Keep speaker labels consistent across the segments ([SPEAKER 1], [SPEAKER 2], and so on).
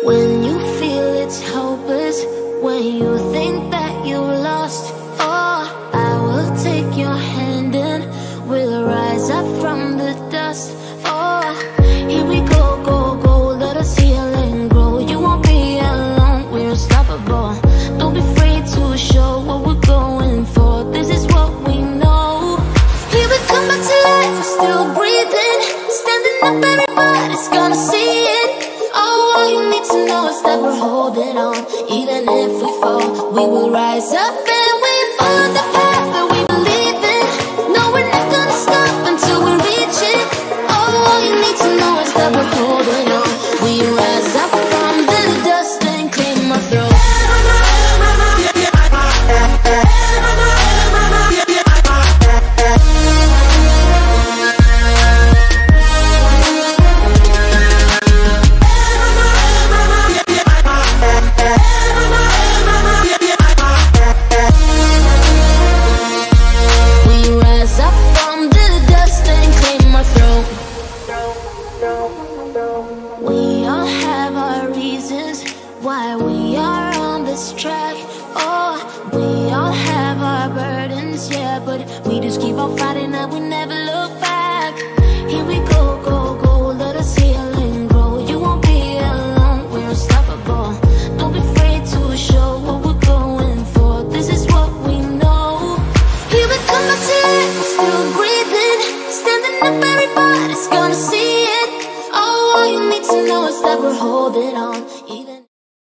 [SPEAKER 1] When you feel it's hopeless, when you think that you lost, oh, I will take your hand and we'll rise up from the dust. Oh, here we go, go, go, let us heal and grow. You won't be alone, we're unstoppable. Don't be afraid to show what we're going for. This is what we know. Here we come back to life, we're still breathing, standing up, everybody's gonna see it. Oh, all you need to know is that we're holding on. Even if we fall, we will rise up and we follow the path that we believe in. No, we're not gonna stop until we reach it. Oh, all you need to know is that we're holding on. We rise up from the dust and clean my throat. We rise up from the dust and clear my throat. We all have our reasons why we are on this track. Oh, we all have our burdens, yeah, but we just keep on fighting and we never look back. Here we go, go, go, let us heal and grow. You won't be alone, we're unstoppable. Don't be afraid to show what we're going for. This is what we know. Here we come back to life, we're still breathing, standing up, everybody's gonna see it. Oh, all you need to know is that we're holding on, even.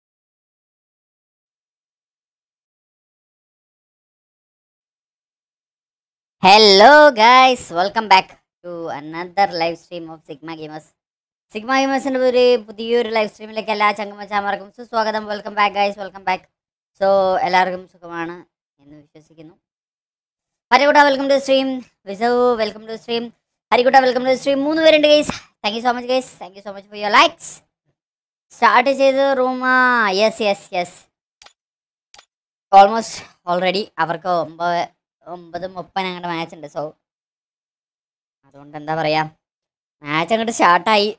[SPEAKER 2] Hello guys welcome back to another live stream of Sigma gamers Sigma ഗെയിമേഴ്സിൻ്റെ ഒരു പുതിയൊരു live സ്ട്രീമിലേക്ക് എല്ലാ ചങ്ങമച്ചാമാർക്കും സുസ്വാഗതം welcome back guys welcome back so എല്ലാവർക്കും സുഖമാണ് എന്ന് വിശ്വസിക്കുന്നു ഹരികുട്ട വെൽക്കം ടു സ്ട്രീം വിസവ് വെൽക്കം ടു സ്ട്രീം ഹരികുട്ട വെൽക്കം ടു സ്ട്രീം മൂന്ന് പേരുണ്ട് guys thank you so much guys thank you so much for your likes start ചെയ്ത് room yes yes yes almost already അവർക്ക് ഒമ്പത് ഒമ്പത് മുപ്പതിന് അങ്ങോട്ട് മാച്ച് ഉണ്ട് സോ അതുകൊണ്ട് എന്താ പറയാ മാച്ച് അങ്ങോട്ട് സ്റ്റാർട്ടായി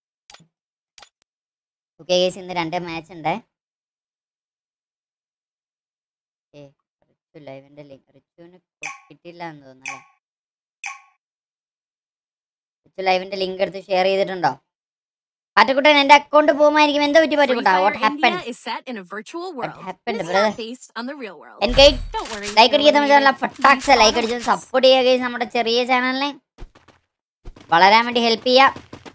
[SPEAKER 2] ഓക്കെ കേസ് ഇന്ന് രണ്ട് മാച്ച് ഉണ്ട് റിച്ചു ലൈവിന്റെ ലിങ്ക് റിച്ചുവിന് കിട്ടില്ല എന്ന് തോന്നുന്നല്ലേ റിച്ചു ലൈവിന്റെ ലിങ്ക് എടുത്ത് ഷെയർ ചെയ്തിട്ടുണ്ടോ പാറ്റക്കുട്ടൻ എന്റെ അക്കൗണ്ട് പോകുമായിരിക്കും എന്താ പറ്റി
[SPEAKER 3] Free
[SPEAKER 2] പാറ്റക്കുട്ടാ
[SPEAKER 3] Fire
[SPEAKER 2] what happen
[SPEAKER 3] India is set in a virtual world.
[SPEAKER 2] happened,
[SPEAKER 3] but it's
[SPEAKER 2] brother?
[SPEAKER 3] not based on the real world.
[SPEAKER 2] എനിക്ക്
[SPEAKER 3] Don't worry.
[SPEAKER 2] ലൈക്ക്
[SPEAKER 3] you'll
[SPEAKER 2] അടിക്കാൻ
[SPEAKER 3] remain
[SPEAKER 2] നല്ല
[SPEAKER 3] in
[SPEAKER 2] ഫട്ടാക്സ്
[SPEAKER 3] complete
[SPEAKER 2] ലൈക്ക് അടിച്ച്
[SPEAKER 3] silence.
[SPEAKER 2] സപ്പോർട്ട് ചെയ്യുക guys നമ്മുടെ ചെറിയ ചാനലിനെ വളരാൻ വേണ്ടി ഹെൽപ്പ് ചെയ്യാം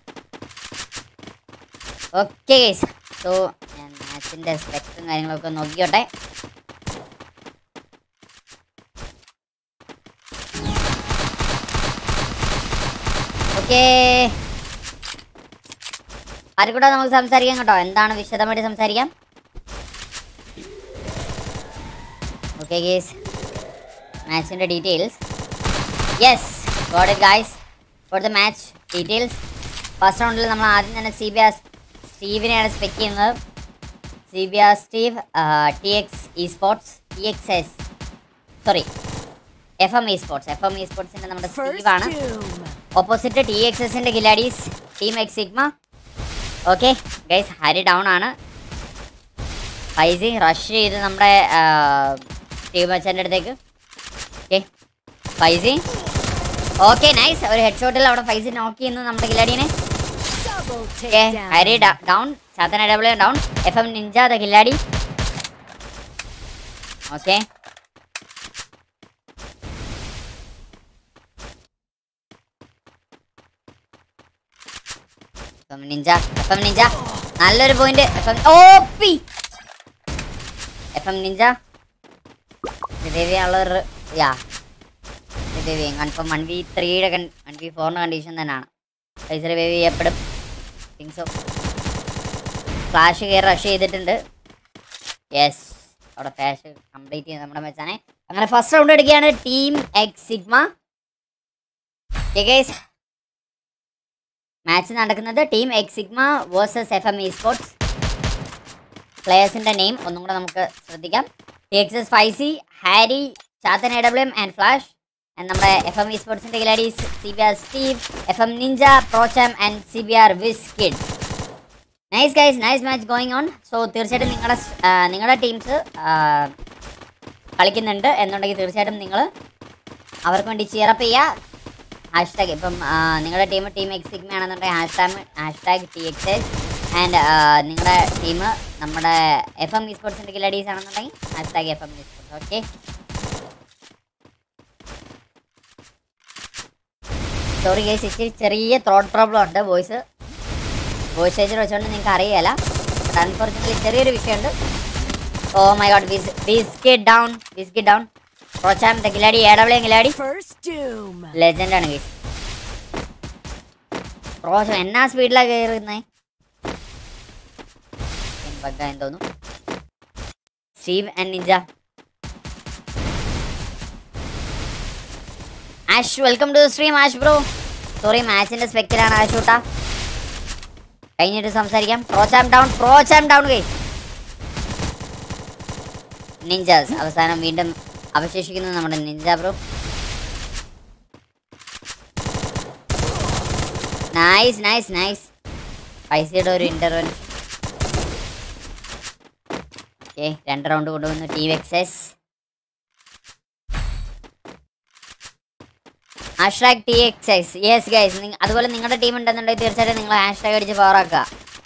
[SPEAKER 2] ഓക്കെ ഗൈസ് സോ ഞാൻ മാച്ചിൻ്റെ സ്പെക്സും കാര്യങ്ങളൊക്കെ നോക്കിയോട്ടെ ഓക്കേ ആർക്കൂടെ നമുക്ക് സംസാരിക്കാം കേട്ടോ എന്താണ് വിശദമായിട്ട് സംസാരിക്കാം ഓക്കെ ഗേസ് മാച്ചിൻ്റെ details yes got it guys for the match details first റൗണ്ടിൽ നമ്മൾ ആദ്യം തന്നെ സി ബി ആർ സ്റ്റീവിനെയാണ് സ്പെക്ക് ചെയ്യുന്നത് C B R Steve T X esports T X S sorry F M esports F M ഇ സ്പോർട്സിൻ്റെ നമ്മുടെ
[SPEAKER 3] First
[SPEAKER 2] സ്റ്റീവാണ്
[SPEAKER 3] doom.
[SPEAKER 2] ഓപ്പോസിറ്റ് ടി എക്സ് എസിൻ്റെ ഗിലാഡീസ് team X Sigma okay guys Hari down ആണ് Faizi rush ചെയ്ത് നമ്മുടെ ടീം അച്ഛൻ്റെ അടുത്തേക്ക് ഓക്കെ ഫൈസി ഓക്കെ നൈസ് ഒരു ഹെഡ് ഷോട്ടിൽ അവിടെ ഫൈസി നോക്ക് ചെയ്യുന്നു നമ്മുടെ ഗിലാഡീനെ
[SPEAKER 3] Double
[SPEAKER 2] okay
[SPEAKER 3] takedown.
[SPEAKER 2] Hari down ചാത്തന W down F M Ninja the Khiladi okay F M ninja F M ninja നല്ലൊരു point F M O P F M ninja ദേവിയാളൊരു yeah Devi confirm one V ത്രീയുടെ one V ഫോറിൻ്റെ condition തന്നെയാണ് പൈസ wave ചെയ്യപ്പെടും think so flash കയറി rush ചെയ്തിട്ടുണ്ട് yes അവിടെ ഫ്ലാഷ് കംപ്ലീറ്റ് ചെയ്ത് നമ്മുടെ മെച്ചാനെ അങ്ങനെ ഫസ്റ്റ് റൗണ്ട് എടുക്കുകയാണ് ടീം എക്സ് സിഗ്മ മാച്ച് നടക്കുന്നത് team X Sigma versus F M esports പ്ലേയേഴ്സിന്റെ നെയിം ഒന്നും കൂടെ നമുക്ക് ശ്രദ്ധിക്കാം T X S Faizi Hari Chathan A W M and flash and നമ്മുടെ എഫ് എം ഇ സ്പോർട്സിന്റെ ഗിലാഡീസ് C B R Steve F M ninja പ്രോച്ചാം and C B R Wizkid nice guys nice match going on so തീർച്ചയായിട്ടും നിങ്ങളുടെ നിങ്ങളുടെ teams കളിക്കുന്നുണ്ട് എന്നുണ്ടെങ്കിൽ തീർച്ചയായിട്ടും നിങ്ങൾ അവർക്ക് വേണ്ടി ചിയറപ്പ് ചെയ്യുക ഹാഷ് ടാഗ് ഇപ്പം ആ, നിങ്ങളുടെ ടീം ടീം എക്സ് സിഗ്മ ആണെന്നുണ്ടെങ്കിൽ hash tag hash tag T X S and നിങ്ങളുടെ ടീം നമ്മുടെ എഫ് എം ഇ സ്പോർട്സിൻ്റെ കിലഡീസ് ആണെന്നുണ്ടെങ്കിൽ hash tag F M esports okay sorry guys ഇച്ചിരി ചെറിയ ത്രോട്ട് പ്രോബ്ലം ഉണ്ട് വോയിസ് വോയിസ് ചേച്ചർ വെച്ചുകൊണ്ട് നിങ്ങൾക്ക് അറിയാല അൺഫോർച്ചുനേറ്റ്ലി ചെറിയൊരു വിഷയമുണ്ട് ഓ മൈ ഗോഡ് വിസ് വിസ്കിറ്റ് ഡൗൺ വിസ്കിറ്റ് ഡൗൺ പ്രോച്ചാം ദ കിലാടി ഏടവിളെ കിലാടി
[SPEAKER 3] First doom.
[SPEAKER 2] ലെജൻഡ് ആണ് ഗൈസ് പ്രോശം എന്നാ സ്പീഡിലാണ് കയറുന്നേ എന്ന് തോന്നുന്നു Steve and ninja ash welcome to stream ash bro sorry മാച്ചിന്റെ സ്പെക്റ്റിലാണ് ആഷ് ഊട്ടാ കഴിഞ്ഞിട്ട് സംസാരിക്കാം പ്രോച്ചാം ഡൗൺ പ്രോച്ചാം ഡൗൺ ഗൈസ് നിഞ്ചാസ് അവസാനം വീണ്ടും അവശേഷിക്കുന്നത് നമ്മുടെ ninja bro nice nice nice പൈസയുടെ ഒരു ഇന്റർവെൻഷൻ ഓക്കെ രണ്ട് റൗണ്ട് കൊണ്ടുവന്നു ടി വി എക്സസ് ഹാഷ്ടാഗ് ടി എക്സൈസ് യെസ് ഗൈസ് അതുപോലെ നിങ്ങളുടെ ടീം ഉണ്ടെന്നുണ്ടെങ്കിൽ തീർച്ചയായിട്ടും നിങ്ങൾ ഹാഷ്ടാഗ് അടിച്ച് പവറാക്കുക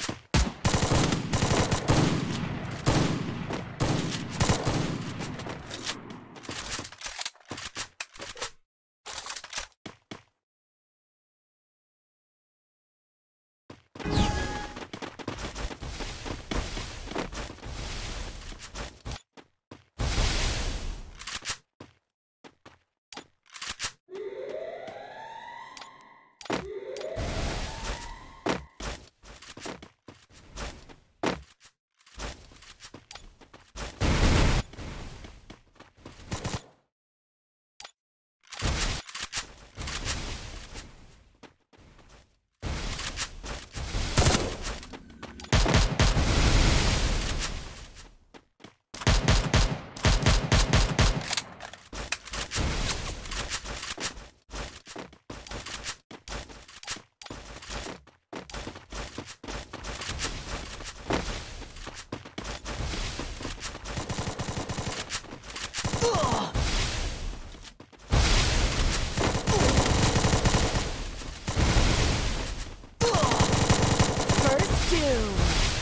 [SPEAKER 3] First doom.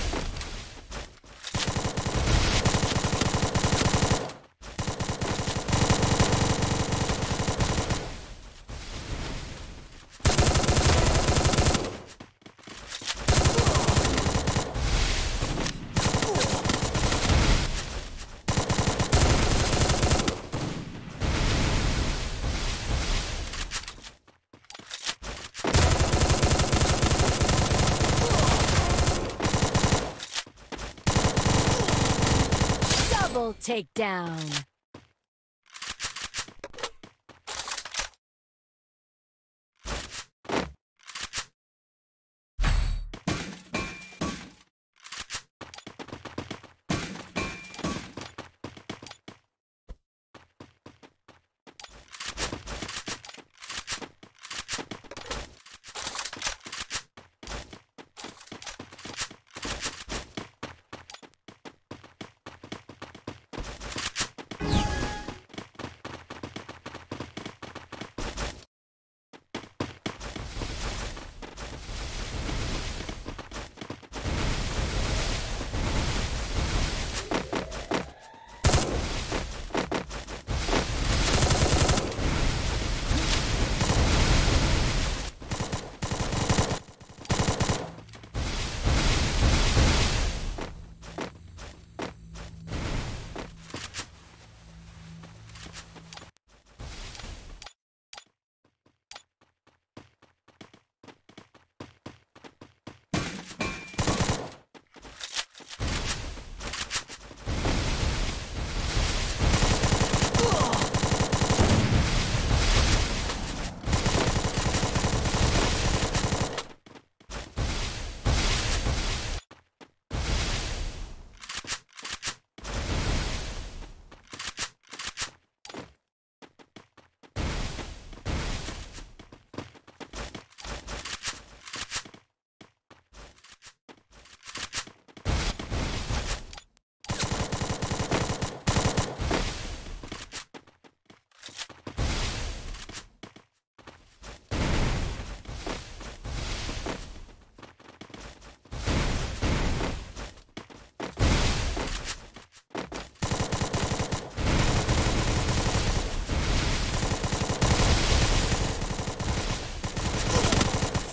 [SPEAKER 3] Double takedown.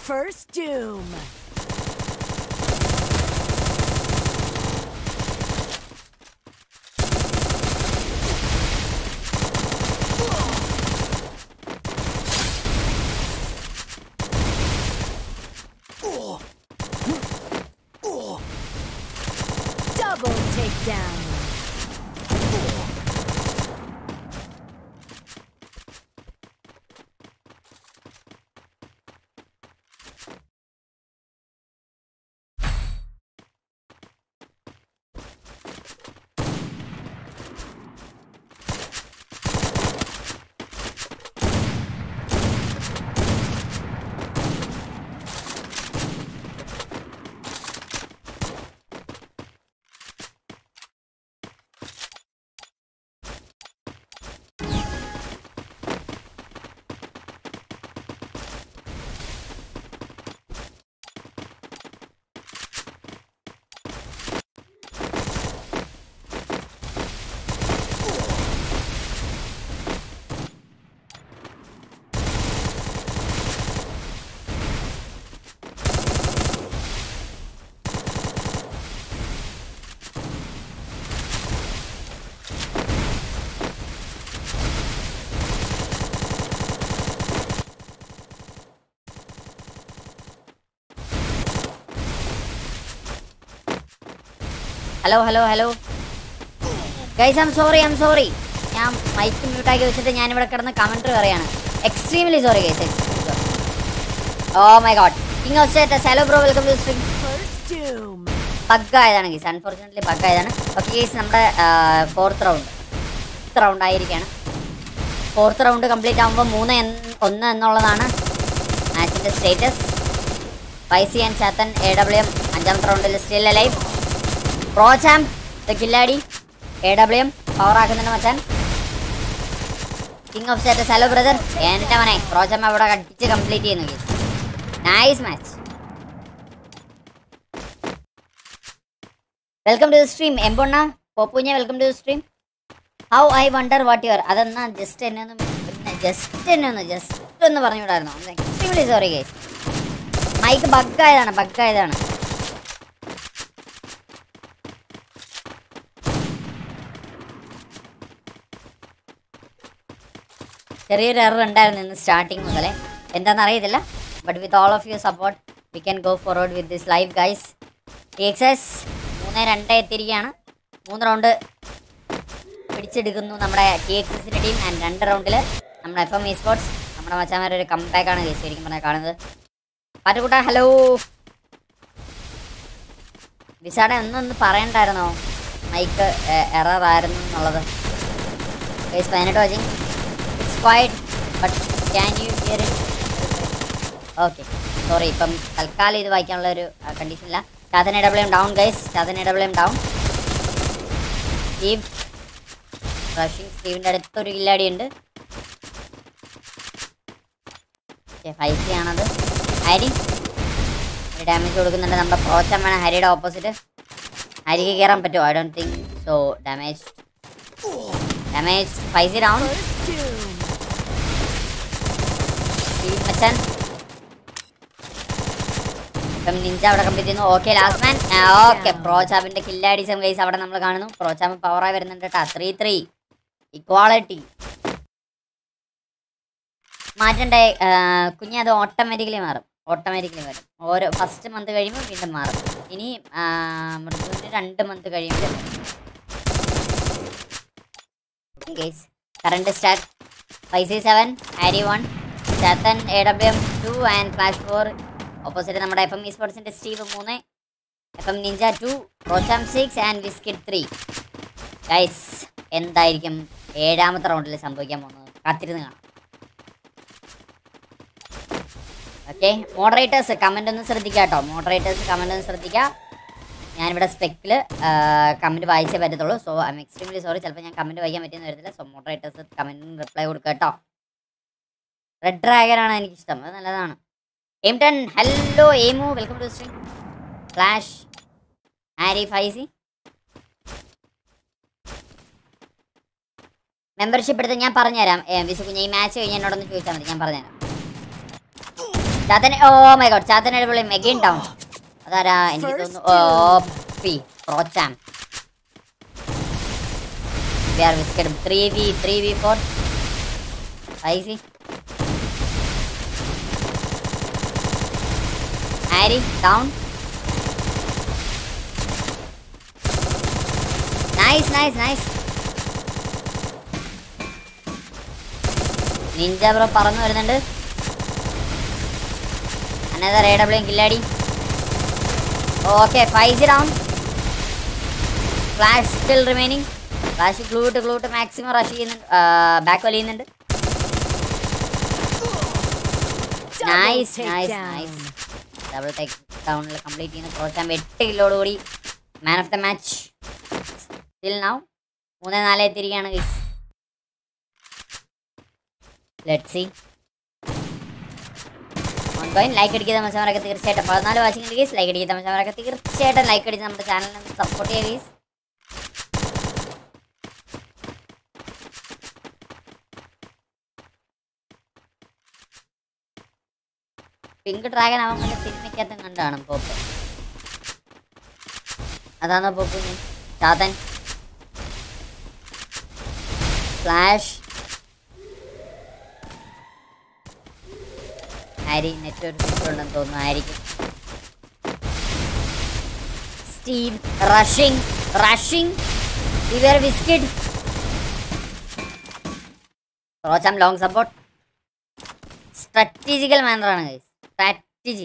[SPEAKER 3] First Doom. Double takedown.
[SPEAKER 2] Hello hello hello guys I'm sorry I'm sorry ഞാൻ മൈക്ക് മ്യൂട്ടാക്കി വെച്ചിട്ട് ഞാൻ ഇവിടെ കിടന്ന് കമൻട്രി പറയാണ് extremely sorry guys oh my god king of status hello bro welcome to stream
[SPEAKER 3] First Doom.
[SPEAKER 2] Bug ആയതാണ് guys unfortunately bug ആയതാണ് okay guys നമ്മുടെ ഫോർത്ത് റൗണ്ട് ഫിഫ്ത്ത് റൗണ്ട് ആയിരിക്കുകയാണ് ഫോർത്ത് റൗണ്ട് കംപ്ലീറ്റ് ആകുമ്പോൾ മൂന്ന് എന്ന് ഒന്ന് എന്നുള്ളതാണ് മാച്ചിൻ്റെ status Faizi and Chathan A W M അഞ്ചാമത്തെ റൗണ്ടിൽ still life pro champ the Khiladi A W M power ആക്കുന്നുണ്ട് മച്ചാൻ king of status hello brother എൻ്റെ മനെ പ്രോ ചാമ്പ് അവിടെ കടിച്ച് കംപ്ലീറ്റ് ചെയ്യുന്നു guys nice match welcome to stream എംബൊണ്ണ പോപ്പൂഞ്ഞ welcome to stream how I wonder what your അതെന്നാ ജസ്റ്റ് എന്നെ ഒന്ന് പിന്നെ ജസ്റ്റ് എന്നെ ഒന്ന് ജസ്റ്റ് ഒന്ന് പറഞ്ഞു വിടായിരുന്നു എക്സ്ട്രീംലി സോറി ഗൈസ് മൈക്ക് ബഗ്ഗായതാണ് ബഗ്ഗായതാണ് ചെറിയൊരു എറർ ഉണ്ടായിരുന്നു ഇന്ന് സ്റ്റാർട്ടിങ് മുതലേ എന്താണെന്ന് അറിയത്തില്ല but with all of you support we can go forward with this live guys T X S മൂന്ന് രണ്ട് എത്തിയിരിക്കുകയാണ് മൂന്ന് റൗണ്ട് പിടിച്ചെടുക്കുന്നു നമ്മുടെ ടി എക്സ് എസിൻ്റെ ടീം ആൻഡ് രണ്ട് റൗണ്ടിൽ നമ്മുടെ എഫ് എം ഇ സ്പോർട്സ് നമ്മുടെ മച്ചാമാരുടെ ഒരു കംബാക്കാണ് കേസ് ശരിക്കും പറഞ്ഞാൽ കാണുന്നത് പാറ്റുകൂട്ട ഹലോ വിസാടെ ഒന്നൊന്ന് പറയണ്ടായിരുന്നോ മൈക്ക് എറർ ആയിരുന്നു എന്നുള്ളത് ഗൈസ് പതിനെട്ട് watching it's quite but can you hear it okay sorry ഇപ്പം തൽക്കാലം ഇത് വായിക്കാനുള്ള ഒരു കണ്ടീഷൻ ഇല്ല ചാതന ഡബ്ല്യു ഡൗൺ ഗൈസ് ചാതന ഡബ്ല്യു ഡൗൺ സ്റ്റീവ് റഷിംഗ് സ്റ്റീവിൻ്റെ അടുത്തൊരു കില്ലാടി ഉണ്ട് ഫൈവ് സി ആണത് ഹരി ഒരു ഡാമേജ് കൊടുക്കുന്നുണ്ട് നമ്മുടെ പ്രോച്ചമ്മയാണ് ഹരിയുടെ ഓപ്പോസിറ്റ് ഹരിക്ക് കയറാൻ പറ്റുമോ I don't think so damage damage five C down
[SPEAKER 3] First Doom.
[SPEAKER 2] Steve മച്ചൻ ഇപ്പം നിഞ്ച അവിടെ കംപ്ലീറ്റ് ചെയ്യുന്നു ഓക്കെ ലാസ്റ്റ് മാൻ ഓക്കെ പ്രോചാബിന്റെ കില്ലാഡിസം ഗൈസ് അവിടെ നമ്മൾ കാണുന്നു പ്രോചാബ് പവറായി വരുന്നുണ്ട് കേട്ടോ ത്രീ ത്രീ ഇക്വാളിറ്റി മാറ്റണ്ടേ കുഞ്ഞ് അത് ഓട്ടോമാറ്റിക്കലി മാറും ഓട്ടോമാറ്റിക്കലി വരും ഓരോ ഫസ്റ്റ് മന്ത് കഴിയുമ്പോൾ വീണ്ടും മാറും ഇനി ആ, മൃദുവിന് രണ്ട് മന്ത് കഴിയുമ്പോൾ guys current start five C seven Hari one Chathan A W M two and flash four opposite നമ്മുടെ എഫ് എം ഇ സ്പോർട്സിന്റെ സ്റ്റീവ് മൂന്ന് എഫ് എം നിഞ്ച ടു റോച്ചാം six and Wizkid three guys എന്തായിരിക്കും ഏഴാമത്തെ റൗണ്ടിൽ സംഭവിക്കാൻ പോകുന്നത് കാത്തിരുന്ന് കാണാം ഓക്കെ മോഡറേറ്റേഴ്സ് കമൻ്റ് ഒന്ന് ശ്രദ്ധിക്കുക കേട്ടോ മോഡറേറ്റേഴ്സ് കമൻ്റ് ഒന്ന് ശ്രദ്ധിക്കുക ഞാനിവിടെ സ്പെക്കിൽ കമൻറ്റ് വായിച്ചേ പറ്റത്തുള്ളൂ so I'm extremely sorry ചിലപ്പോൾ ഞാൻ കമൻറ്റ് വായിക്കാൻ പറ്റിയെന്ന് വരത്തില്ല സോ മോഡറേറ്റേഴ്സ് കമൻറ്റിന് റിപ്ലൈ കൊടുക്കുക കേട്ടോ റെഡ് ഡ്രാഗനാണ് എനിക്കിഷ്ടം അത് നല്ലതാണ് എം ടെൻ ഹലോ എമു വെൽക്കം ടു സ്ട്രീം ഫ്ലാഷ് ആരി ഫൈസി മെമ്പർഷിപ്പ് എടുത്ത് ഞാൻ പറഞ്ഞുതരാം ഏ, വിസു കുഞ്ഞ് ഈ മാച്ച് കഴിഞ്ഞ് എന്നോടൊന്ന് ചോദിച്ചാൽ മതി ഞാൻ പറഞ്ഞുതരാം Chathan oh my god Chathan അടിപൊളി മെഗിൻ ടൗൺ അതാരാ എനിക്ക്
[SPEAKER 3] First
[SPEAKER 2] തോന്നുന്നു ഓ പി പ്രോച്ചാം We are biscuit 3v 3v4 Easy. Harry down. Nice, nice, nice. Ninja bro പറന്നു വരുന്നുണ്ട് another A W Killadi okay five C down Flash still remaining Flash ഗ്ലൂട്ട് ഗ്ലൂട്ട് മാക്സിമം റഷ് ചെയ്യുന്നുണ്ട് ബാക്ക് വലിയുന്നുണ്ട്
[SPEAKER 3] Double
[SPEAKER 2] nice nice
[SPEAKER 3] takedown.
[SPEAKER 2] Nice double take ഡൗണിൽ complete ചെയ്യുന്ന Prochamp എട്ട് കിലോടുകൂടി man of the match still now മൂന്ന് നാല് എത്തിയിരിക്കുകയാണ് guys let see on coin like അടിക്കുക തമസമാരൊക്കെ തീർച്ചയായിട്ടും പതിനാല് വാച്ചിങ് ഗൈസ് ലൈക്ക് അടിക്കുക തമസമാരൊക്കെ തീർച്ചയായിട്ടും ലൈക്ക് അടിച്ച് നമ്മുടെ ചാനലിനെ സപ്പോർട്ട് ചെയ്യുക ഗൈസ് പിങ്ക് ഡ്രാഗൺ അവൻ വല്ല സിനിമയ്ക്കകത്തും കണ്ടാണ് പോപ്പ് അതാണോ പോപ്പ് ചാതൻ ഫ്ലാഷ് ഹാരി നെറ്റ് ഒരു ഉണ്ടെന്ന് തോന്നുന്നു ആയിരിക്കും സ്റ്റീവ് റഷിംഗ് റഷിംഗ് ഇവർ ബിസ്കിറ്റ് റോച്ചാം ലോങ് സപ്പോർട്ട് സ്ട്രാറ്റജിക്കൽ മാനറാണ് guys strategy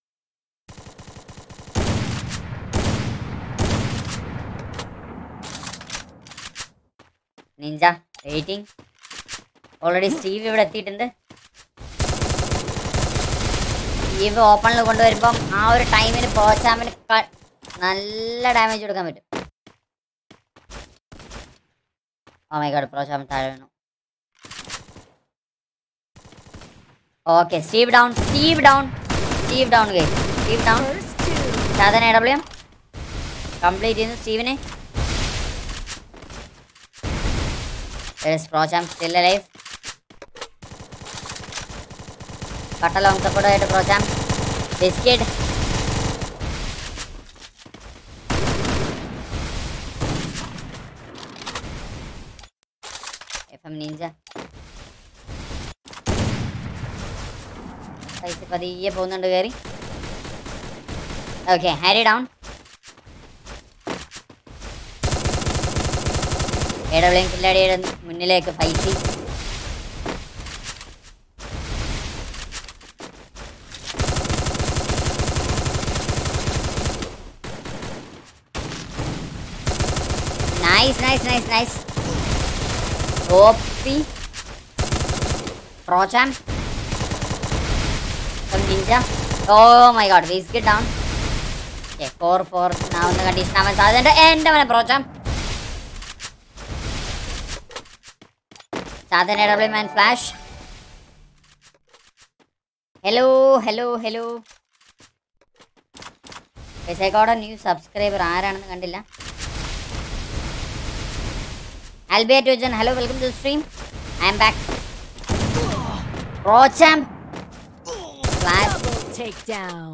[SPEAKER 2] Ninja waiting already Steve ഇവിടെ എത്തിയിട്ടുണ്ട് സ്റ്റീവ് ഓപ്പണിൽ കൊണ്ടുവരുമ്പം ആ ഒരു ടൈമിന് പോച്ചാമിന് നല്ല ഡാമേജ് കൊടുക്കാൻ പറ്റും ഓ മൈ ഗോഡ് പ്രോച്ചാമൻ താഴെ വീണു okay Steve down Steve down Steve down guys Steve down
[SPEAKER 3] First two.
[SPEAKER 2] സാധന എ ഡബ്ല്യു കംപ്ലീറ്റ് ചെയ്യുന്നു സ്റ്റീവിനെ പ്രോച്ചാം സ്റ്റിൽ ലൈഫ് കട്ട ലോങ് സപ്പോർട്ട് ആയിട്ട് Prochamp biscuit F M Ninja പൈസ പതിയെ പോകുന്നുണ്ട് കയറി ഓക്കെ ഹാരി ഡൗൺ എടവിളയും കില്ലാടിയുടെ മുന്നിലേക്ക് Faizi nice nice nice nice ഓപ്പി Prochamp Ninja oh my god വീസ് ഗെറ്റ് ഡൗൺ ഫോർ ഫോർ ആവുന്ന കണ്ടീഷൻ ആവാൻ സാധ്യതയുണ്ട് എൻ്റെ മനെ പ്രോച്ചാം സാധന ഡബ്ല്യു മാൻ ഫ്ലാഷ് ഹലോ ഹലോ ഹലോ പെസേക്കോടെ ന്യൂ സബ്സ്ക്രൈബർ ആരാണെന്ന് കണ്ടില്ല ആൽബിയ ടോജൻ hello welcome to stream I'm back Prochamp Flash
[SPEAKER 3] Double takedown.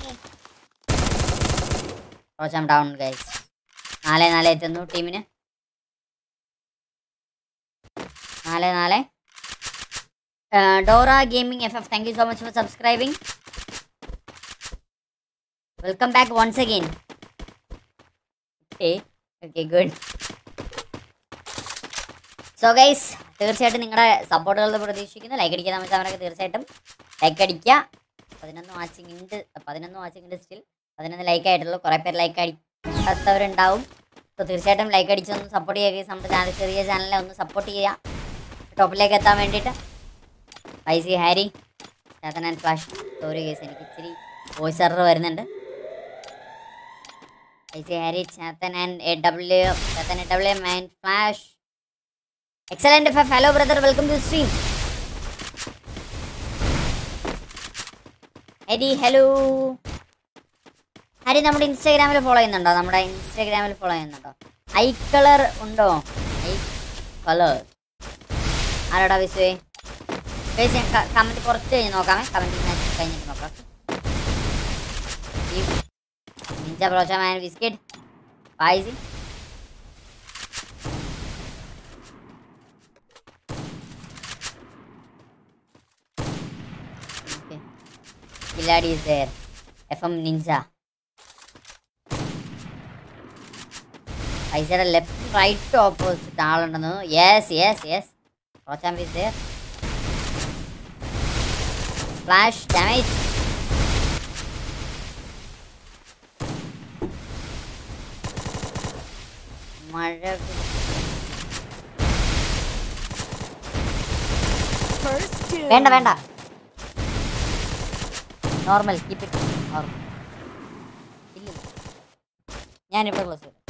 [SPEAKER 2] Prochamp down guys നാല് നാല് എത്തുന്നു ടീമിന് നാല് നാല് Dora gaming F F thank you so much for subscribing welcome back once again okay okay good so guys തീർച്ചയായിട്ടും നിങ്ങളുടെ സപ്പോർട്ടുകൾ പ്രതീക്ഷിക്കുന്നു like അടിക്കുക നമ്മൾ അവരൊക്കെ തീർച്ചയായിട്ടും ലൈക്ക് അടിക്കുക പതിനൊന്ന് വാച്ചിങ് ഉണ്ട് പതിനൊന്ന് വാച്ചിങ് ഉണ്ട് സ്റ്റിൽ പതിനൊന്ന് ലൈക്ക് ആയിട്ടുള്ളൂ കുറേ പേര് ലൈക്ക് അടിക്കാത്തവരുണ്ടാവും സോ തീർച്ചയായിട്ടും ലൈക്ക് അടിച്ചൊന്ന് സപ്പോർട്ട് ചെയ്യുക നമ്മുടെ ചാനൽ ചെറിയ ചാനലിനെ ഒന്ന് സപ്പോർട്ട് ചെയ്യുക ടോപ്പിലേക്ക് എത്താൻ വേണ്ടിയിട്ട് I see Harry Chethan and Flash sorry case എനിക്ക് ഇച്ചിരി വോയിസ് എറർ വരുന്നുണ്ട് I see Harry Chethan and A W Chethan A W and Flash excellent ഫ hello brother welcome to stream Hari hello Hari നമ്മുടെ ഇൻസ്റ്റാഗ്രാമിൽ ഫോളോ ചെയ്യുന്നുണ്ടോ നമ്മുടെ ഇൻസ്റ്റാഗ്രാമിൽ ഫോളോ ചെയ്യുന്നുണ്ടോ ഐ കളർ ഉണ്ടോ ഐ കളർ ആരോടാ വിസുവേ കമന്റ് കുറച്ച് കഴിഞ്ഞ് നോക്കാമേ കമന്റ് കഴിഞ്ഞിട്ട് നോക്കാം നിഞ്ച പ്രോച്ചാമാൻ ബിസ്ക്കറ്റ് പായസി Okay. Killadi is there. FM Ninja. ഐസയുടെ ലെഫ്റ്റ് റൈറ്റ് ഓപ്പോസിറ്റ് ആളുണ്ടെന്ന് യെസ് യെസ് യെസ് റോച്ചാമ്പ് ഇസ് there. ഫ്ലാഷ് ഡാമേജ് മഴ
[SPEAKER 3] First doom.
[SPEAKER 2] വേണ്ട വേണ്ട നോർമൽ കീപ്പ് ഇറ്റ് നോർമൽ ഇല്ല ഞാനിവിടെ ക്ലോസ് ചെയ്തു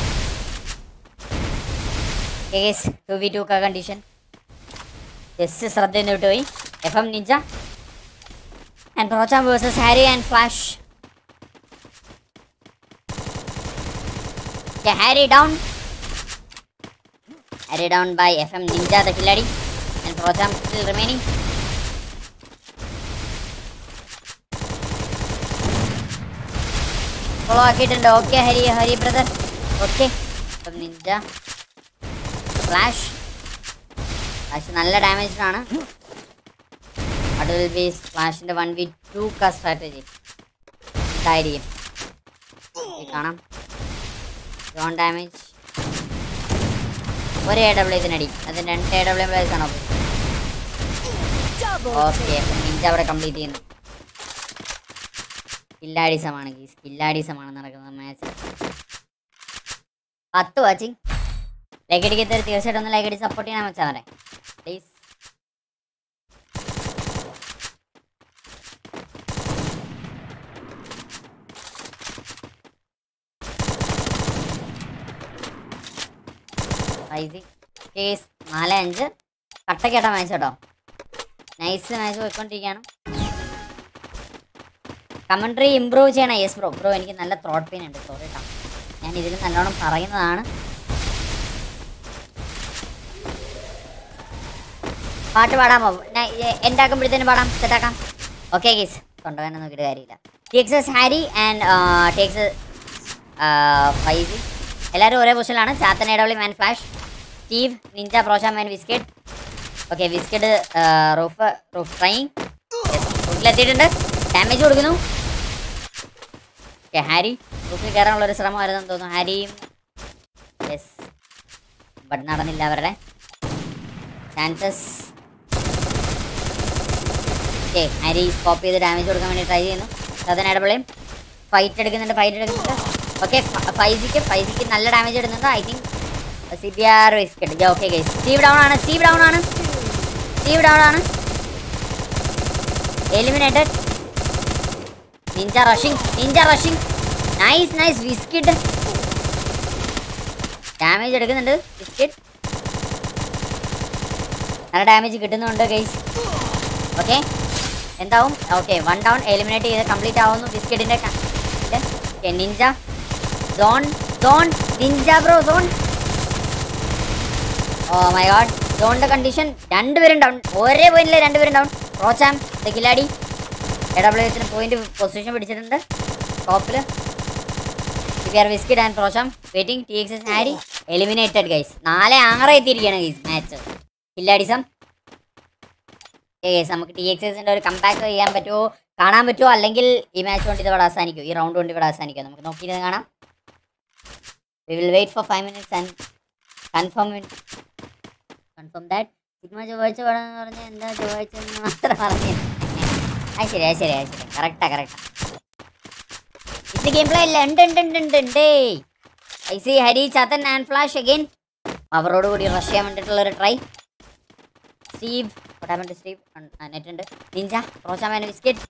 [SPEAKER 2] case two V two condition just ശ്രദ്ധ എന്ന് വിട്ടുപോയി എഫ് എം നിഞ്ച ആൻഡ് റോച്ചാം versus Harry and Flash Harry down Harry down by F M Ninja the Killadi and റോച്ചാം സ്റ്റിൽ റിമൈനിങ് ഫോളോ ആക്കിയിട്ടുണ്ട് okay Hari Hari brother okay അപ്പം Ninja Flash Flash നല്ല damaged ആണ് അഡൽ ബേസ് ഫ്ലാഷിന്റെ വൺ വി ടു ക strategy ഇതായിരിക്കും ഈ കാണാം ജോൺ ഡാമേജ് ഒരു എ ഡബ്ല്യു ഇതിനടി അതിന് രണ്ട് എ ഡബ്ല്യു പ്ലേസ് ആണോ
[SPEAKER 3] Double
[SPEAKER 2] ഓക്കെ നിഞ്ച അവിടെ കംപ്ലീറ്റ് ചെയ്യുന്നു കില്ലാഡിസമാണ് ഗീസ് കില്ലാഡിസമാണ് നടക്കുന്നത് മാച്ച് പത്ത് വാച്ചിങ് ലൈക്ക് അടിക്കത്തവർ തീർച്ചയായിട്ടും ഒന്ന് ലൈക്ക് അടി സപ്പോർട്ട് ചെയ്യാൻ വെച്ചാൽ മതി പ്ലീസ് കേസ് നാല് അഞ്ച് കട്ടക്കേട്ട മാച്ച് കേട്ടോ നൈസ് മാച്ച് പോയിക്കൊണ്ടിരിക്കുകയാണ് കമൻട്രി ഇമ്പ്രൂവ് ചെയ്യണം യെസ് ബ്രോ ബ്രോ എനിക്ക് നല്ല ത്രോട്ട് പെയിൻ ഉണ്ട് സോറി കേട്ടോ ഞാൻ ഇതിൽ നല്ലോണം പറയുന്നതാണ് പാട്ട് പാടാമോ എന്താക്കുമ്പോഴത്തേനും പാടാം സെറ്റാക്കാം ഓക്കെ ഗീസ് കൊണ്ടുപോകാൻ നോക്കിയിട്ട് കാര്യമില്ല ടേക്സസ് ഹാരി ആൻഡ് ടേക്സ് ഫൈസി എല്ലാവരും ഒരേ പൊസിഷനിലാണ് Chathan AW man Flash Steve Ninja പ്രോഷ man biscuit okay biscuit roof roof trying റൂഫിലെത്തിയിട്ടുണ്ട് ഡാമേജ് കൊടുക്കുന്നു ഓക്കെ ഹാരി റൂഫിൽ കയറാനുള്ള ഒരു ശ്രമമായിരുന്നു തോന്നുന്നു ഹാരിയും യെസ് ബട്ട് നടന്നില്ല അവരുടെ ചാൻസസ് ഓക്കെ ഹാരി സ്കോപ്പ് ചെയ്ത് ഡാമേജ് കൊടുക്കാൻ വേണ്ടി ട്രൈ ചെയ്യുന്നു സദൻ ഇടപെളയും ഫൈറ്റ് എടുക്കുന്നുണ്ട് ഫൈറ്റ് എടുക്കുന്നുണ്ട് ഓക്കെ ഫൈസിക്ക് ഫൈസിക്ക് നല്ല ഡാമേജ് ഇടുന്നുണ്ട് I think C B R biscuit okay guys Steve down ആണ് സ്റ്റീവ് ഡൗൺ ആണ് സ്റ്റീവ് ഡൗൺ ആണ് eliminated Ninja rushing Ninja rushing nice nice biscuit damage എടുക്കുന്നുണ്ട് വിസ്കിറ്റ് നല്ല ഡാമേജ് കിട്ടുന്നുണ്ട് ഗൈസ് ഓക്കെ എന്താവും ഓക്കെ വൺ ഡൗൺ എലിമിനേറ്റ് ചെയ്ത് complete ആവുന്നു ബിസ്ക്കറ്റിന്റെ Ninja zone zone Ninja bro zone oh my god സോണിന്റെ കണ്ടീഷൻ രണ്ടുപേരും ഡൗൺ ഒരേ പോയിന്റിലെ രണ്ടുപേരും ഡൗൺ റോച്ചാം കിലാടി എഡബ്ല്യൂഎത്തിന് പോയിന്റ് പൊസിഷൻ പിടിച്ചിട്ടുണ്ട് ടോപ്പില് ആർ വിസ്കിഡ് ആൻഡ് പ്രോഷം waiting T X S Harry eliminated guys നാല് ആറ് എത്തിയിരിക്കുകയാണ് ഗൈസ് മാച്ച് കില്ലാഡിസം ഏസ് നമുക്ക് ടി എക്സ് എസിന്റെ ഒരു കമ്പാക്ക് ചെയ്യാൻ പറ്റുമോ കാണാൻ പറ്റുമോ അല്ലെങ്കിൽ ഈ മാച്ച് കൊണ്ട് ഇവിടെ അവസാനിക്കും ഈ റൗണ്ട് കൊണ്ട് ഇവിടെ അവസാനിക്കും നമുക്ക് നോക്കിയിരുന്ന് കാണാം we will wait for five minutes and confirm confirm that sigma ചൊവ്വാഴ്ച വേണമെന്ന് പറഞ്ഞാൽ എന്താ ചൊവ്വാഴ്ച എന്ന് മാത്രം പറഞ്ഞു അത് ശരി അത് ശരി അത് ശരി കറക്റ്റാ കറക്റ്റാ ഇത് ഗെയിം പ്ലേ ഇല്ല ഉണ്ട് ഉണ്ട് ഉണ്ട് ഉണ്ട് ഉണ്ടേ I see Hari Chathan and Flash again അവരോട് കൂടി റഷ് ചെയ്യാൻ വേണ്ടിയിട്ടുള്ള ഒരു ട്രൈ സ്റ്റീവ് പൊട്ടാമൻ്റെ സ്റ്റീവ് നെറ്റ് ഉണ്ട് നിഞ്ച റോസാമാൻ ബിസ്ക്കറ്റ്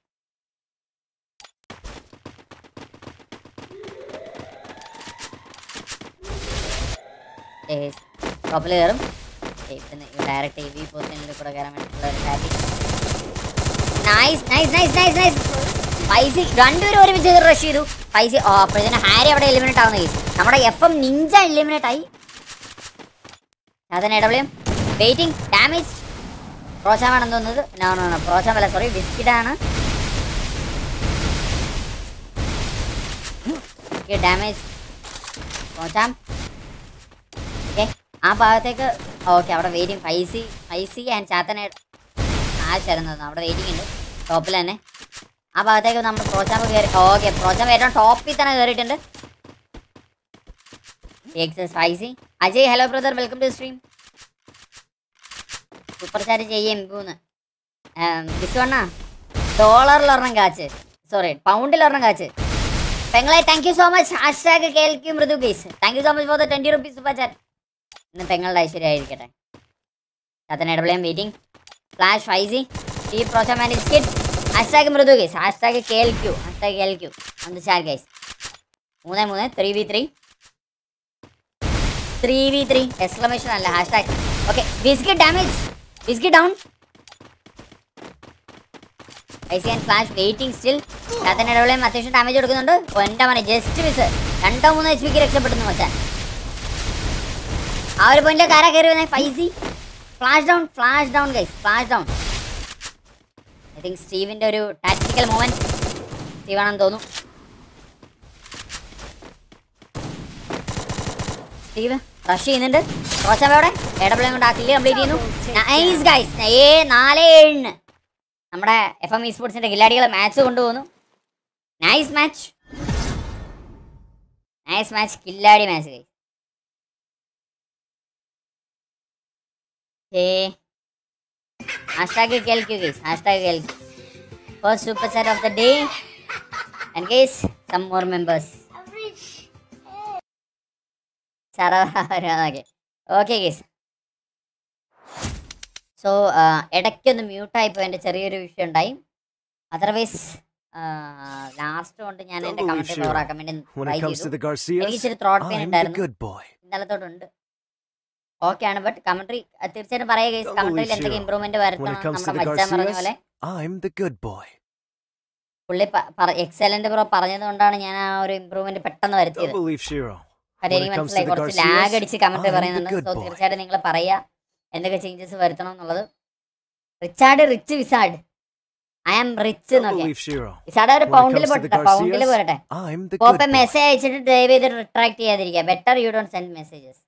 [SPEAKER 2] ടോപ്പിൽ കയറും ഡയറക്റ്റ് ഹെവി പൊസിഷനിൽ കൂടെ കയറാൻ വേണ്ടിയിട്ടുള്ള ഒരു tactic nice nice nice nice nice പൈസ രണ്ടുപേരും ഒരുമിച്ച് റഷ് ചെയ്തു പൈസ ഓ അപ്പോഴത്തേന് ഹാരി അവിടെ എലിമിനേറ്റ് ആവുന്ന കേസ് നമ്മുടെ എഫ് എം നിഞ്ച എലിമിനേറ്റ് ആയി അതിന് ഇടവിളിയും വെയിറ്റിംഗ് ഡാമേജ് പ്രോച്ചാമാണെന്ന് തോന്നുന്നത് നോ നോ നോ പ്രോച്ചാം അല്ല സോറി ബിസ്കിറ്റാണ് ബിസ്ക്കറ്റ് ഡാമേജ് പോച്ചാം ഓക്കെ ആ ഭാഗത്തേക്ക് ഓക്കെ അവിടെ വെയിറ്റിംഗ് ഫൈസി ഫൈസി ആൻഡ് ചാത്തനെ ആശായിരുന്നു അവിടെ വെയിറ്റിംഗ് ഉണ്ട് ടോപ്പിൽ തന്നെ ആ ഭാഗത്തേക്ക് നമ്മൾ പ്രോച്ചാമ്പ് കയറി ഓക്കെ പ്രോച്ചാമ്പ് ഏറ്റവും ടോപ്പിൽ തന്നെ കയറിയിട്ടുണ്ട് എക്സസ് Faizi Ajay hello brother welcome to stream super chat ചെയ്യും എംപൂന്ന് വിശ്വണ്ണ ഡോളറിൽ ഒരെണ്ണം കാച്ച് സോറി പൗണ്ടിൽ ഒരെണ്ണം കാച്ച് പെങ്ങളെ thank you so much hashtag കേൾക്കും Mridu guys thank you so much for the twenty rupees super chat ഇന്ന് പെങ്ങളുടെ ഐശ്വര്യം ആയിരിക്കട്ടെ അതിന് ഇടപെളിയാൻ വെയിറ്റിംഗ് ഫ്ലാഷ് ഫൈസി ഈ പ്രോച്ച മാനേജ് കിറ്റ് ഹാഷ്ടാഗ് മൃദു ഗേസ് ഹാഷ്ടാഗ് കേൾക്കൂ ഹാഷ്ടാഗ് കേൾക്കൂ ഒന്ന് ചാറ്റ് ഗൈസ് മൂന്ന് മൂന്ന് three V three three V three exclamation അല്ല hashtag okay biscuit damage biscuit down I see and Flash waiting still അതിനിടവിളെയും അത്യാവശ്യം ഡാമേജ് കൊടുക്കുന്നുണ്ട് എൻ്റെ മനെ ജസ്റ്റ് മിസ് രണ്ടോ മൂന്നോ എച്ച് പിക്ക് രക്ഷപ്പെടുന്നു മച്ചാൻ ആ ഒരു പോയിന്റിലേക്ക് ആരാ കയറി വന്നേ Faizi Flash down Flash down guys Flash down I think സ്റ്റീവിന്റെ ഒരു ടാക്ടിക്കൽ മൂവ്മെന്റ് സ്റ്റീവ് ആണെന്ന് തോന്നുന്നു സ്റ്റീവ് റഷ് ചെയ്യുന്നുണ്ട് റോച്ചമ്മയോടെ എടപ്പിളയും കൊണ്ട് ആ കില്ല് കംപ്ലീറ്റ് ചെയ്യുന്നു നൈസ് ഗൈസ് ഏ നാല് ഏഴിന് നമ്മുടെ എഫ് എം ഇ സ്പോർട്സിന്റെ കില്ലാടികൾ മാച്ച് കൊണ്ടുപോകുന്നു nice match nice match Killadi match guys ഏ ഹാഷ്ടാഗ് കേൾക്കൂ ഗൈസ് ഹാഷ്ടാഗ് കേൾക്കൂ first super chat of the day and guys some more members സാറേ ഓക്കെ ഗൈസ് സോ ഇടയ്ക്കൊന്ന് മ്യൂട്ടായി പോയി എൻ്റെ ചെറിയൊരു വിഷയം ഉണ്ടായി അതർവൈസ് ലാസ്റ്റ് കൊണ്ട് ഞാൻ എൻ്റെ
[SPEAKER 4] Don't believe
[SPEAKER 2] കമന്റ്
[SPEAKER 4] Shiro.
[SPEAKER 2] പവറാക്കാൻ വേണ്ടി
[SPEAKER 4] When
[SPEAKER 2] try
[SPEAKER 4] it comes to
[SPEAKER 2] ചെയ്തു
[SPEAKER 4] the Garcias,
[SPEAKER 2] എനിക്ക് ഇച്ചിരി ത്രോട്ട് പെയിൻ
[SPEAKER 4] I'm the
[SPEAKER 2] ഉണ്ടായിരുന്നു
[SPEAKER 4] good boy.
[SPEAKER 2] ഇന്നലെ തൊട്ടുണ്ട് ഓക്കെ ആണ് ബട്ട് കമന്ററി തീർച്ചയായിട്ടും പറയുക
[SPEAKER 4] Don't
[SPEAKER 2] കമന്ററിയിൽ
[SPEAKER 4] believe
[SPEAKER 2] എന്തൊക്കെ
[SPEAKER 4] Shiro.
[SPEAKER 2] ഇമ്പ്രൂവ്മെന്റ്
[SPEAKER 4] When
[SPEAKER 2] വരുത്തണം
[SPEAKER 4] it comes to
[SPEAKER 2] നമ്മുടെ
[SPEAKER 4] the
[SPEAKER 2] മച്ചാൻ പറഞ്ഞ പോലെ
[SPEAKER 4] Garcias, I'm the good boy.
[SPEAKER 2] പുള്ളി എക്സലന്റ് ബ്രോ പറഞ്ഞത് കൊണ്ടാണ് ഞാൻ ആ ഒരു ഇമ്പ്രൂവ്മെന്റ് പെട്ടെന്ന്
[SPEAKER 4] Don't
[SPEAKER 2] വരുത്തിയത്
[SPEAKER 4] believe Shiro.
[SPEAKER 2] കാര്യം
[SPEAKER 4] When
[SPEAKER 2] എനിക്ക്
[SPEAKER 4] it comes to
[SPEAKER 2] മനസ്സിലായി
[SPEAKER 4] the
[SPEAKER 2] കുറച്ച്
[SPEAKER 4] Garcias,
[SPEAKER 2] ലാഗ് അടിച്ച് കമന്റ്
[SPEAKER 4] I'm the
[SPEAKER 2] പറയുന്നുണ്ട്
[SPEAKER 4] good
[SPEAKER 2] സോ
[SPEAKER 4] boy.
[SPEAKER 2] തീർച്ചയായിട്ടും നിങ്ങൾ പറയാ എന്തൊക്കെ ചേഞ്ചസ് വരുത്തണം എന്നുള്ളത് Richard rich wizard I am rich
[SPEAKER 4] Don't
[SPEAKER 2] എന്നൊക്കെ
[SPEAKER 4] believe Shiro.
[SPEAKER 2] വിസാഡ് ഒരു
[SPEAKER 4] When it
[SPEAKER 2] പൗണ്ടിൽ
[SPEAKER 4] comes to the
[SPEAKER 2] പോട്ടെ പൗണ്ടിൽ
[SPEAKER 4] Garcias,
[SPEAKER 2] പോരട്ടെ
[SPEAKER 4] I'm the
[SPEAKER 2] പോപ്പെ
[SPEAKER 4] good boy.
[SPEAKER 2] മെസ്സേജ് അയച്ചിട്ട് ദയവ് ചെയ്ത് റിട്രാക്ട് ചെയ്യാതിരിക്കുക better you don't send messages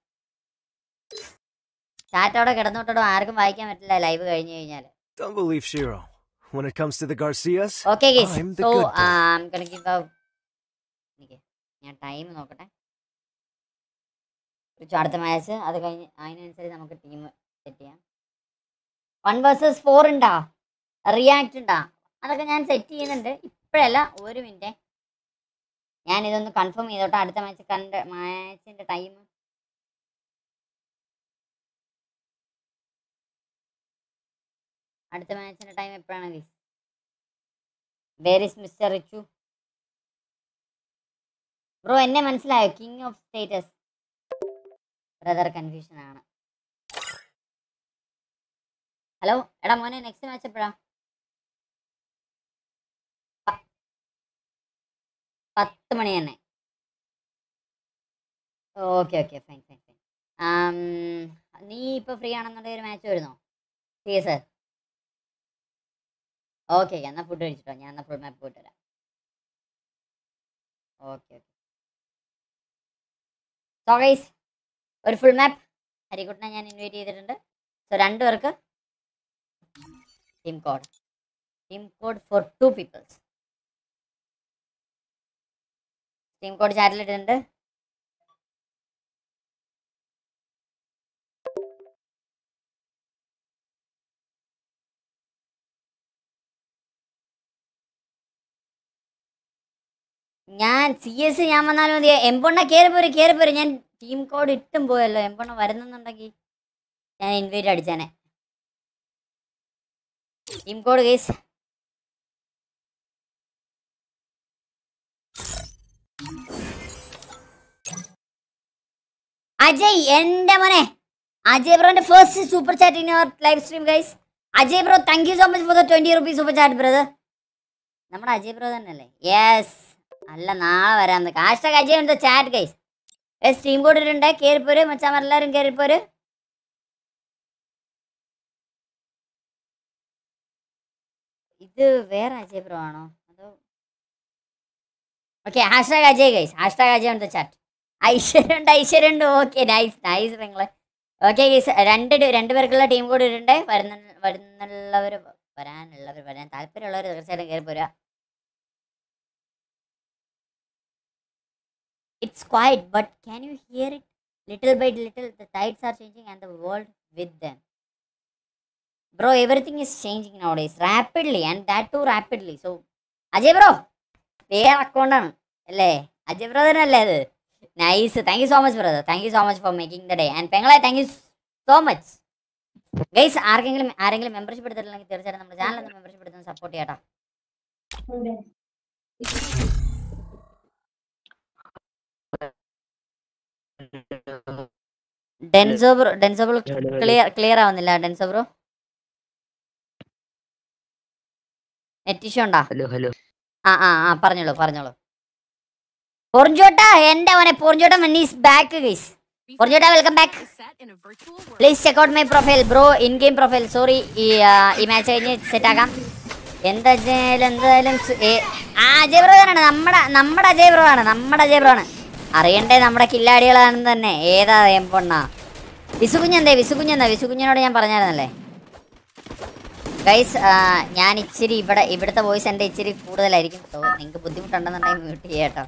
[SPEAKER 2] chat അവിടെ കിടന്നോട്ടോ ആർക്കും വായിക്കാൻ പറ്റില്ല ലൈവ് കഴിഞ്ഞു കഴിഞ്ഞാൽ
[SPEAKER 4] Don't believe Shiro. When it comes to the Garcias,
[SPEAKER 2] okay guys
[SPEAKER 4] I'm the
[SPEAKER 2] so
[SPEAKER 4] good boy.
[SPEAKER 2] എനിക്ക് ഞാൻ ടൈം നോക്കട്ടെ കുറച്ച് അടുത്ത മാച്ച് അത് കഴിഞ്ഞ് അതിനനുസരിച്ച് നമുക്ക് ടീം സെറ്റ് ചെയ്യാം വൺ വേഴ്സസ് ഫോർ ഉണ്ടാ റിയാക്ട് ഉണ്ടാ അതൊക്കെ ഞാൻ സെറ്റ് ചെയ്യുന്നുണ്ട് ഇപ്പോഴല്ല ഒരു മിനിറ്റ് ഞാൻ ഇതൊന്ന് കൺഫേം ചെയ്തോട്ടെ അടുത്ത മാച്ച് കണ്ട മാച്ചിന്റെ ടൈം അടുത്ത മാച്ചിന്റെ ടൈം എപ്പോഴാണ് guys where is mister Richu bro എന്നെ മനസ്സിലായോ king of status brother confusion ആണ് ഹലോ എടാ മോനെ നെക്സ്റ്റ് മാച്ച് എപ്പോഴാ പ- പത്ത് മണി തന്നെ okay okay fine fine fine നീ ഇപ്പോൾ ഫ്രീ ആണെന്നുണ്ടെങ്കിൽ ഒരു മാച്ച് വരുന്നോ സി സർ ഓക്കെ എന്നാൽ ഫുഡ് കഴിച്ചിട്ടോ ഞാൻ എന്നാൽ ഫുൾ മാപ്പ് പോയിട്ട് വരാം ഓക്കെ ഓക്കെ സോ ഗൈസ് ഒരു ഫുൾ മാപ്പ് ഹരിക്കുട്ടനെ ഞാൻ ഇൻവൈറ്റ് ചെയ്തിട്ടുണ്ട് സോ രണ്ടു പേർക്ക് team code team code four two peoples team code ചാറ്റിലിട്ടുണ്ട് ഞാൻ സി എസ് ഞാൻ വന്നാലും മതി എംപൊണ്ണ കയറി പോര് കയറി പോര് ഞാൻ ടീം കോഡ് ഇട്ടും പോയല്ലോ എംപൊണ്ണ വരുന്നുണ്ടെങ്കിൽ ഞാൻ ഇൻവൈറ്റ് അടിച്ചേനെ ടീം കോഡ് കേസ് അജയ് എന്റെ മോനെ അജയ് ബ്രോന്റെ first super chat in your live stream guys Ajay bro thank you so much for the twenty rupees super chat brother നമ്മുടെ അജയ് ബ്രോ തന്നെയല്ലേ യെസ് അല്ല നാളെ വരാൻ ഹാഷ്ടാഗ് അജയ് ഉണ്ട് chat guys yes team code ഇട്ടുണ്ട് കയറിപ്പോര് മച്ചാമാരെല്ലാവരും കയറിപ്പോര് ഇത് വേറെ അജയ് ബ്രോ ആണോ അതോ okay hashtag Ajay guys hashtag Ajay ഉണ്ട് ചാറ്റ് ഐശ്വര്യ ഉണ്ട് ഐശ്വര്യ ഉണ്ട് ഓക്കെ നൈസ് നൈസ് നിങ്ങള് ഓക്കെ ഗൈസ് രണ്ട് ടീ- രണ്ട് പേർക്കുള്ള ടീം കൂടി ഇടണ്ടേ വരുന്ന വരുന്നുള്ളവർ വരാനുള്ളവർ വരാൻ താല്പര്യമുള്ളവർ തീർച്ചയായിട്ടും കയറി പോരുക it's quite but can you hear it little by little the tides are changing and the world with them bro everything is changing nowadays rapidly and that too rapidly so Ajay bro വേറെ അക്കൗണ്ടാണ് അല്ലേ Ajay bro തന്നെ അല്ലേ അത് nice thank you so much brother thank you so much for making the day and പെങ്ങളെ thank you so much guys ആർക്കെങ്കിലും ആരെങ്കിലും membership എടുത്തിട്ടില്ലെങ്കിൽ തീർച്ചയായിട്ടും നമ്മുടെ ചാനൽ ഒന്ന് മെമ്പർഷിപ്പ് എടുത്ത് സപ്പോർട്ട് ചെയ്യാട്ടോ Denzo bro Denzo bro clear clear ആവുന്നില്ല ഡെൻസോ ബ്രോ നെറ്റ് ഇഷ്യൂ ഉണ്ടോ
[SPEAKER 5] ഹലോ ഹലോ
[SPEAKER 2] ആ ആ ആ പറഞ്ഞോളൂ പറഞ്ഞോളൂ പൊറിഞ്ചോട്ട എന്റെ അവനെ പൊറിഞ്ചോട്ട മീൻസ് ബാക്ക് ഗൈസ് പൊറിഞ്ചോട്ട welcome back please check out my profile bro in game profile sorry ഈ ആ, ഈ മാച്ച് കഴിഞ്ഞ് സെറ്റ് ആക്കാം എന്തായാലും എന്തായാലും സു- ഏ, ആ അജയ് ബ്രോ ആണ് നമ്മുടെ നമ്മുടെ അജയ് ബ്രോ ആണ് നമ്മുടെ അജയ് ബ്രോ ആണ് അറിയണ്ടേ നമ്മുടെ കില്ലാടികളാണെന്ന് തന്നെ ഏതാ എം പൊണ്ണ വിസുകുഞ്ഞെന്തേ വിസുകുഞ്ഞെന്താ വിസുകുഞ്ഞിനോട് ഞാൻ പറഞ്ഞായിരുന്നല്ലേ ഗൈസ് ഞാൻ ഇച്ചിരി ഇവിടെ ഇവിടുത്തെ വോയിസ് എൻ്റെ ഇച്ചിരി കൂടുതലായിരിക്കും സോ നിങ്ങൾക്ക് ബുദ്ധിമുട്ടുണ്ടെന്നുണ്ടെങ്കിൽ മ്യൂട്ട് ചെയ്യാട്ടോ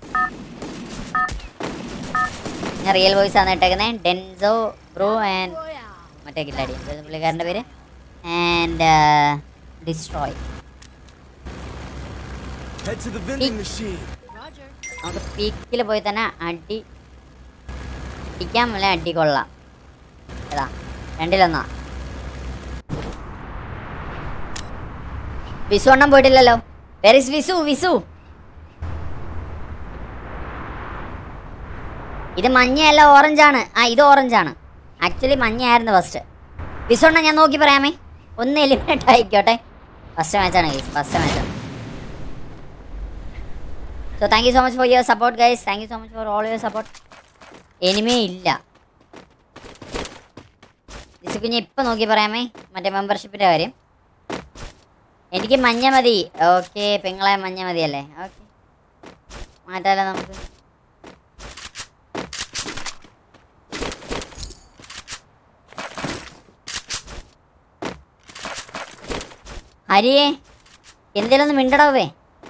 [SPEAKER 2] ഞാൻ റിയൽ വോയിസ് ആണ് ഇട്ടേക്കുന്നത് ഡെൻസോ ബ്രോ ആൻഡ് മറ്റേ കില്ലാടി എന്താ പുള്ളിക്കാരൻ്റെ പേര് and destroy
[SPEAKER 4] Head to the vending machine.
[SPEAKER 2] നമുക്ക് പീക്കിൽ പോയി തന്നെ അടി അടിക്കാൻ മുതലേ അടി കൊള്ളാം ഏതാ രണ്ടിലൊന്നാ വിസു എണ്ണം പോയിട്ടില്ലല്ലോ വെർ ഇസ് വിസു വിസു ഇത് മഞ്ഞയല്ല ഓറഞ്ചാണ് ആ ഇത് ഓറഞ്ചാണ് ആക്ച്വലി മഞ്ഞയായിരുന്നു ഫസ്റ്റ് വിസു എണ്ണം ഞാൻ നോക്കി പറയാമേ ഒന്ന് എലിമിനേറ്റ് ആയിക്കോട്ടെ ഫസ്റ്റ് മാച്ചാണ് ഗൈസ് ഫസ്റ്റ് മാച്ചാണ് so thank you so much for your support guys thank you so much for all your support എനിമേ ഇല്ല കുഞ്ഞ് ഇപ്പം നോക്കി പറയാമേ മറ്റേ മെമ്പർഷിപ്പിൻ്റെ കാര്യം എനിക്ക് മഞ്ഞ മതി ഓക്കെ പെങ്ങളെ മഞ്ഞ മതി അല്ലേ ഓക്കെ മാറ്റാലോ നമുക്ക് ഹരിയേ എന്തേലും ഒന്ന് മിണ്ടടാവേ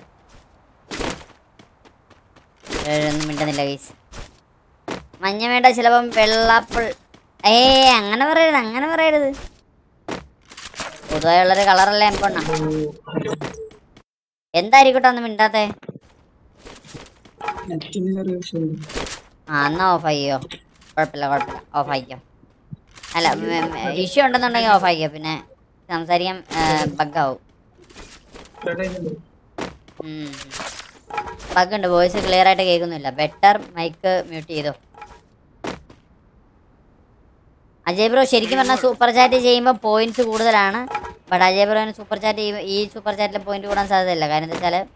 [SPEAKER 2] ഒന്നും മിണ്ടുന്നില്ല ഗൈസ് മഞ്ഞ വേണ്ട ചിലപ്പം വെള്ളാപ്പിൾ ഏ അങ്ങനെ പറയരുത് അങ്ങനെ പറയരുത് പൊതുവായുള്ളൊരു കളറല്ലേ എമ്പണ്ണ എന്തായിരിക്കട്ടെ ഒന്നും മിണ്ടാത്തെ ആ എന്നാ ഓഫ് ആക്കിയോ കുഴപ്പമില്ല കുഴപ്പമില്ല ഓഫ് ആക്കിയോ അല്ല ഇഷ്യൂ ഉണ്ടെന്നുണ്ടെങ്കിൽ ഓഫ് ആക്കിയോ പിന്നെ സംസാരിക്കാൻ ബഗ്ഗാവും ബഗ് ഉണ്ട് വോയിസ് ക്ലിയർ ആയിട്ട് കേൾക്കുന്നില്ല ബെറ്റർ മൈക്ക് മ്യൂട്ട് ചെയ്തോ അജയ് ബ്രോ ശരിക്കും പറഞ്ഞാൽ സൂപ്പർ ചാറ്റ് ചെയ്യുമ്പോൾ പോയിന്റ്സ് കൂടുതലാണ് ബട്ട് അജയ് ബ്രോന് സൂപ്പർ ചാറ്റ് ചെയ്യുമ്പോൾ ഈ സൂപ്പർ ചാറ്റിൽ പോയിന്റ് കൂടാൻ സാധ്യതയില്ല കാര്യം എന്താ വെച്ചാൽ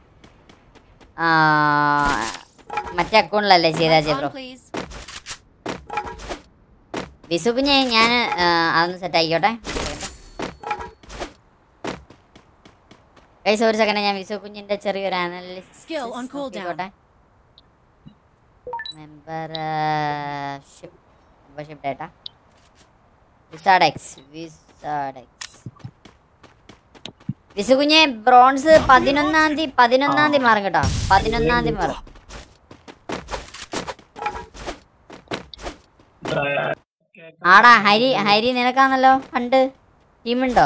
[SPEAKER 2] മറ്റേ അക്കൗണ്ടിലല്ലേ ചെയ്ത അജയ് ബ്രോ വിസു കുഞ്ഞെ ഞാൻ അതൊന്ന് സെറ്റ് ആയിക്കോട്ടെ ഗൈസ് ഒരു സെക്കൻഡ് ഞാൻ വിസു കുഞ്ഞിന്റെ ചെറിയൊരു
[SPEAKER 3] Skill on cooldown.
[SPEAKER 2] Analysis membership membership date വിസാഡെക്സ് വിസാഡെക്സ് വിസു കുഞ്ഞെ ബ്രോൺസ് പതിനൊന്നാം തീയതി പതിനൊന്നാം തീയതി മാറും കേട്ടോ പതിനൊന്നാം തീയതി മാറും ആടാ ഹരി ഹരി നിനക്കാണല്ലോ ഫണ്ട് ടീമുണ്ടോ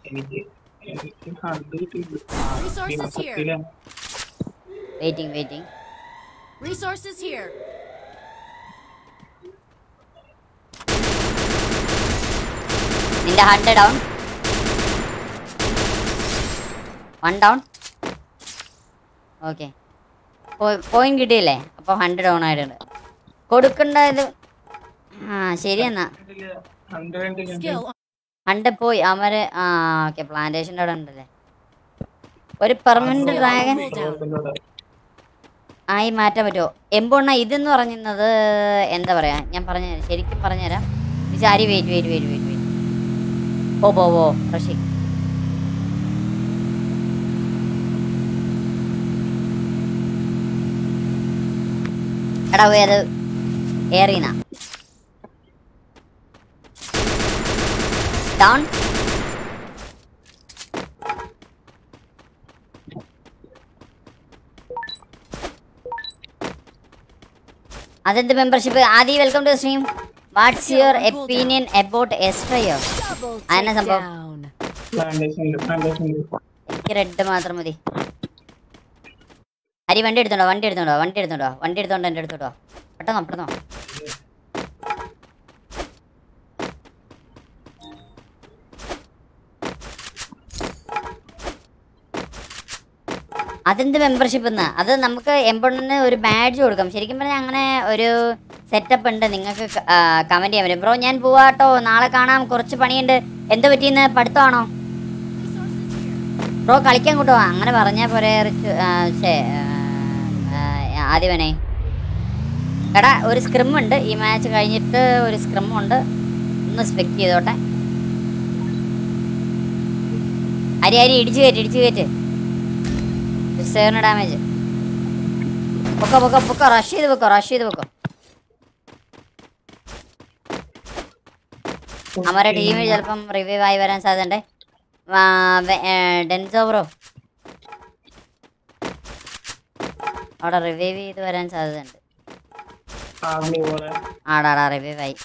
[SPEAKER 3] Resources here.
[SPEAKER 2] Waiting waiting
[SPEAKER 3] Resources here.
[SPEAKER 2] നിന്റെ hunt down one down okay point കിട്ടിയില്ലേ അപ്പോൾ ഹണ്ട് ഡൗൺ ആയിട്ടുണ്ട് കൊടുക്കേണ്ട ഇത് ആ ശരി എന്നാ
[SPEAKER 3] Skill on
[SPEAKER 2] ഹണ്ട് പോയി അവര് ആ ഓക്കെ പ്ലാന്റേഷൻ്റെ അവിടെ ഉണ്ടല്ലേ ഒരു പെർമനന്റ് ഡ്രാഗൺ ആയി മാറ്റാൻ പറ്റുമോ എമ്പോണ്ണ ഇതെന്ന് പറയുന്നത് എന്താ പറയാ ഞാൻ പറഞ്ഞുതരാം ശരിക്കും പറഞ്ഞുതരാം sorry wait wait wait wait wait ഓ പോ പോ റഷി എടാ പോയി അത് ഏറിന ഡൗൺ അതെന്ത് membership Adhi welcome to stream what's your opinion about എസ്ട്രയോ
[SPEAKER 3] Double
[SPEAKER 2] അതെന്നാ സംഭവം
[SPEAKER 3] takedown.
[SPEAKER 5] പ്ലാന്റേഷനിൽ പ്ലാന്റേഷനിൽ
[SPEAKER 2] എനിക്ക് റെഡ് മാത്രം മതി ഹരി വണ്ടി എടുത്തോണ്ടോ വണ്ടി എടുത്തോണ്ടോ വണ്ടി എടുത്തോണ്ടോ വണ്ടി എടുത്തോണ്ട് എൻ്റെ അടുത്തോട്ടോ പെട്ടെന്നോ പെട്ടെന്നോ അതെന്ത് മെമ്പർഷിപ്പ് എന്ന് അത് നമുക്ക് എംബോണിന് ഒരു ബാഡ്ജ് കൊടുക്കാം ശരിക്കും പറഞ്ഞാൽ അങ്ങനെ ഒരു സെറ്റപ്പ് ഉണ്ട് നിങ്ങൾക്ക് കമന്റ് ചെയ്യാൻ പറ്റും ബ്രോ ഞാൻ പോവാട്ടോ നാളെ കാണാം കുറച്ച് പണിയുണ്ട് എന്ത് പറ്റിയെന്ന് പഠിത്തമാണോ ബ്രോ കളിക്കാൻ കൂട്ടുവാ അങ്ങനെ പറഞ്ഞാൽ പോരെ റിച്ചു ആ, ശ്ശേ, ആ, ആ, ആദിവനെ എടാ ഒരു സ്ക്രിം ഉണ്ട് ഈ മാച്ച് കഴിഞ്ഞിട്ട് ഒരു സ്ക്രിം ഉണ്ട് ഒന്ന് സ്പെക്ട് ചെയ്തോട്ടെ അരി അരി ഇടിച്ചു കയറ്റി ഇടിച്ചു കയറ്റ് സിസ്റ്ററിന് ഡാമേജ് പൊക്കോ പൊക്കോ പൊക്കോ റഷ് ചെയ്ത് പൊക്കോ റഷ് ചെയ്ത് പൊക്കോ നമ്മുടെ ടീമിൽ ചിലപ്പം റിവൈവ് ആയി വരാൻ സാധ്യതയുണ്ട് ആ, വെ- ഏ, ഡെൻസോ ബ്രോ അവിടെ റിവൈവ് ചെയ്ത് വരാൻ സാധ്യതയുണ്ട്
[SPEAKER 5] ആഗ്ലി പോലെ
[SPEAKER 2] ആടാടാ റിവൈവ് ആയി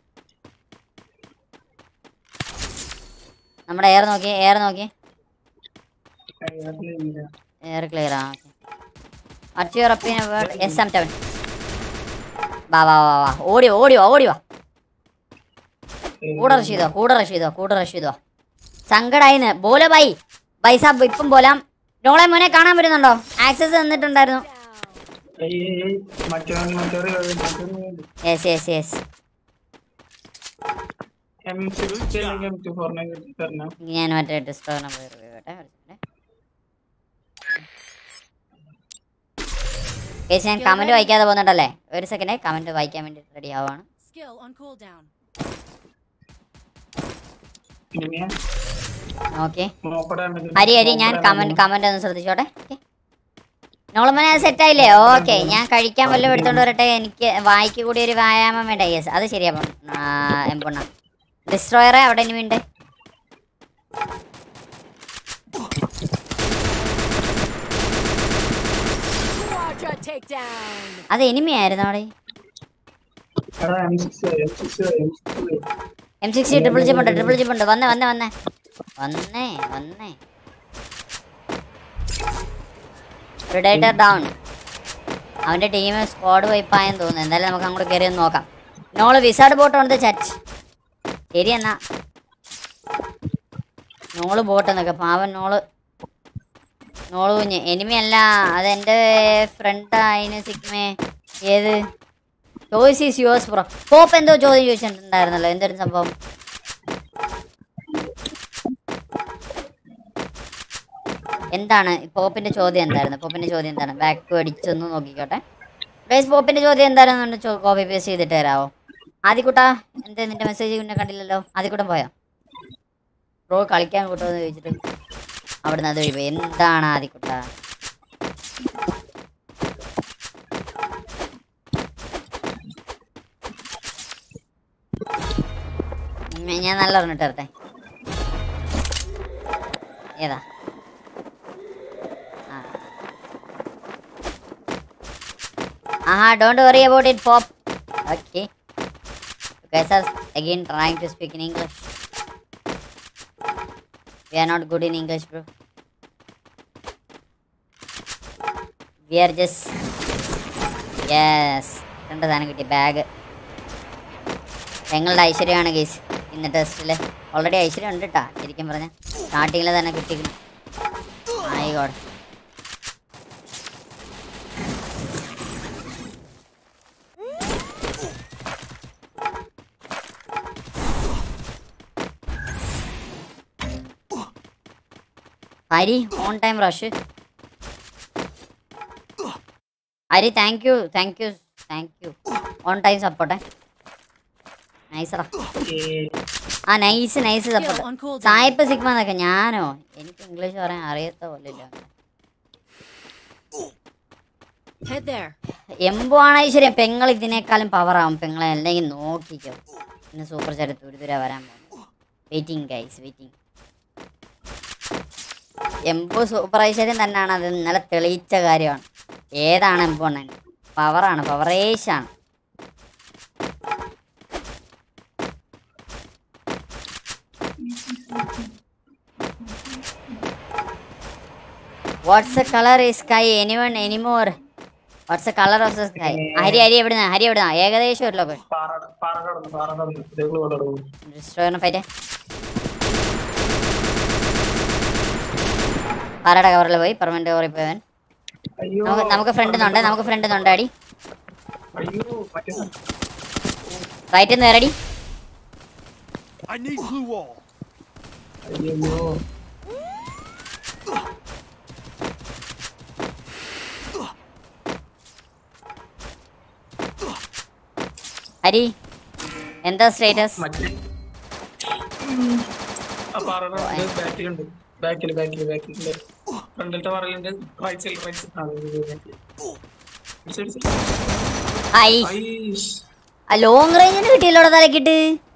[SPEAKER 2] നമ്മുടെ എയർ നോക്കി എയർ നോക്കി
[SPEAKER 5] കയ്യിലില്ല.
[SPEAKER 2] എയർ ക്ലിയർ ആ ഓക്കെ അർച്ച് your opinion word S M ടെവൻ വാ വാ വാ വാ ഓടി വാ, ഓടി വാ ഓടി വാ കൂടെ റഷ് ചെയ്തോ കൂടെ റഷ് ചെയ്തോ കൂടെ റഷ് ചെയ്തോ സങ്കടായിന്ന് ബോലെ ബൈ ബൈ സാബ് ഇപ്പം പോലാം നോളെ മോനെ കാണാൻ പറ്റുന്നുണ്ടോ ആക്സസ് തന്നിട്ടുണ്ടായിരുന്നു
[SPEAKER 5] ഏയ് ഏയ് ഏയ് മറ്റവൻ മറ്റൊരു മറ്റൊരു
[SPEAKER 2] yes yes yes
[SPEAKER 5] M sixty അല്ലെങ്കിൽ എം ടു ഫോറിനെ കിട്ടി തരണം
[SPEAKER 2] ഞാൻ മറ്റേ ഡിസ്ട്രോനെ പോയി റിവ്യൂ ചെയ്യട്ടെ ഒരു second. Guys, ഞാൻ കമന്റ് വായിക്കാതെ പോകുന്നുണ്ടല്ലേ ഒരു സെക്കൻഡ് കമന്റ് വായിക്കാൻ വേണ്ടി റെഡി ആവുകയാണ്
[SPEAKER 3] Skill on cooldown.
[SPEAKER 5] ഇനിമേ
[SPEAKER 2] ഓക്കെ
[SPEAKER 5] നോക്കടാൻ
[SPEAKER 2] ഹരി ഹരി ഞാൻ കമന്റ് കമന്റ് ഒന്ന് ശ്രദ്ധിച്ചോട്ടെ ഓക്കെ നോളമനെ സെറ്റ് ആയില്ലേ ഓക്കെ ഞാൻ കഴിക്കാൻ വല്ലതും എടുത്തോണ്ട് വരട്ടെ എനിക്ക് വായിക്ക് കൂടി ഒരു വ്യായാമം വേണ്ട യെസ് അത് ശരിയാ എമ്പുണ്ണ ഡിസ്ട്രോയറെ അവിടെ ഇനി വേണ്ടേ
[SPEAKER 3] Quadra takedown.
[SPEAKER 2] അത് എനിമിയായിരുന്നു അവിടെ
[SPEAKER 5] എടാ M six M six M six
[SPEAKER 2] M sixty triple jeep ഉണ്ട് ട്രിപ്പിൾ ജിപ്പ് ഉണ്ട് വന്നേ വന്നേ വന്നേ വന്നേ വന്നേ പ്രിഡേറ്റർ ഡൗൺ അവന്റെ ടീം സ്ക്വാഡ് വൈപ്പായെന്ന് തോന്നുന്നു എന്തായാലും നമുക്ക് അങ്ങോട്ട് കയറി ഒന്ന് നോക്കാം നോള് വിസാഡ് ബോട്ട് ഉണ്ട് ചച്ച് ശരി എന്നാ നോള് ബോട്ട് എന്നൊക്കെ പാവൻ നോള് നോള് കുഞ്ഞ് എനിമി അല്ല അതെന്റെ ഫ്രണ്ട് അതിന് സിഗ്മേ ഏത് choice is yours bro pop എന്തോ ചോദ്യം ചോദിച്ചിട്ടുണ്ടായിരുന്നല്ലോ എന്തൊരു സംഭവം എന്താണ് പോപ്പിന്റെ ചോദ്യം എന്തായിരുന്നു പോപ്പിന്റെ ചോദ്യം എന്താണ് ബാക്ക് അടിച്ചൊന്ന് നോക്കിക്കോട്ടെ ഗൈസ് പോപ്പിന്റെ ചോദ്യം എന്തായിരുന്നു കോപ്പി പേസ്റ്റ് ചെയ്തിട്ട് തരാമോ ആദ്യക്കൂട്ടാ എന്താ നിന്റെ മെസ്സേജ് പിന്നെ കണ്ടില്ലല്ലോ ആദ്യക്കൂട്ടം പോയോ ബ്രോ കളിക്കാൻ കൂട്ടുമെന്ന് ചോദിച്ചിട്ട് അവിടുന്ന് അത് ഒഴിപോയി എന്താണ് ആദ്യക്കൂട്ടാ ഉം, ഞാൻ നല്ല പറഞ്ഞിട്ട് വരട്ടെ ഏതാ ആ. ആഹാ don't worry about it pop okay guys are again trying to speak in english we are not good in english bro we are just yes രണ്ട് സാധനം കിട്ടി ബാഗ് ഞങ്ങളുടെ ഐശ്വര്യമാണ് ഗേസ് ഇന്ന് ടെസ്റ്റിൽ ഓൾറെഡി ഐശ്വര്യം ഉണ്ട് കേട്ടാ ശരിക്കും പറഞ്ഞ സ്റ്റാർട്ടിങ്ങിൽ തന്നെ കിട്ടിക്കുന്നു ആയിക്കോട്ടെ Hari on time rush Hari thank you thank you thank you on time സപ്പോർട്ടേ നൈസറാ ആ nice nice
[SPEAKER 3] Skill
[SPEAKER 2] support
[SPEAKER 3] on cooldown.
[SPEAKER 2] സായിപ്പ് സിഗ്മ എന്നൊക്കെ ഞാനോ എനിക്ക് ഇംഗ്ലീഷ് പറയാൻ അറിയത്ത പോലില്ല
[SPEAKER 3] Head there.
[SPEAKER 2] എംബോ ആണ് ഐശ്വര്യം പെങ്ങൾ ഇതിനേക്കാളും പവറാവും പെങ്ങളെ അല്ലെങ്കിൽ നോക്കിക്കോ ഇന്ന് സൂപ്പർ ചാറ്റ് തുരുതുര വരാൻ പോകുന്നു വെയിറ്റിംഗ് ഗൈസ് വെയിറ്റിംഗ് എംബോ സൂപ്പർ ഐശ്വര്യം തന്നെയാണ് അത് ഇന്നലെ തെളിയിച്ച കാര്യമാണ് ഏതാണ് എംബോ അണ്ണൻ പവറാണ് പവറേഷാണ് വാട്ട്സ് എ കളർ ഈ sky anyone anymore what's a colour of the sky Hari Hari എവിടുന്ന ഹരി എവിടുന്ന ഏകദേശം ഒരു ലൊക്കേഷൻ
[SPEAKER 5] പാറ പാറ കടന്നു പാറ കടന്നു ഇതേക്കുള്ള പോലെ കടന്നു
[SPEAKER 2] ഡിസ്ട്രോയറിന് ഫൈറ്റ് പാറയുടെ കവറിൽ പോയി പെർമനന്റ് കവറിൽ പോയവൻ
[SPEAKER 5] അയ്യോ
[SPEAKER 2] നമുക്ക് നമുക്ക് ഫ്രണ്ട് നിന്നുണ്ട് നമുക്ക് ഫ്രണ്ട് നിന്നുണ്ട് അടി
[SPEAKER 5] അയ്യോ മറ്റേ
[SPEAKER 2] റൈറ്റ് നിന്ന് അടി
[SPEAKER 4] I need glue wall.
[SPEAKER 5] അയ്യോ
[SPEAKER 2] ഹരി എന്താ സ്റ്റേറ്റസ്
[SPEAKER 5] മറ്റേ ആ പാറയുടെ ബാക്കിലുണ്ട് ബാക്കിൽ ബാക്കിൽ ബാക്കിലുണ്ട് ഫ്രണ്ടിലത്തെ പറയലുണ്ട് right side right side
[SPEAKER 2] I long റേഞ്ചിന് കിട്ടിയല്ലോടെ തലക്കിട്ട്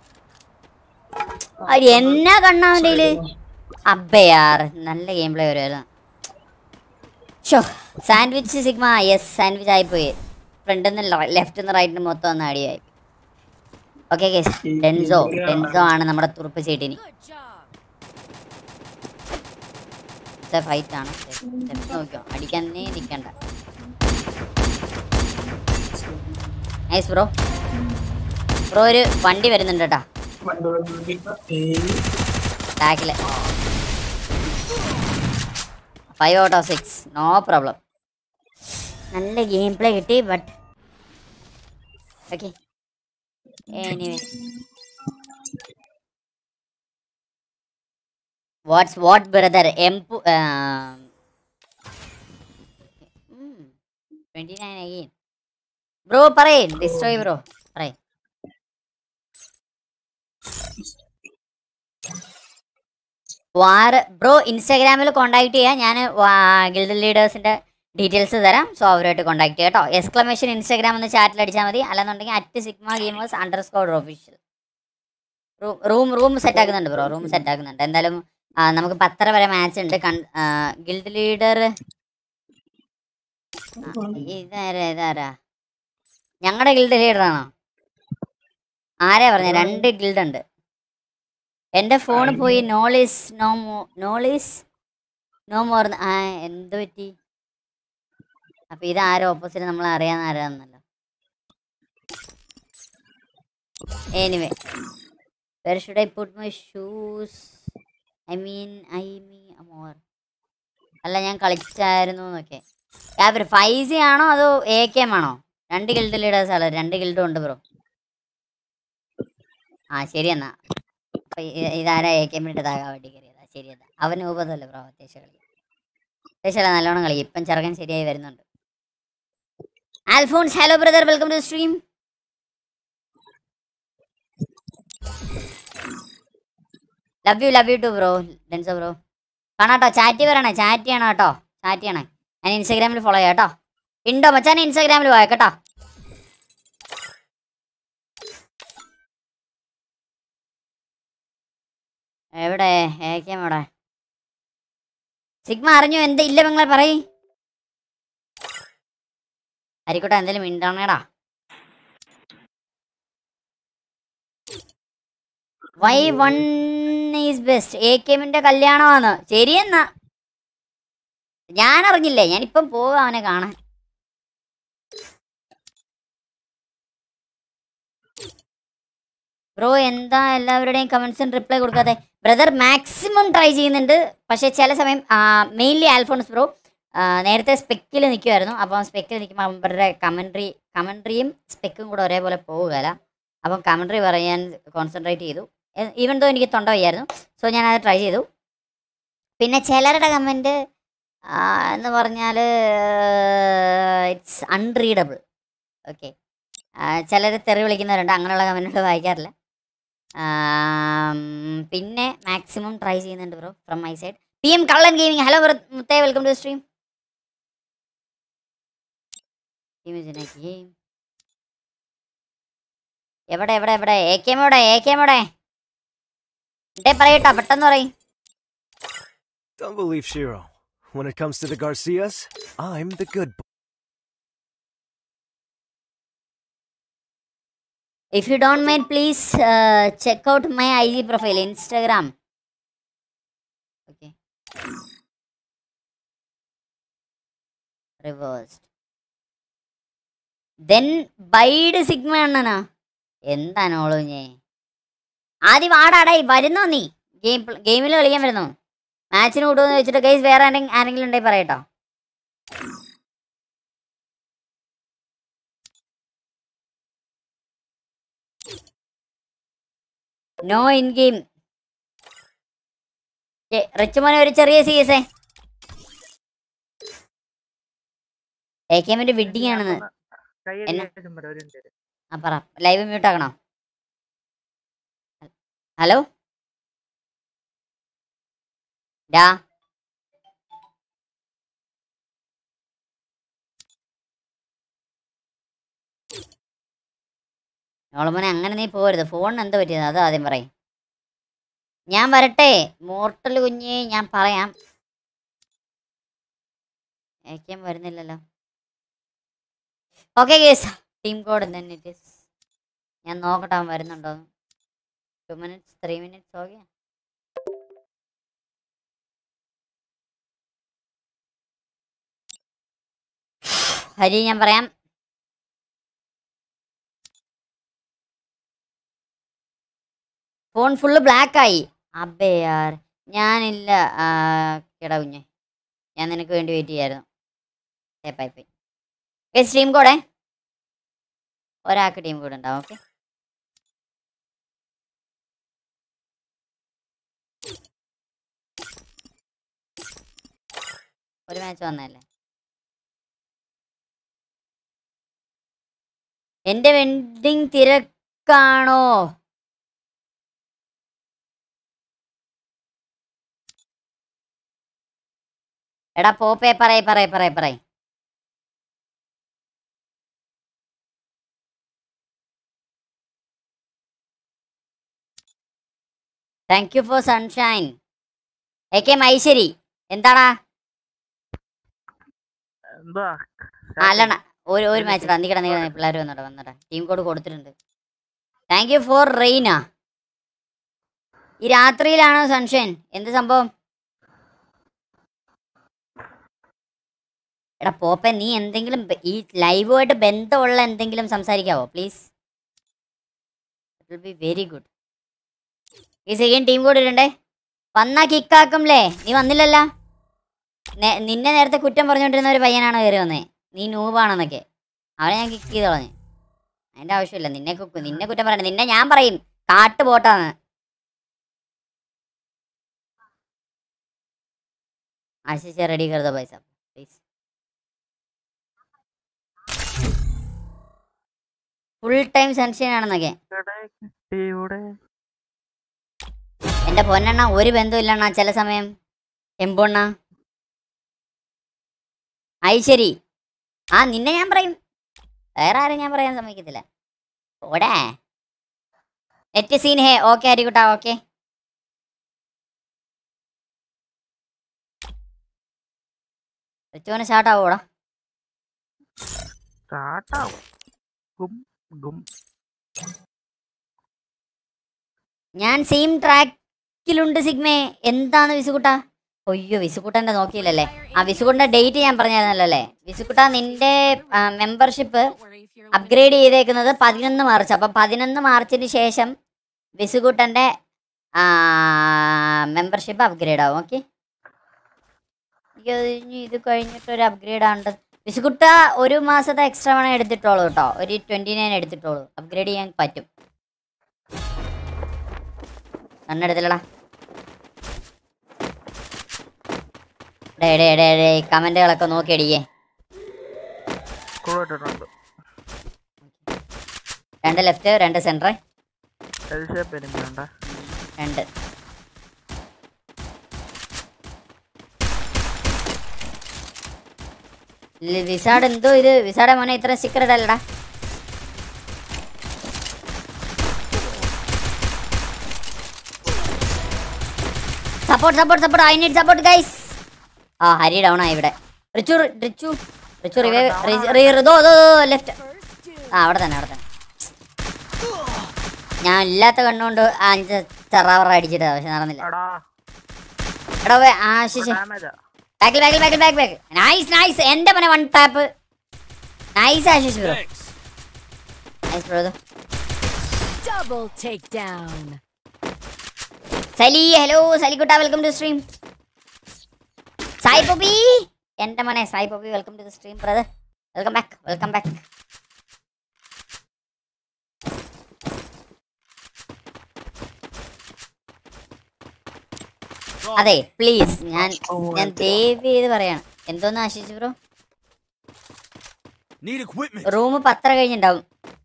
[SPEAKER 2] അത് എന്നാ കണ്ണാവൻ്റെ കയ്യില് അബ്ബയാർ നല്ല ഗെയിം പ്ലേ വരുമായിരുന്നു ഷോ സാൻഡ്വിച്ച് സിഗ്മ യെസ് സാൻഡ്വിച്ച് ആയിപ്പോയി ഫ്രണ്ടിൽ നിന്ന് ലെഫ്റ്റ് നിന്ന് റൈറ്റിന് മൊത്തം ഒന്ന് അടിയായി ഓക്കെ കേസ് ഡെൻസോ ഡെൻസോ ആണ് നമ്മുടെ തുറുപ്പ് ചേട്ടിനി
[SPEAKER 3] Good job.
[SPEAKER 2] ഫൈറ്റ് ആണ് നോക്കിയോ അടിക്കാനേ നിൽക്കണ്ട നൈസ് ബ്രോ ബ്രോ ഒരു വണ്ടി വരുന്നുണ്ട് കേട്ടോ ബാക്കില് five out of six no problem നല്ല ഗെയിം പ്ലേ കിട്ടി but okay anyway what's what brother എംപു ട്വന്റി നയൻ അഗെയിൻ ബ്രോ പറയേ ഡിസ്ട്രോയ് ബ്രോ പറയേ വാർ ബ്രോ ഇൻസ്റ്റാഗ്രാമിൽ കോൺടാക്ട് ചെയ്യാം ഞാൻ ഗിൽഡ് ലീഡേഴ്സിന്റെ ഡീറ്റെയിൽസ് തരാം സോ അവരുമായിട്ട് കോൺടാക്ട് ചെയ്യാം കേട്ടോ എക്സ്ക്ലമേഷൻ ഇൻസ്റ്റാഗ്രാം ഒന്ന് ചാറ്റിൽ അടിച്ചാൽ മതി അല്ലെന്നുണ്ടെങ്കിൽ at Sigma gamers under score official room room set ആക്കുന്നുണ്ട് ബ്രോ റൂം സെറ്റ് ആക്കുന്നുണ്ട് എന്തായാലും ആ, നമുക്ക് പത്തര വരെ മാച്ച് ഉണ്ട് ഗിൽഡ് ലീഡർ ഇതാരാ ഇതാരാ ഞങ്ങളുടെ ഗിൽഡ് ലീഡർ ആണോ ആരാ പറഞ്ഞ രണ്ട് ഗിൽഡ് ഉണ്ട് എന്റെ ഫോൺ പോയി നോളീസ് നോ മോ നോളീസ് നോ മോർ ആ എന്ത് പറ്റി അപ്പൊ ഇത് ആരോ ഓപ്പോസിറ്റ് നമ്മൾ അറിയാവുന്ന ആരാന്നല്ലോ anyway where should I put my shoes I mean I me more അല്ല ഞാൻ കളിച്ചായിരുന്നു എന്നൊക്കെ ക്യാബർ ഫൈസി ആണോ അതോ എ കെ എം ആണോ രണ്ട് ഗിൽഡ് ലീഡേഴ്സ് ആണ് രണ്ട് ഗിൽഡും ഉണ്ട് ബ്രോ ആ ശരി എന്നാ അപ്പൊ ഇ- ഇതാരാ എ കെ എമ്മിട്ട് താകാൻ വേണ്ടി കയറിയതാ ശരി എന്നാ അവൻ ഉപതല്ലേ ബ്രോ അത്യാവശ്യം കളി അത്യാവശ്യം നല്ലോണം കളി ഇപ്പം ചെറുക്കൻ ശരിയായി വരുന്നുണ്ട് Alphonse hello brother welcome to stream love you love you too bro Denzo bro കാണാട്ടോ ചാറ്റ് വരണേ ചാറ്റ് ചെയ്യണം കേട്ടോ ചാറ്റ് ചെയ്യണേ ഞാൻ ഇൻസ്റ്റാഗ്രാമിൽ ഫോളോ ചെയ്യാം കേട്ടോ ഉണ്ടോ മച്ചാൻ ഇൻസ്റ്റാഗ്രാമിൽ പോയ കേട്ടോ എവിടെ ഏക്കാം എവിടെ സിഗ്മ അറിഞ്ഞു എന്ത് ഇല്ല പെങ്ങളെ പറയ് ആയിക്കോട്ടെ എന്തെങ്കിലും മിണ്ടണേടാ why one is best A കെമിന്റെ കല്യാണമാണ് ശരിയെന്നാ ഞാൻ അറിഞ്ഞില്ലേ ഞാനിപ്പം പോവാ അവനെ കാണാൻ ബ്രോ എന്താ എല്ലാവരുടെയും കമന്റ്സിന് റിപ്ലൈ കൊടുക്കാതെ ബ്രദർ മാക്സിമം ട്രൈ ചെയ്യുന്നുണ്ട് പക്ഷേ ചില സമയം മെയിൻലി ആൽഫോൺസ് ബ്രോ നേരത്തെ സ്പെക്കിൽ നിൽക്കുമായിരുന്നു അപ്പം സ്പെക്കിൽ നിൽക്കുമ്പോൾ അവരുടെ കമൻട്രി കമൻട്രിയും സ്പെക്കും കൂടെ ഒരേപോലെ പോവുകയില്ല അപ്പം കമൻട്രി പറയാൻ കോൺസെൻട്രേറ്റ് ചെയ്തു ഈവൻ ദോ എനിക്ക് തൊണ്ട വയ്യായിരുന്നു സോ ഞാൻ അത് ട്രൈ ചെയ്തു പിന്നെ ചിലരുടെ കമൻറ്റ് എന്ന് പറഞ്ഞാൽ ഇറ്റ്സ് അൺറീഡബിൾ ഓക്കെ ചിലർ തെറി വിളിക്കുന്നവരുണ്ട് അങ്ങനെയുള്ള കമൻറ്റുകൾ വായിക്കാറില്ല ആം, പിന്നെ മാക്സിമം ട്രൈ ചെയ്യുന്നുണ്ട് bro from my side P M കള്ളൻ ഗെയിമിംഗ് ഹലോ മുത്തേ welcome to stream Team is in a game. എവിടെ എവിടെ എവിടെ എ കെ എവിടെ എ കെ എവിടെ എന്തേ പറയട്ടാ പെട്ടെന്ന് പറയും
[SPEAKER 3] Don't believe Shiro. When it comes to the Garcias, I'm the good boy.
[SPEAKER 2] If you don't mind, please uh, check out my IG profile, Instagram. Okay. Reversed. Then ബൈഡ് Sigma അണ്ണനാ എന്താണ് ഓളോ ഞേ ആദ്യം വാടാടായി വരുന്നോ നീ ഗെയിം ഗെയിമിൽ കളിക്കാൻ വരുന്നോ മാച്ചിന് വിടുമെന്ന് വെച്ചിട്ട് ഗൈസ് വേറെ ആരെങ്കിലും ആരെങ്കിലും ഉണ്ടെങ്കിൽ പറയട്ടോ നോ ഇൻ ഗെയിം റിച്ചുമോനെ ഒരു ചെറിയ സി എസ് എ കെ എമ്മിന്റെ വിഡിങ് ആണെന്ന് എന്നെ? ആ പറ ലൈവ് മ്യൂട്ട് ആക്കണോ ഹലോ ഡാ നോളമോനെ അങ്ങനെ നീ പോരുത് ഫോണിന് എന്താ പറ്റിയത് അത് ആദ്യം പറയും ഞാൻ വരട്ടെ മോർട്ടൽ കുഞ്ഞ് ഞാൻ പറയാം ഏക്കാൻ വരുന്നില്ലല്ലോ ഓക്കെ കേസ് ടീം കോഡ് തന്നെ ഇറ്റ് ഇസ് ഞാൻ നോക്കട്ടെ അവൻ വരുന്നുണ്ടോ two minutes three minutes okay Hari ഞാൻ പറയാം ഫോൺ ഫുള്ള് ബ്ലാക്ക് ആയി അബേ യാർ ഞാനില്ല ആ, എടാ കുഞ്ഞെ ഞാൻ നിനക്ക് വേണ്ടി വെയിറ്റ് ചെയ്യായിരുന്നു ടേപ്പായി പോയി ടീം കൂടെ ഒരാൾക്ക് ടീം കൂടെ ഉണ്ടാവും ഓക്കെ ഒരു മാച്ച് വന്നല്ലേ എന്റെ വെഡിങ് തിരക്കാണോ എടാ പോപ്പേ പറയ് പറയ് പറയ് പറയ് thank you for sunshine A K മൈശ്ശേരി എന്താടാ
[SPEAKER 5] എന്താ
[SPEAKER 2] ആ, അല്ലണ്ണ ഒരു ഒരു മാച്ച് ഇടാ നിക്കട നിക്കട പിള്ളേർ വന്നോട്ടെ വന്നോട്ടെ ടീം കോഡ് കൊടുത്തിട്ടുണ്ട് താങ്ക് യു ഫോർ റെയിന ഈ രാത്രിയിലാണോ സൺഷൈൻ എന്ത് സംഭവം എടാ പോപ്പെ നീ എന്തെങ്കിലും ബ- ഈ ലൈവുമായിട്ട് ബന്ധമുള്ള എന്തെങ്കിലും സംസാരിക്കാവോ please it will be very good ഈ സെക്കൻഡ് ടീം കോഡ് ഇടണ്ടേ വന്നാ കിക്കാക്കുംലേ നീ വന്നില്ലല്ലോ നേ- നിന്നെ നേരത്തെ കുറ്റം പറഞ്ഞുകൊണ്ടിരുന്ന ഒരു പയ്യനാണ് കയറി വന്നേ നീ നൂബാണെന്നൊക്കെ അവനെ ഞാൻ കിക്ക് ചെയ്ത് കളഞ്ഞു അതിന്റെ ആവശ്യമില്ല നിന്നെ കുക്ക് നിന്നെ കുറ്റം പറയണ്ട നിന്നെ ഞാൻ പറയും കാട്ട് പോട്ടാന്ന് ആശിച്ച റെഡി കരുത പൈസ പ്ലീസ് ഫുൾ ടൈം സൺഷൈൻ ആണെന്നൊക്കെ
[SPEAKER 5] ഇവിടെ
[SPEAKER 2] എന്റെ പൊന്നെണ്ണ ഒരു ബന്ധമില്ലണ്ണ ചില സമയം എമ്പൊണ്ണ അത് ശരി ആ നിന്നെ ഞാൻ പറയും വേറെ ആരും ഞാൻ പറയാൻ സമ്മതിക്കത്തില്ല ഓടേ നെറ്റ് സീൻ ഹേ ഓക്കെ ഹരികുട്ടാ ഓക്കെ റിച്ചുവിന് സ്റ്റാർട്ട് ആവോടാ
[SPEAKER 5] സ്റ്റാർട്ടാവും ഗും ഗും
[SPEAKER 2] ഞാൻ സെയിം ട്രാക്കിലുണ്ട് സിഗ്മേ എന്താണ് വിസുകുട്ട ഒയ്യോ വിസുകുട്ടന്റെ നോക്കിയില്ലല്ലേ ആ വിസുകുട്ടന്റെ ഡേറ്റ് ഞാൻ പറഞ്ഞായിരുന്നല്ലോ അല്ലേ വിസുകുട്ട നിന്റെ മെമ്പർഷിപ്പ് അപ്ഗ്രേഡ് ചെയ്തേക്കുന്നത് പതിനൊന്ന് മാർച്ച് അപ്പം പതിനൊന്ന് മാർച്ചിന് ശേഷം വിസുകുട്ടന്റെ മെമ്പർഷിപ്പ് അപ്ഗ്രേഡ് ആവും ഓക്കെ ഇത് കഴിഞ്ഞിട്ട് ഒരു അപ്ഗ്രേഡ് ആണ് വിസുകുട്ട ഒരു മാസത്തെ എക്സ്ട്രാ വേണം എടുത്തിട്ടോളൂ കേട്ടോ ഒരു ട്വന്റി നയൻ എടുത്തിട്ടോളൂ അപ്ഗ്രേഡ് ചെയ്യാൻ പറ്റും കണ്ണെടുത്തില്ലടാ ഡേ ഡേ ഡേ ഡേ കമന്റുകളൊക്കെ നോക്കി അടിക്കേ
[SPEAKER 5] സ്കൂൾ ഇട്ടിട്ടുണ്ട്
[SPEAKER 2] രണ്ട് ലെഫ്റ്റ് രണ്ട് സെൻറ്റർ
[SPEAKER 5] എൽ ഷേപ്പ് എനിക്ക് വേണ്ട
[SPEAKER 2] രണ്ട് ഇല്ല, വിസാഡ് എന്തോ ഇത് വിസാടെ മോനെ ഇത്ര സ്റ്റിക്കർ ഇടല്ലടാ support support support I need support guys ആ ഹരി ഡൗൺ ആയി ഇവിടെ റിച്ചു റിച്ചു റിച്ചു റിവൈവ് ദോ ദോ ലെഫ്റ്റ് ആ അവിടെ തന്നെ അവിടെ തന്നെ ഞാൻ ഇല്ലാത്ത കണ്ണുകൊണ്ട് ആ അഞ്ച് ചെറാവറ അടിച്ചിട്ടാ പക്ഷെ നടന്നില്ല
[SPEAKER 6] എടാ
[SPEAKER 2] എടാ വേ- ആ ശിശു
[SPEAKER 6] ഡാമേജാ
[SPEAKER 2] ബാക്കിൽ ബാക്കിൽ ബാക്കിൽ ബാക്ക് ബാക്ക് നൈസ് നൈസ് എന്റെ മനെ one tap nice Ashish bro
[SPEAKER 7] Thanks.
[SPEAKER 2] Nice bro
[SPEAKER 8] Double takedown.
[SPEAKER 2] Sali hello സലിക്കുട്ട welcome to stream Sai Poppy എന്റെ മനെ Sai Poppy welcome to the stream brother welcome back welcome back അതെ പ്ലീസ് ഞാൻ ഞാൻ ദയവ് ചെയ്ത് പറയാണ് എന്തോന്ന് ആശിച്ചു ബ്രോ
[SPEAKER 4] Need equipment.
[SPEAKER 2] റൂം പത്ര കഴിഞ്ഞിണ്ടാവും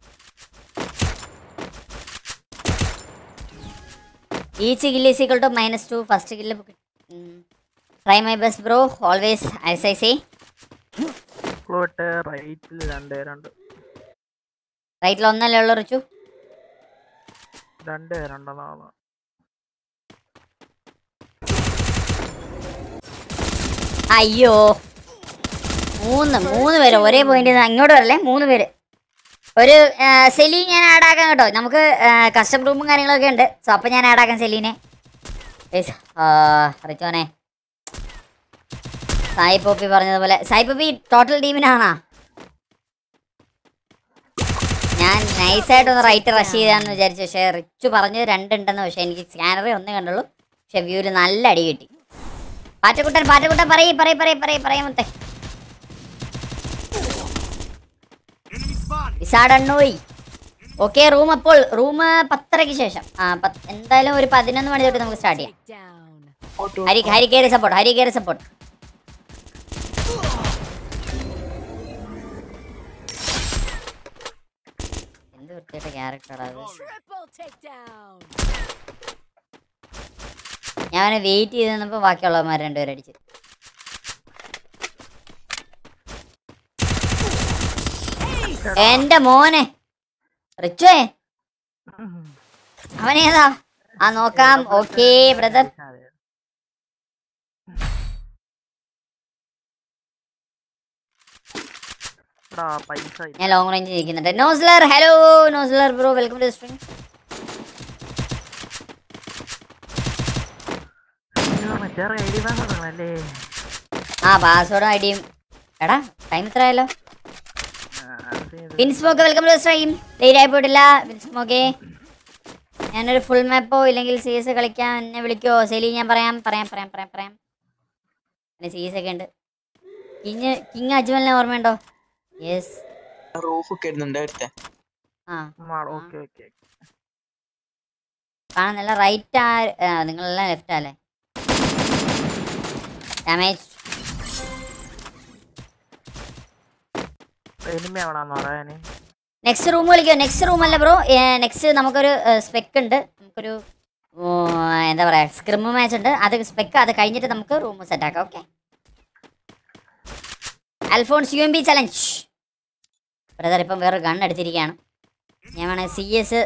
[SPEAKER 2] each kill is equal to minus two first kill try my best bro always ice I say
[SPEAKER 6] float റൈറ്റിൽ രണ്ട് പേരുണ്ട്
[SPEAKER 2] റൈറ്റിൽ ഒന്നല്ലേ ഉള്ളു റിച്ചു
[SPEAKER 6] രണ്ട് പേരുണ്ടെന്നാണ്
[SPEAKER 2] അയ്യോ മൂന്ന് മൂന്ന് പേര് ഒരേ പോയിന്റ് അങ്ങോട്ട് വരല്ലേ മൂന്ന് പേര് ഒരു ആ, സെലി ഞാൻ ആഡാക്കാം കേട്ടോ നമുക്ക് കസ്റ്റം റൂമും കാര്യങ്ങളൊക്കെ ഉണ്ട് സോ അപ്പം ഞാൻ ആഡാക്കാം സെലീനെ ഏയ്സ്, ആ, റിച്ചോനെ സായി പോപ്പി പറഞ്ഞതുപോലെ സായി പോപ്പി ടോട്ടൽ ടീമിനാണാ ഞാൻ നൈസായിട്ടൊന്ന് റൈറ്റ് റഷ് ചെയ്താന്ന് വിചാരിച്ചു പക്ഷേ റിച്ചു പറഞ്ഞത് രണ്ടുണ്ടെന്ന് പക്ഷേ എനിക്ക് സ്കാനറി ഒന്നേ കണ്ടുള്ളൂ പക്ഷെ വ്യൂവിൽ നല്ല അടി കിട്ടി പാറ്റക്കുട്ടൻ പാറ്റക്കുട്ടൻ പറയ് പറയ് പറയ് പറയ് പറയ് മുത്തേ
[SPEAKER 4] Enemy spotted.
[SPEAKER 2] വിസാടണ്ണോയി ഓക്കെ റൂം അപ്പോൾ റൂം പത്തരയ്ക്ക് ശേഷം ആ പത്ത് എന്തായാലും ഒരു പതിനൊന്ന് മണി തൊട്ട് നമുക്ക് സ്റ്റാർട്ട് ചെയ്യാം
[SPEAKER 8] Takedown.
[SPEAKER 2] ഹരി ഹരി കയറി സപ്പോർട്ട് ഹരി കയറി സപ്പോർട്ട് എന്ത് വൃത്തിയായിട്ട ക്യാരക്ടറാ അത്
[SPEAKER 8] Triple takedown.
[SPEAKER 2] ഞാൻ വെയിറ്റ് ചെയ്ത് നിന്നപ്പോ ബാക്കിയുള്ളവന്മാർ രണ്ടുപേരും അടിച്ച് എന്റെ മോനെ റിച്ചുവേ അവനേതാ ആ നോക്കാം ഓക്കേ ബ്രദർ
[SPEAKER 6] എടാ പൈസ ഇല്ല.
[SPEAKER 2] ഞാൻ ലോങ് റേഞ്ച് നിൽക്കുന്നുണ്ട് Nosler hello Nosler bro welcome to stream
[SPEAKER 6] അയ്യോ, മറ്റേ ഐഡി അല്ലേ
[SPEAKER 2] ആ പാസ്വേഡും ഐഡിയും എടാ ടൈം എത്ര ആയല്ലോ Pinsmoke welcome to stream late ആയി പോയിട്ടില്ല പിൻസ്മോക്കെ ഞാനൊരു ഫുൾ മാപ്പോ ഇല്ലെങ്കിൽ സി എസ് കളിക്കാൻ എന്നെ വിളിക്കോ സെലി ഞാൻ പറയാം പറയാം പറയാം പറയാം പറയാം പിന്നെ സി എസ് ഒക്കെ ഉണ്ട് കിങ് കിങ് അജ്മലിനെ ഓർമ്മയുണ്ടോ യെസ്
[SPEAKER 5] റൂഫ് ഒക്കെ ഇടുന്നുണ്ട് അടുത്ത
[SPEAKER 2] ആ
[SPEAKER 6] ഓക്കെ ഓക്കെ
[SPEAKER 2] കാണുന്നില്ല റൈറ്റ് ആ നിങ്ങളെല്ലാം ലെഫ്റ്റ് അല്ലേ ഡാമേജ്
[SPEAKER 6] എനിമി എവിടാന്ന് പറയാന്
[SPEAKER 2] നെക്സ്റ്റ് റൂം കളിക്കോ നെക്സ്റ്റ് റൂം അല്ല ബ്രോ നെക്സ്റ്റ് നമുക്കൊരു സ്പെക്ക് ഉണ്ട് നമുക്കൊരു ഓ, എന്താ പറയാ സ്ക്രിം മാച്ച് ഉണ്ട് അത് സ്പെക്ക് അത് കഴിഞ്ഞിട്ട് നമുക്ക് റൂം സെറ്റ് ആക്കാം okay Alphonse U M B challenge brother ഇപ്പം വേറൊരു ഗൺ എടുത്തിരിക്കുകയാണ് ഞാൻ വേണമെങ്കിൽ സി എസ്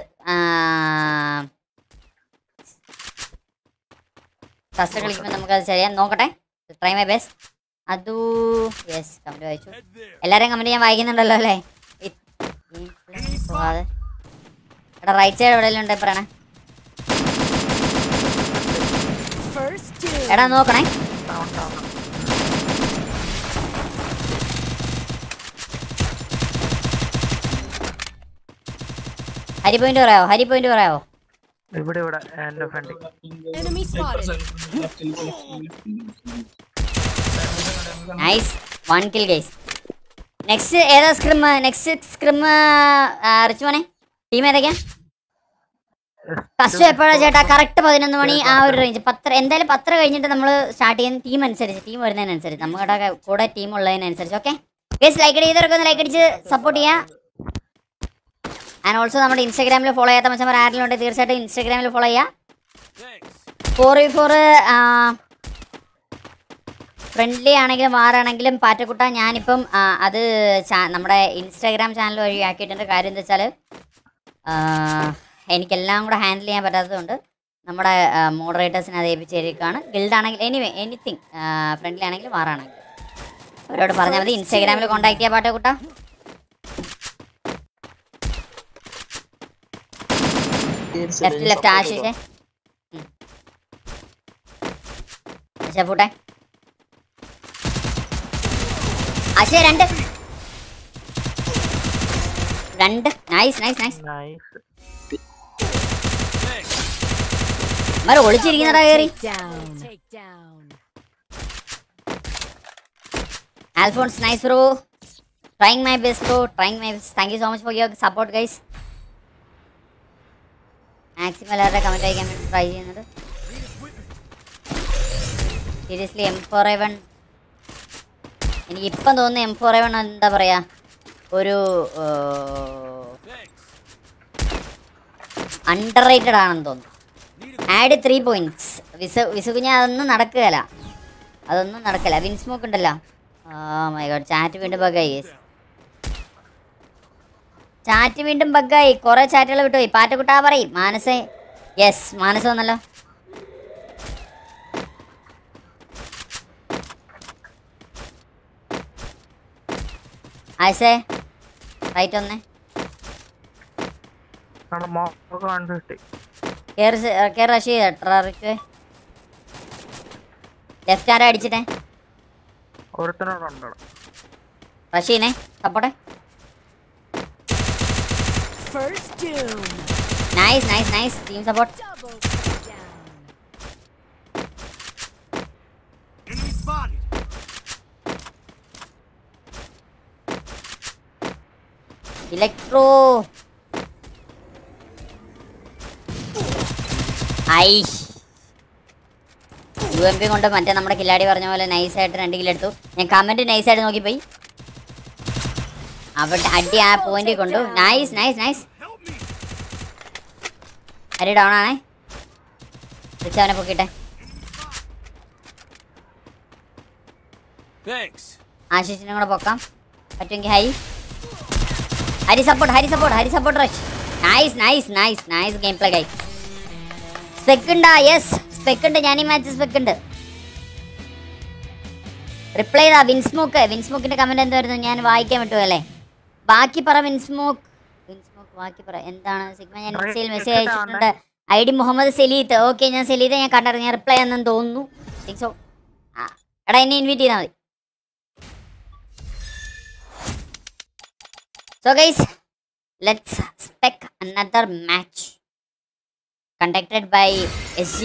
[SPEAKER 2] ഫസ്റ്റ് കളിക്കുമ്പോൾ നമുക്കത് ചെയ്യാൻ നോക്കട്ടെ ട്രൈ മൈ ബെസ്റ്റ് അതു യെസ് കമൻറ്റ് വായിച്ചു
[SPEAKER 4] Head there.
[SPEAKER 2] എല്ലാവരെയും കമന്റ് ഞാൻ വായിക്കുന്നുണ്ടല്ലോ അല്ലേ ഇത് gameplay പോവാതെ. എടാ റൈറ്റ് സൈഡ് എവിടെയെങ്കിലും ഉണ്ടേ പറയണേ
[SPEAKER 8] First two.
[SPEAKER 2] എടാ നോക്കണേ
[SPEAKER 6] ഡൗൺ ഡൗൺ
[SPEAKER 2] ഹരി പോയിന്റ് പറയാവോ ഹരി പോയിന്റ് പറയാവോ
[SPEAKER 6] ഇവിടെ ഇവിടെ എന്റെ friend
[SPEAKER 8] Enemy spotted.
[SPEAKER 2] Nice one kill guys next ഏതാ സ്ക്രിം നെക്സ്റ്റ് സ്ക്രിം റിച്ച് മോനെ ടീം ഏതൊക്കെയാ ഫസ്റ്റ് എപ്പോഴാ ചേട്ടാ കറക്റ്റ് പതിനൊന്ന് മണി ആ ഒരു റേഞ്ച് പത്ര എന്തായാലും പത്ര കഴിഞ്ഞിട്ട് നമ്മൾ സ്റ്റാർട്ട് ചെയ്യുന്ന ടീം അനുസരിച്ച് ടീം വരുന്നതിനനുസരിച്ച് നമ്മുടെ കൂടെ ടീം ഉള്ളതിനനുസരിച്ച് ഓക്കെ ഗേസ് ലൈക്ക് ചെയ്തവരൊക്കെ ഒന്ന് ലൈക്ക് അടിച്ച് സപ്പോർട്ട് ചെയ്യാം ആൻഡ് ഓൾസോ നമ്മുടെ ഇൻസ്റ്റാഗ്രാമിൽ ഫോളോ ചെയ്യാത്ത മച്ചന്മാർ ആരെങ്കിലും ഉണ്ടെങ്കിൽ തീർച്ചയായിട്ടും ഇൻസ്റ്റാഗ്രാമിൽ ഫോളോ ചെയ്യാം
[SPEAKER 4] Thanks.
[SPEAKER 2] Four V four friendly ആണെങ്കിലും വാറാണെങ്കിലും പാറ്റക്കുട്ട ഞാനിപ്പം ആ, അത് ചാ- നമ്മുടെ ഇൻസ്റ്റാഗ്രാം ചാനൽ വഴി ആക്കിയിട്ടുണ്ട് കാര്യം എന്താ വെച്ചാൽ എനിക്കെല്ലാം കൂടെ ഹാൻഡിൽ ചെയ്യാൻ പറ്റാത്തതുകൊണ്ട് നമ്മുടെ മോഡറേറ്റേഴ്സിനെ അത് ഏൽപ്പിച്ചിരിക്കുകയാണ് ഗിൽഡ് ആണെങ്കിൽ എനിവേ എനിത്തിങ് ഫ്രണ്ട്ലി ആണെങ്കിലും വാറാണെങ്കിലും അവരോട് പറഞ്ഞാൽ മതി ഇൻസ്റ്റാഗ്രാമിൽ കോൺടാക്ട് ചെയ്യാൻ പാറ്റക്കുട്ട ലെഫ്റ്റ് ലെഫ്റ്റ് ആശിഷേ ഷെഫൂട്ടെ ആശയ രണ്ട് രണ്ട് നൈസ് നൈസ് നൈസ്
[SPEAKER 6] നൈസ്
[SPEAKER 2] മര ഒളിച്ചിരിക്കുന്നടാ കയറി
[SPEAKER 8] Down. Take down.
[SPEAKER 2] Alphonse nice bro trying my best bro trying my best thank you so much for your support guys maximum എല്ലാവരുടെ കമൻറ്റ് അയക്കാൻ വേണ്ടി ട്രൈ ചെയ്യുന്നത് seriously M four A one എനിക്ക് ഇപ്പം തോന്നുന്നു M four A one എന്താ പറയുക ഒരു അണ്ടർ റേറ്റഡ് ആണെന്ന് തോന്നുന്നു ആഡ് ത്രീ പോയിന്റ്സ് വിസ വിസുകുഞ്ഞ അതൊന്നും നടക്കുകയല്ല അതൊന്നും നടക്കില്ല വിൻസ്മോക്ക് ഉണ്ടല്ലോ മൈ ഗോഡ് ചാറ്റ് വീണ്ടും ബഗ്ഗായി ചാറ്റ് വീണ്ടും ബഗ്ഗായി കുറെ ചാറ്റുകൾ വിട്ടുപോയി പാറ്റക്കുട്ടാ പറയും മാനസേ യെസ് മാനസ വന്നല്ലോ ആയിസേ റൈറ്റ് ഒന്നേ
[SPEAKER 6] നമ്മുടെ മോക്ക് വൺ ഫിഫ്റ്റി
[SPEAKER 2] കയറി കയറി റഷ് ചെയ്തേ ലെഫ്റ്റ് ആരാ അടിച്ചിട്ടേ
[SPEAKER 6] ഒരുത്തനോടുണ്ടോ
[SPEAKER 2] റഷ് ചെയ്യണേ സപ്പോട്ടെ
[SPEAKER 8] First doom.
[SPEAKER 2] Nice nice nice team support
[SPEAKER 8] Double takedown.
[SPEAKER 4] Enemy spotted.
[SPEAKER 2] Electro I U M P കൊണ്ട് മറ്റേ നമ്മുടെ കില്ലാടി പറഞ്ഞ പോലെ നൈസായിട്ട് രണ്ട് കിലോ എടുത്തു ഞാൻ കമൻറ്റ് നൈസായിട്ട് നോക്കിപ്പോയി അവിടെ അടി ആ പോയിന്റിൽ കൊണ്ടു nice nice nice
[SPEAKER 4] Help me.
[SPEAKER 2] Hari down ആണേ തിരിച്ച് അവനെ പൊക്കിട്ടെ
[SPEAKER 3] Thanks.
[SPEAKER 2] ആശിഷിനും കൂടെ പൊക്കാം പറ്റുമെങ്കിൽ Hari Hari support Hari support Hari support rush nice nice nice nice game play guy spec ഉണ്ടാ യെസ് സ്പെക്ക് ഉണ്ട് ഞാൻ ഈ മാച്ച് സ്പെക്ക് ഉണ്ട് റിപ്ലൈ ചെയ്താ വിൻസ്മോക്ക് വിൻസ്മോക്കിന്റെ കമന്റ് എന്തായിരുന്നു ഞാൻ വായിക്കാൻ വിട്ടു അല്ലേ ബാക്കി പറ വിൻസ്മോക്ക് വിൻസ്മോക്ക് ബാക്കി പറ എന്താണ് സിഗ്മ ഞാൻ ഇൻസ്റ്റയിൽ മെസ്സേജ് അയച്ചിട്ടുണ്ട് I D Muhammad Saleeth okay ഞാൻ സലീത്ത് ഞാൻ കണ്ടറിഞ്ഞ റിപ്ലൈ ആണെന്ന് തോന്നുന്നു Think so. ആ എടാ എന്നെ ഇൻവൈറ്റ് ചെയ്താൽ മതി So guys, let's spec another match conducted by SG.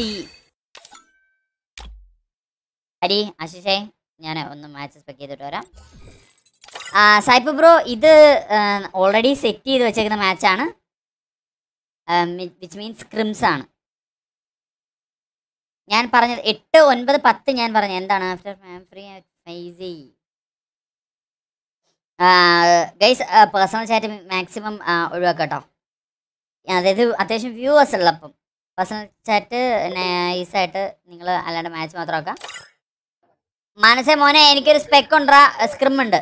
[SPEAKER 2] Hari ആശിഷേ ഞാൻ ഒന്ന് മാച്ച് സ്പെക്ക് ചെയ്തിട്ട് വരാം ആ, സായിപ്പ് ബ്രോ ഇത് ഓൾറെഡി സെറ്റ് ചെയ്ത് വെച്ചേക്കുന്ന മാച്ചാണ് വിച്ച് മീൻസ് ക്രിംസ് ആണ് ഞാൻ പറഞ്ഞത് എട്ട് ഒൻപത് പത്ത് ഞാൻ പറഞ്ഞു എന്താണ് after free Faizy guys personal chat maximum ഒഴിവാക്കുക കേട്ടോ അതായത് അത്യാവശ്യം വ്യൂവേഴ്സ് ഉള്ളപ്പം പേഴ്സണൽ ചാറ്റ് നൈസായിട്ട് നിങ്ങൾ അല്ലാണ്ട് മാച്ച് മാത്രമാക്കാം മനസ്സേ മോനെ എനിക്കൊരു സ്പെക്ക് ഉണ്ടാ സ്ക്രിം ഉണ്ട്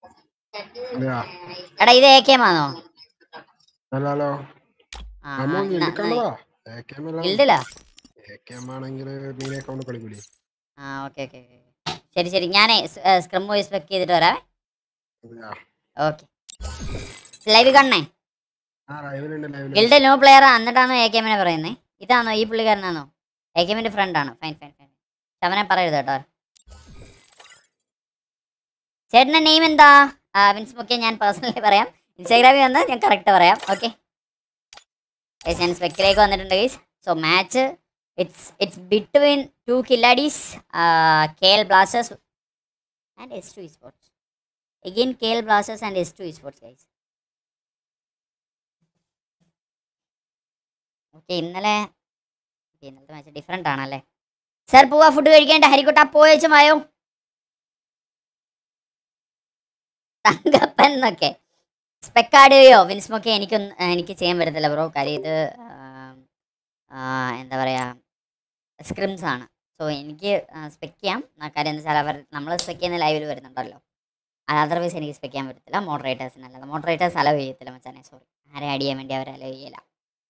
[SPEAKER 2] എടാ ഇത് എ കെ ആണോ
[SPEAKER 7] ഹലോ
[SPEAKER 2] ആ
[SPEAKER 7] അമ്മോ എടുക്കണ്ടതാ
[SPEAKER 2] ഗിൽഡില്ല
[SPEAKER 7] ആണെങ്കിൽ നീ അക്കൗണ്ട് കളിക്കൂലേ
[SPEAKER 2] ആ ഓക്കെ ഓക്കെ ശരി ശരി ഞാനേ സ്ക്രം പോയി സ്പെക്ക് ചെയ്തിട്ട് വരാവേ
[SPEAKER 7] അതെയാ.
[SPEAKER 2] ഓക്കെ ലൈവ് കാണണേ
[SPEAKER 7] ആ ലൈവിലുണ്ട് ലൈവിലുണ്ട്
[SPEAKER 2] ഗിൽഡ് നോ പ്ലെയർ എന്നിട്ടാണോ എ കെ എമ്മിനെ പറയുന്നത് ഇതാണോ ഈ പുള്ളിക്കാരനാണോ എ കെ എമ്മിന്റെ ഫ്രണ്ടാണ് ഫൈൻ ഫൈൻ ഫൈൻ അവനെ പറയരുത് കേട്ടോ ചേട്ടൻ്റെ നെയിം എന്താ മീൻസ് ഓക്കെ ഞാൻ പേഴ്സണലി പറയാം ഇൻസ്റ്റാഗ്രാമിൽ വന്ന് ഞാൻ കറക്റ്റ് പറയാം ഓക്കെ ഞാൻ സ്പെക്കിലേക്ക് വന്നിട്ടുണ്ട് guys so match it's it's between two Killadis K L Blasters and S two sports again K L Blasters and S two sports guys okay ഇന്നലെ okay, ഇന്നലത്തെ മാച്ച് ഡിഫറെൻ്റ് ആണല്ലേ സാർ പോവാ ഫുഡ് കഴിക്കേണ്ട ഹരിക്കുട്ട പോയച്ചും ആയോ തങ്കപ്പൻ എന്നൊക്കെ സ്പെക്കാടുകയോ വിൻസ്മൊക്കെ എനിക്കൊന്നും എനിക്ക് ചെയ്യാൻ പറ്റത്തില്ല ബ്രോ കാര്യം ഇത് ആം, ആ, എന്താ പറയുക സ്ക്രിംസ് ആണ് സോ എനിക്ക് സ്പെക്ക് ചെയ്യാം ആ, കാര്യം എന്താ വെച്ചാൽ അവർ നമ്മൾ സ്പെക്ക് ചെയ്യുന്ന ലൈവിൽ വരുന്നുണ്ടല്ലോ അത് അതർവൈസ് എനിക്ക് സ്പെക്ക് ചെയ്യാൻ പറ്റത്തില്ല മോഡറേറ്റേഴ്സിന് അല്ലാതെ മോഡറേറ്റേഴ്സ് അലോ ചെയ്യത്തില്ല മച്ചാനെ സോറി ആരെ ആഡ് ചെയ്യാൻ വേണ്ടി അവർ അലോ ചെയ്യില്ല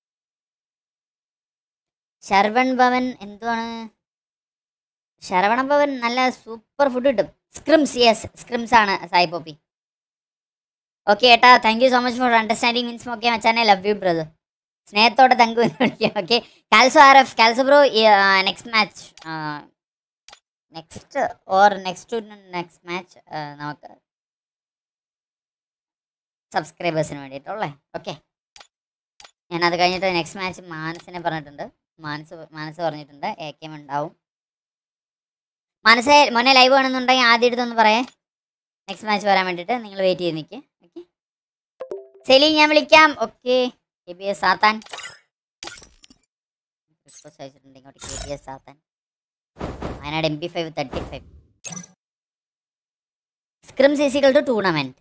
[SPEAKER 2] ശരവൺ ഭവൻ എന്തുവാണ് ശരവണ ഭവൻ നല്ല സൂപ്പർ ഫുഡ് കിട്ടും സ്ക്രിംസ് യെസ് സ്ക്രിംസ് ആണ് സായി പോപ്പി ഓക്കെ ഏട്ടാ thank you so much for understanding means okay മച്ചാനെ ലവ് യു ബ്രദർ സ്നേഹത്തോടെ തങ്കു എന്ന് വിളിക്കാം ഓക്കെ കാൽസോ ആർ എഫ് കാൽസോ bro next match next or next to next match നമുക്ക് സബ്സ്ക്രൈബേഴ്സിന് വേണ്ടിയിട്ടുള്ളേ ഓക്കെ ഞാനത് കഴിഞ്ഞിട്ട് നെക്സ്റ്റ് മാച്ച് മാനസിനെ പറഞ്ഞിട്ടുണ്ട് മാനസ് മാനസ് പറഞ്ഞിട്ടുണ്ട് എ കെ എം ഉണ്ടാവും മനസ്സെ മോനെ ലൈവ് വേണമെന്നുണ്ടെങ്കിൽ ആദ്യം എടുത്തൊന്ന് പറയേ നെക്സ്റ്റ് മാച്ച് വരാൻ വേണ്ടിയിട്ട് നിങ്ങൾ വെയിറ്റ് ചെയ്ത് നിൽക്കുക ഓക്കെ സെലി ഞാൻ വിളിക്കാം ഓക്കെ കെ ബി എസ് സാത്താൻ റിക്വസ്റ്റ് അയച്ചിട്ടുണ്ട് ഇങ്ങോട്ട് കെ ബി എസ് സാത്താൻ Wayanad M P five thirty five scrim സിസികൾ ടു ടൂർണമെന്റ്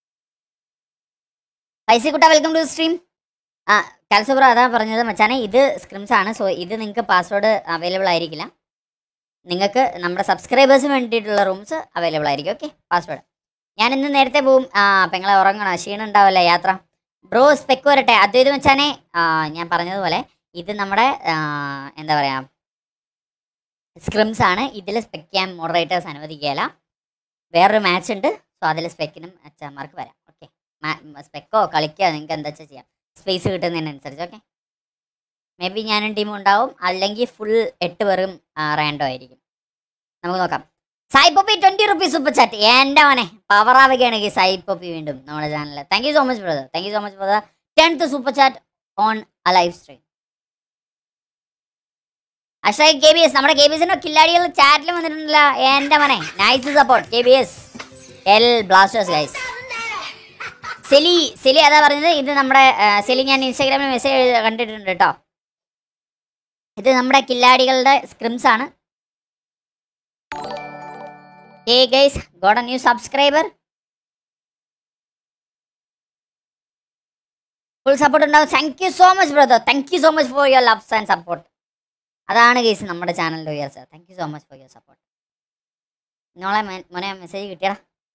[SPEAKER 2] പൈസക്കുട്ട വെൽക്കം ടു സ്ട്രീം ആ കാൽസോബ്രോ അതാ പറഞ്ഞത് മച്ചാനെ ഇത് സ്ക്രിംസ് ആണ് സോ ഇത് നിങ്ങൾക്ക് പാസ്വേഡ് അവൈലബിൾ ആയിരിക്കില്ല നിങ്ങൾക്ക് നമ്മുടെ സബ്സ്ക്രൈബേഴ്സിന് വേണ്ടിയിട്ടുള്ള റൂംസ് അവൈലബിൾ ആയിരിക്കും ഓക്കെ പാസ്വേഡ് ഞാൻ ഇന്ന് നേരത്തെ പോവും ആ പെങ്ങളെ ഉറങ്ങണം ക്ഷീണം ഉണ്ടാവില്ല യാത്ര ബ്രോ സ്പെക്ക് വരട്ടെ അദ്വൈത് മച്ചാനെ ആ, ഞാൻ പറഞ്ഞതുപോലെ ഇത് നമ്മുടെ ആ, എന്താ പറയുക സ്ക്രിംസ് ആണ് ഇതിൽ സ്പെക്ക് ചെയ്യാൻ മോഡറേറ്റേഴ്സ് അനുവദിക്കുകയില്ല വേറൊരു മാച്ച് ഉണ്ട് സോ അതിൽ സ്പെക്കിനും അച്ഛന്മാർക്ക് വരാം ഓക്കെ സ്പെക്കോ കളിക്കോ നിങ്ങൾക്ക് എന്താ വെച്ചാൽ ചെയ്യാം സ്പേസ് കിട്ടുന്നതിനനുസരിച്ച് ഓക്കെ മേ ബി ഞാനും ടീമും ഉണ്ടാവും അല്ലെങ്കിൽ ഫുൾ എട്ട് പേരും റാൻഡോ ആയിരിക്കും നമുക്ക് നോക്കാം Sai Poppy twenty rupees super chat എൻ്റെ മോനെ പവർ ആവുകയാണ് ഈ സായി പോപ്പി വീണ്ടും നമ്മുടെ ചാനലിൽ thank you so much brother thank you so much brother tenth super chat on a live stream അഷ്റൈ കെ ബി എസ് നമ്മുടെ കെ ബി എസിന്റെ കില്ലാടികൾ ചാറ്റിൽ വന്നിട്ടുണ്ടല്ലോ എൻ്റെ മോനെ nice support K B S L blasters guys സെലി സെലി അതാ പറഞ്ഞത് ഇത് നമ്മുടെ ആ, സെലി ഞാൻ ഇൻസ്റ്റാഗ്രാമിൽ മെസ്സേജ് കണ്ടിട്ടുണ്ട് കേട്ടോ ഇത് നമ്മുടെ കില്ലാടികളുടെ സ്ക്രിംസ് ആണ് hey guys god a new subscriber full support ഉണ്ടാവും thank you so much brother thank you so much for your loves and support അതാണ് ഗൈസ് നമ്മുടെ ചാനലിൻ്റെ ഉയർ sir thank you so much for your support നിങ്ങളെ മോനെ message കിട്ടിയടാ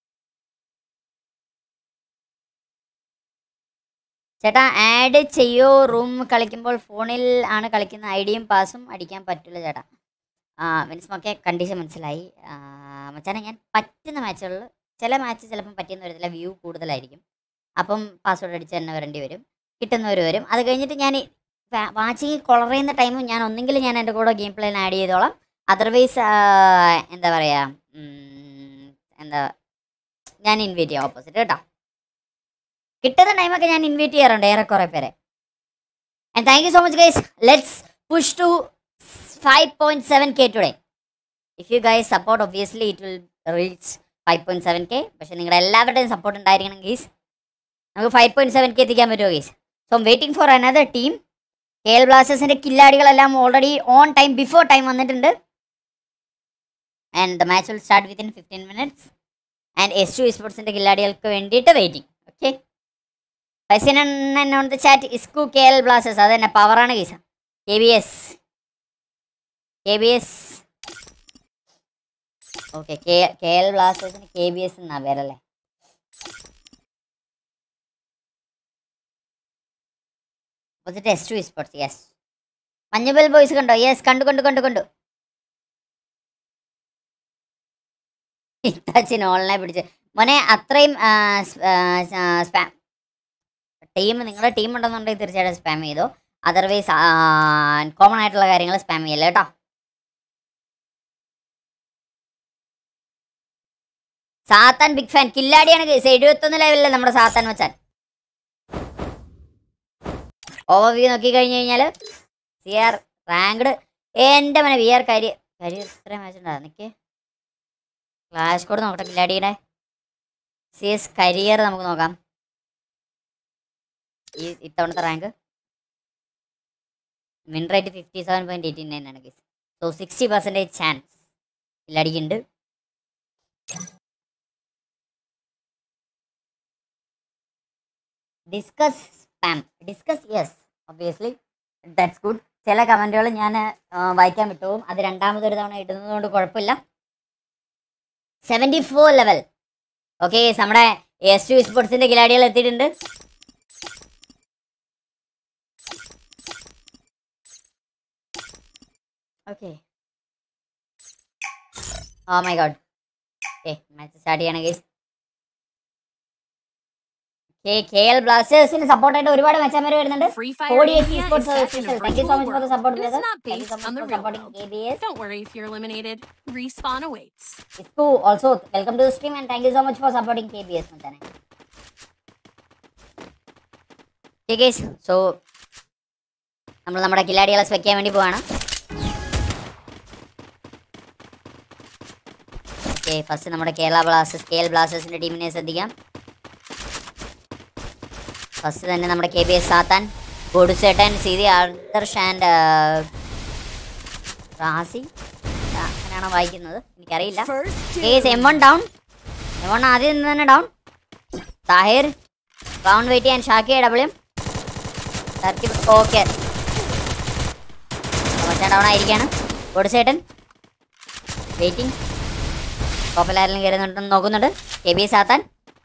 [SPEAKER 2] ചേട്ടാ add ചെയ്യോ room കളിക്കുമ്പോൾ ഫോണിൽ ആണ് കളിക്കുന്ന ഐഡിയും പാസും അടിക്കാൻ പറ്റില്ല ചേട്ടാ ആ മീൻസ് കണ്ടീഷൻ മനസ്സിലായി ആ, മച്ചാനെ ഞാൻ പറ്റുന്ന മാച്ചുകളിൽ ചില മാച്ച് ചിലപ്പം പറ്റിയെന്ന് വരത്തില്ല വ്യൂ കൂടുതലായിരിക്കും അപ്പം പാസ്വേഡ് അടിച്ച് തന്നെ വരേണ്ടി വരും കിട്ടുന്നവർ വരും അത് കഴിഞ്ഞിട്ട് ഞാൻ വാച്ചിങ് കൊളർ ചെയ്യുന്ന ടൈമും ഞാൻ ഒന്നെങ്കിൽ ഞാൻ എൻ്റെ കൂടെ ഗെയിം പ്ലേയിൽ ആഡ് ചെയ്തോളാം അതർവൈസ് എന്താ പറയുക ഉം, എന്താ ഞാൻ ഇൻവൈറ്റ് ചെയ്യാം ഓപ്പോസിറ്റ് കേട്ടോ കിട്ടുന്ന ടൈമൊക്കെ ഞാൻ ഇൻവൈറ്റ് ചെയ്യാറുണ്ട് ഏറെക്കുറെ പേരെ and thank you so much guys let's push to five point seven K today if you guys support obviously it will reach five point seven K പക്ഷേ നിങ്ങളുടെ എല്ലാവരുടെയും സപ്പോർട്ട് ഉണ്ടായിരിക്കണം ഗീസ് നമുക്ക് ഫൈവ് പോയിന്റ് സെവൻ കെ എത്തിക്കാൻ പറ്റുമോ guys so I'm waiting for another team K L ബ്ലാസ്റ്റേഴ്സിൻ്റെ കില്ലാടികളെല്ലാം already on time before time വന്നിട്ടുണ്ട് and the match will start within fifteen minutes and S two സ്പോർട്സിൻ്റെ കില്ലാടികൾക്ക് വേണ്ടിയിട്ട് വെയിറ്റിംഗ് ഓക്കെ പൈസൻ on the chat ഇസ്കു കെ എൽ ബ്ലാസ്റ്റേഴ്സ് അത് തന്നെ പവറാണ് guys K B S K B S okay K K L ബ്ലാസ്റ്റേഴ്സിന് കെ ബി എസ് എന്നാ പേരല്ലേ opposite S two sports yes മഞ്ഞുബൽ boys കണ്ടോ യെസ് കണ്ടു കണ്ടു കണ്ടു കണ്ടു ഇത്താച്ചിന് ഓൺലൈൻ പിടിച്ച് മോനെ അത്രയും സ്പാം ടീം നിങ്ങളുടെ ടീം ഉണ്ടെന്നുണ്ടെങ്കിൽ തീർച്ചയായിട്ടും സ്പാം ചെയ്തോ അതർവൈസ് കോമൺ ആയിട്ടുള്ള കാര്യങ്ങൾ സ്പാം ചെയ്യല്ലേ കേട്ടോ സാത്താൻ ബിഗ് ഫാൻ കില്ലാടിയാണ് കേസ് എഴുപത്തൊന്ന് ലെവലിലെ നമ്മുടെ സാത്താൻ വെച്ചാൽ ഓവർവ്യൂ നോക്കി കഴിഞ്ഞു കഴിഞ്ഞാൽ സി ആർ റാങ്ക്ഡ് എൻ്റെ മനെ വി ആർ കരിയർ കരിയർ ഇത്രയും മാച്ച് ഉണ്ടാകും നിൽക്ക് ക്ലാഷ് കോഡ് നോക്കട്ടെ കില്ലാടിയുടെ സി എസ് കരിയർ നമുക്ക് നോക്കാം ഈ ഇത്തവണത്തെ rank win rate fifty seven point eighty nine ആണ് case so sixty percentage chance കില്ലാടിക്കുണ്ട് discuss spam discuss yes obviously that's good ചില കമൻറ്റുകൾ ഞാൻ വായിക്കാൻ വിട്ടുപോകും അത് രണ്ടാമതൊരു തവണ ഇടുന്നത് കൊണ്ട് കുഴപ്പമില്ല സെവൻറ്റി ഫോർ ലെവൽ ഓക്കെ നമ്മുടെ എസ് ടു സ്പോർട്സിന്റെ കിലാടികൾ എത്തിയിട്ടുണ്ട് okay oh my god okay match start ചെയ്യണം ഗൈസ് കെ എൽ ബ്ലാസ്റ്റേഴ്സിന് സപ്പോർട്ടായിട്ട് ഒരുപാട് മെച്ചന്മാർ വരുന്നുണ്ട്
[SPEAKER 9] Free Fire
[SPEAKER 2] കോടി
[SPEAKER 9] India is
[SPEAKER 2] sports
[SPEAKER 9] set in a
[SPEAKER 2] official thank you so
[SPEAKER 9] virtual
[SPEAKER 2] much for the
[SPEAKER 9] world,
[SPEAKER 2] support
[SPEAKER 9] but it's not
[SPEAKER 2] thank you
[SPEAKER 9] based
[SPEAKER 2] so
[SPEAKER 9] on
[SPEAKER 2] much
[SPEAKER 9] the
[SPEAKER 2] for
[SPEAKER 9] real
[SPEAKER 2] supporting
[SPEAKER 9] world.
[SPEAKER 2] K B S
[SPEAKER 9] Don't worry if you're eliminated. Respawn awaits.
[SPEAKER 2] ഇസ്കു also welcome to stream and thank you so much for supporting K B S മച്ചാനെ guys so നമ്മൾ നമ്മുടെ കില്ലാടികളെ വെക്കാൻ വേണ്ടി പോവാണ് okay first നമ്മുടെ Kerala Blasters K L ബ്ലാസ്റ്റേഴ്സിന്റെ ടീമിനെ ശ്രദ്ധിക്കാം ഫസ്റ്റ് തന്നെ നമ്മുടെ കെ ബി എസ് സാത്താൻ ഗോഡുസേട്ടൻ സീതി ആദർശ് ആൻഡ് റാസി ആ, അങ്ങനെയാണോ വായിക്കുന്നത് എനിക്കറിയില്ല
[SPEAKER 8] First
[SPEAKER 2] case M
[SPEAKER 8] doom.
[SPEAKER 2] One down M one ആദ്യം നിന്ന് തന്നെ ഡൗൺ താഹിർ ഡൗൺ വെയിറ്റ് ചെയ്യാൻ ഷാക്കി ഡബിളും ഓക്കെ മച്ചാൻ ഡൗൺ ആയിരിക്കാണ് കൊടുസേട്ടൻ വെയിറ്റിംഗ് കോപ്പലാരെല്ലാം കയറുന്നുണ്ടെന്ന് നോക്കുന്നുണ്ട് കെ ബി സാത്താൻ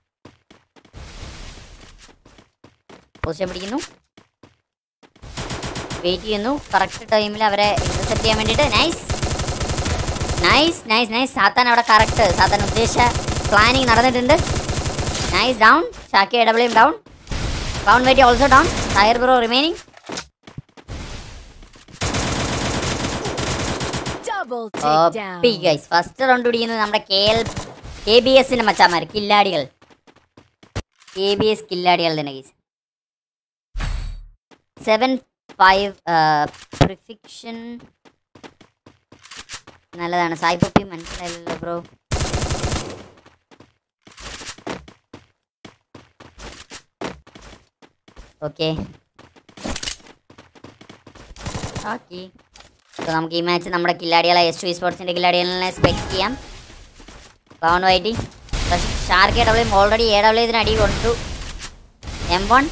[SPEAKER 2] പൊസിഷൻ പിടിക്കുന്നു വെയിറ്റ് ചെയ്യുന്നു കറക്റ്റ് ടൈമിൽ അവരെ ഇന്റർസെപ്റ്റ് ചെയ്യാൻ വേണ്ടിയിട്ട് നൈസ് നൈസ് നൈസ് നൈസ് സാത്താൻ അവിടെ കറക്റ്റ് സാത്താൻ ഉദ്ദേശിച്ച പ്ലാനിങ് നടന്നിട്ടുണ്ട് നൈസ് ഡൗൺ ഷാക്കി ഡബിളും down down wait also down ടയർ bro remaining
[SPEAKER 8] Double takedown.
[SPEAKER 2] Guys first round പിടിക്കുന്നത് നമ്മുടെ കെ എൽ കെ ബി എസിന്റെ മച്ചാമാർ കില്ലാടികൾ കെ ബി എസ് കില്ലാടികൾ തന്നെ ഗൈസ് സെവൻ ഫൈവ് പ്രിഫിക്ഷൻ നല്ലതാണ് സായിപ്പൊപ്പി മനസ്സിലായില്ലല്ലോ ബ്രോ ഓക്കെ ഓക്കെ അപ്പോൾ നമുക്ക് ഈ മാച്ച് നമ്മുടെ കില്ലാടികളെ എസ് ടു സ്പോർട്സിൻ്റെ കില്ലാടികളെ സ്പെക്ട് ചെയ്യാം ക്ലൗൺ വൈറ്റി പക്ഷേ Shark A W already A W ഇതിന് അടി കൊണ്ടു എം വൺ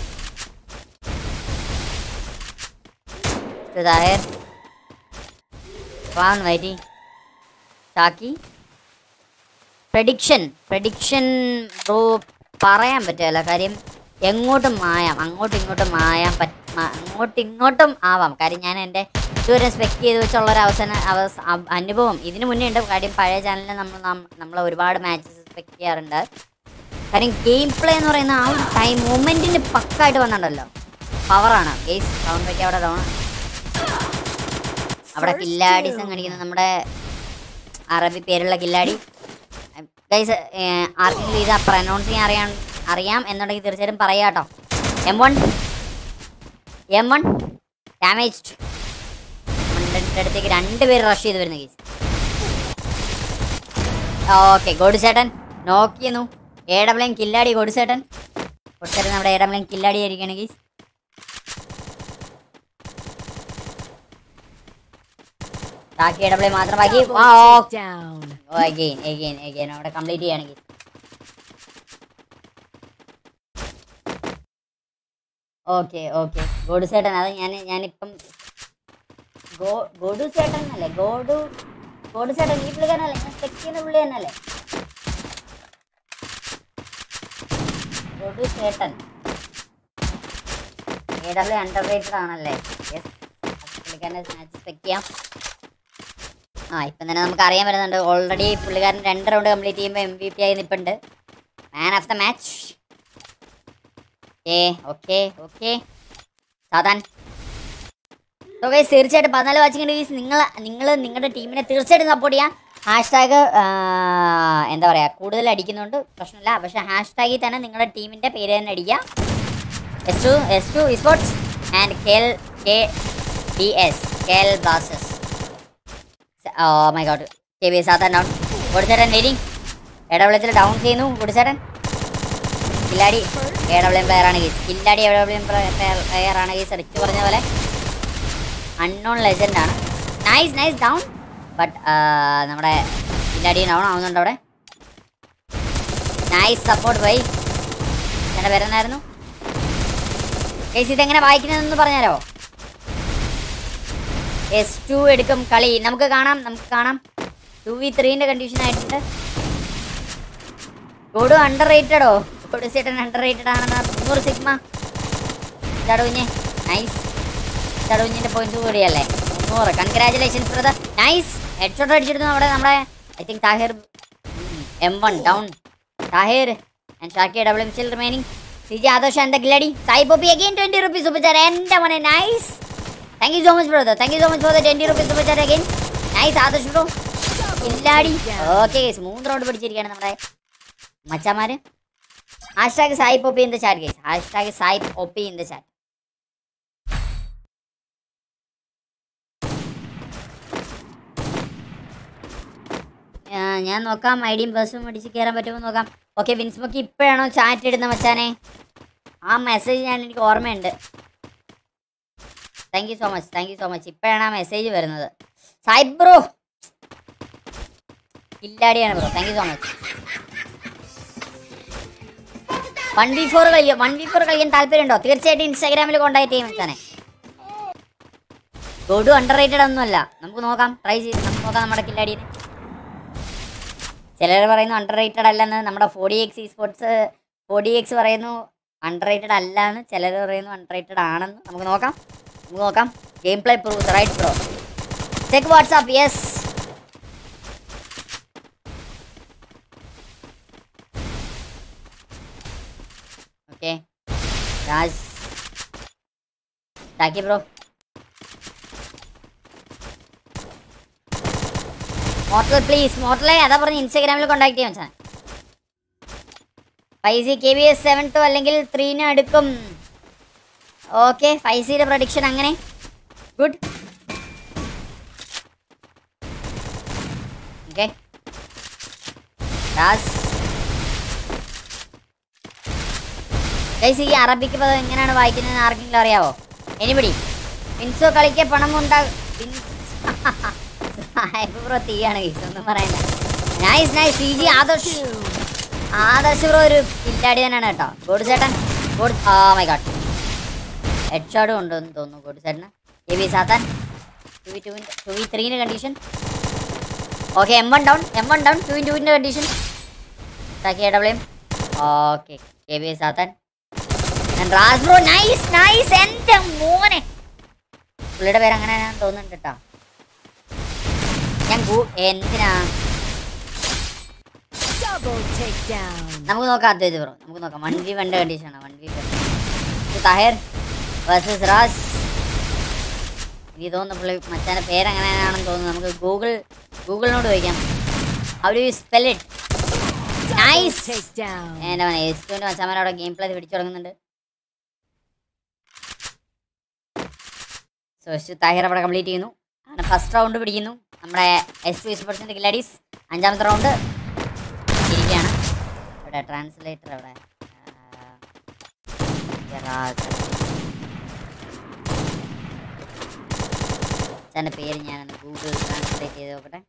[SPEAKER 2] തായർ ക്ലൗൺ വൈറ്റി ഷാക്കി പ്രഡിക്ഷൻ പ്രഡിക്ഷൻ ബ്രോ പറയാൻ പറ്റില്ല കാര്യം എങ്ങോട്ടും മായാം അങ്ങോട്ടും ഇങ്ങോട്ടും മായാൻ പറ്റ മ- അങ്ങോട്ടും ഇങ്ങോട്ടും ആവാം കാര്യം ഞാൻ എൻ്റെ ഇതുവരെ സ്പെക്ട് ചെയ്ത് വെച്ചുള്ള ഒരു അവസര അവസ അ- അനുഭവം ഇതിനു മുന്നേ ഉണ്ട് കാര്യം പഴയ ചാനലിൽ നമ്മൾ നമ്മൾ ഒരുപാട് മാച്ചസ് സ്പെക്ട് ചെയ്യാറുണ്ട് കാര്യം ഗെയിം പ്ലേ എന്ന് പറയുന്ന ആ ഒരു ടൈം മൂമെൻറ്റിന് പക്കായിട്ട് വന്നിട്ടുണ്ടല്ലോ പവറാണ് ഗെയ്സ് ഡൗൺ പറ്റി അവിടെ ഡൗൺ അവിടെ
[SPEAKER 8] First
[SPEAKER 2] കില്ലാഡിസം
[SPEAKER 8] doom.
[SPEAKER 2] കാണിക്കുന്ന നമ്മുടെ അറബി പേരുള്ള കില്ലാടി ഗൈസ് ആർക്കെങ്കിലും ഇത് പ്രനൗൺസ് ചെയ്യാൻ അറിയാൻ അറിയാം എന്നുണ്ടെങ്കിൽ തീർച്ചയായിട്ടും പറയാം കേട്ടോ M one M one damaged അടുത്തേക്ക് രണ്ട് പേര് റഷ് ചെയ്ത് വരുന്ന കേസ് ഓക്കെ ഗോഡുസേട്ടൻ നോക്കിയെന്നു എ ഡബ്ല്യൻ കില്ലാടി ഗോഡുസേട്ടൻ ഗോഡുസേട്ടൻ നമ്മുടെ എ ഡബ്ല്യൻ കില്ലാടി ആയിരിക്കുകയാണ് കേസ് ബാക്കി എ ഡബ്ല്യു മാത്രം ബാക്കി
[SPEAKER 8] Double
[SPEAKER 2] ആ
[SPEAKER 8] takedown.
[SPEAKER 2] അഗെയിൻ അഗെയിൻ അഗെയിൻ അവിടെ കംപ്ലീറ്റ് ചെയ്യുകയാണെങ്കിൽ ഓക്കെ ഓക്കെ ഗോഡു ചേട്ടൻ അത് ഞാൻ ഞാനിപ്പം ഗോ ഗോഡു ചേട്ടൻ എന്നല്ലേ ഗോഡു ഗോഡു ചേട്ടൻ ഈ പുള്ളിക്കാരനല്ലേ ഞാൻ ചെക്ക് ചെയ്യുന്ന പുള്ളി തന്നെയല്ലേ ഗോഡു ചേട്ടൻ എ ഡബ്ല്യു അണ്ടർ റേറ്റഡ് ആണല്ലേ യെസ് പുള്ളിക്കാരനെ മാച്ച് ചെക്ക് ചെയ്യാം ആ ഇപ്പം തന്നെ നമുക്ക് അറിയാൻ വരുന്നുണ്ട് ഓൾറെഡി പുള്ളിക്കാരൻ രണ്ട് റൗണ്ട് കംപ്ലീറ്റ് ചെയ്യുമ്പോൾ എം വി പി ആയി നിൽപ്പുണ്ട് man of the match okay okay okay സാധാൻ സോ ഗൈസ് തീർച്ചയായിട്ടും പതിനാല് വാച്ചിങ് ഗൈസ് നിങ്ങൾ നിങ്ങൾ നിങ്ങളുടെ ടീമിനെ തീർച്ചയായിട്ടും സപ്പോർട്ട് ചെയ്യാം ഹാഷ്ടാഗ് എന്താ പറയുക കൂടുതൽ അടിക്കുന്നുണ്ട് പ്രശ്നമില്ല പക്ഷേ ഹാഷ്ടാഗിൽ തന്നെ നിങ്ങളുടെ ടീമിൻ്റെ പേര് തന്നെ അടിക്കുക S two S two sports and K L K B S K L blasters oh my god K B സാധാരണ ഡൗൺ കൊടുച്ചേട്ടൻ വെയിറ്റിംഗ് ഇടവിളത്തിൽ ഡൗൺ ചെയ്യുന്നു കൊടുച്ചേട്ടൻ കില്ലാടി എ ഡബ്ല്യു പ്ലെയർ ആണ് ഗീസ് കില്ലാടി എ ഡബ്ല്യു പ്ലെയർ ആണ് ഗീസ് റിച്ച് പറഞ്ഞ പോലെ അൺനോൺ ലെജൻഡ് ആണ് നൈസ് നൈസ് ഡൗൺ ബട്ട് നമ്മുടെ കില്ലാടി ഡൗൺ ആവുന്നുണ്ട് അവിടെ നൈസ് സപ്പോർട്ട് ബൈ എൻ്റെ പേരെന്നായിരുന്നു ഗൈസ് ഇതെങ്ങനെ വായിക്കുന്നതെന്ന് പറഞ്ഞാലോ എസ് ടു എടുക്കും കളി നമുക്ക് കാണാം നമുക്ക് കാണാം ടു വി ത്രീൻ്റെ കണ്ടീഷൻ ആയിട്ടുണ്ട് കൊടു അണ്ടർ റേറ്റഡോ കൊടു ചേട്ടൻ അണ്ടർ റേറ്റഡ് ആണെന്ന് മുന്നൂറ് സിഗ്മ ചടവുഞ്ഞ് നൈസ് ചടവുഞ്ഞിന്റെ പോയിന്റ്സ് കൂടിയല്ലേ മുന്നൂറ് congratulations brother nice headshot അടിച്ചിരുന്നു അവിടെ നമ്മുടെ I think Tahir M one down Tahir and Shaki double M still remaining C G Adarsh and ഗിലടി Sai Poppy again twenty rupees super chat എൻ്റെ മോനെ nice thank you so much brother thank you so much for the twenty rupees super chat again nice Adarsh bro ഇല്ലാടി okay മൂന്ന് round പിടിച്ചിരിക്കുകയാണ് നമ്മുടെ മച്ചാമാര് hashtag Sai Poppy in the chat guys hashtag Sai Poppy in the chat ഞാൻ നോക്കാം ഐഡിയും ബസ്സും അടിച്ച് കയറാൻ പറ്റുമോ നോക്കാം ഓക്കെ വിൻസ്മോക്ക് ഇപ്പോഴാണോ ചാറ്റ് ഇടുന്ന മച്ചാനെ ആ മെസ്സേജ് ഞാൻ എനിക്ക് ഓർമ്മയുണ്ട് thank you so much thank you so much ഇപ്പോഴാണ് ആ മെസ്സേജ് വരുന്നത് സായി ബ്രോ ഇല്ലാടിയാണ് bro thank you so much one V four കളിക്കാം വൺ വി ഫോർ കളിക്കാൻ താല്പര്യമുണ്ടോ തീർച്ചയായിട്ടും ഇൻസ്റ്റാഗ്രാമിൽ കോൺടാക്ട് ചെയ്യും മച്ചാനെ ഗോഡു അണ്ടർ റേറ്റഡ് ഒന്നുമല്ല നമുക്ക് നോക്കാം ട്രൈ ചെയ്ത് നമുക്ക് നോക്കാം നമ്മുടെ കില്ലാടീനെ ചിലർ പറയുന്നു അണ്ടർ റേറ്റഡ് അല്ലെന്ന് നമ്മുടെ forty X esports forty X പറയുന്നു അണ്ടർ റേറ്റഡ് അല്ലാന്ന് ചിലർ പറയുന്നു അണ്ടർ റേറ്റഡ് ആണെന്ന് നമുക്ക് നോക്കാം നമുക്ക് നോക്കാം game play prove right bro check WhatsApp yes okay Raj ടാക്കി ബ്രോ മോട്ടൽ പ്ലീസ് മോട്ടലെ അതാ പറഞ്ഞ് ഇൻസ്റ്റാഗ്രാമിൽ കോൺടാക്ട് ചെയ്യാൻ വെച്ചാൽ five C K B S seven two അല്ലെങ്കിൽ ത്രീന് എടുക്കും ഓക്കെ ഫൈവ് സിയുടെ പ്രൊഡിക്ഷൻ അങ്ങനെ ഗുഡ് ഓക്കെ ഗൈസ് ഈ അറബിക്ക് പദം എങ്ങനെയാണ് വായിക്കുന്നത് ആർക്കെങ്കിലും അറിയാവോ എനിബടി പിൻസോ കളിക്കെ പണം ഉണ്ടാകും ബ്രോ തീയാണ് ഗൈസ് ഒന്നും പറയണ്ട nice nice C G Adarsh Adarsh bro ഒരു കില്ലാടി തന്നെയാണ് കേട്ടോ ഗോഡ് ചേട്ടൻ ഗോഡ് ആ മൈ ഗാഡ് ഹെഡ് ഷോട്ടും ഉണ്ടെന്ന് തോന്നുന്നു ഗോഡ് ചേട്ടന് എ വി സാത്താൻ ടു വി ടുവിൻ്റെ ടു വി ത്രീൻ്റെ condition okay M one down M one down two in ടുവിൻ്റെ കണ്ടീഷൻ താക്കി W M okay A V സാത്താൻ റാസ് ബ്രോ നൈസ് നൈസ് എൻ്റെ മോനെ പുള്ളിയുടെ പേര് അങ്ങനെ ഞാൻ തോന്നുന്നുണ്ട് കേട്ടോ ഞാൻ ഗൂ- എന്തിനാ
[SPEAKER 8] Double takedown.
[SPEAKER 2] നമുക്ക് നോക്കാം അദ്വൈത് ബ്രോ നമുക്ക് നോക്കാം വൺ വി വൺ കണ്ടീഷൻ ആണ് one V Tahir versus Raz എനിക്ക് തോന്നുന്നു പുള്ളി മച്ചാൻ്റെ പേര് അങ്ങനെയാണെന്ന് തോന്നുന്നു നമുക്ക് ഗൂഗിൾ ഗൂഗിളിനോട് ചോദിക്കാം അവർ സ്പെൽ ഇറ്റ് നൈസ്
[SPEAKER 8] Takedown.
[SPEAKER 2] എൻ്റെ മോനെ എസ്റ്റുവിൻ്റെ മച്ചാമാരവിടെ ഗെയിം പ്ലേ പിടിച്ചു തുടങ്ങുന്നുണ്ട് സോ എസ് താഹിർ അവിടെ കംപ്ലീറ്റ് ചെയ്യുന്നു അങ്ങനെ ഫസ്റ്റ് റൗണ്ട് പിടിക്കുന്നു നമ്മുടെ എസ് ടു സ്പോർട്സിൻ്റെ കില്ലാഡീസ് അഞ്ചാമത്തെ റൗണ്ട് ഇരിക്കുകയാണ് ഇവിടെ ട്രാൻസ്ലേറ്റർ അവിടെ അച്ഛൻ്റെ പേര് ഞാനൊന്ന് ഗൂഗിൾ ട്രാൻസ്ലേറ്റ് ചെയ്ത് നോക്കട്ടെ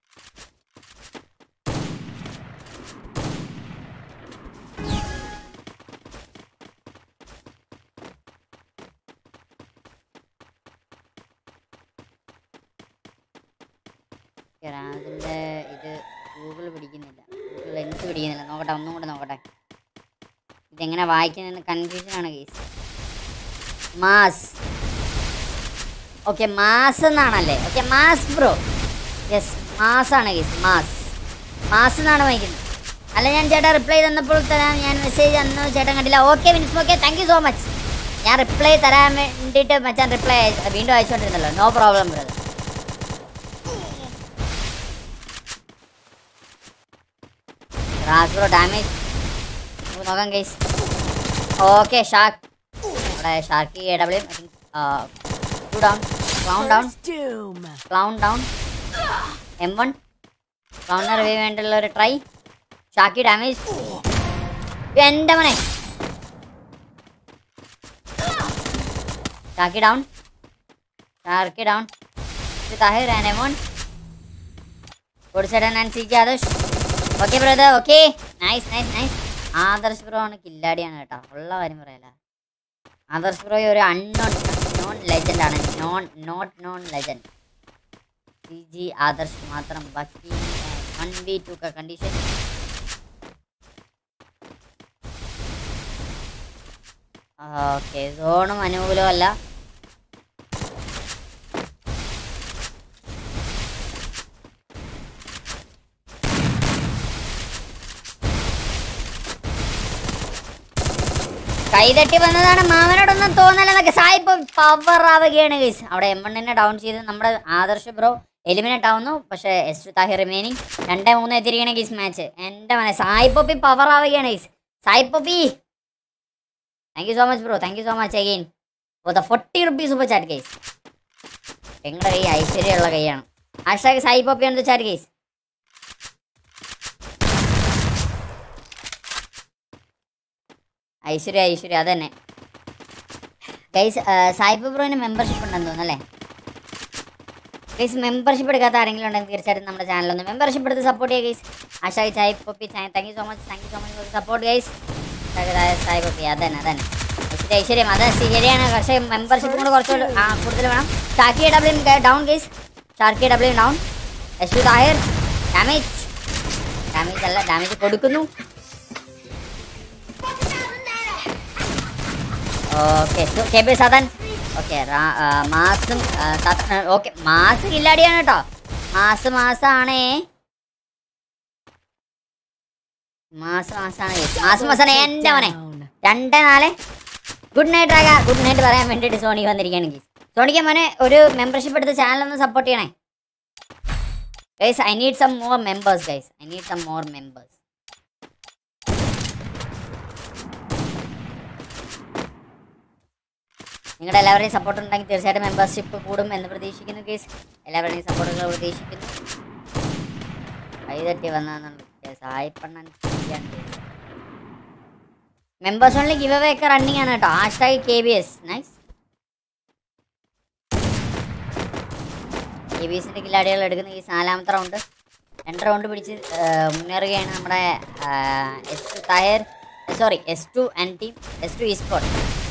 [SPEAKER 2] അതിൻ്റെ ഇത് ഗൂഗിൾ പിടിക്കുന്നില്ല ഗൂഗിൾ ലെൻസ് പിടിക്കുന്നില്ല നോക്കട്ടെ ഒന്നും കൂടെ നോക്കട്ടെ ഇതെങ്ങനെ വായിക്കുന്നതെന്ന് കൺഫ്യൂഷനാണ് കേസ് മാസ് ഓക്കെ മാസ് എന്നാണല്ലേ okay mass bro yes mass ആണ് കേസ് മാസ് മാസ് എന്നാണ് വായിക്കുന്നത് അല്ല ഞാൻ ചേട്ടാ റിപ്ലൈ തന്നപ്പോൾ തരാം ഞാൻ മെസ്സേജ് തന്നു ചേട്ടൻ കണ്ടില്ല okay Vince okay thank you so much ഞാൻ റിപ്ലൈ തരാൻ വേണ്ടിയിട്ട് മച്ചാൻ റിപ്ലൈ വീണ്ടും അയച്ചുകൊണ്ടിരുന്നല്ലോ നോ പ്രോബ്ലം ബ്രദർ റാസ്ബ്രോ ഡാമേജ് നമുക്ക് നോക്കാം ഗൈസ് ഓക്കെ ഷാർക്ക് നമ്മുടെ Shark A W I think two down Clown down
[SPEAKER 8] First doom.
[SPEAKER 2] Clown down M one ക്ലൗണിന് റിവൈവ് വേണ്ടിയുള്ള ഒരു ട്രൈ ഷാക്കി ഡാമേജ് എൻ്റെ മനെ Shaki down Shaki down Tahir and M one കൊടുച്ചേട്ടൻ and C K Adarsh okay brother okay nice nice nice Adarsh bro ആണ് കില്ലാടിയാണ് കേട്ടോ ഉള്ള കാര്യം പറയല ആദർശ് ബ്രോ ഒരു അൺനോൺ നോൺ ലെജൻഡ് ആണ് known not known legend G G Adarsh മാത്രം ബാക്കി one V two condition okay സോണും അനുകൂലമല്ല കൈതട്ടി വന്നതാണ് മാമനോടൊന്നും തോന്നലെന്നൊക്കെ സായിപ്പ് പവർ ആവുകയാണ് ഗൈസ് അവിടെ എം എണ്ണിനെ ഡൗൺ ചെയ്ത് നമ്മുടെ ആദർശ് ബ്രോ എലിമിനേറ്റ് ആവുന്നു പക്ഷേ എസ് ടു താഹിർ റിമൈനിങ് രണ്ടേ മൂന്ന് എത്തിരിക്കണ ഗീസ് മാച്ച് എൻ്റെ മനെ സായിപ്പൊപ്പി പവർ ആവുകയാണ് ഗൈസ് സായിപ്പൊപ്പി thank you so much bro thank you so much again for the forty rupees super chat guys നിങ്ങളുടെ കൈ ഐശ്വര്യമുള്ള കൈയാണ് ഹാഷ്ടാഗ് സായിപ്പൊപ്പി ആണ് ചാറ്റ് ഗൈസ് ഐശ്വര്യ ഐശ്വര്യ അതന്നെ ഗൈസ് സായിപ്പ് ബ്രോന് മെമ്പർഷിപ്പ് ഉണ്ടെന്ന് തോന്നുന്നു അല്ലേ ഗൈസ് മെമ്പർഷിപ്പ് എടുക്കാത്ത ആരെങ്കിലും ഉണ്ടെങ്കിൽ തീർച്ചയായിട്ടും നമ്മുടെ ചാനലൊന്ന് മെമ്പർഷിപ്പ് എടുത്ത് സപ്പോർട്ട് ചെയ്യുക ഗൈസ് ആശായി ചായ് Poppy thank you so much thank you so much for support guys Sai Poppy അതന്നെ അതന്നെ ഐശ്വര്യ ഐശ്വര്യം അത് ശരിയാണ് പക്ഷേ മെമ്പർഷിപ്പ് കൂടെ കുറച്ചുകൂടി ആ കൂടുതൽ വേണം Sharky W down guys Sharky W down S two Thahir damage damage അല്ല ഡാമേജ് കൊടുക്കുന്നു okay K B Sadhan okay മാസും ഓക്കെ മാസ് കില്ലാടിയാണ് കേട്ടോ മാസ് മാസാണേ മാസ് മാസാണ് guys. മാസ് മാസാണ് എൻ്റെ മോനെ രണ്ട് നാല് ഗുഡ് നൈറ്റ് രാഗ ഗുഡ് നൈറ്റ് പറയാൻ വേണ്ടിയിട്ട് സോണി വന്നിരിക്കുകയാണെങ്കിൽ സോണിക്ക് മോനെ ഒരു മെമ്പർഷിപ്പ് എടുത്ത് ചാനൽ ഒന്ന് സപ്പോർട്ട് ചെയ്യണേ guys I need some more members guys I need some more members നിങ്ങളുടെ എല്ലാവരുടെയും സപ്പോർട്ട് ഉണ്ടെങ്കിൽ തീർച്ചയായിട്ടും മെമ്പർഷിപ്പ് കൂടും എന്ന് പ്രതീക്ഷിക്കുന്നു കേസ് എല്ലാവരുടെയും സപ്പോർട്ടുകൾ പ്രതീക്ഷിക്കുന്നു കൈതട്ടി വന്നുണ്ട് സായിപ്പണ്ണൻ മെമ്പേഴ്സ് ഓൺലി ഗിവ് അവേ ഒക്കെ റണ്ണിങ് ആണ് കേട്ടോ hashtag K B S nice K B എസിന്റെ കില്ലാടികൾ എടുക്കുന്ന ഈ നാലാമത്തെ റൗണ്ട് രണ്ട് റൗണ്ട് പിടിച്ച് ആ, മുന്നേറുകയാണ് നമ്മുടെ S two Thahir sorry S two and team S two esport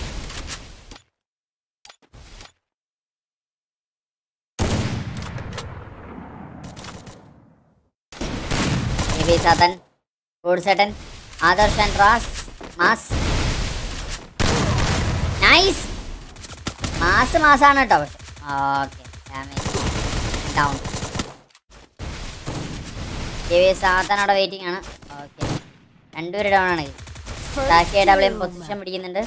[SPEAKER 2] B Sadhan ഗുഡ്സെട്ടൻ Adarsh and Raz mass nice mass മാസാണ് കേട്ടോ പക്ഷെ ഓക്കെ ഡാമേജ് ഡൗൺ സാത്തൻ അവിടെ വെയിറ്റിംഗ് ആണ് ഓക്കെ രണ്ടുപേരും ഡൗൺ ആണ് ടാക്കിയ ഡബ്ല്യു പൊസിഷൻ പിടിക്കുന്നുണ്ട്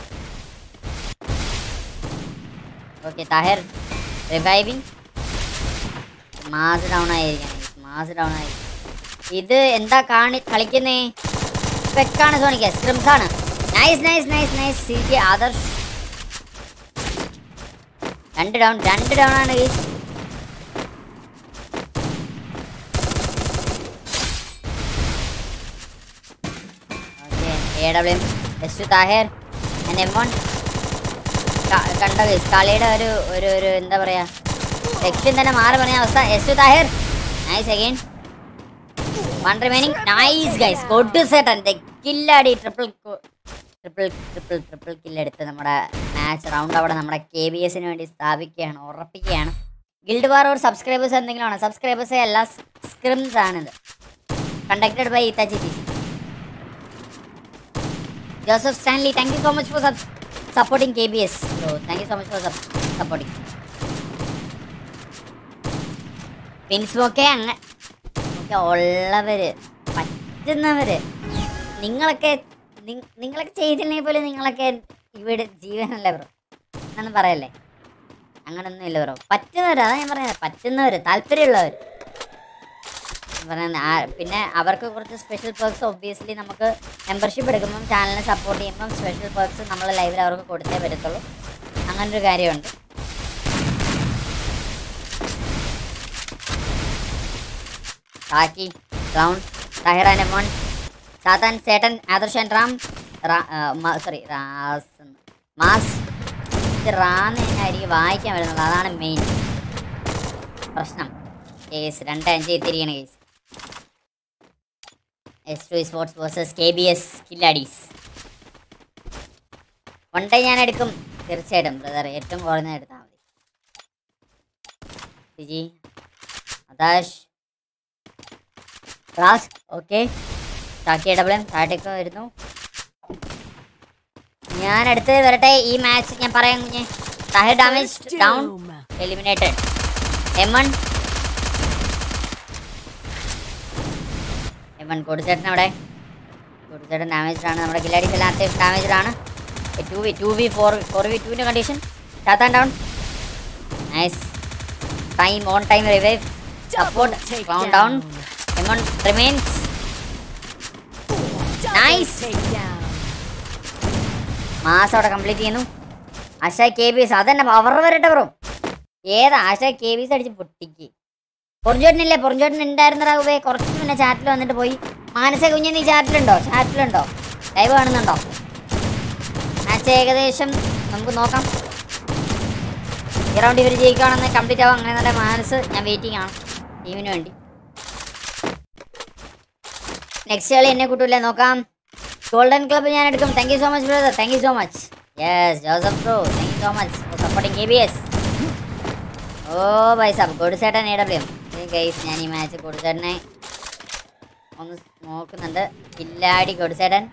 [SPEAKER 2] okay Thahir reviving mass down ആയിരിക്കണം മാസ് ഡൗൺ ആയിരിക്കും ഇത് എന്താ കാണി കളിക്കുന്നേ സ്പെക്കാണ് സോണിക്ക് സ്ക്രിംസ് ആണ് nice nice nice nice C G Adarsh രണ്ട് ഡൗൺ രണ്ട് ഡൗൺ ആണ് guys okay A W S two Thahir and M one കണ്ട ഗൈസ് കളിയുടെ ഒരു ഒരു ഒരു എന്താ പറയാ ലക്ഷ്യം തന്നെ മാറി പറഞ്ഞ അവസ്ഥ S two Thahir nice again one remaining nice guys good സെറ്റൻ കില്ലാടി ട്രിപ്പിൾ ട്രിപ്പിൾ ട്രിപ്പിൾ ട്രിപ്പിൾ കില്ലെടുത്ത് നമ്മുടെ മാച്ച് റൗണ്ട് അവിടെ നമ്മുടെ കെ ബി എസിന് വേണ്ടി സ്ഥാപിക്കുകയാണ് ഉറപ്പിക്കുകയാണ് ഗിൽഡ് വാർ ഓർ സബ്സ്ക്രൈബേഴ്സ് എന്തെങ്കിലും ആണ് സബ്സ്ക്രൈബേഴ്സ് എല്ലാ സ്ക്രിംസ് ആണിത് കണ്ടക്റ്റഡ് ബൈ ഇത്താച്ചി P Joseph Stanley thank you so much for supporting K B S thank you so much for supporting പിൻസ്മൊക്കെ അങ്ങനെ ഒക്കെ ഉള്ളവര് പറ്റുന്നവര് നിങ്ങളൊക്കെ നി- നിങ്ങളൊക്കെ ചെയ്തില്ലെങ്കിൽ പോലും നിങ്ങളൊക്കെ ഇവിടെ ജീവനല്ല ബ്രോ എന്നൊന്നും പറയല്ലേ അങ്ങനൊന്നും ഇല്ല ബ്രോ പറ്റുന്നവർ അതാ ഞാൻ പറയുന്നത് പറ്റുന്നവർ താല്പര്യമുള്ളവർ പറയുന്നത് ആ- പിന്നെ അവർക്ക് കുറച്ച് സ്പെഷ്യൽ പേർക്സ് ഒബ്വിയസ്ലി നമുക്ക് മെമ്പർഷിപ്പ് എടുക്കുമ്പം ചാനലിനെ സപ്പോർട്ട് ചെയ്യുമ്പം സ്പെഷ്യൽ പേർക്സ് നമ്മൾ ലൈവിൽ അവർക്ക് കൊടുത്തേ പറ്റത്തുള്ളൂ അങ്ങനൊരു കാര്യമുണ്ട് റാക്കി ബ്രൗൺ താഹിർ ആൻഡ് മോൺ സാത്താൻ സേട്ടൻ ആദർശ് ആൻഡ് റാം സോറി റാസ് എന്ന്. മാസ് ഇത് റാന്ന് എനിക്ക് വായിക്കാൻ വരുന്നത് അതാണ് മെയിൻ പ്രശ്നം കേസ് രണ്ട് അഞ്ച് എത്തിരിക്കണ guys S two sports versus K B S കില്ലാഡീസ് വൺ ഡേ ഞാൻ എടുക്കും തീർച്ചയായിട്ടും ബ്രദർ ഏറ്റവും കുറഞ്ഞ എടുത്താൽ മതി സിജി അതാഷ് റാസ് ഓക്കെ ടാക്കി ഡബിളും താഴേക്ക് വരുന്നു ഞാൻ അടുത്ത് വരട്ടെ ഈ മാച്ച് ഞാൻ പറയാം കുഞ്ഞെ Thahir damage down
[SPEAKER 8] Doom.
[SPEAKER 2] Eliminated M one M one കൊടുച്ചേട്ടൻ അവിടെ കൊടുച്ചേട്ടൻ ഡാമേജ്ഡ് ആണ് നമ്മുടെ കില്ലാഡീസ് എല്ലാം അത്യാവശ്യം ഡാമേജ്ഡ് ആണ് two V two V four four V ടുവിൻ്റെ കണ്ടീഷൻ ടാത്താൻ down nice time on time revive support found down M one remains nice
[SPEAKER 8] Takedown.
[SPEAKER 2] മാസം അവിടെ കംപ്ലീറ്റ് ചെയ്യുന്നു ആശ കെ ബി എസ് അതന്നെ പവർ വരട്ടെ ബ്രോ ഏതാ ആശ കെ ബി എസ് അടിച്ച് പൊട്ടിക്ക് പൊറഞ്ചോട്ടനില്ലേ പൊറഞ്ചോട്ടൻ ഉണ്ടായിരുന്നടാവേ കുറച്ച് പിന്നെ ചാറ്റിൽ വന്നിട്ട് പോയി മാനസ കുഞ്ഞ് നീ ചാറ്റിലുണ്ടോ ചാറ്റിലുണ്ടോ ലൈവ് കാണുന്നുണ്ടോ മാച്ച് ഏകദേശം നമുക്ക് നോക്കാം ഈ റൗണ്ട് ഇവർ ജയിക്കുകയാണെന്ന് കംപ്ലീറ്റ് ആവും അങ്ങനെ നല്ല മാനസ് ഞാൻ വെയിറ്റിംഗ് ആണ് ടീമിന് വേണ്ടി നെക്സ്റ്റ് കളി എന്നെ കൂട്ടൂലേ നോക്കാം ഗോൾഡൻ ക്ലബ്ബ് ഞാൻ എടുക്കും thank you so much brother thank you so much yes Joseph bro thank you so much for supporting K B S ഓ ബൈ സാബ് കൊടുസേട്ടൻ എ ഡബ്ല്യു ഗൈസ് ഞാൻ ഈ മാച്ച് കൊടുസേട്ടനെ ഒന്ന് നോക്കുന്നുണ്ട് കില്ലാടി കൊടുസേട്ടൻ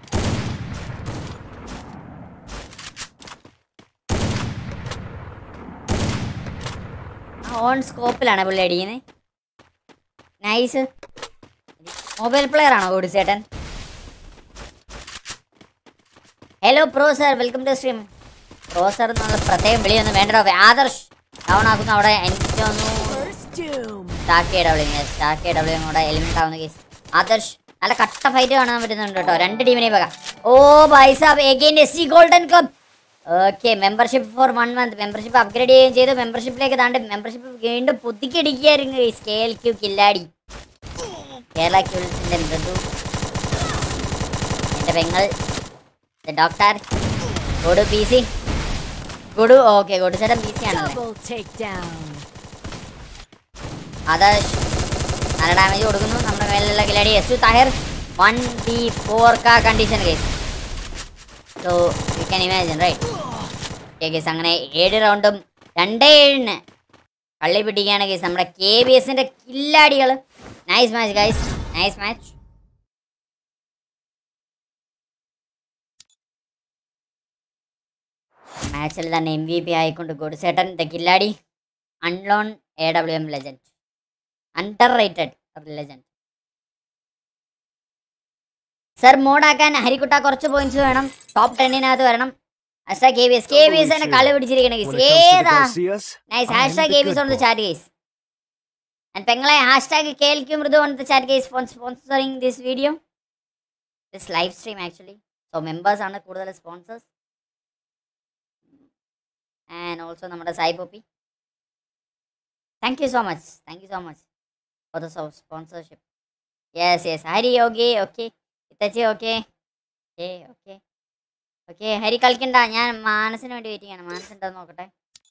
[SPEAKER 2] ഓൺ സ്കോപ്പിലാണ് പുള്ളി അടിക്കുന്നത് നൈസ് മൊബൈൽ പ്ലെയർ ആണോ കൊടുസേട്ടൻ hello pro sir welcome to stream pro sir എന്നുള്ള പ്രത്യേകം വിളിയൊന്നും വേണ്ടോ ആദർശ് ഡൗൺ ആക്കുന്നു അവിടെ എനിക്ക് തോന്നുന്നു
[SPEAKER 8] First Doom.
[SPEAKER 2] Stark W Stark W കൂടെ എലിമിനേറ്റ് ആവുന്ന കേസ് ആദർശ് നല്ല കട്ട ഫൈറ്റ് കാണാൻ പറ്റുന്നുണ്ട് കേട്ടോ രണ്ട് ടീമിനെ പക ഓ ബൈസാബ് again S C golden club okay membership for one month membership upgrade ചെയ്യുകയും ചെയ്തു മെമ്പർഷിപ്പിലേക്ക് താണ്ട് മെമ്പർഷിപ്പ് വീണ്ടും പുതുക്കിയടിക്കുകയായിരുന്നു സ്കെയിൽ ക്യൂ കില്ലാടി കേരള ക്യൂൾസിന്റെ മൃദു എന്റെ പെങ്ങൾ ഡോക്ടർ ഗുഡു പി സി ഗുഡു ഓക്കെ ഗുഡു ചേട്ടൻ പി സി ആണല്ലേ
[SPEAKER 8] Double takedown.
[SPEAKER 2] ആദർശ് നല്ല ഡാമേജ് കൊടുക്കുന്നു നമ്മുടെ മേലുള്ള കിലാടി S two Thahir one B four കാ condition guys so you can imagine right okay guys അങ്ങനെ ഏഴ് റൗണ്ടും രണ്ടേ ഏഴിന് കള്ളി പിടിക്കുകയാണ് കേസ് നമ്മുടെ കെ ബി എസിന്റെ കില്ലാടികൾ nice match guys nice match മാച്ചിൽ തന്നെ എം വി പി ആയിക്കൊണ്ട് ഗുഡ്സേട്ടൻ ദ കില്ലാടി അൺലോൺ A W M legend underrated legend sir മോഡാക്കാൻ ഹരിക്കുട്ട കുറച്ച് പോയിന്റ്സ് വേണം ടോപ്പ് ടെന്നിനകത്ത് വരണം അഷ്ട K B S K B S തന്നെ കളി പിടിച്ചിരിക്കണ
[SPEAKER 3] When
[SPEAKER 2] guys
[SPEAKER 3] it comes to the
[SPEAKER 2] ഏതാ
[SPEAKER 3] Garcias,
[SPEAKER 2] nice
[SPEAKER 3] I am
[SPEAKER 2] hash
[SPEAKER 3] the
[SPEAKER 2] K B S
[SPEAKER 3] good
[SPEAKER 2] on the
[SPEAKER 3] boy.
[SPEAKER 2] Chat guys and പെങ്ങളെ hash hashtag K L Q Mridu on the chat guys for sponsoring this video this live stream actually so members ആണ് കൂടുതൽ sponsors and also നമ്മുടെ Sai Poppy thank you so much thank you so much for the sponsorship yes yes Hari okay okay ഇത്തച്ചി okay okay okay okay Hari കളിക്കണ്ട ഞാൻ മാനസിന് വേണ്ടി wait ചെയ്യണം മാനസ് ഉണ്ടോ എന്ന് നോക്കട്ടെ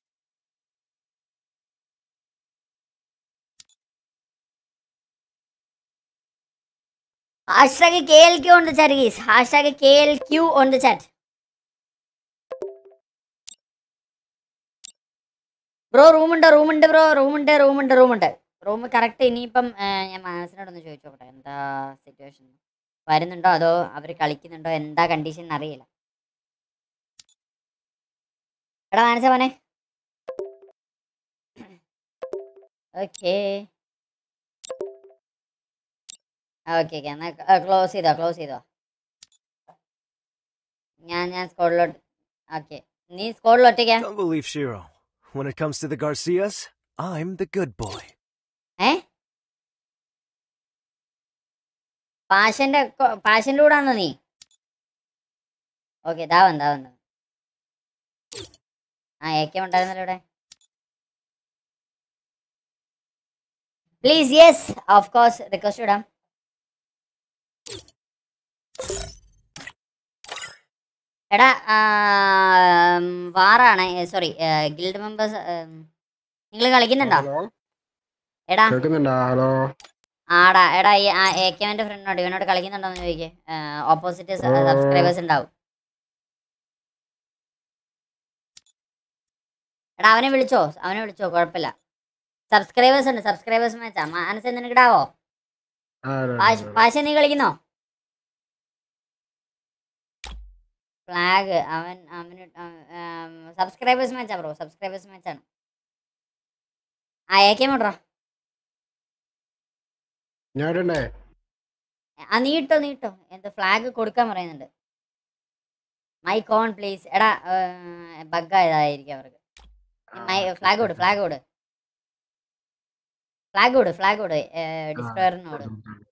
[SPEAKER 2] hashtag K L Q on the chat guys hashtag K L Q on the chat bro റൂമുണ്ട് റൂമുണ്ട് ബ്രോ റൂമുണ്ട് റൂമുണ്ട് റൂമുണ്ട് റൂം കറക്റ്റ് ഇനിയിപ്പം ആ, ഞാൻ മാനസിനോടൊന്ന് ചോദിച്ചു നോക്കട്ടെ എന്താ സിറ്റുവേഷൻ വരുന്നുണ്ടോ അതോ അവർ കളിക്കുന്നുണ്ടോ എന്താ കണ്ടീഷൻ അറിയില്ല എടാ മാനസ മോനെ ഓക്കേ ഓക്കെ ഓക്കെ എന്നാൽ ക്ലോസ് ചെയ്തോ ക്ലോസ് ചെയ്തോ ഞാൻ ഞാൻ സ്കോഡിലോട്ട് ഓക്കെ നീ സ്കോഡിൽ ഒറ്റയ്ക്കാ
[SPEAKER 3] Don't believe Shiro. When it comes to the Garcias, I'm the good boy.
[SPEAKER 2] ഏ പാഷന്റെ കൊ- പാഷന്റെ കൂടെ ആണോ നീ ഓക്കെ ദാവൻ ദാവൻ ദാവൻ. ആ എ കെ ഉണ്ടായിരുന്നല്ലോ ഇവിടെ please yes of course request ഇടാം എടാ ആം, വാറാണ് സോറി ഗിൽഡ് മെമ്പേഴ്സ് നിങ്ങൾ കളിക്കുന്നുണ്ടോ
[SPEAKER 7] ഹലോ
[SPEAKER 2] എടാ
[SPEAKER 7] കേൾക്കുന്നുണ്ടോ ഹലോ
[SPEAKER 2] ആടാ എടാ ഈ എ കെവിന്റെ ഫ്രണ്ടിനോട് ഇവനോട് കളിക്കുന്നുണ്ടോന്ന് ചോദിക്കേ ഓപ്പോസിറ്റ് സബ്സ്ക്രൈബേഴ്സ് ഉണ്ടാവും എടാ അവനെ വിളിച്ചോ അവനെ വിളിച്ചോ കുഴപ്പമില്ല സബ്സ്ക്രൈബേഴ്സ് ഉണ്ട് സബ്സ്ക്രൈബേഴ്സ് മാച്ചാ മാനസ് നിനക്ക് ഇടാവോ
[SPEAKER 7] ആ, ഇടാം,
[SPEAKER 2] പാശ
[SPEAKER 7] ഇടാം.
[SPEAKER 2] പാശ നീ കളിക്കുന്നോ ഫ്ലാഗ് അവൻ അവന് സബ്സ്ക്രൈബേഴ്സ് മാച്ചാ ബ്രോ സബ്സ്ക്രൈബേഴ്സ് മാച്ചാണ് ആ എ കെ മോട്ടോ
[SPEAKER 7] ഞാൻ ഇടണ്ടേ
[SPEAKER 2] ആ നീ ഇട്ടോ നീ ഇട്ടോ എന്ത് ഫ്ലാഗ് കൊടുക്കാൻ പറയുന്നുണ്ട് മൈ കോൺ പ്ലീസ് എടാ ബഗ് ആയതായിരിക്കും അവർക്ക് മൈ ഫ്ലാഗ് കൊടു ഫ്ലാഗ് കൊടു ഫ്ലാഗ് കൊടു ഫ്ലാഗ് കൊടു ഡിസ്ട്രോയറിനോട്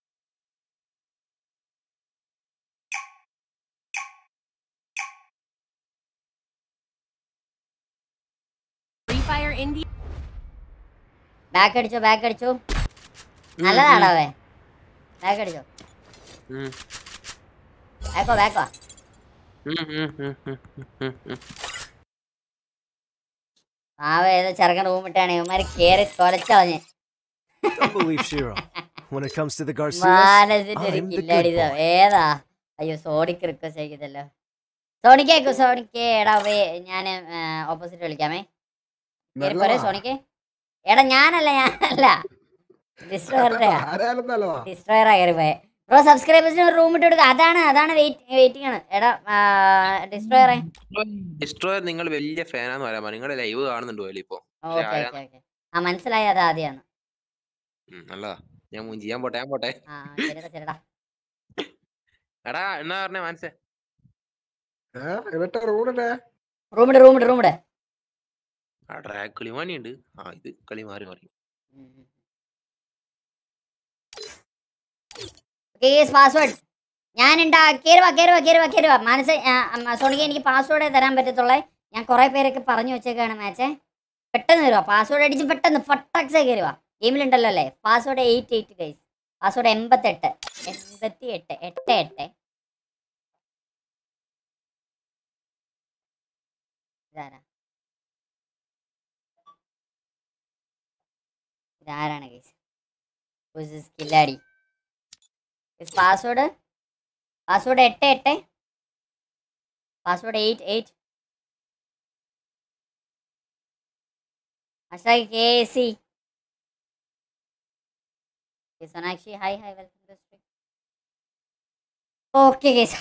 [SPEAKER 9] Free Fire India.
[SPEAKER 2] ബാക്ക് അടിച്ചോ ബാക്ക് അടിച്ചോ നല്ലതാടാവേ ബാക്ക് അടിച്ചോ
[SPEAKER 10] ഉം.
[SPEAKER 2] ബാക്കോ ബാക്കോ
[SPEAKER 10] ഉം, ഉം, ഉം, ഉം, ഉം, ഉം.
[SPEAKER 2] ആവ ഏതോ ചെറുക്കൻ റൂമിട്ടാണ് ഇവന്മാര് കേറി തൊലച്ചളഞ്ഞ്
[SPEAKER 3] Don't believe Shiro. When it comes to the Garcias,
[SPEAKER 2] മാനസിന്റെ ഒരു
[SPEAKER 3] I'm the
[SPEAKER 2] കില്ലടി
[SPEAKER 3] good boy.
[SPEAKER 2] ഏതാ അയ്യോ സോണിക്ക് റിക്വസ്റ്റ് അയക്കുന്നല്ലോ സോണിക്കേക്കോ സോണിക്ക് എടാ വേ ഞാൻ ഓപ്പോസിറ്റ് വിളിക്കാമേ കേറിപ്പോരെ
[SPEAKER 7] നല്ലതാ.
[SPEAKER 2] സോണിക്ക് എടാ ഞാനല്ല ഞാനല്ല ഡിസ്ട്രോയറുടെ
[SPEAKER 7] ആരായാലും നല്ലതാ
[SPEAKER 2] ഡിസ്ട്രോയറാ കയറിപ്പോയെ ബ്രോ സബ്സ്ക്രൈബേഴ്സിന് ഒരു റൂം ഇട്ട് കൊടുക്കുക അതാണ് അതാണ് വെയിറ്റ് വെയിറ്റിംഗ് ആണ് എടാ ഡിസ്ട്രോയറെ
[SPEAKER 10] ഡിസ്ട്രോയർ നിങ്ങൾ വലിയ ഫാനാന്ന് പറയാൻ നിങ്ങളുടെ ലൈവ് കാണുന്നുണ്ട് പോലും ഇപ്പൊ
[SPEAKER 2] ഓക്കെ
[SPEAKER 10] ആരാ?
[SPEAKER 2] ഓക്കെ ഓക്കെ ആ മനസ്സിലായി അത് ആദ്യമാണ്
[SPEAKER 10] ഉം, നല്ലതാ ഞാൻ മൂഞ്ചി ഞാൻ പോട്ടെ ഞാൻ പോട്ടെ
[SPEAKER 2] ആ ശരിടാ ശരിടാ
[SPEAKER 10] എടാ എന്നാ പറഞ്ഞേ മനസ്സേ
[SPEAKER 7] ഏ എന്നിട്ട് റൂണിട്ടെ
[SPEAKER 2] റൂമിട് റൂമിട് റൂമിട്
[SPEAKER 10] ആ ഡ്രാഗ് കളിമാനി ഉണ്ട് ആ ഇത് കളി മാറി മാറി
[SPEAKER 2] പാസ്വേഡ് ഞാനുണ്ടാ കേറുവാ കേറുവാ കേറുവാ കേറുവാ മനസ്സ് സോണിക്ക് എനിക്ക് പാസ്വേഡ് തരാൻ പറ്റത്തുള്ളേ ഞാൻ കുറെ പേരൊക്കെ പറഞ്ഞു വെച്ചേക്കാണ് മാച്ചേ പെട്ടെന്ന് കയറുക പാസ്വേഡ് അടിച്ച് പെട്ടെന്ന് ഫട്ടാക്സേ കയറുക ഗെയിമിലുണ്ടല്ലോ അല്ലേ password eight eight guys password എൺപത്തെട്ട് എൺപത്തി എട്ട് എട്ട് എട്ട് ഇതാരാ ഇതാരാണ് ഗൈസ് കില്ലാടി പാസ്വേഡ് പാസ്വേഡ് എട്ട് എട്ട് പാസ്വേഡ് എയ്റ്റ് എയ്റ്റ് അഷ്റാഖ് K C Sonakshi hi hi welcome to stream okay guys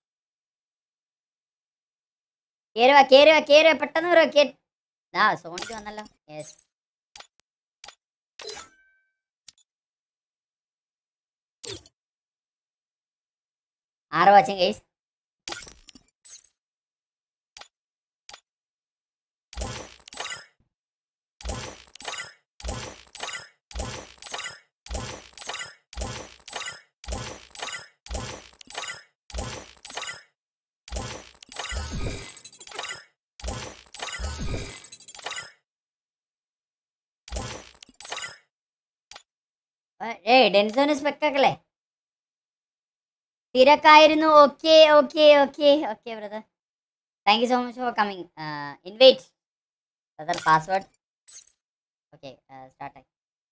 [SPEAKER 2] കേറുക കേറുക കേറുക പെട്ടെന്ന് കയറുക കേ ആ സോണിക്ക് വന്നല്ലോ യെസ് ആറ് വാച്ചിങ് ഗൈസ് ഏയ് ഡെൻസോന് സ്പെക്ടക്കല്ലേ തിരക്കായിരുന്നു okay okay okay okay brother thank you so much for coming invite brother password okay സ്റ്റാർട്ടായി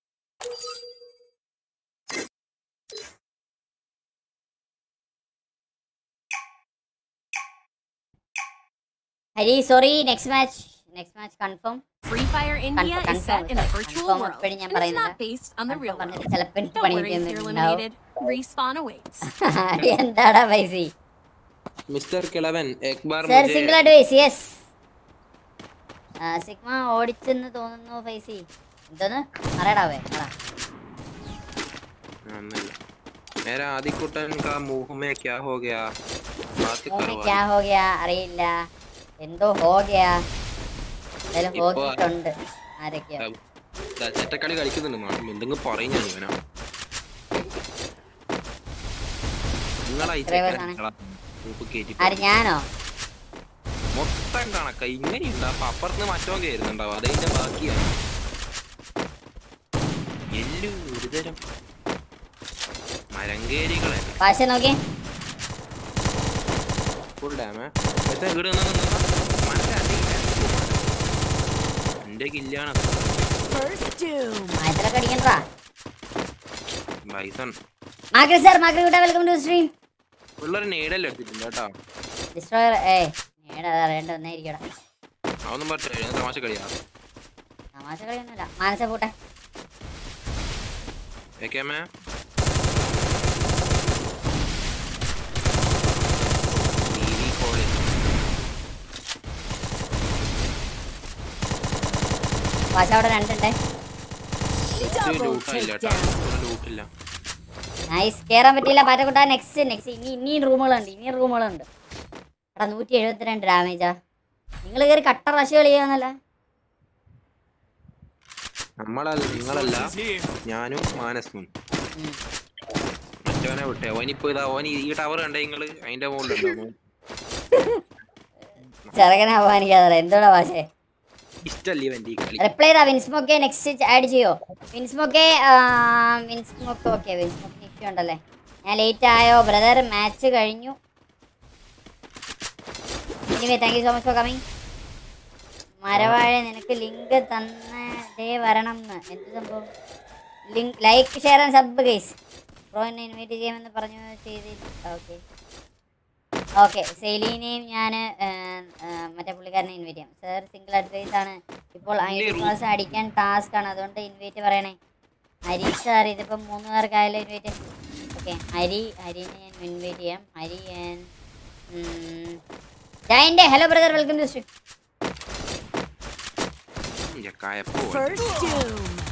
[SPEAKER 2] Hari sorry next match next match confirm
[SPEAKER 9] Free Fire India
[SPEAKER 2] Confirm,
[SPEAKER 9] is set in the
[SPEAKER 2] confirm,
[SPEAKER 9] virtual
[SPEAKER 2] confirm
[SPEAKER 9] world,
[SPEAKER 2] എപ്പോഴും ഞാൻ
[SPEAKER 9] and it's
[SPEAKER 2] പറയുന്നില്ല.
[SPEAKER 9] not based on the real world.
[SPEAKER 2] പറഞ്ഞിട്ട് ചിലപ്പോൾ എനിക്ക്
[SPEAKER 9] Don't
[SPEAKER 2] പണി
[SPEAKER 9] worry if you're
[SPEAKER 2] കിട്ടുന്നുണ്ടാവും
[SPEAKER 9] eliminated. Respawn awaits.
[SPEAKER 2] എന്താടാ പൈസ
[SPEAKER 10] mister കിളവൻ എക് ബാർ
[SPEAKER 2] സർ
[SPEAKER 10] മുझे-
[SPEAKER 2] സിംഗിൾ അഡ്വൈസ് യെസ് സിഗ്മ ഓടിച്ചെന്ന് തോന്നുന്നു ഫൈസി എന്തോന്ന് പറയടാവേ പറ
[SPEAKER 10] ആ, ഒന്നുമില്ല. मेरा आदिकुटन का मुंह में क्या हो गया बात
[SPEAKER 2] മൂന്ന്
[SPEAKER 10] करवा
[SPEAKER 2] ക്യാ ഹോ ഗയാ അറിയില്ല എന്തോ ഹോ ഗയാ എന്തായാലും
[SPEAKER 10] ഇപ്പൊ-
[SPEAKER 2] ഹോക്കിയിട്ടുണ്ട് ആരൊക്കെയാ
[SPEAKER 10] ദാ ചെറ്റക്കളി കളിക്കുന്നുണ്ട് നാട്ടിൽ എന്തെങ്കിലും പറയും ഞാൻ ഇവനാ നിങ്ങളാ ഈ
[SPEAKER 2] Drivers
[SPEAKER 10] ചെക്കനെ
[SPEAKER 2] ആണ്.
[SPEAKER 10] നിങ്ങളാ ഗ്രൂപ്പ് കേറ്റി
[SPEAKER 2] ആര് ഞാനോ
[SPEAKER 10] മൊത്തം കണക്ക ഇങ്ങനെയുണ്ട് അപ്പൊ അപ്പുറത്ത് മറ്റോ കയറുന്നുണ്ടാവും അതിന്റെ ബാക്കിയാണ് എല്ലു ഒരുതരം മരങ്കേരികളെ
[SPEAKER 2] ഭാഷ നോക്കി
[SPEAKER 10] ഫുൾ ഡാമേ പക്ഷെ ഇവിടെ നിന്ന് നിന്നാ മനസ്സിലാക്കിയില്ല എന്റെ കില്ലാണ്
[SPEAKER 8] First doom.
[SPEAKER 2] മായത്തിലൊക്കെ അടിക്കണ്ടാ
[SPEAKER 10] ബൈസൺ
[SPEAKER 2] മാക്രി സാർ മാക്രി കൂട്ടാ വെൽക്കം ടു സ്ട്രീം
[SPEAKER 10] പിള്ളേർ നേടല്ലേ എടുത്തിട്ടുണ്ട് കേട്ടോ
[SPEAKER 2] ഡിസ്ട്രോയർ ഏ നേടാ അറിയണ്ട ഒന്നായിരിക്കടാ
[SPEAKER 10] അതൊന്നും പറ്റില്ല ഞാൻ തമാശ കളിയാ
[SPEAKER 2] തമാശ കളിയൊന്നുമില്ല മാനസ പോട്ടെ
[SPEAKER 10] ഏക്കേമേ കോളേജ്
[SPEAKER 2] ഭാഷ അവിടെ രണ്ടുണ്ടേ
[SPEAKER 8] Double
[SPEAKER 10] ലൂട്ടില്ല കേട്ടോ
[SPEAKER 8] takedown.
[SPEAKER 10] ലൂട്ടില്ല
[SPEAKER 2] നൈസ് കേറാൻ പറ്റിയില്ല പാറ്റക്കുട്ട നെക്സ്റ്റ് നെക്സ്റ്റ് ഇനി ഇനിയും റൂമുകളുണ്ട് ഇനിയും റൂമുകളുണ്ട് എടാ നൂറ്റി എഴുപത്തിരണ്ട് ഡാമേജാ നിങ്ങൾ കയറി കട്ട റഷ് കളിയാന്നല്ല
[SPEAKER 10] നമ്മളല്ല നിങ്ങളല്ല
[SPEAKER 4] He's here.
[SPEAKER 10] ഞാനും മാനസും മറ്റവനെ വിട്ടെ ഓനിപ്പോ ഇതാ ഓൻ ഈ ടവർ കണ്ടേ നിങ്ങള് അതിന്റെ മുകളിലുണ്ടോ
[SPEAKER 2] ചെറുകനെ അപമാനിക്കാതെ എന്തോടാ ഭാഷേ
[SPEAKER 10] ഇഷ്ടല്ലേ ഇവന്റെ ഈ കളി
[SPEAKER 2] റിപ്ലൈ ചെയ്താ വിൻസ്മോക്കെ നെക്സ്റ്റ് ആഡ് ചെയ്യോ വിൻസ്മോക്കെ വിൻസ്മോക്ക് ഓക്കെ വിൻസ്മോക്ക് ഇഷ്യൂ ഉണ്ടല്ലേ ഞാൻ ലേറ്റ് ആയോ ബ്രദർ മാച്ച് കഴിഞ്ഞു anyway thank you so much for coming മരവാഴ നിനക്ക് ലിങ്ക് തന്നേ വരണം എന്ന് എന്ത് സംഭവം link like share and sub guys bro എന്നെ ഇൻവൈറ്റ് ചെയ്യാമെന്ന് പറഞ്ഞു ചെയ്തില്ല ഓക്കെ ഓക്കെ സെലീനെയും ഞാൻ മറ്റേ പുള്ളിക്കാരനെ ഇൻവൈറ്റ് ചെയ്യാം സർ സിംഗിൾ അഡ്വൈസ് ആണ് ഇപ്പോൾ ഐ ഡി പാസ് അടിക്കാൻ ടാസ്ക് ആണ് അതുകൊണ്ട് ഇൻവൈറ്റ് പറയണേ ഹരി സാർ ഇതിപ്പം മൂന്ന് പേർക്കായാലും ഇൻവൈറ്റ് ഓക്കെ ഹരി ഹരിനെ ഞാൻ ഇൻവൈറ്റ് ചെയ്യാം ഹരി ജയൻ്റെ hello brother welcome to stream
[SPEAKER 10] കായപ്പോ
[SPEAKER 8] First doom.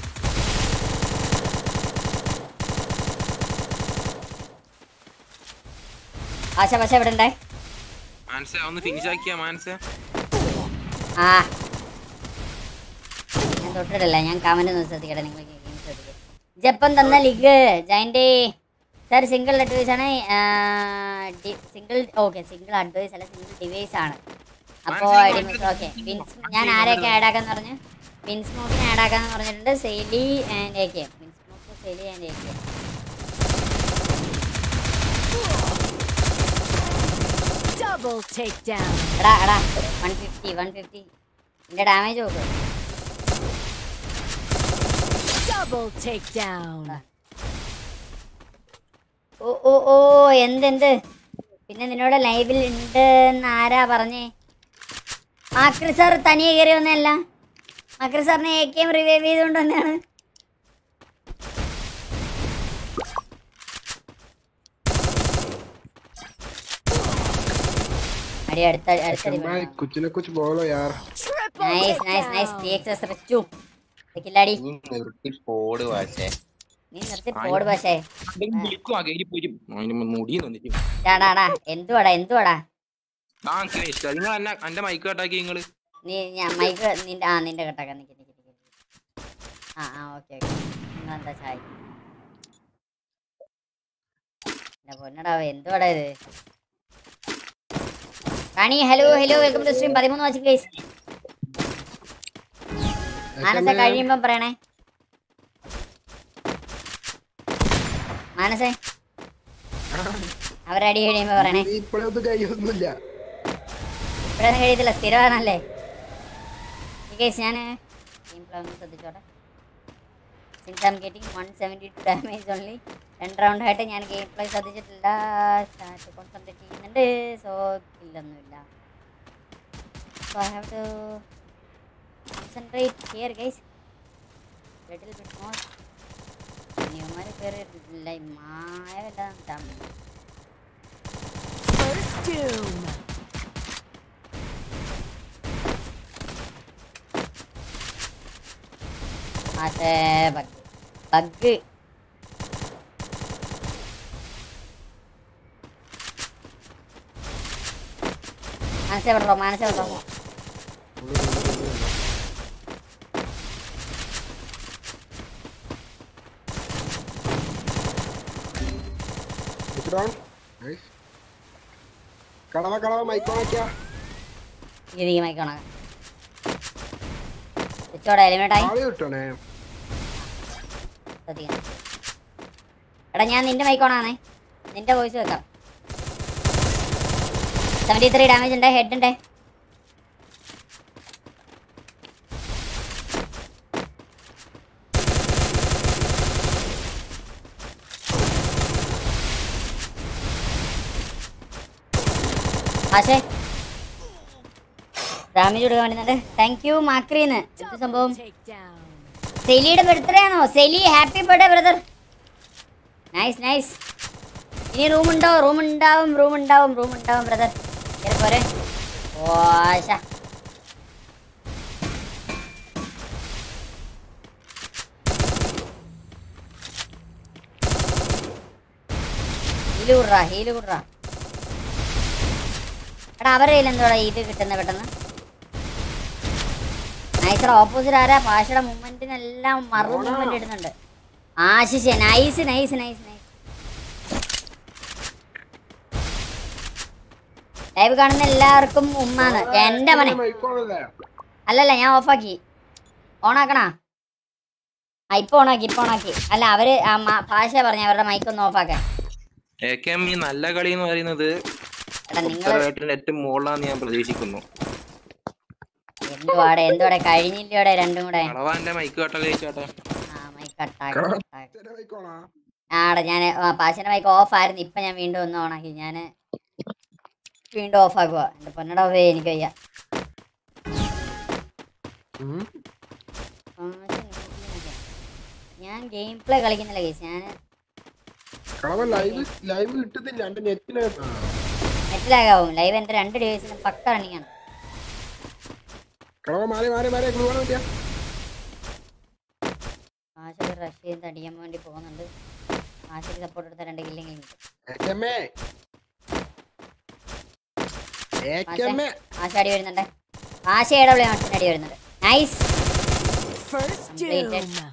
[SPEAKER 2] ആശ പക്ഷെ എവിടെ ഉണ്ടേ
[SPEAKER 10] മാനസ ഒന്ന് ഫിനിഷ് ആക്കിയാ മാനസ
[SPEAKER 2] ആ ഞാൻ തൊട്ടിട്ടില്ല ഞാൻ കമന്റ് ഒന്ന് ശ്രദ്ധിക്കട്ടെ നിങ്ങൾ ഗെയിം ശ്രദ്ധിക്കുക ജപ്പൻ തന്ന ലിഗ് ജയൻ്റെ സാർ സിംഗിൾ അഡ്വൈസ് ആണ് സിംഗിൾ ഓക്കെ സിംഗിൾ അഡ്വൈസ് അല്ല സിംഗിൾ ഡിവൈസ് ആണ് അപ്പോൾ ഓക്കെ വിൻസ് ഞാൻ ആരെയൊക്കെ ആഡ് ആക്കാന്ന് പറഞ്ഞു വിൻസ്മോക്കിനെ ആഡ് ആക്കാന്ന് പറഞ്ഞിട്ടുണ്ട് സെലി ആൻഡ് എ കെ വിൻസ്മോക്ക് സെലി and A K
[SPEAKER 8] Double takedown.
[SPEAKER 2] എടാ എടാ വൺ ഫിഫ്റ്റി വൺ ഫിഫ്റ്റി എൻ്റെ ഡാമേജ് നോക്ക്
[SPEAKER 8] Double takedown.
[SPEAKER 2] ഓ ഓ ഓ എന്തെന്ത് പിന്നെ നിന്നോട് ലൈവിൽ ഉണ്ട് എന്ന് ആരാ പറഞ്ഞേ മാക്രി സാർ തനിയെ കയറി വന്നതല്ല മാക്രി സാറിനെ എ കെ എം റിവൈവ് ചെയ്തുകൊണ്ട് വന്നതാണ് അടി അടുത്ത അടുത്തടി
[SPEAKER 7] भाई कुछ ना कुछ बोलो यार
[SPEAKER 8] Triple
[SPEAKER 2] nice nice nice T
[SPEAKER 8] takedown.
[SPEAKER 2] X S Richu കില്ലാടി
[SPEAKER 11] നീ നിർത്തി പോട് വാശേ
[SPEAKER 2] നീ നിർത്തി പോട് പക്ഷേ
[SPEAKER 10] വിളിക്കും അകേരി പോരും അതിന് മുടി നിന്നിട്ട്
[SPEAKER 2] ടാടാടാ എന്തുവാടാ എന്തുവാടാ
[SPEAKER 10] ആ എനിക്ക് ഇഷ്ടം നിങ്ങൾ എന്നെ എന്റെ മൈക്ക് കട്ടാക്കി നിങ്ങള്
[SPEAKER 2] നീ ഞാൻ മൈക്ക് നിന്റെ ആ നിന്റെ കെട്ടാക്കാൻ നിക്ക് നിക്ക് നിക്ക് നിക്ക്. ആ ആ ഓക്കെ ഓക്കെ നിങ്ങളെന്താ ചായ എന്റെ പൊന്നടാ എന്തുവാടാ ഇത് Rani hello hello welcome to stream പതിമൂന്ന് വാച്ചിങ് ഗൈസ് മാനസ കഴിയുമ്പം പറയണേ മാനസേ അവരടി കഴിയുമ്പോ പറയണേ
[SPEAKER 7] ഇപ്പോഴൊന്നും കഴിയൊന്നുമില്ല
[SPEAKER 2] ഇപ്പോഴൊന്നും കഴിയത്തില്ല സ്ഥിരമാണല്ലേ ഗൈസ് ഞാൻ ഗെയിം പ്ലേ ഒന്ന് ശ്രദ്ധിച്ചോട്ടെ since I'm getting one seventy two damage only രണ്ട് റൗണ്ട് ആയിട്ട് ഞാൻ ഗെയിം പ്ലേ ശ്രദ്ധിച്ചിട്ടില്ല ചാറ്റ് കോൺസെൻട്രേറ്റ് ചെയ്യുന്നുണ്ട് സോ ഇല്ലൊന്നുമില്ല so I have to concentrate here guys little bit more ന്യൂമാർ കയറിയിട്ടില്ല മായ വല്ലതാണ്
[SPEAKER 8] First doom.
[SPEAKER 2] അതെ ബഗ് ബഗ് മനസ്സേ വിടറോ മനസ്സേ വിടറോ
[SPEAKER 7] Which round? Nice. കടവ കടവ മൈക്കോണൊക്കെയാ
[SPEAKER 2] ഇത് മൈക്കോണ വെച്ചോടെ എലിമിനേറ്റായി
[SPEAKER 7] ആള് കിട്ടണേ
[SPEAKER 2] ശ്രദ്ധിക്കണം എടാ ഞാൻ നിന്റെ മൈക്കോണാണേ നിന്റെ വോയിസ് വെക്കാം സെവൻറ്റി ത്രീ ഡാമേജ് ഉണ്ട് ഹെഡ് ഉണ്ട് ആശേ ഡാമേജ് കൊടുക്കാൻ വേണ്ടി താങ്ക് യു മാക്രീന്ന് എന്ത് സംഭവം
[SPEAKER 8] Takedown.
[SPEAKER 2] സെലിയുടെ ബർത്ത്ഡേ ആണോ സെലി happy birthday brother nice nice ഇനി റൂം ഉണ്ടോ റൂം ഉണ്ടാവും റൂം ഉണ്ടാവും റൂം ഉണ്ടാവും ബ്രദർ പോരെ ഓശ ഹീല് വിട്രാ ഹീല് വിട്രാ എടാ അവരുടെ കയ്യിൽ എന്തോടാ ഇത് കിട്ടുന്നത് പെട്ടെന്ന് നൈസറ ഓപ്പോസിറ്റ് ആരാ പാഷയുടെ മൂവ്മെന്റിനെല്ലാം മറു മൂവ്മെന്റ് ഇടുന്നുണ്ട് Ashish nice nice nice nice live കാണുന്ന എല്ലാവർക്കും ഉമ്മാന്ന് എന്റെ മനെ
[SPEAKER 7] മൈക്കോണല്ലേ
[SPEAKER 2] അല്ലല്ല ഞാൻ ഓഫാക്കി ഓണാക്കണാ ആ ഇപ്പൊ ഓണാക്കി ഇപ്പൊ ഓണാക്കി അല്ല അവര് ആ മ- ഭാഷ പറഞ്ഞ അവരുടെ മൈക്ക് ഒന്ന് ഓഫാക്കാൻ
[SPEAKER 10] എ കെ എം ഈ നല്ല കളി എന്ന് പറയുന്നത്
[SPEAKER 2] എടാ നിങ്ങൾ
[SPEAKER 10] ഉത്തരവാദിത്തത്തിന്റെ ഏറ്റവും മുകളിലാന്ന് ഞാൻ പ്രതീക്ഷിക്കുന്നു
[SPEAKER 2] എന്തുവാടെ എന്തുവാടെ കഴിഞ്ഞില്ലോടെ രണ്ടും കൂടെ
[SPEAKER 10] കളവാന്റെ മൈക്ക് കട്ടല്ലേ ചേട്ടാ
[SPEAKER 2] ആ മൈക്ക് കട്ടാക്കി
[SPEAKER 7] മൈക്കോണാ
[SPEAKER 2] ആടെ ഞാൻ പാശന്റെ മൈക്ക് ഓഫ് ആയിരുന്നു ഇപ്പൊ ഞാൻ വീണ്ടും ഒന്ന് ഓണാക്കി ഞാൻ വീണ്ടും ഓഫ് ആക്കുക എന്റെ പൊന്നടാ വേ എനിക്ക് വയ്യ
[SPEAKER 7] ഉം.
[SPEAKER 2] പാശ നോക്കിയൊക്കെ. ഞാൻ ഗെയിം പ്ലേ കളിക്കുന്നില്ല കേസ് ഞാൻ
[SPEAKER 7] കളവൻ ലൈവ് ലൈവ് കിട്ടുന്നില്ല എന്റെ നെറ്റില്
[SPEAKER 2] നെറ്റിലാകാവും ലൈവ് എന്റെ രണ്ട് ഡിവൈസിനും പക്ക റണ്ണിങ് ആണ്
[SPEAKER 7] കളവൻ മാറി മാറി മാറി ഗ്ലൂ വേണം
[SPEAKER 2] പാശ റഷ് ചെയ്ത് അടിക്കാൻ വേണ്ടി പോകുന്നുണ്ട് പാശയ്ക്ക് സപ്പോർട്ട് എടുത്ത രണ്ട് കില്ലെങ്കിൽ
[SPEAKER 7] ഏക്കമ്മേ ഏക്കമ്മേ
[SPEAKER 2] പാശ അടി വരുന്നുണ്ട് പാശ ഏടവിളി മട്ടിന് അടി വരുന്നുണ്ട് നൈസ്
[SPEAKER 8] First
[SPEAKER 2] Completed.
[SPEAKER 8] doom.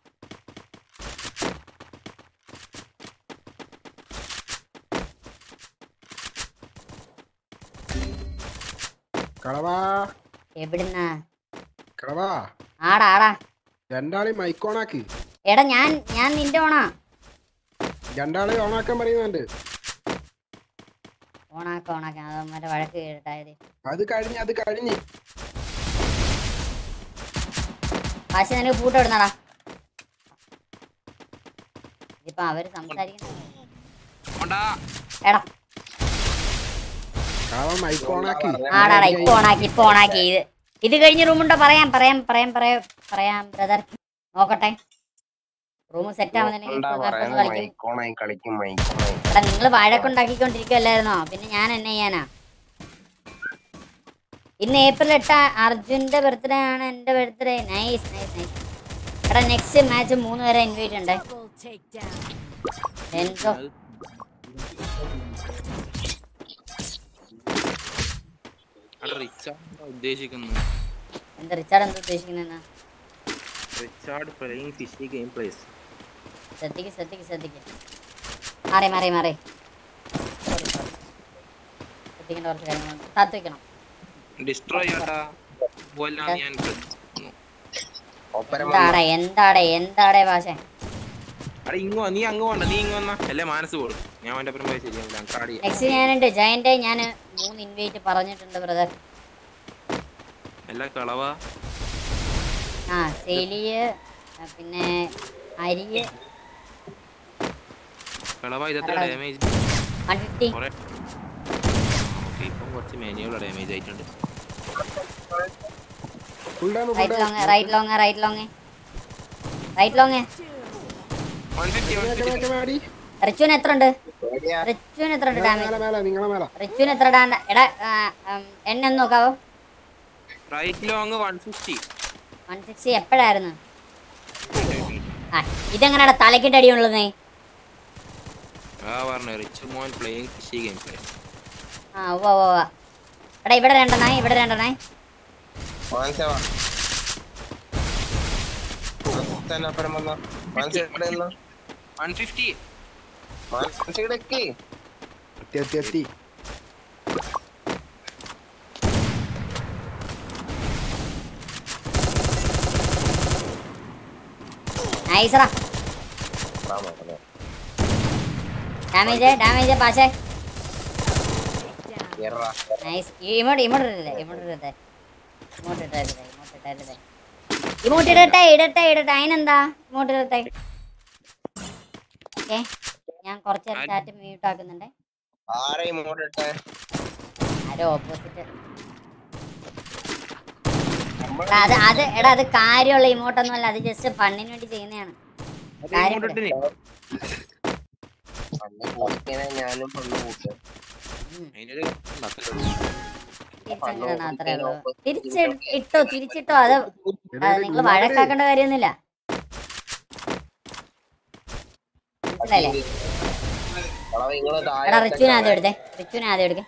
[SPEAKER 7] കളവാ
[SPEAKER 2] എവിടുന്നാ
[SPEAKER 7] കളവാ
[SPEAKER 2] ആടാ ആടാ
[SPEAKER 7] രണ്ടാളി മൈക്കോണാക്കി
[SPEAKER 2] എടാ ഞാൻ ഞാൻ നിന്റെ ഓണാ
[SPEAKER 7] രണ്ടാളെ ഓണാക്കാൻ പറയുന്നുണ്ട്
[SPEAKER 2] ഓണാക്ക ഓണാക്ക അത് മറ്റേ വഴക്ക് കേട്ടായത്
[SPEAKER 7] അത് കഴിഞ്ഞ് അത് കഴിഞ്ഞ്
[SPEAKER 2] പാശ നിനക്ക് പൂട്ട് ഇടുന്നടാ ഇതിപ്പോ അവര് സംസാരിക്കുന്ന
[SPEAKER 10] കൊണ്ടാ
[SPEAKER 2] എടാ
[SPEAKER 7] കളവൻ മൈക്കോണാക്കി
[SPEAKER 2] ആടാടാ ഇപ്പൊ ഓണാക്കി ഇപ്പൊ ഓണാക്കി ഇത് ഇത് കഴിഞ്ഞ് റൂമുണ്ടോ പറയാം പറയാം പറയാം പറയാം പറയാം ബ്രദർ നോക്കട്ടെ റൂം സെറ്റ് ആവുന്നില്ലെങ്കിൽ
[SPEAKER 11] എന്താ
[SPEAKER 2] ഇപ്പൊ
[SPEAKER 11] പറയുന്നത്
[SPEAKER 2] കളിക്കും
[SPEAKER 11] മൈക്കോണായി കളിക്കും മൈക്കോണായി
[SPEAKER 2] എടാ നിങ്ങൾ വഴക്കുണ്ടാക്കിക്കൊണ്ടിരിക്കുവല്ലായിരുന്നോ പിന്നെ ഞാൻ എന്നെ ചെയ്യാനാ ഇന്ന് ഏപ്രിൽ എട്ട് അർജുന്റെ ബർത്ത്ഡേ ആണ് എന്റെ ബർത്ത്ഡേ നൈസ് നൈസ് നൈസ് എടാ നെക്സ്റ്റ് മാച്ച് മൂന്ന് പേരെ ഇൻവൈറ്റ് ഉണ്ട്
[SPEAKER 8] Double takedown.
[SPEAKER 2] എൻസോ
[SPEAKER 10] അവിടെ റിച്ചാർഡ് ഉദ്ദേശിക്കുന്നു
[SPEAKER 2] എന്താ റിച്ചാർഡ് എന്താ ഉദ്ദേശിക്കുന്ന
[SPEAKER 10] Richard playing fishy game plays
[SPEAKER 2] ശ്രദ്ധിക്ക് ശ്രദ്ധിക്ക് ശ്രദ്ധിക്ക് മാറി മാറി മാറി Sorry, sorry. ശ്രദ്ധിക്കേണ്ട കുറച്ച് കാര്യങ്ങളുണ്ട് താത്ത് വെക്കണം
[SPEAKER 10] ഡിസ്ട്രോയ് ചെയ്യട്ടാ പോലാന്ന് ഞാൻ ശ്രദ്ധിക്കുന്നു
[SPEAKER 11] ഒപ്പരം
[SPEAKER 2] എന്താടെ എന്താടെ എന്താടെ ഭാഷ
[SPEAKER 10] അവിടെ ഇങ്ങോ നീ അങ്ങ് വേണ്ട നീ ഇങ്ങ് വന്നാ അല്ലേ മനസ്സ് പോടും ഞാൻ അവന്റെ അപ്പുറം പോയി ശരിയാവില്ല കാടി
[SPEAKER 2] നെക്സ്റ്റ് ഞാനുണ്ട് ജയന്റെ ഞാൻ മൂന്ന് ഇൻവൈറ്റ് പറഞ്ഞിട്ടുണ്ട് ബ്രദർ
[SPEAKER 10] എല്ലാ കളവാ
[SPEAKER 2] ആ സെലിയ് ആ, പിന്നെ അരിയ്
[SPEAKER 10] കളവാ ഇതെത്ര
[SPEAKER 2] ആരാ?
[SPEAKER 10] ഡാമേജ്
[SPEAKER 2] വൺ ഫിഫ്റ്റി
[SPEAKER 10] കുറെ ഇപ്പം കുറച്ച് മെനുകളുടെ ഡാമേജ് ആയിട്ടുണ്ട്
[SPEAKER 7] ഫുൾ ഡാമ് full
[SPEAKER 2] right long right long right long right long
[SPEAKER 10] one fifty one fifty
[SPEAKER 7] മാടി
[SPEAKER 2] റിച്ചുവിന് എത്ര ഉണ്ട്
[SPEAKER 11] പേടിയാ
[SPEAKER 2] റിച്ചുവിന് എത്ര ഉണ്ട് ഡാമേജ്
[SPEAKER 7] മേലെ മേലെ നിങ്ങളെ മേലെ
[SPEAKER 2] റിച്ചുവിന് എത്ര ഡാ എടാ ആ, ഉം, എണ്ണ ഒന്ന് നോക്കാവോ
[SPEAKER 10] right long one fifty
[SPEAKER 2] one sixty എപ്പോഴായിരുന്നു ആ ഇതെങ്ങനെയാടാ തലക്കിട്ട് അടിയുള്ളത് നീ
[SPEAKER 10] ആ പറഞ്ഞു റിച്ച് മോൻ പ്ലേയിങ് ഫിഷി ഗെയിം പ്ലേ
[SPEAKER 2] ആ ഉവ്വ ഉവ്വ ഉവ്വ. എടാ ഇവിടെ രണ്ടെണ്ണേ ഇവിടെ രണ്ടെണ്ണേ
[SPEAKER 11] മാനസവാ തന്നെ ഒപ്പരം വന്നോ മാനസ എവിടെ നിന്നോ
[SPEAKER 10] വൺ ഫിഫ്റ്റി
[SPEAKER 11] മാനസ ഇടയ്ക്ക്
[SPEAKER 7] എത്തി എത്തി എത്തി
[SPEAKER 2] നൈസറാ
[SPEAKER 11] റാമോ
[SPEAKER 2] ഡാമേജ് ഡാമേജ് പാശേ
[SPEAKER 8] Takedown.
[SPEAKER 11] എറാ
[SPEAKER 2] നൈസ് ഇമോട്ട് ഇമോട്ട് ഇടരുത് ഇമോട്ട് ഇടരുത് ഇമോട്ട് ഇടരുത് ഇമോട്ട് ഇടരുത് ഇമോട്ട് ഇടട്ടെ ഇടട്ടെ ഇടട്ടെ അതിനെന്താ ഇമോട്ട് ഇടട്ടെ ഓക്കെ ഞാൻ കുറച്ച് നേരം ചാറ്റ് മ്യൂട്ട് ആക്കുന്നുണ്ട്
[SPEAKER 11] ആരെയും ഇങ്ങോട്ട് ഇട്ടേ
[SPEAKER 2] ആരോ ഓപ്പോസിറ്റ് എടാ, അത് അത് എടാ അത് കാര്യമുള്ള ഇമോട്ടൊന്നും അല്ല അത് ജസ്റ്റ് ഫണ്ണിന് വേണ്ടി ചെയ്യുന്നതാണ് കാര്യം ഇവിടെ.
[SPEAKER 11] പണ്ട് കൂട്ടിക്കനെ ഞാനും പണ്ട് കൂട്ടുക
[SPEAKER 2] ഉം.
[SPEAKER 10] അതിനൊരു ഉണ്ട്, അത്രേ ഉള്ളൂ.
[SPEAKER 2] തിരിച്ചങ്ങനെ അത്രേ ഉള്ളൂ തിരിച്ച് ഇട്ടോ തിരിച്ചിട്ടോ അത് നിങ്ങൾ വഴക്കാക്കേണ്ട കാര്യമൊന്നുമില്ല മനസ്സിലായില്ലേ
[SPEAKER 11] എടാ നിങ്ങള്
[SPEAKER 2] എടാ റിച്ചുവിനെ ആദ്യം
[SPEAKER 11] താഴെ
[SPEAKER 2] എടുത്തേ റിച്ചുവിനെ ആദ്യം എടുക്കേ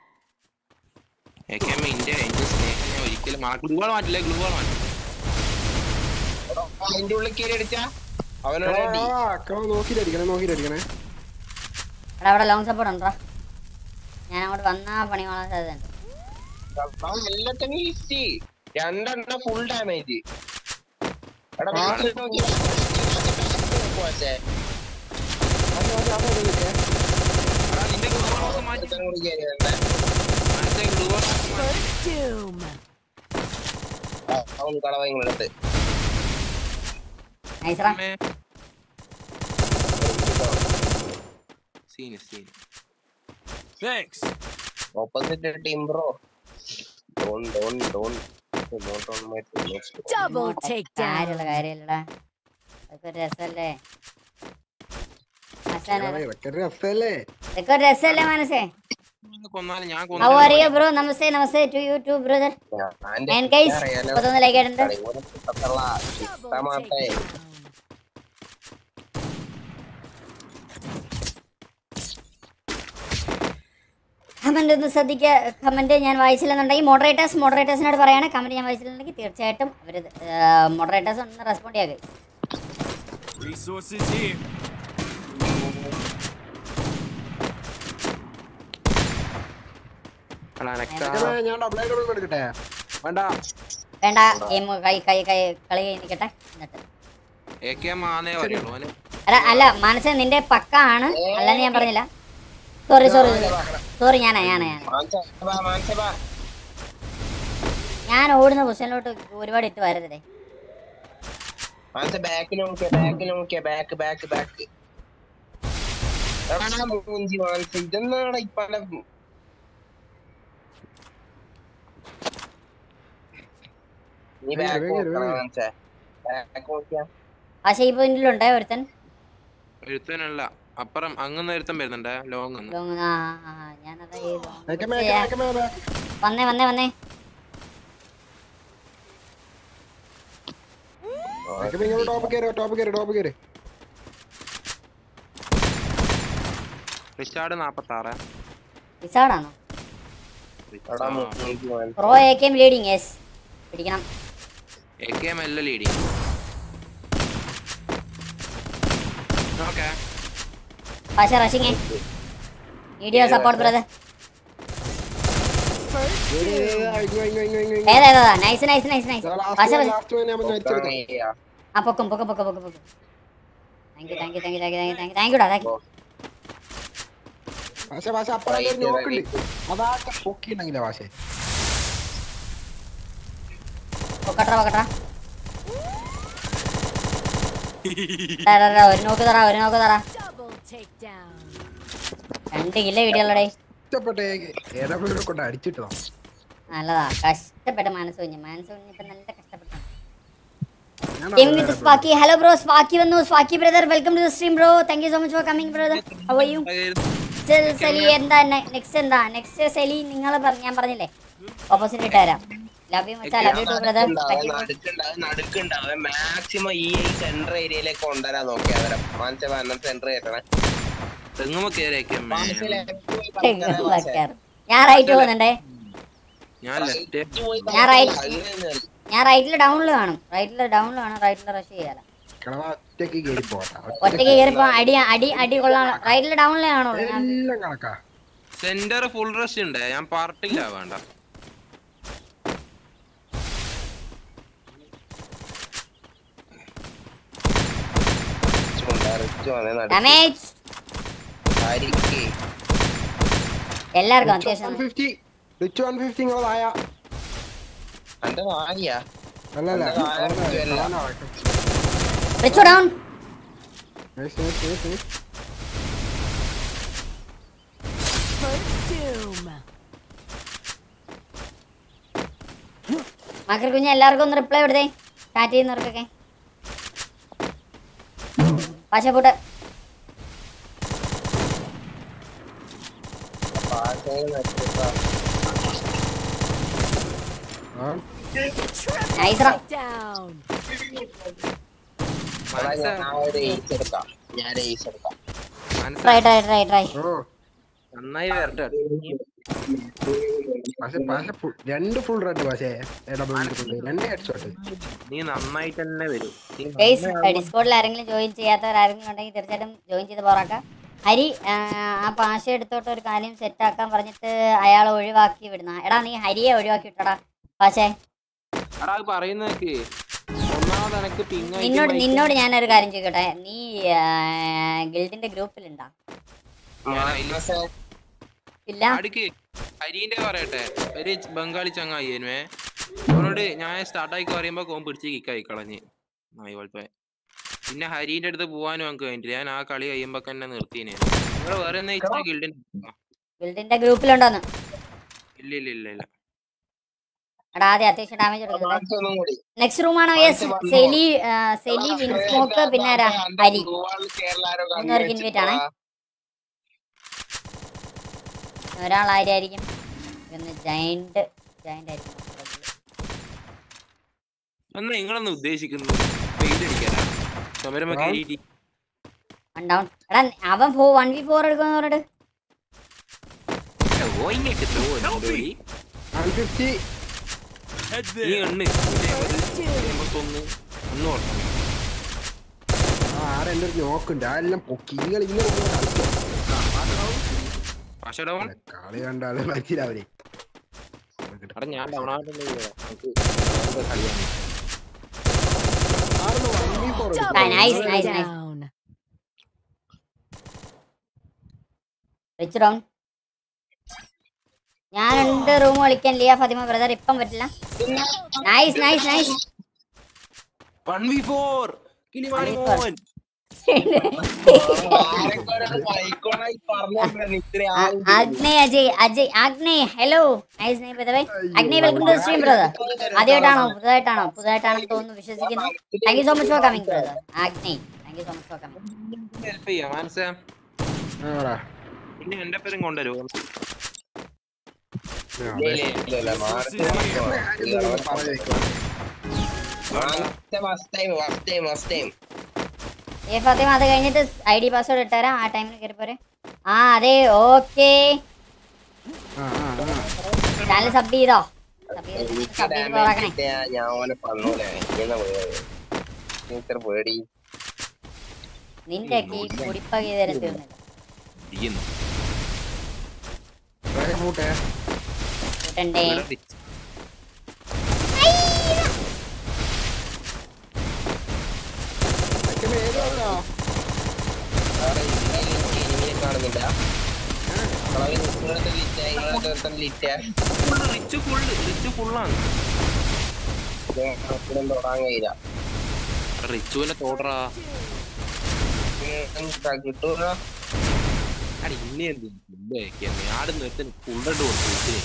[SPEAKER 10] AKM ഇന്റെ എന്റെ സ്നേഹം ഞാൻ ഒരിക്കലും മറക്കും ഗ്ലൂവാൾ മാറ്റില്ലേ ഗ്ലൂവാൾ മാറ്റി
[SPEAKER 11] അതിന്റെ ഉള്ളിൽ കയറി അടിച്ചാ അവനോട് അടി
[SPEAKER 7] നോക്കിയിട്ടടിക്കണേ നോക്കിയിട്ടടിക്കണേ
[SPEAKER 2] എടാ അവിടെ ലോങ് സപ്പോർട്ട് ഉണ്ടോ ഞാൻ അങ്ങോട്ട് വന്നാ പണി വാങ്ങാൻ സാധ്യതയുണ്ട്
[SPEAKER 11] അവൻ എല്ലാത്തിനും ഈസി രണ്ടെണ്ണം ഫുൾ ഡാമേജ് എടാ
[SPEAKER 7] ആ.
[SPEAKER 11] back ല് നോക്കി. പോച്ചേ.
[SPEAKER 10] എടാ, നിന്റെ ഗ്ലൂവാൾ മാത്രം മാറ്റി
[SPEAKER 11] ഒരുത്തനും കൂടി കയറി വരണ്ടേ?
[SPEAKER 10] മനസ്സിലായി ഗ്ലൂവാൾ മാത്രം മാറ്റി.
[SPEAKER 8] First doom.
[SPEAKER 11] ആ, അവൻ കളവ ഇങ്ങോട്ട്
[SPEAKER 2] നൈസറാ
[SPEAKER 10] അമ്മേ. Scene scene
[SPEAKER 3] Thanks.
[SPEAKER 11] Opposite team bro down down down not on my
[SPEAKER 8] Double takedown.
[SPEAKER 2] കാര്യമുള്ള കാര്യമില്ലടാ അതൊക്കെ ഒരു രസമല്ലേ ആശാനെ,
[SPEAKER 7] ഇതൊക്കെ ഒരു രസല്ലേ
[SPEAKER 2] ഇതൊക്കെ ഒരു രസമല്ലേ മനസ്സേ
[SPEAKER 10] ഇന്ന് കൊന്നാലും ഞാൻ
[SPEAKER 2] ഹൗ ആർ യു
[SPEAKER 10] കൊന്നു
[SPEAKER 2] ബ്രോ നമസ്തേ നമസ്തേ to you too brother and guys മുപ്പത്തൊന്ന് ലൈക്ക് ആയിട്ടുണ്ട്
[SPEAKER 8] Double
[SPEAKER 11] മാട്ടെ
[SPEAKER 8] takedown.
[SPEAKER 2] കമന്റ് ഒന്ന് ശ്രദ്ധിക്കുക കമന്റ് ഞാൻ വായിച്ചില്ലെന്നുണ്ടെങ്കിൽ മോഡറേറ്റേഴ്സ് മോഡറേറ്റേഴ്സിനോട് പറയാണ് കമന്റ് ഞാൻ വായിച്ചില്ലെന്നുണ്ടെങ്കിൽ തീർച്ചയായിട്ടും അവർ മോഡറേറ്റേഴ്സ് ഒന്ന് റെസ്പോണ്ട് ചെയ്യാതെ
[SPEAKER 3] Resources here.
[SPEAKER 7] ഞാൻ ഡബിൾ ആയിട്ട് എടുക്കട്ടെ വേണ്ട
[SPEAKER 2] വേണ്ട ഗെയിം കൈ കൈ കൈ കളി കഴിഞ്ഞ് നിൽക്കട്ടെ എന്നിട്ട്
[SPEAKER 10] എ കെ എം ആന്നേ പറയുള്ളൂ അവന്
[SPEAKER 2] അല്ല അല്ല മനസ്സ് നിന്റെ പക്ക ആണ് അല്ലെന്ന് ഞാൻ പറഞ്ഞില്ല സോറി സോറി സോറി ഞാനാ ഞാനാ ഞാൻ
[SPEAKER 11] മാൻസബാ മാൻസബാ
[SPEAKER 2] ഞാൻ ഓടുന്ന പൊസിഷനിലോട്ട് ഒരുപാട് ഇട്ട് വരരുതേ
[SPEAKER 11] മാൻസ ബാക്കിൽ നോക്കിയ ബാക്കിൽ നോക്കിയ ബാക്ക് ബാക്ക് ബാക്ക് എടാ മൂഞ്ചി മാൻസ ഇതെന്നാണ് ഇപ്പല നീ ബാക്ക്
[SPEAKER 7] വേഗം വരൂ,
[SPEAKER 11] നോക്കണം
[SPEAKER 7] വേഗം.
[SPEAKER 11] മാൻസ ബാക്ക് നോക്കിയാ
[SPEAKER 2] പക്ഷേ ഈ പോയിന്റിലുണ്ടേ ഒരുത്തൻ
[SPEAKER 10] എഴുത്തനല്ല അപ്പുറം അങ്ങനെ ഒരുത്തം വരുന്നുണ്ട് ലോങ് ഒന്ന്
[SPEAKER 2] ലോങ് ആ ആ, ആ, ഞാനതാ ഈ long
[SPEAKER 7] ഏക്കമേ,
[SPEAKER 2] ചെയ്യാ.
[SPEAKER 7] ഏക്കമേ, ഏക്കമേ.
[SPEAKER 2] വന്നേ വന്നേ വന്നേ
[SPEAKER 7] ഏക്കമേ, ഇങ്ങോട്ട് ടോപ്പ് കയറി ടോപ്പ് കയറി ടോപ്പ് കയറി
[SPEAKER 10] റിച്ചാർഡ് നാപ്പത്തി ആറ്
[SPEAKER 2] വിസാടാണോ
[SPEAKER 11] എടാ മൂഞ്ചി മാൻസ
[SPEAKER 2] pro AKM leading yes പിടിക്കണം
[SPEAKER 10] എ കെ എം എല്ലാം ലീഡിങ് ഓക്കെ
[SPEAKER 2] പക്ഷേ rushing video support brother
[SPEAKER 8] First
[SPEAKER 7] ഏയ്, ഏയ്,
[SPEAKER 8] doom.
[SPEAKER 7] ഏയ്, ഇങ്ങോ, ഇങ്ങോ, ഇങ്ങോ, ഇങ്ങോ, ഇങ്ങോ.
[SPEAKER 2] ഏതാ ഏതാ നൈസ് നൈസ് നൈസ് നൈസ്
[SPEAKER 7] ഇതാ last
[SPEAKER 2] പക്ഷേ
[SPEAKER 7] one, last one ഞാൻ വലിച്ചെടുക്കാം.
[SPEAKER 2] ആ പൊക്കും പൊക്കും പൊക്കും പൊക്കും പൊക്കും thank you thank you thank you thank you thank you thank യുടാ താങ്ക് യു
[SPEAKER 7] പക്ഷെ പക്ഷെ അപ്പുറം ഒരു നോക്കുണ്ട് അതാ പൊക്കിണ്ടെങ്കിലേ പക്ഷേ
[SPEAKER 2] പൊക്കട്ര പൊക്കട്ര ടാ, ടാ, ടാ, ഒരു നോക്ക് തറ ഒരു നോക്ക് തറ
[SPEAKER 8] Double takedown.
[SPEAKER 2] രണ്ട് കില്ല കിട്ടിയുള്ളടേ
[SPEAKER 7] ഇഷ്ടപ്പെട്ടേ ഏതെങ്കിലും കൊണ്ട് അടിച്ചിട്ടോ
[SPEAKER 2] നല്ലതാ കഷ്ടപ്പെട്ട് മനസ്സ് കുഞ്ഞ് മനസ്സ് കുഞ്ഞ് ഇപ്പൊ നല്ല കഷ്ടപ്പെട്ടു
[SPEAKER 7] ഞാൻ
[SPEAKER 2] Game with Sparky. Hello bro, Sparky വന്നു. Sparky brother, welcome to the stream bro. Thank you so much for coming brother. How are you? Next Selly എന്താ നെക്സ്റ്റ് എന്താ നെക്സ്റ്റ് സെലി നിങ്ങൾ ഞാൻ പറഞ്ഞില്ലേ ഓപ്പോസിറ്റ് ഇട്ട് തരാം ലവ് യു മച്ചാ love you too brother
[SPEAKER 11] നടുക്കുണ്ടാവും മാക്സിമം ഈ സെൻട്രൽ ഏരിയയിലേക്ക് കൊണ്ടുവരാൻ നോക്കിയാ അവരെ മാൻസ വരണം സെൻട്രൽ കയറ്റണേ
[SPEAKER 10] തെങ്ങുമ്പോ കയറി എ കെ എം
[SPEAKER 2] ഞാൻ റൈറ്റ് പോകുന്നുണ്ടേ
[SPEAKER 10] ഞാൻ ലെഫ്റ്റ്
[SPEAKER 2] ഞാൻ right. ഞാൻ റൈറ്റിൽ ഡൗണിൽ കാണും റൈറ്റിൽ ഡൗണിൽ കാണും റൈറ്റിൽ റഷ് ചെയ്യാല
[SPEAKER 7] കിളവ ഒറ്റയ്ക്ക് കയറി പോട്ടാ
[SPEAKER 2] ഒറ്റയ്ക്ക് കയറിപ്പോ അടി അടി അടി കൊള്ളാൻ റൈറ്റിൽ ഡൗണിലേ കാണുള്ളൂ ഞാൻ
[SPEAKER 7] എല്ലാം കണക്കാ
[SPEAKER 10] സെന്റർ ഫുൾ റഷ് ഉണ്ട് ഞാൻ പാർട്ടില്ല വേണ്ട
[SPEAKER 2] ഡാമേജ് എല്ലാവർക്കും അത്യാവശ്യം
[SPEAKER 7] ഫിഫ്റ്റി റിച്ച് വൺ ഫിഫ്റ്റി നിങ്ങളതായ
[SPEAKER 11] എന്റെ ഭാര്യ
[SPEAKER 7] അല്ലല്ല
[SPEAKER 11] എന്താ ആയിരം
[SPEAKER 2] റിച്ചു ഡൗൺ
[SPEAKER 8] First doom.
[SPEAKER 2] മക്കർ കുഞ്ഞ് എല്ലാവർക്കും ഒന്ന് റിപ്ലൈ കൊടുത്തേ ചാറ്റ് ചെയ്യുന്നവർക്കൊക്കെ പക്ഷെ ഫുഡ്
[SPEAKER 7] ആ
[SPEAKER 2] നൈസ്റാ
[SPEAKER 8] Down.
[SPEAKER 11] എടാ, ഞാൻ ഒരു ace എടുക്കാം ഞാൻ ഏസ് എടുക്കാം
[SPEAKER 2] ട്രൈ ട്രൈ ട്രൈ ട്രൈ
[SPEAKER 7] ഓ
[SPEAKER 10] നന്നായി വരട്ടെ
[SPEAKER 7] പക്ഷെ പക്ഷെ ഫുൾ- രണ്ട് ഫുൾ റെഡ് പക്ഷേ ഡബിൾ രണ്ട് ഹെഡ് ഷോട്ട്
[SPEAKER 10] നീ നന്നായിട്ട് തന്നെ വരും നീ
[SPEAKER 2] ഗൈസ്
[SPEAKER 10] നന്നായി
[SPEAKER 2] ഡിസ്കോഡിൽ ആരെങ്കിലും ജോയിൻ ചെയ്യാത്തവർ ആരെങ്കിലും ഉണ്ടെങ്കിൽ തീർച്ചയായിട്ടും ജോയിൻ ചെയ്ത് പോറാക്കാം ഹരി ആ, ആ പാശ എടുത്തോട്ട് ഒരു കാര്യം സെറ്റ് ആക്കാൻ പറഞ്ഞിട്ട് അയാളെ ഒഴിവാക്കി വിടുന്ന എടാ നീ ഹരിയെ ഒഴിവാക്കി വിട്ടടാ പാശേ
[SPEAKER 10] എടാ അത് പറയുന്നതൊക്കെ ഒന്നാമത് എനക്ക് പിങ്
[SPEAKER 2] നിന്നോട് നിന്നോട് ഞാനൊരു കാര്യം ചോദിക്കട്ടെ നീ ഗിൽഡിന്റെ ഗ്രൂപ്പിലുണ്ടാ ഇല്ല
[SPEAKER 10] അടുക്ക് ഹരീന്റെ പറയട്ടെ ഒരു ബംഗാളി ചങ്ങായിയേനുവേ അവനോട് ഞാൻ സ്റ്റാർട്ടായി പറയുമ്പോ കോൻ പിടിച്ച് കിക്കായി കളഞ്ഞ് നായി പോലത്തെ പിന്നെ ഹരീന്റെ അടുത്ത് പോവാനും നമുക്ക് വേണ്ടില്ല ഞാൻ ആ കളി കഴിയുമ്പോ തന്നെ നിർത്തിനെ നിങ്ങള് വേറെ എന്നാ ഇച്ചിരി ഗിൽഡിൻ
[SPEAKER 2] ഗിൽഡിന്റെ ഗ്രൂപ്പിലുണ്ടോന്ന്
[SPEAKER 10] ഇല്ല ഇല്ല ഇല്ല ഇല്ല
[SPEAKER 2] എടാ ആദ്യം അത്യാവശ്യം ഡാമേജ് കൊടുക്കുന്നുണ്ട്
[SPEAKER 11] ഒന്നും കൂടി
[SPEAKER 2] നെക്സ്റ്റ് റൂമാണോ യെസ് സെലി ആ, സെലി വിൻസ്മോക്ക് പിന്നെ ആരാ ഹരി മൂന്നുപേർക്ക് ഇൻവൈറ്റ് ആണേ ഒരാൾ ആരായിരിക്കും ഒന്ന് ജയന്റ് ജയന്റ് ആയിരിക്കും
[SPEAKER 10] എന്നാ നിങ്ങളൊന്ന് ഉദ്ദേശിക്കുന്നത് പെയിന്റ് അടിക്കാനാ സമരമ കയറിയിട്ട്
[SPEAKER 2] വൺ ഡൗൺ എടാ അവൻ ഫോ വൺ വി ഫോർ എടുക്കുമെന്ന് പറഞ്ഞിട്ട്
[SPEAKER 10] ഓ ഇങ്ങോട്ട് throw എന്തോടി?
[SPEAKER 7] വൺ ഫിഫ്റ്റി
[SPEAKER 4] Head
[SPEAKER 10] നീ
[SPEAKER 4] there.
[SPEAKER 10] എണ്ണ് എൺപത്തൊന്ന് ഒന്ന് ഓർക്കണം
[SPEAKER 7] ആ ആടെ എൻ്റെ ഒരു നോക്കുണ്ട് ആ എല്ലാം പൊക്കി ഈ കളി ഇങ്ങനെ ഇരുന്ന് കളിക്കും
[SPEAKER 10] പക്ഷേ ഡൗൺ
[SPEAKER 7] കളി കണ്ടാല് മനസ്സിലാവില്ലേ
[SPEAKER 10] അവിടെ ഞാൻ ഡൗൺ ആയിട്ടൊന്നും നമുക്ക് കളിയാണ്
[SPEAKER 7] ആടുന്ന് one v four എടുക്കും.
[SPEAKER 2] Ah, nice, nice, nice.
[SPEAKER 8] Down.
[SPEAKER 2] Rich down ഞാൻ രണ്ട് റൂം കളിക്കാൻ ലിയ ഫാത്തിമ ബ്രദർ ഇപ്പം പറ്റില്ല nice nice nice
[SPEAKER 10] one V four കിളിവാണി
[SPEAKER 2] 1v4.
[SPEAKER 10] മോൻ
[SPEAKER 2] ആഗ്നേയ് അജയ് അജയ് ആഗ്നേയ് ഹലോ നൈസ് നെയ് bye Agney welcome to stream brother ആദ്യമായിട്ടാണോ പുതുതായിട്ടാണോ പുതുതായിട്ടാണെന്ന് തോന്നുന്നു വിശ്വസിക്കുന്നു thank you so much for coming brother Agney thank you so much for coming
[SPEAKER 10] help ചെയ്യാം മാനസ
[SPEAKER 7] ആടാ.
[SPEAKER 10] പിന്നെ എന്റെ പേരും കൊണ്ടുവരുമോ
[SPEAKER 7] ആ, അതെ.
[SPEAKER 2] ഏ ഫാത്തിമ അത് കഴിഞ്ഞിട്ട് ഐ ഡി പാസ്വേഡ് ഇട്ടുതരാം ആ ടൈമിൽ കയറി പോരെ ആ അതെ ഓക്കെ
[SPEAKER 7] ആ, ആ, ആ.
[SPEAKER 2] ചാനൽ സബ് ചെയ്തോ സബ് ചെയ്ത് സബ് ചെയ്ത് പോറാക്കണേ
[SPEAKER 11] ഞാൻ ഓനെ പറഞ്ഞൂലേ ഇങ്ങനെ ടീച്ചർ പേടി
[SPEAKER 2] നിന്റെ ഒക്കെ ഈ പൊടിപ്പക തരം തീർന്നില്ല
[SPEAKER 10] ഇരിക്കുന്നു.
[SPEAKER 7] വേഗം കൂട്ടെ.
[SPEAKER 2] കൂട്ടണ്ടേ
[SPEAKER 10] ഇവിടെ rich.
[SPEAKER 7] ഇതൊക്കെ വേഗം ആവൂടാ.
[SPEAKER 11] അവിടെ ഇന്നലെ എനിക്ക് ഇനിയെ കാണുന്നില്ല കളവിൽ നിങ്ങളടുത്ത് ലിറ്റ നിങ്ങളടുത്ത് ഒരുത്തൻ ലിറ്റ
[SPEAKER 10] Full rich full, rich full ആണ്.
[SPEAKER 11] ഇതൊന്നും തൊടാൻ കഴിയില്ല
[SPEAKER 10] റിച്ചുവിനെ തോടറാ
[SPEAKER 11] ഉം, കിട്ടൂല
[SPEAKER 10] അടി ഇന്നെ എന്ത് ആടുന്ന ഒരുത്തിന് ഫുള്ളിട്ട് കൊടുത്തു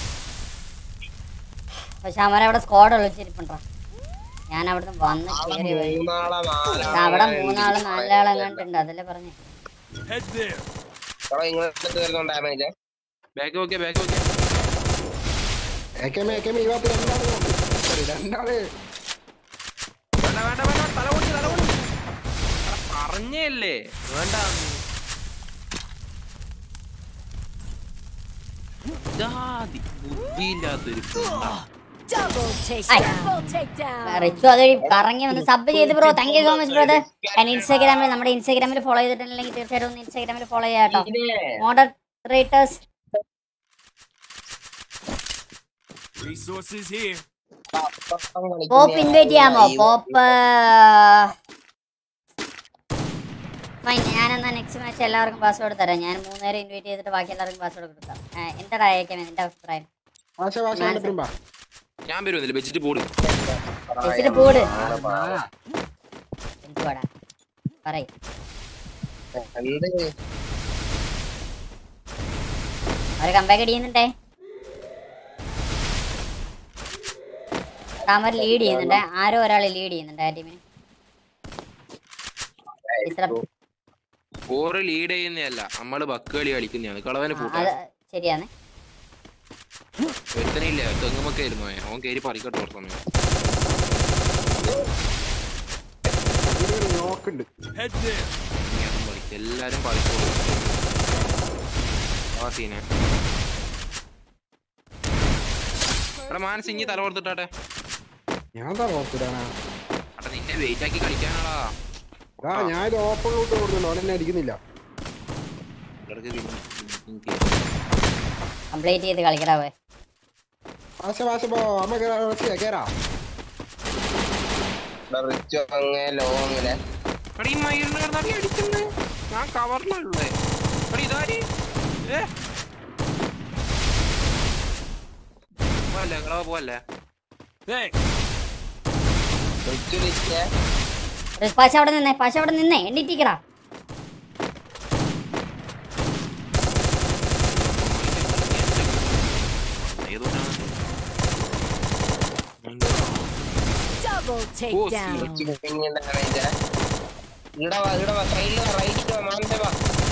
[SPEAKER 2] പക്ഷെ അവരവിടെ സ്ക്വാഡ് വിളിച്ചിരിപ്പുണ്ടോ ഞാൻ അവിടുന്ന് വന്ന് കേറി പോയി
[SPEAKER 11] മൂന്നാളെ
[SPEAKER 2] പക്ഷെ അവിടെ മൂന്നാള് നാലാളെ കണ്ടുണ്ട് അതല്ലേ പറഞ്ഞേ
[SPEAKER 4] Head there.
[SPEAKER 11] നിങ്ങളടുത്ത് വരുന്ന damage
[SPEAKER 10] back okay back okay
[SPEAKER 7] ഏക്കമേ, ഏക്കമേ, ഈ ഭാഗത്ത് രണ്ടാള് നോക്ക്. Sorry, രണ്ടാള്
[SPEAKER 10] വേണ്ട വേണ്ട വേണ്ട തല പൊട്ടി തല പൊട്ടി എടാ, പറഞ്ഞല്ലേ വേണ്ട ജാതി ബുദ്ധിയില്ലാത്തൊരു പെണ്ണാ.
[SPEAKER 8] Double take
[SPEAKER 2] Ay.
[SPEAKER 8] down. Double take down.
[SPEAKER 2] Richu അതുവഴി കറങ്ങി വന്ന് സബ് ചെയ്ത് bro thank you so much brother ഞാൻ ഇൻസ്റ്റാഗ്രാമിൽ നമ്മുടെ ഇൻസ്റ്റാഗ്രാമിൽ ഫോളോ ചെയ്തിട്ടുണ്ടെങ്കിൽ തീർച്ചയായിട്ടും ഒന്ന് ഇൻസ്റ്റാഗ്രാമിൽ ഫോളോ ചെയ്യാം കേട്ടോ moderators
[SPEAKER 4] Resources here.
[SPEAKER 2] Pop invite ചെയ്യാമോ പോപ്പ് ഫൈൻ ഞാനെന്നാ നെക്സ്റ്റ് മാച്ച് എല്ലാവർക്കും പാസ്വേഡ് തരാം ഞാൻ മൂന്നുപേരെ ഇൻവൈറ്റ് ചെയ്തിട്ട് ബാക്കി എല്ലാവർക്കും പാസ്വേഡ് കൊടുക്കാം ആ, എന്താടാ അയക്കാം എന്റെ അഭിപ്രായം
[SPEAKER 7] ആശ വാശ
[SPEAKER 2] ഞാൻ
[SPEAKER 7] കണ്ടിട്ടുണ്ടാ
[SPEAKER 10] ഞാൻ വരുന്നില്ല വെച്ചിട്ട് പോട്
[SPEAKER 2] വെച്ചിട്ട് പോട്
[SPEAKER 7] ആ
[SPEAKER 2] എന്തുവാടാ പറയ്
[SPEAKER 11] എന്ത്
[SPEAKER 2] അവര് കമ്പാക്ക് അടിയുന്നുണ്ടേ താമര ലീഡ് ചെയ്യുന്നുണ്ട് ആരോ ഒരാൾ ലീഡ് ചെയ്യുന്നുണ്ട് ആ ടീമിന്
[SPEAKER 10] ഓറ് ലീഡ് ചെയ്യുന്നതല്ല നമ്മള് ബക്ക് കളി കളിക്കുന്നതാണ് കളവന്
[SPEAKER 2] അത്
[SPEAKER 10] പൂട്ടാ
[SPEAKER 2] ശരിയാണ്
[SPEAKER 10] ഒരുത്തനില്ല തെങ്ങുമൊക്കെ ആയിരുന്നു അവൻ. അവൻ കയറി പറിക്കട്ടെ ഓർത്തന്നെ
[SPEAKER 7] നോക്കുണ്ട്
[SPEAKER 4] Head there.
[SPEAKER 10] എല്ലാരും പറിക്കോളൂ ആ സീനെ എടാ മാനസ് ഇനി തല കൊടുത്തിട്ടാട്ടെ
[SPEAKER 7] ഞാൻ തറ ഓർത്തിടാനാ
[SPEAKER 10] അടാ നിന്നെ വെയിറ്റ് ആക്കി കളിക്കാനാടാ
[SPEAKER 7] ആ ഞാൻ ഇത് ഓപ്പൺ ഔട്ട് കൊടുക്കുന്നുണ്ട് അവൻ എന്നെ അടിക്കുന്നില്ല
[SPEAKER 10] ഇടയ്ക്ക് പിന്നെ
[SPEAKER 2] കംപ്ലീറ്റ് ചെയ്ത് കളിക്കടാവേ
[SPEAKER 7] ആശ ആശ പോ അമ്മ കേറാ കേറാ
[SPEAKER 11] റിച്ചു അങ്ങ് ലോങ്ങിലെ
[SPEAKER 10] എടാ ഈ മയിലിന് കിടന്നടി അടിക്കുന്നത് ഞാൻ കവറിലുള്ളേ എടാ ഇതാര് ഏ പോവല്ലേ കളവ പോവല്ലേ
[SPEAKER 4] Thanks.
[SPEAKER 11] റിച്ചു റിച്ചേ
[SPEAKER 2] ഒരു പാശ അവിടെ നിന്നേ പാശ അവിടെ നിന്നേ എണ്ണിട്ടിക്കടാ
[SPEAKER 10] ഏതുകൊണ്ടാണ്
[SPEAKER 8] Double takedown.
[SPEAKER 11] റിച്ചു കുക്കിങ്ങിന്റെ ഡാമേജ് ഇവിടെ വാ ഇവിടെ വാ സൈഡിൽ വാ റൈറ്റ് വാ മാനസ വാ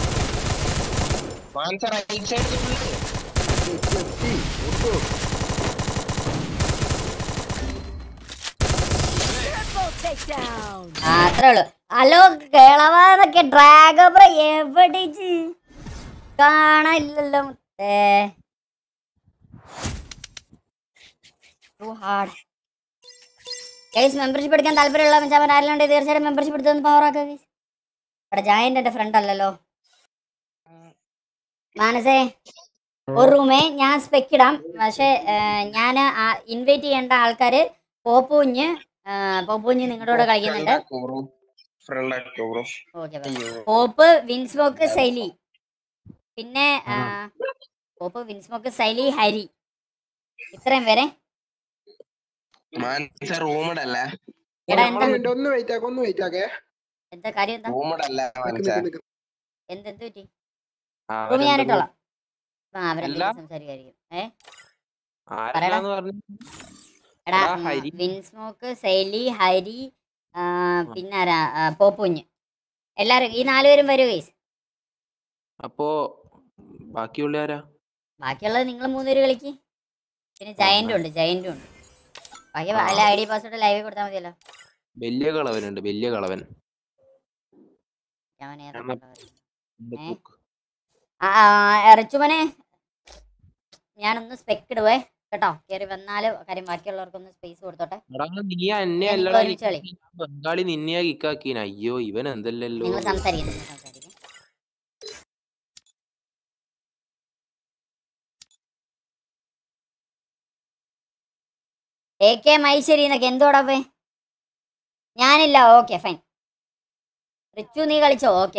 [SPEAKER 11] മാനസ റൈറ്റ് സൈഡ്
[SPEAKER 7] എത്തി ഒട്ടു
[SPEAKER 8] Triple takedown.
[SPEAKER 2] ആ അത്രേ ഉള്ളു ഹലോ കേളവാന്നൊക്കെ ഡ്രാഗബ്ര എവിടെ കാണാനില്ലല്ലോ മുത്തേ ടു ഹാർഡ് ഗൈസ് മെമ്പർഷിപ്പ് എടുക്കാൻ താല്പര്യമുള്ള മച്ചാൻ ആരെല്ലാം തീർച്ചയായിട്ടും മെമ്പർഷിപ്പ് എടുത്തൊന്ന് പവർ ആക്കുക ഗൈസ് ഇവിടെ ജായന്റ് എന്റെ ഫ്രണ്ട് അല്ലല്ലോ മാനസേ ഒരു റൂമേ ഞാൻ സ്പെക്ക് ഇടാം പക്ഷേ ഞാൻ ഇൻവൈറ്റ് ചെയ്യേണ്ട ആൾക്കാര് പോപ്പൂഞ്ഞ് ആ, പോപ്പൂഞ്ഞ് നിങ്ങളുടെ കൂടെ കളിക്കുന്നുണ്ട്
[SPEAKER 11] ഫ്രണ്ട് ആക്കോ ബ്രോ
[SPEAKER 2] ഓക്കെ
[SPEAKER 11] അയ്യോ
[SPEAKER 2] പോപ്പ് വിൻസ്മോക്ക് സൈലി പിന്നെ ആ, പോപ്പ് വിൻസ്മോക്ക് സൈലി ഹരി ഇത്രയും പേരെ
[SPEAKER 11] മാനസ റൂമിടല്ലേ
[SPEAKER 2] എടാ എന്താ
[SPEAKER 7] മിനിറ്റ് ഒന്ന് വെയിറ്റ് ആക്ക് ഒന്ന് വെയിറ്റ് ആക്കേ
[SPEAKER 2] എന്താ കാര്യം എന്താ
[SPEAKER 11] റൂമിടല്ല
[SPEAKER 7] നിക്ക്
[SPEAKER 11] മാനസ
[SPEAKER 7] നിക്ക് നിക്ക്.
[SPEAKER 2] എന്ത് എന്ത് പറ്റി
[SPEAKER 10] ആ,
[SPEAKER 2] റൂം ഞാൻ
[SPEAKER 10] അവരെന്താ
[SPEAKER 2] ഇട്ടോളാം ആ
[SPEAKER 10] അല്ല.
[SPEAKER 2] അവരെന്തെങ്കിലും സംസാരിക്കായിരിക്കും ഏ
[SPEAKER 10] ആരെല്ലാന്ന് പറഞ്ഞു
[SPEAKER 2] എടാ
[SPEAKER 10] എടാ,
[SPEAKER 2] ഉം,
[SPEAKER 10] ഹരി.
[SPEAKER 2] വിൻസ്മോക്ക് സൈലി ഹരി ആ, പിന്നെ ആരാ ആ, പോപ്പുഞ്ഞ് എല്ലാരും ഈ നാലുപേരും വരൂ ഗൈസ്
[SPEAKER 10] അപ്പോ ബാക്കിയുള്ള ആരാ
[SPEAKER 2] ബാക്കിയുള്ളത് നിങ്ങൾ മൂന്നുപേര് കളിക്ക് പിന്നെ ജയന്റും ഉണ്ട് ജയന്റും ഉണ്ട് ബാക്കി
[SPEAKER 10] ആ.
[SPEAKER 2] അല്ല ഐ ഡി പാസ്വേഡ് ലൈവ് കൊടുത്താൽ മതിയല്ലോ
[SPEAKER 10] വലിയ കളവനുണ്ട് വലിയ കളവൻ
[SPEAKER 2] ഞാൻ ഏതാ
[SPEAKER 10] എന്നാ-
[SPEAKER 2] കൊണ്ടുവരുന്നത്?
[SPEAKER 10] എന്റെ
[SPEAKER 2] ഏ?
[SPEAKER 10] cook.
[SPEAKER 2] ആ ആ, റിച്ചുമനെ ഞാനൊന്ന് സ്പെക്ക് ഇടുവേ കേട്ടോ കയറി വന്നാല് കാര്യം ബാക്കിയുള്ളവർക്കൊന്ന് സ്പേസ് കൊടുത്തോട്ടെ
[SPEAKER 10] എടാ, നീ എന്നെ
[SPEAKER 2] ഞാൻ
[SPEAKER 10] അല്ലടാ
[SPEAKER 2] ഒരുമിച്ച് കളി.
[SPEAKER 10] kick ആക്കി. ബംഗാളി നിന്നെയാ കിക്കാക്കീന അയ്യോ ഇവൻ എന്തല്ലല്ലോ
[SPEAKER 2] നിങ്ങൾ സംസാരിക്കും നിങ്ങൾ സംസാരിക്കും എ കെ മൈശ്ശേരി എന്നൊക്കെ എന്തോടവേ ഞാനില്ല ഓക്കെ ഫൈൻ റിച്ചു നീ കളിച്ചോ ഓക്കെ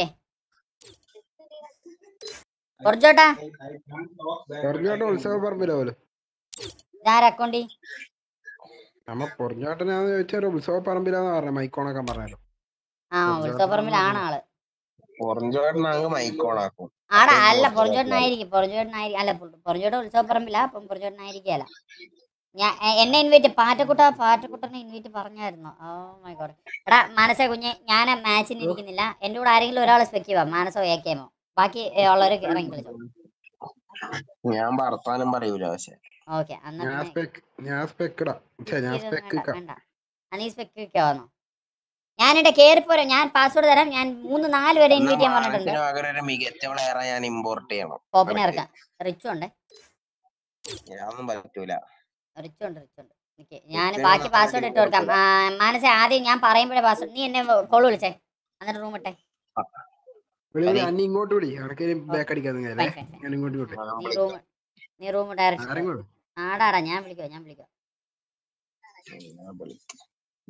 [SPEAKER 2] കുറച്ചോട്ടാ
[SPEAKER 7] പൊറഞ്ഞോട്ട ഉത്സവ പറമ്പില പോലെ
[SPEAKER 2] ഞാൻ അക്കൗണ്ടി
[SPEAKER 7] നമ്മ പൊറഞ്ഞോട്ടനാന്ന് ചോദിച്ചാൽ ഉത്സവ പറമ്പിലാന്ന് പറഞ്ഞ മൈക്കോണൊക്കെ പറഞ്ഞാലോ
[SPEAKER 2] ആ ഉത്സവപ്പറമ്പിലാണ് ആള്
[SPEAKER 11] പൊറഞ്ചോടനാകെ മൈക്കോണാക്കും
[SPEAKER 2] ആടാ
[SPEAKER 11] അത്രയും
[SPEAKER 2] അല്ല
[SPEAKER 11] പോസ്റ്റ്
[SPEAKER 2] പൊറഞ്ചോട്ടനായിരിക്കും പൊറഞ്ചോട്ടനായിരിക്കും അല്ല പൊറഞ്ചോട്ട ഉത്സവപ്പറമ്പില്ല അപ്പം പൊറഞ്ചോട്ടനായിരിക്കല ഞാൻ എ- എന്നെ ഇൻവൈറ്റ് പാറ്റക്കുട്ട പാറ്റക്കുട്ടനെ ഇൻവൈറ്റ് പറഞ്ഞായിരുന്നു ഓ മൈ ഗോഡ് എടാ മാനസ കുഞ്ഞെ ഞാൻ മാച്ചിന് ഇരിക്കുന്നില്ല എൻ്റെ കൂടെ ആരെങ്കിലും ഒരാൾ സ്പെക്ക് ചെയ്യുക മാനസോ എ കെമോ ബാക്കി ഉള്ളവർ ഇറങ്ങി കളിച്ചോ
[SPEAKER 11] ഞാൻ വർത്താനം പറയൂല പക്ഷെ
[SPEAKER 2] ഓക്കെ എന്നാ
[SPEAKER 7] ഞാൻ
[SPEAKER 2] പിന്നെ
[SPEAKER 7] സ്പെക്ക് ഞാൻ സ്പെക്കിടാ ഛെ, ഞാൻ
[SPEAKER 2] ഇതൊന്നും
[SPEAKER 7] സ്പെക്ക്
[SPEAKER 2] വേണ്ട വേണ്ട ആ, നീ സ്പെക്ക് വെക്കാവുന്നോ ഞാനെന്റെ കയറിപ്പോരാ ഞാൻ പാസ്വേഡ് തരാം ഞാൻ മൂന്ന് നാല് പേരെ ഇൻവൈറ്റ് ചെയ്യാൻ പറഞ്ഞിട്ടുണ്ട്
[SPEAKER 11] മാനസിന് പകരം ഒരു മികച്ച പ്ലെയറെ ഞാൻ ഇമ്പോർട്ട് ചെയ്യണം
[SPEAKER 2] പോപ്പിനെ
[SPEAKER 11] ഇവിടേക്ക്.
[SPEAKER 2] ഇറക്കാം റിച്ചു ഉണ്ട്
[SPEAKER 11] ഞാനൊന്നും പറ്റൂല
[SPEAKER 2] റിച്ചു ഉണ്ട് റിച്ചു ഉണ്ട് നിക്ക് ഞാൻ
[SPEAKER 11] റിച്ചുവിനെ
[SPEAKER 2] ബാക്കി
[SPEAKER 11] നമ്മൾ
[SPEAKER 2] പാസ്വേഡ് ഇട്ട് കൊടുക്കാം ആ, മാനസ ആദ്യം ഞാൻ പറയുമ്പോഴേ പാസ്വേഡ് നീ എന്നെ കോൾ വിളിച്ചേ എന്നിട്ട് റൂം ഇട്ടെ
[SPEAKER 7] വിളി
[SPEAKER 11] മതി.
[SPEAKER 7] അന്നെ ഇങ്ങോട്ട് വിളി അനക്ക് ബാക്ക് അടിക്കാൻ
[SPEAKER 2] ഫൈൻ
[SPEAKER 7] നിങ്ങളെ
[SPEAKER 2] ഫൈൻ ഫൈൻ
[SPEAKER 7] ഞാൻ ഇങ്ങോട്ട് വിട്ടെ
[SPEAKER 11] ഞാൻ
[SPEAKER 2] നീ
[SPEAKER 11] വിളിക്കാം.
[SPEAKER 2] റൂം നീ റൂം ഡയറക്റ്റ്
[SPEAKER 7] ആരെങ്കിലും
[SPEAKER 2] ആടാടാ ഞാൻ വിളിക്കാം ഞാൻ വിളിക്കാം
[SPEAKER 11] ഞാൻ വിളിക്കാം.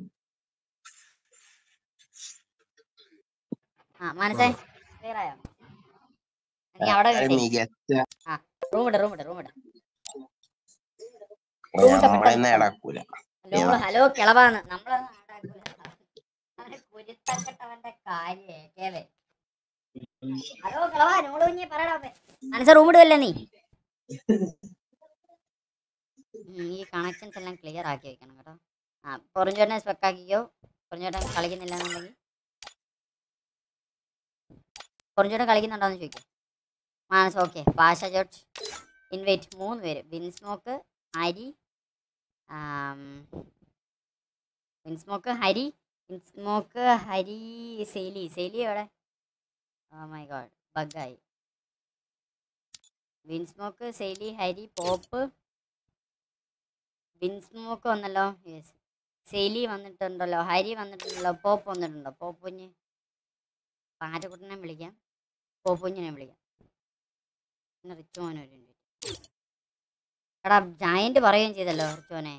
[SPEAKER 2] ആ മനസ്സേ ക്ലിയർ ആയോ നീ അവിടെ
[SPEAKER 11] ഒരു മികച്ച
[SPEAKER 2] റൂം ഇട് റൂം ഇട് റൂം ഇട് റൂം ഇട്ട്
[SPEAKER 11] നമ്മളെന്നെ
[SPEAKER 2] പെട്ടെന്ന്
[SPEAKER 11] ഇടക്കൂല
[SPEAKER 2] ഹലോ ഹലോ കിളവാണ് നമ്മളൊന്നും ആടാക്കൂല. അവനെ കുരുത്തക്കെട്ടവന്റെ കാര്യേ കേവേ ഹലോ കിളവാ നോട് കുഞ്ഞി പറയടാ മനസ്സ റൂം ഇടുവല്ലേ നീ ഉം, ഈ കണക്ഷൻസ് എല്ലാം ക്ലിയർ ആക്കി വെക്കണം കേട്ടോ ആ പൊറിഞ്ചോട്ടനെ സ്പെക്കാക്കിക്കോ പൊറിഞ്ചോട്ടൻ കളിക്കുന്നില്ല എന്നുണ്ടെങ്കിൽ പൊറിഞ്ചോട്ടൻ കളിക്കുന്നുണ്ടോന്ന് ചോദിക്കും Manas okay Pasha George invite മൂന്ന് പേര് Vinsmoke Hari Vinsmoke Hari Vinsmoke Hari Selly Selly എവിടെ ഓ മൈ ഗോഡ് ബഗ്ഗായി Vinsmoke Selly Hari Pop Vinsmoke വന്നല്ലോ യെസ് സെലി വന്നിട്ടുണ്ടല്ലോ ഹരി വന്നിട്ടുണ്ടല്ലോ പോപ്പ് വന്നിട്ടുണ്ടോ പോപ്പുഞ്ഞ് പാറ്റക്കുട്ടനെ വിളിക്കാം പോപ്പുഞ്ഞിനെ വിളിക്കാം പിന്നെ റിച്ചുമോനെ ഒരു minute. എടാ ജയന്റ് പറയുകയും ചെയ്തല്ലോ റിച്ചുമോനെ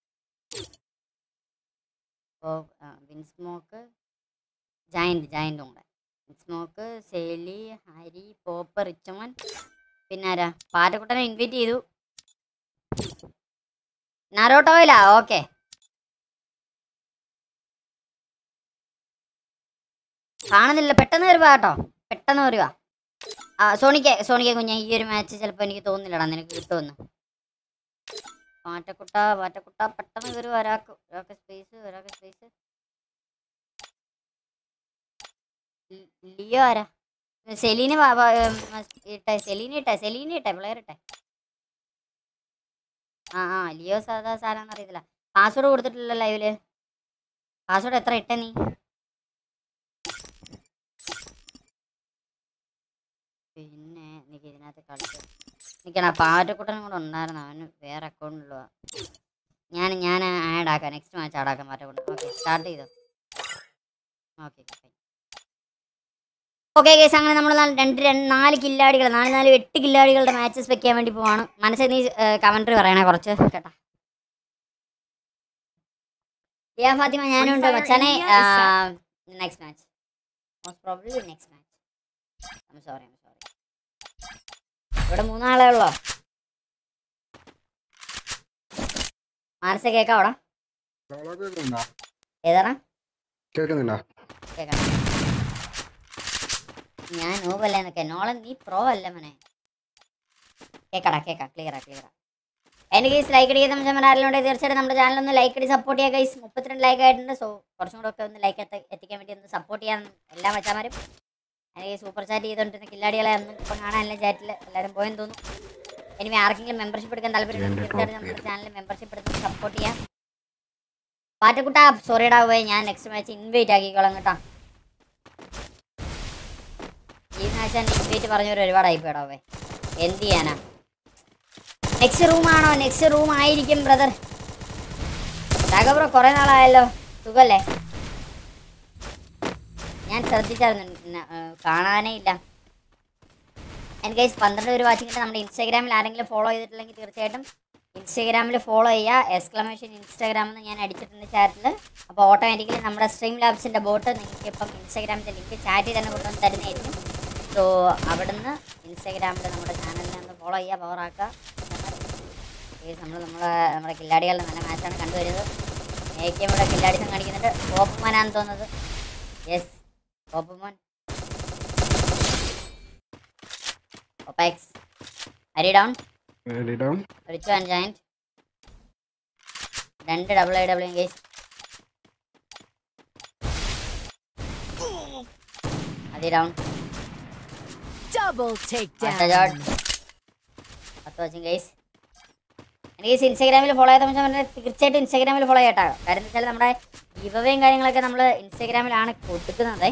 [SPEAKER 2] പോ വിൻസ്മോക്ക് ജയന്റ് ജയന്റും കൂടെ വിൻസ്മോക്ക് സെലി ഹരി പോപ്പ് റിച്ചമോൻ പിന്നെ ആരാ പാറ്റക്കുട്ടനെ ഇൻവൈറ്റ് ചെയ്തു നരോട്ടോയിലാ ഓക്കെ കാണുന്നില്ല പെട്ടെന്ന് വരുവാ കേട്ടോ പെട്ടെന്ന് വരുവാ ആ സോണിക്ക് സോണിക്ക് കുഞ്ഞെ ഈ ഒരു മാച്ച് ചിലപ്പോൾ എനിക്ക് തോന്നുന്നില്ലടാ നിനക്ക് കിട്ടുമെന്ന് പാറ്റക്കുട്ട പാറ്റക്കുട്ട പെട്ടെന്ന് വരുവാ ഒരാൾക്ക് ഒരാൾക്ക് സ്പേസ് ഒരാൾക്ക് സ്പേസ് ലിയോ ആരാ സെലീന് വാ- വാ- ഉം, ഇട്ടെ സെലീന് ഇട്ടെ സെലീന് ഇട്ടെ പിള്ളേർ ഇട്ടെ ആ ആ ലിയോ സാധാ സാധനം അറിയത്തില്ല പാസ്വേഡ് കൊടുത്തിട്ടില്ല ലൈവില് പാസ്വേഡ് എത്ര ഇട്ടേ നീ പിന്നെ എനിക്ക് ഇതിനകത്ത് കളിച്ച് നിൽക്കണ പാറ്റക്കുട്ടനും കൂടെ ഉണ്ടായിരുന്നു അവന് വേറെ അക്കൗണ്ടിലുള്ള ഞാൻ ഞാൻ ആഡ് ആക്കാം നെക്സ്റ്റ് മാച്ച് ആഡ് ആക്കാം പാറ്റക്കുട്ടൻ ഓക്കെ സ്റ്റാർട്ട് ചെയ്തോ ഓക്കെ ഓക്കെ കേസ് അങ്ങനെ നമ്മൾ രണ്ട് രണ്ട് നാല് കില്ലാടികൾ നാല് നാല് എട്ട് കില്ലാടികളുടെ മാച്ചസ് വെക്കാൻ വേണ്ടി പോവാണ് മനസ്സിൽ നീ കമൻട്രി പറയണേ കുറച്ച് കേട്ടാ ലിയ ഫാത്തിമ ഞാനുണ്ട്
[SPEAKER 9] Fire
[SPEAKER 2] മച്ചാനെ
[SPEAKER 9] India is
[SPEAKER 2] next match most probably next match I'm sorry I'm sorry ഇവിടെ മൂന്നാളേ ഉള്ളോ മാനസ കേക്കാവടാ
[SPEAKER 7] കേൾക്കുന്നുണ്ടോ
[SPEAKER 2] ഏതാണ്
[SPEAKER 7] കേൾക്കുന്നുണ്ടോ
[SPEAKER 2] കേക്കാം ഞാൻ നോവല്ലേ എന്നൊക്കെ നോളൻ നീ പ്രോ അല്ല മോനെ കേക്കടാ കേക്കാം ക്ലിയറാ ക്ലിയറാ എൻ്റെ കേസ് ലൈക്ക് അടിക്കാൻ നമ്മൾ ആരെങ്കിലും തീർച്ചയായിട്ടും നമ്മുടെ ചാനൽ ഒന്ന് ലൈക്ക് അടി സപ്പോർട്ട് ചെയ്യുക ഗൈസ് മുപ്പത്തിരണ്ട് ലൈക്ക് ആയിട്ടുണ്ട് സോ കുറച്ചും കൂടെ ഒക്കെ ഒന്ന് ലൈക്ക് എത്തിക്കാൻ വേണ്ടി ഒന്ന് സപ്പോർട്ട് ചെയ്യാൻ എല്ലാ മച്ചാമാരും എനിക്ക് സൂപ്പർ ചാറ്റ് ചെയ്തുകൊണ്ടിരുന്ന കില്ലാടികളെ ഒന്നും ഇപ്പം കാണാനില്ല ചാറ്റിൽ എല്ലാവരും പോയെന്ന് തോന്നുന്നു ഇനി ആർക്കെങ്കിലും മെമ്പർഷിപ്പ് എടുക്കാൻ താല്പര്യം തീർച്ചയായിട്ടും നമ്മുടെ ചാനൽ മെമ്പർഷിപ്പ് എടുത്ത് സപ്പോർട്ട് ചെയ്യാം പാറ്റക്കുട്ട സോറിയടാ പോയി ഞാൻ നെക്സ്റ്റ് മാച്ച് ഇൻവൈറ്റ് ആക്കിക്കോളാം കേട്ടോ ഈ മാച്ച് തന്നെ ഇൻവൈറ്റ് പറഞ്ഞവർ ഒരുപാടായി പോയടാ പോയി എന്ത് ചെയ്യാനാ നെക്സ്റ്റ് റൂമാണോ നെക്സ്റ്റ് റൂം ആയിരിക്കും ബ്രദർ ബ്രോ കുറെ നാളായല്ലോ സുഖല്ലേ ഞാൻ ശ്രദ്ധിച്ചായിരുന്നു ന- ഏർ കാണാനേ ഇല്ല എനിക്ക് ഗൈസ് പന്ത്രണ്ട് പേര് വാച്ചിങ്ങിട്ട് നമ്മുടെ ഇൻസ്റ്റാഗ്രാമിൽ ആരെങ്കിലും ഫോളോ ചെയ്തിട്ടില്ലെങ്കിൽ തീർച്ചയായിട്ടും ഇൻസ്റ്റാഗ്രാമിൽ ഫോളോ ചെയ്യുക എക്സ്ക്ലമേഷൻ ഇൻസ്റ്റാഗ്രാം എന്ന് ഞാൻ അടിച്ചിട്ടുണ്ട് ചാറ്റിൽ അപ്പോൾ ഓട്ടോമാറ്റിക്കലി നമ്മുടെ സ്ട്രീം ലാബ്സിൻ്റെ ബോട്ട് നിങ്ങൾക്ക് ഇപ്പം ഇൻസ്റ്റാഗ്രാമിൻ്റെ ലിങ്ക് ചാറ്റിൽ തന്നെ കൊണ്ടുവന്ന് തരുന്നതായിരിക്കും സോ അവിടുന്ന് ഇൻസ്റ്റാഗ്രാമിൽ നമ്മുടെ ചാനലിനെ ഒന്ന് ഫോളോ ചെയ്യുക പവറാക്കുക നമ്മൾ നമ്മളെ നമ്മുടെ കില്ലാടികളുടെ നല്ല മാച്ചാണ് കണ്ടുവരുന്നത് ഏക്കും ഇവിടെ കില്ലാടിസം കാണിക്കുന്നുണ്ട് ഓപ്പുമാനാന്ന് തോന്നുന്നത് യെസ് ഓപ്പുമോൻ ഒപ്പാക്സ് Hari down
[SPEAKER 7] Ready down?
[SPEAKER 2] Richie and Giant രണ്ട് double I W guys Hari down
[SPEAKER 8] Double
[SPEAKER 2] master George
[SPEAKER 8] takedown.
[SPEAKER 2] പത്ത് വാച്ചിങ് ഗൈസ് എനിക്ക് ഇൻസ്റ്റാഗ്രാമിൽ ഫോളോ ചെയ്ത പറഞ്ഞാൽ തീർച്ചയായിട്ടും ഇൻസ്റ്റാഗ്രാമിൽ ഫോളോ ചെയ്യട്ടോ കാര്യം എന്ന് വെച്ചാൽ നമ്മുടെ ഗിവവേയും കാര്യങ്ങളൊക്കെ നമ്മൾ ഇൻസ്റ്റാഗ്രാമിലാണ് കൊടുക്കുന്നത്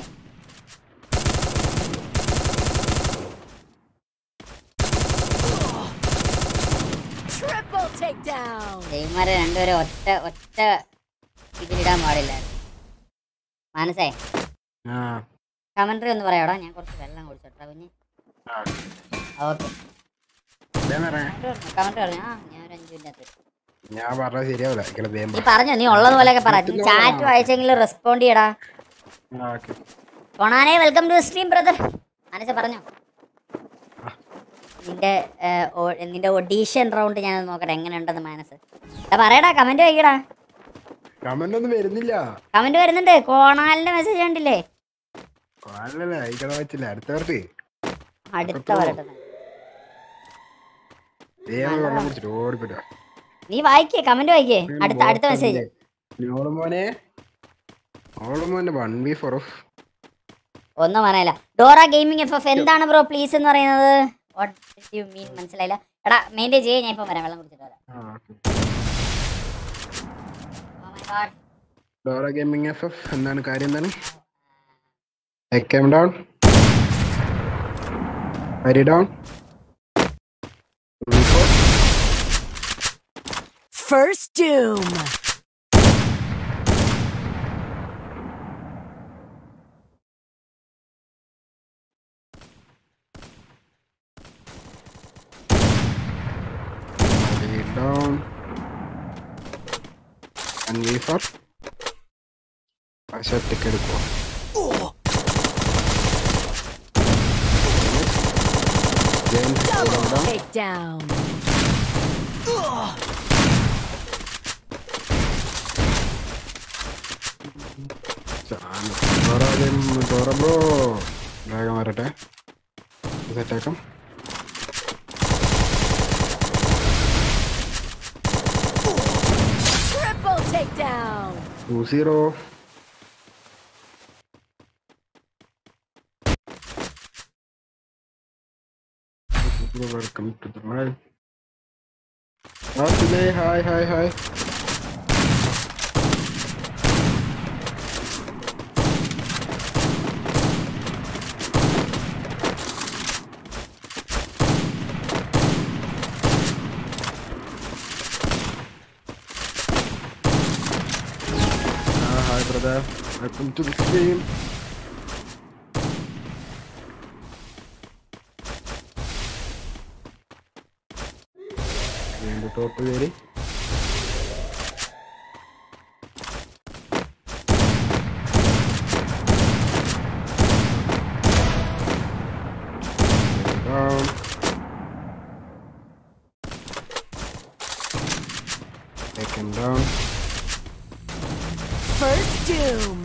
[SPEAKER 8] Triple takedown.
[SPEAKER 2] ദൈവന്മാരെ രണ്ടുപേരും ഒറ്റ ഒറ്റ ഇതിലിടാൻ പാടില്ല മനസ്സേ
[SPEAKER 7] ആ
[SPEAKER 2] കമന്ററി ഒന്ന് പറയാടാ ഞാൻ കുറച്ച് വെള്ളം കുടിച്ചോട്ടാ കുഞ്ഞ് ഓക്കെ
[SPEAKER 7] ഇതേ പറയാ
[SPEAKER 2] കമന്ററി പറഞ്ഞു ആ ഞാൻ ഒരു അഞ്ചു മിനിറ്റ്
[SPEAKER 7] ഞാൻ പറഞ്ഞത് ശരിയാവില്ല ഇങ്ങനെ വേം
[SPEAKER 2] നീ പറഞ്ഞോ നീ ഉള്ളതുപോലെയൊക്കെ പറ നീ ചാറ്റ് വായിച്ചെങ്കിലും റെസ്പോണ്ട് ചെയ്യടാ
[SPEAKER 7] ഓക്കെ
[SPEAKER 2] കൊണാനെ വെൽക്കം ടു സ്ട്രീം ബ്രദർ മനസ്സ പറഞ്ഞോ നിന്റെ ഏർ, ഓ- നിന്റെ ഒഡീഷൻ റൗണ്ട് ഞാൻ നോക്കട്ടെ എങ്ങനെയുണ്ടെന്ന് മനസ്സ് എടാ പറയടാ കമന്റ് വയ്ക്കടാ
[SPEAKER 7] കമന്റ് ഒന്നും വരുന്നില്ല
[SPEAKER 2] കമന്റ് വരുന്നുണ്ട് കോണാലിന്റെ മെസ്സേജ് കണ്ടില്ലേ
[SPEAKER 7] അല്ലല്ല അയക്കണം വെച്ചില്ല അടുത്ത പേർക്ക്
[SPEAKER 2] അടുത്ത വരട്ടെ
[SPEAKER 7] വേഗം വെള്ളം കുടിച്ചിട്ട് ഓടിപ്പോട്ടോ
[SPEAKER 2] നീ വായിക്കേ കമന്റ് വായിക്കേ അടുത്ത അടുത്ത മെസ്സേജ്
[SPEAKER 7] നോള് മോനെ നോള് മോനെ വൺ ബി ഫോർ ഓഫ്
[SPEAKER 2] ഒന്നും പറയാനില്ല ഡോറ ഗെയിമിംഗ് എഫ് എഫ് എന്താണ് ബ്രോ പ്ലീസ് എന്ന് പറയുന്നത് വാട്ട് യു മീൻ മനസ്സിലായില്ല എടാ മെയിൻറ്റെയിൻ ചെയ്യേ ഞാൻ ഇപ്പം വരാം വെള്ളം കുടിച്ചിട്ട് വരാം Oh my God.
[SPEAKER 7] Dora gaming F F എന്താണ് കാര്യം എന്താണ് എക്കം down Hari down
[SPEAKER 8] First Doom.
[SPEAKER 7] Hari down one B four പക്ഷെ ഒറ്റയ്ക്ക് എടുക്കുമോ
[SPEAKER 8] Double takedown.
[SPEAKER 7] Dora game Dora bro വേഗം വരട്ടെ സെറ്റാക്കാം
[SPEAKER 8] Triple takedown.
[SPEAKER 7] Two zero welcome to the live hi hi hi hi brother welcome to the stream വീണ്ടും top കയറി Down. Take him down.
[SPEAKER 8] First Doom.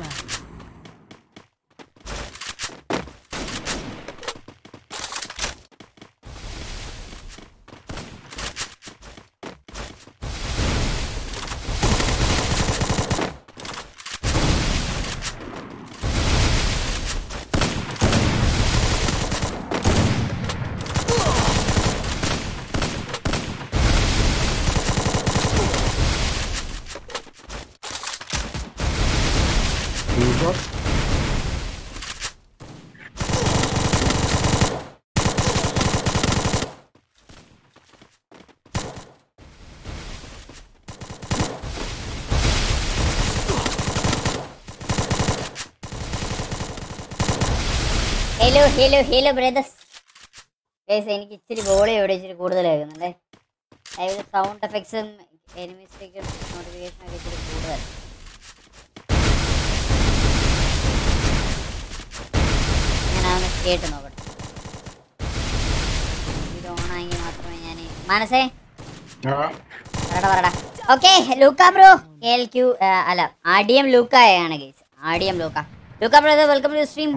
[SPEAKER 7] Two shot.
[SPEAKER 2] Hello hello hello brothers guys എനിക്ക് ഇച്ചിരി volley ഇവിടെ ഇച്ചിരി കൂടുതൽ കേൾക്കുന്നുണ്ട് അതായത് sound എഫക്ട്സും എനിമിസ്റ്റേക്കും നോട്ടിഫിക്കേഷനും ഒക്കെ ഇച്ചിരി കൂടുതൽ ഞാനതൊന്ന് കേട്ട് നോക്കട്ടെ ഇത് ഓണായെങ്കിൽ മാത്രമേ ഞാൻ മനസ്സേ പറടാ പറടാ okay Luca bro K L Q അല്ല ആർ ഡി എം ലൂക്കയാണ് guys R D M Luca Luca bro welcome to stream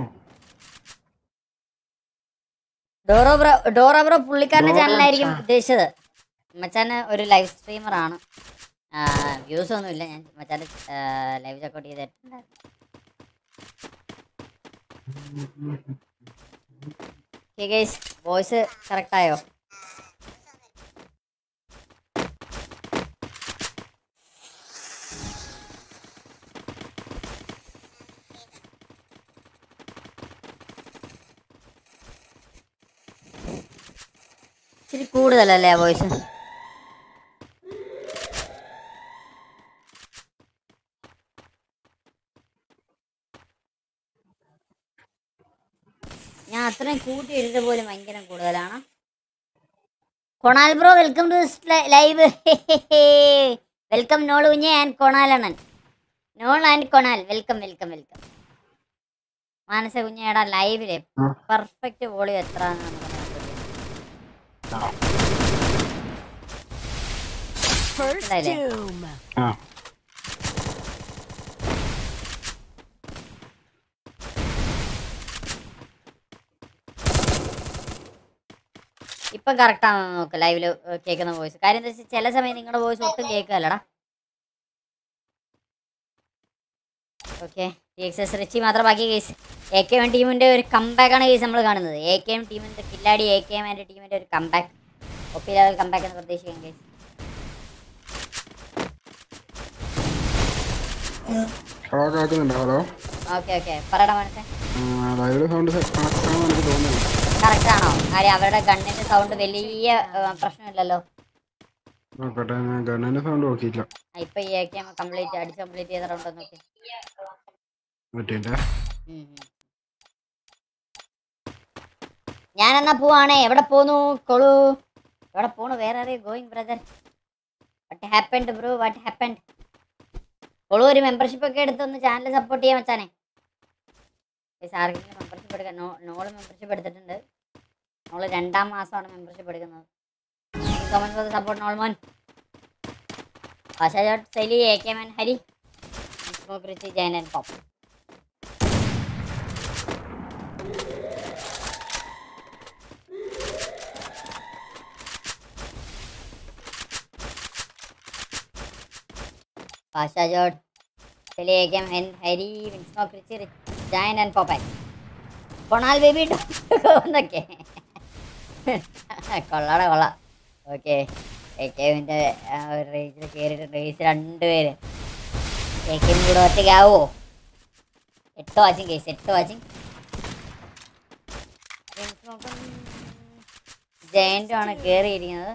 [SPEAKER 2] Dora bro Dora bro പുള്ളിക്കാരന്റെ
[SPEAKER 7] ഡോറോ
[SPEAKER 2] ചാനലായിരിക്കും
[SPEAKER 7] മച്ചാൻ.
[SPEAKER 2] ഉദ്ദേശിച്ചത് മച്ചാന് ഒരു ലൈവ് സ്ട്രീമർ ആണ് വ്യൂസ് ഒന്നുമില്ല ഞാൻ മച്ചാന്റെ ലൈവ് ചെക്കൗട്ട് ചെയ്തിട്ടുണ്ടായിരുന്നു ഗൈസ് വോയിസ് കറക്റ്റ് ആയോ ഇച്ചിരി കൂടുതലല്ലേ വോയിസ് ഞാൻ അത്രയും കൂട്ടി ഇട്ടിട്ട് പോലും ഭയങ്കര കൂടുതലാണ് Kunal bro welcome to live welcome Noel കുഞ്ഞെ ആൻഡ് കൊണാലണ്ണൻ Noel and Kunal welcome welcome welcome Manasa കുഞ്ഞേടാ ലൈവിലെ പെർഫെക്റ്റ് വോളി എത്ര
[SPEAKER 8] First
[SPEAKER 2] Dale.
[SPEAKER 8] Doom.
[SPEAKER 7] ആ
[SPEAKER 2] ഇപ്പം കറക്റ്റ് ആണെന്ന് നോക്ക് ലൈവില് കേൾക്കുന്ന വോയിസ് കാര്യം എന്താ വെച്ചാൽ ചില സമയം നിങ്ങളുടെ വോയിസ് ഒട്ടും കേൾക്കുകയല്ലടാ okay T X S Richie മാത്രം ബാക്കി കേസ് എ കെ എം ടീമിൻ്റെ ഒരു കമ്പാക്ക് ആണ് കേസ് നമ്മൾ കാണുന്നത് എ കെ എം ടീമിൻ്റെ കില്ലാടി എ കെ എം എൻ്റെ ടീമിൻ്റെ ഒരു കമ്പാക്ക് ഒപ്പി ലെവൽ കമ്പാക്ക് എന്ന് പ്രതീക്ഷിക്കാം കേസ്
[SPEAKER 7] ഹലോ കേൾക്കുന്നുണ്ടോ ഹലോ
[SPEAKER 2] ഓക്കെ ഓക്കെ പറയടാ മനസ്സേ
[SPEAKER 7] ലൈവിലെ സൗണ്ട് കണക്ട് ആണെന്ന് എനിക്ക് തോന്നുന്നു
[SPEAKER 2] കറക്റ്റ് ആണോ കാര്യം അവരുടെ ഗണ്ണിന്റെ സൗണ്ട് വലിയ ആ, പ്രശ്നമില്ലല്ലോ
[SPEAKER 7] നോക്കട്ടെ ഞാൻ ഗണ്ണിന്റെ സൗണ്ട് നോക്കിയില്ല
[SPEAKER 2] ആ, ഇപ്പൊ ഈ എ കംപ്ലീറ്റ് അടിച്ച് കംപ്ലീറ്റ് ചെയ്ത റൗണ്ട് നോക്കി
[SPEAKER 7] പറ്റിയില്ല
[SPEAKER 2] ഞാൻ എന്നാ പോവാണേ എവിടെ പോന്നു കൊളു എവിടെ പോണു വേറെ ആരെയും going brother what happened bro what happened കൊളു ഒരു മെമ്പർഷിപ്പ് ഒക്കെ എടുത്ത് ഒന്ന് ചാനൽ സപ്പോർട്ട് ചെയ്യാൻ വെച്ചാനെ ആർക്കെങ്കിലും മെമ്പർഷിപ്പ് എടുക്കാൻ നോ നോള് മെമ്പർഷിപ്പ് എടുത്തിട്ടുണ്ട് നോള് രണ്ടാം മാസമാണ് മെമ്പർഷിപ്പ് എടുക്കുന്നത് so much for support Noel മോൻ ഭാഷാജോട്ട് ശൈലി എ കെ മൻ Hari smoke Giant and Pop Pasha Jod, Philly Agam, and Harry, Winsmoke, Richie, Giant, and Popeye. Kunal baby എന്നൊക്കെ കൊള്ളാടാ കൊള്ളാം ഓക്കെ എ കെവിൻ്റെ ഒരു റേസിൽ കയറിയിട്ടുണ്ട് റേസ് രണ്ടുപേര് എ കെവിൻ കൂടെ ഒറ്റയ്ക്കാവോ എട്ട് വാച്ചിങ് കേസ് എട്ട് വാച്ചിങ് ജയൻറ്റും ആണ് കയറിയിരിക്കുന്നത്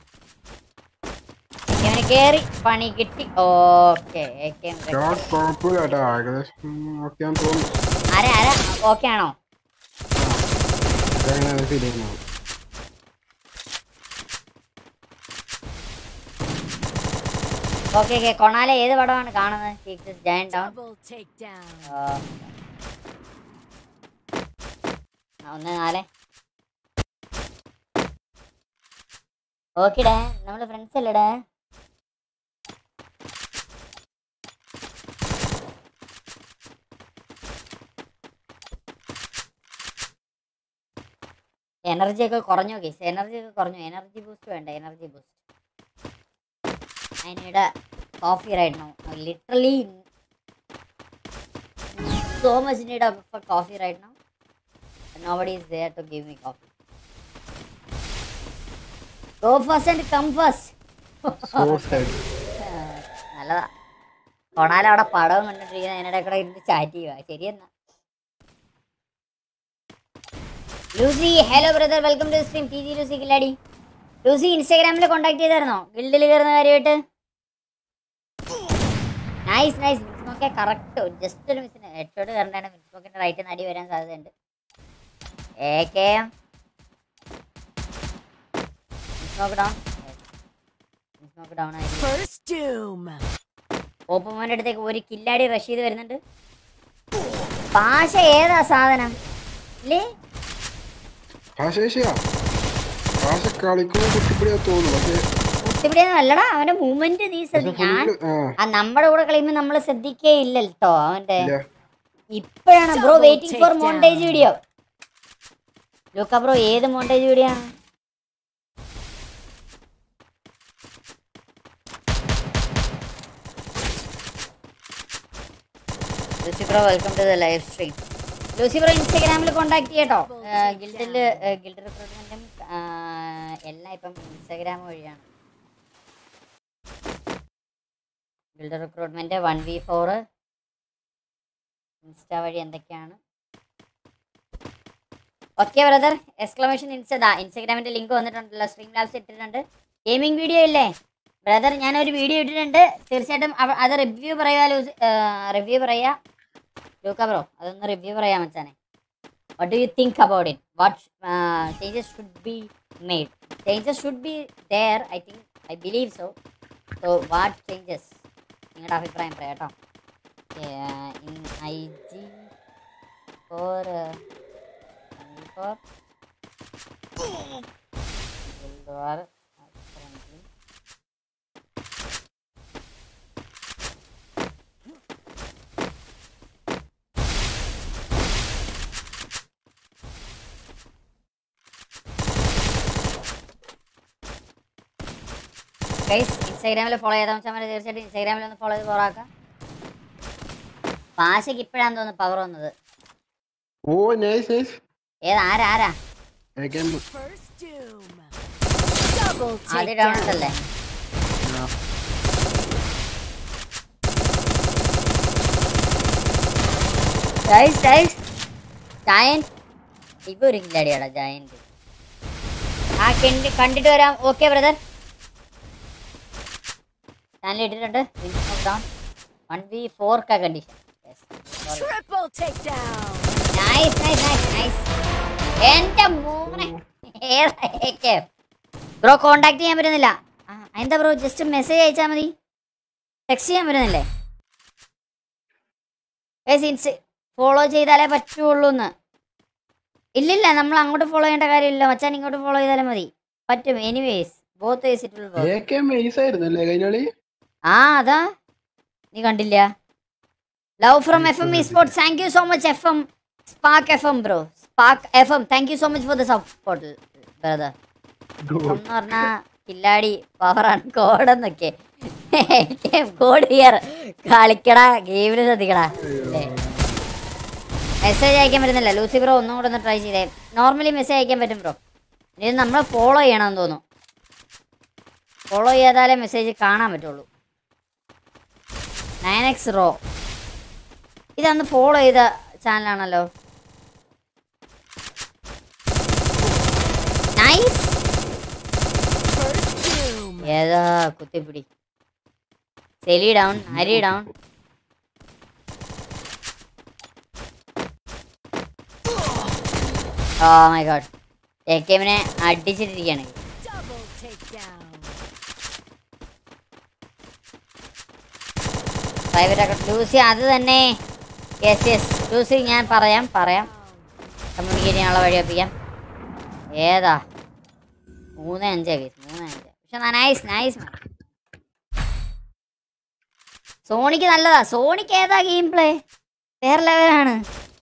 [SPEAKER 2] ഇവന് കേറി പണി കിട്ടി ഓക്കെ
[SPEAKER 7] ഷോട്ട് കുഴപ്പമില്ല കേട്ടോ ഏകദേശം ഓക്കെ ആണെന്ന് തോന്നുന്നു
[SPEAKER 2] ആരാ ആരാ ഓക്കെ ആണോ
[SPEAKER 7] അതങ്ങനെ ഫീൽ ചെയ്യുന്നത്
[SPEAKER 2] ഓക്കെ ഓക്കെ കൊണാലെ ഏത് പടമാണ് കാണുന്നത് ജയൻ ഡൗൺ
[SPEAKER 8] Double takedown.
[SPEAKER 2] ഒന്ന് നാല് ഓക്കെടാ നമ്മള് ഫ്രണ്ട്സ് അല്ലേടാ എനർജി ഒക്കെ കുറഞ്ഞു കേസ് എനർജി ഒക്കെ കുറഞ്ഞു എനർജി ബൂസ്റ്റ് വേണ്ട എനർജി ബൂസ്റ്റ് അതിനിടെ coffee right no literally so much need of for coffee right now. And nobody is there to give me coffee. Go first and come first.
[SPEAKER 7] So side
[SPEAKER 2] നല്ലതാ കൊണാല അവിടെ പടവും കണ്ടിട്ടിരിക്കുന്ന അതിനിടെ കൂടെ ഇരുന്ന് chat ചെയ്യുക ശരിയെന്നാ Lucy hello brother welcome to stream T G Lucy കില്ലാടി ലൂസി ഇൻസ്റ്റാഗ്രാമിൽ കോൺടാക്ട് ചെയ്തായിരുന്നോ ഗിൽഡിൽ കയറുന്ന കാര്യമായിട്ട് നൈസ് നൈസ് മിൻസ്മോക്കെ കറക്റ്റ് ജസ്റ്റ് ഒരു മിസ്സിന് ഹെഡ്ഷോട്ട് കയറേണ്ടാണ് മിൻസ്മോക്കിന്റെ റൈറ്റ് നടി വരാൻ സാധ്യതയുണ്ട് A K M Vinsmoke down Vinsmoke down ആയി
[SPEAKER 8] First doom.
[SPEAKER 2] ഓപ്പുമോന്റെ അടുത്തേക്ക് ഒരു കില്ലാടി റഷീദ് വരുന്നുണ്ട് പാശ ഏതാ സാധനം ഇല്ലേ
[SPEAKER 7] ഭാഷേഷിയാ ഭാഷ കളിക്കുമ്പോൾ കുട്ടിപ്പിടിയാ തോന്നുന്നു പക്ഷേ
[SPEAKER 2] കുത്തിപ്പിടിയൊന്നും അല്ലടാ അവന്റെ മൂവ്മെന്റ് നീ ശ്രദ്ധി ഞാൻ
[SPEAKER 7] ആ
[SPEAKER 2] ആ നമ്മുടെ കൂടെ കളിയുമ്പോ നമ്മൾ ശ്രദ്ധിക്കേ ഇല്ലല്ലോ അവന്റെ
[SPEAKER 7] ഇല്ല
[SPEAKER 2] ഇപ്പോഴാണ് bro
[SPEAKER 8] Double
[SPEAKER 2] waiting for
[SPEAKER 8] takedown.
[SPEAKER 2] Montage video Luca bro ഏത് മോണ്ടേജ് വീഡിയോ ആണ് Lucy bro welcome to the live stream Lucy bro ഇൻസ്റ്റാഗ്രാമിൽ കോൺടാക്ട് ചെയ്യട്ടോ ഗിൽഡിൽ ഗിൽഡ് റിക്രൂട്ട്മെന്റും എല്ലാം ഇപ്പം ഇൻസ്റ്റാഗ്രാം വഴിയാണ് guild recruitment one V four insta വഴി എന്തൊക്കെയാണ് ഓക്കെ ബ്രദർ എക്സ്ക്ലമേഷൻ ഇൻസ്റ്റ ഇൻസ്റ്റാഗ്രാമിന്റെ ലിങ്ക് വന്നിട്ടുണ്ടല്ലോ സ്ട്രീം ലാബ്സ് ഇട്ടിട്ടുണ്ട് ഗെയിമിംഗ് വീഡിയോ ഇല്ലേ ബ്രദർ ഞാനൊരു വീഡിയോ ഇട്ടിട്ടുണ്ട് തീർച്ചയായിട്ടും അവ- അത് റിവ്യൂ പറയുക ലൂസ് റിവ്യൂ പറയുക ലൂക്ക ബ്രോ അതൊന്ന് റിവ്യൂ പറയാൻ വെച്ചാനെ what do you think about it what changes should be made changes should be there I think I believe so so what changes നിങ്ങളുടെ അഭിപ്രായം പറയാം കേട്ടോ in I G four four guys ഇൻസ്റ്റാഗ്രാമിൽ follow ചെയ്താൽ വെച്ചാൽ തീർച്ചയായിട്ടും ഇൻസ്റ്റാഗ്രാമിൽ ഒന്ന് ഫോളോ ചെയ്ത് പോറാക്കാം പാശയ്ക്ക് ഇപ്പോഴാന്ന് തോന്നുന്നു പവർ വന്നത്
[SPEAKER 7] ഓ നൈസ് നൈസ്
[SPEAKER 2] ഏത് ആരാ ആരാ
[SPEAKER 8] First doom. Double
[SPEAKER 2] ആദ്യം ഡൗൺ
[SPEAKER 8] takedown.
[SPEAKER 2] ഉണ്ടല്ലേ ഗൈസ് ഗൈസ് ജയന്റ് ഇപ്പൊ ഒരു കില്ലടിയാടാ ജയന്റ് ആ കണ്ട് കണ്ടിട്ട് വരാം ഓക്കെ ബ്രദർ ചാനൽ ഇട്ടിട്ടുണ്ട് ഡൗൺ വൺ ബി ഫോർ കാ condition
[SPEAKER 8] Triple takedown.
[SPEAKER 2] Nice nice nice nice എന്റെ മോനെ ഏതൊക്കെ ബ്രോ കോണ്ടാക്ട് ചെയ്യാൻ പറ്റുന്നില്ല ആ, എന്താ ബ്രോ ജസ്റ്റ് മെസ്സേജ് അയച്ചാൽ മതി ടെക്സ്റ്റ് ചെയ്യാൻ പറ്റുന്നില്ലേ ഇൻസ് ഫോളോ ചെയ്താലേ പറ്റുള്ളൂ എന്ന് ഇല്ലില്ല നമ്മൾ അങ്ങോട്ട് ഫോളോ ചെയ്യേണ്ട കാര്യമില്ല മച്ചാൻ ഇങ്ങോട്ട് ഫോളോ ചെയ്താലും മതി പറ്റും anyways both ways it will
[SPEAKER 7] A K മെയ്സ് ആയിരുന്നല്ലേ കഴിഞ്ഞ കളി
[SPEAKER 2] ആ അതാ നീ കണ്ടില്ല love from F M esports thank you so much F M spark F M bro spark F M thank you so much for the support brother എന്ന് പറഞ്ഞാ കില്ലാടി പവറാണ് കോഡെന്നൊക്കെ കോഡ് ഇയർ കളിക്കടാ ഗെയിമിൽ ശ്രദ്ധിക്കടാ മെസ്സേജ് അയക്കാൻ പറ്റുന്നില്ല ലൂസി ബ്രോ ഒന്നും കൂടെ ഒന്ന് try ചെയ്തേ നോർമലി മെസ്സേജ് അയക്കാൻ പറ്റും ബ്രോ ഇത് നമ്മൾ ഫോളോ ചെയ്യണമെന്ന് തോന്നുന്നു ഫോളോ ചെയ്താലേ മെസ്സേജ് കാണാൻ പറ്റുള്ളൂ നയൻ എക്സ് റോ ഇതന്ന് ഫോളോ ചെയ്ത ചാനലാണല്ലോ നൈസ്
[SPEAKER 8] First doom.
[SPEAKER 2] ഏതാ കുത്തിപ്പിടി Selly down Hari down oh my God A കെമിനെ അടിച്ചിട്ടിരിക്കുകയാണ്
[SPEAKER 8] Double takedown.
[SPEAKER 2] Private account Lucy അത് തന്നെ യെസ് യെസ് ലൂസി ഞാൻ പറയാം പറയാം കമ്മ്യൂണിക്കേറ്റ് ചെയ്യാനുള്ള വഴി ഒപ്പിക്കാം ഏതാ മൂന്ന് അഞ്ച് കേസ് മൂന്ന് അഞ്ച് പക്ഷെ നൈസ് നൈസ് സോണിക്ക് നല്ലതാ സോണിക്ക് ഏതാ ഗെയിം പ്ലേ വേറെ ലെവലാണ്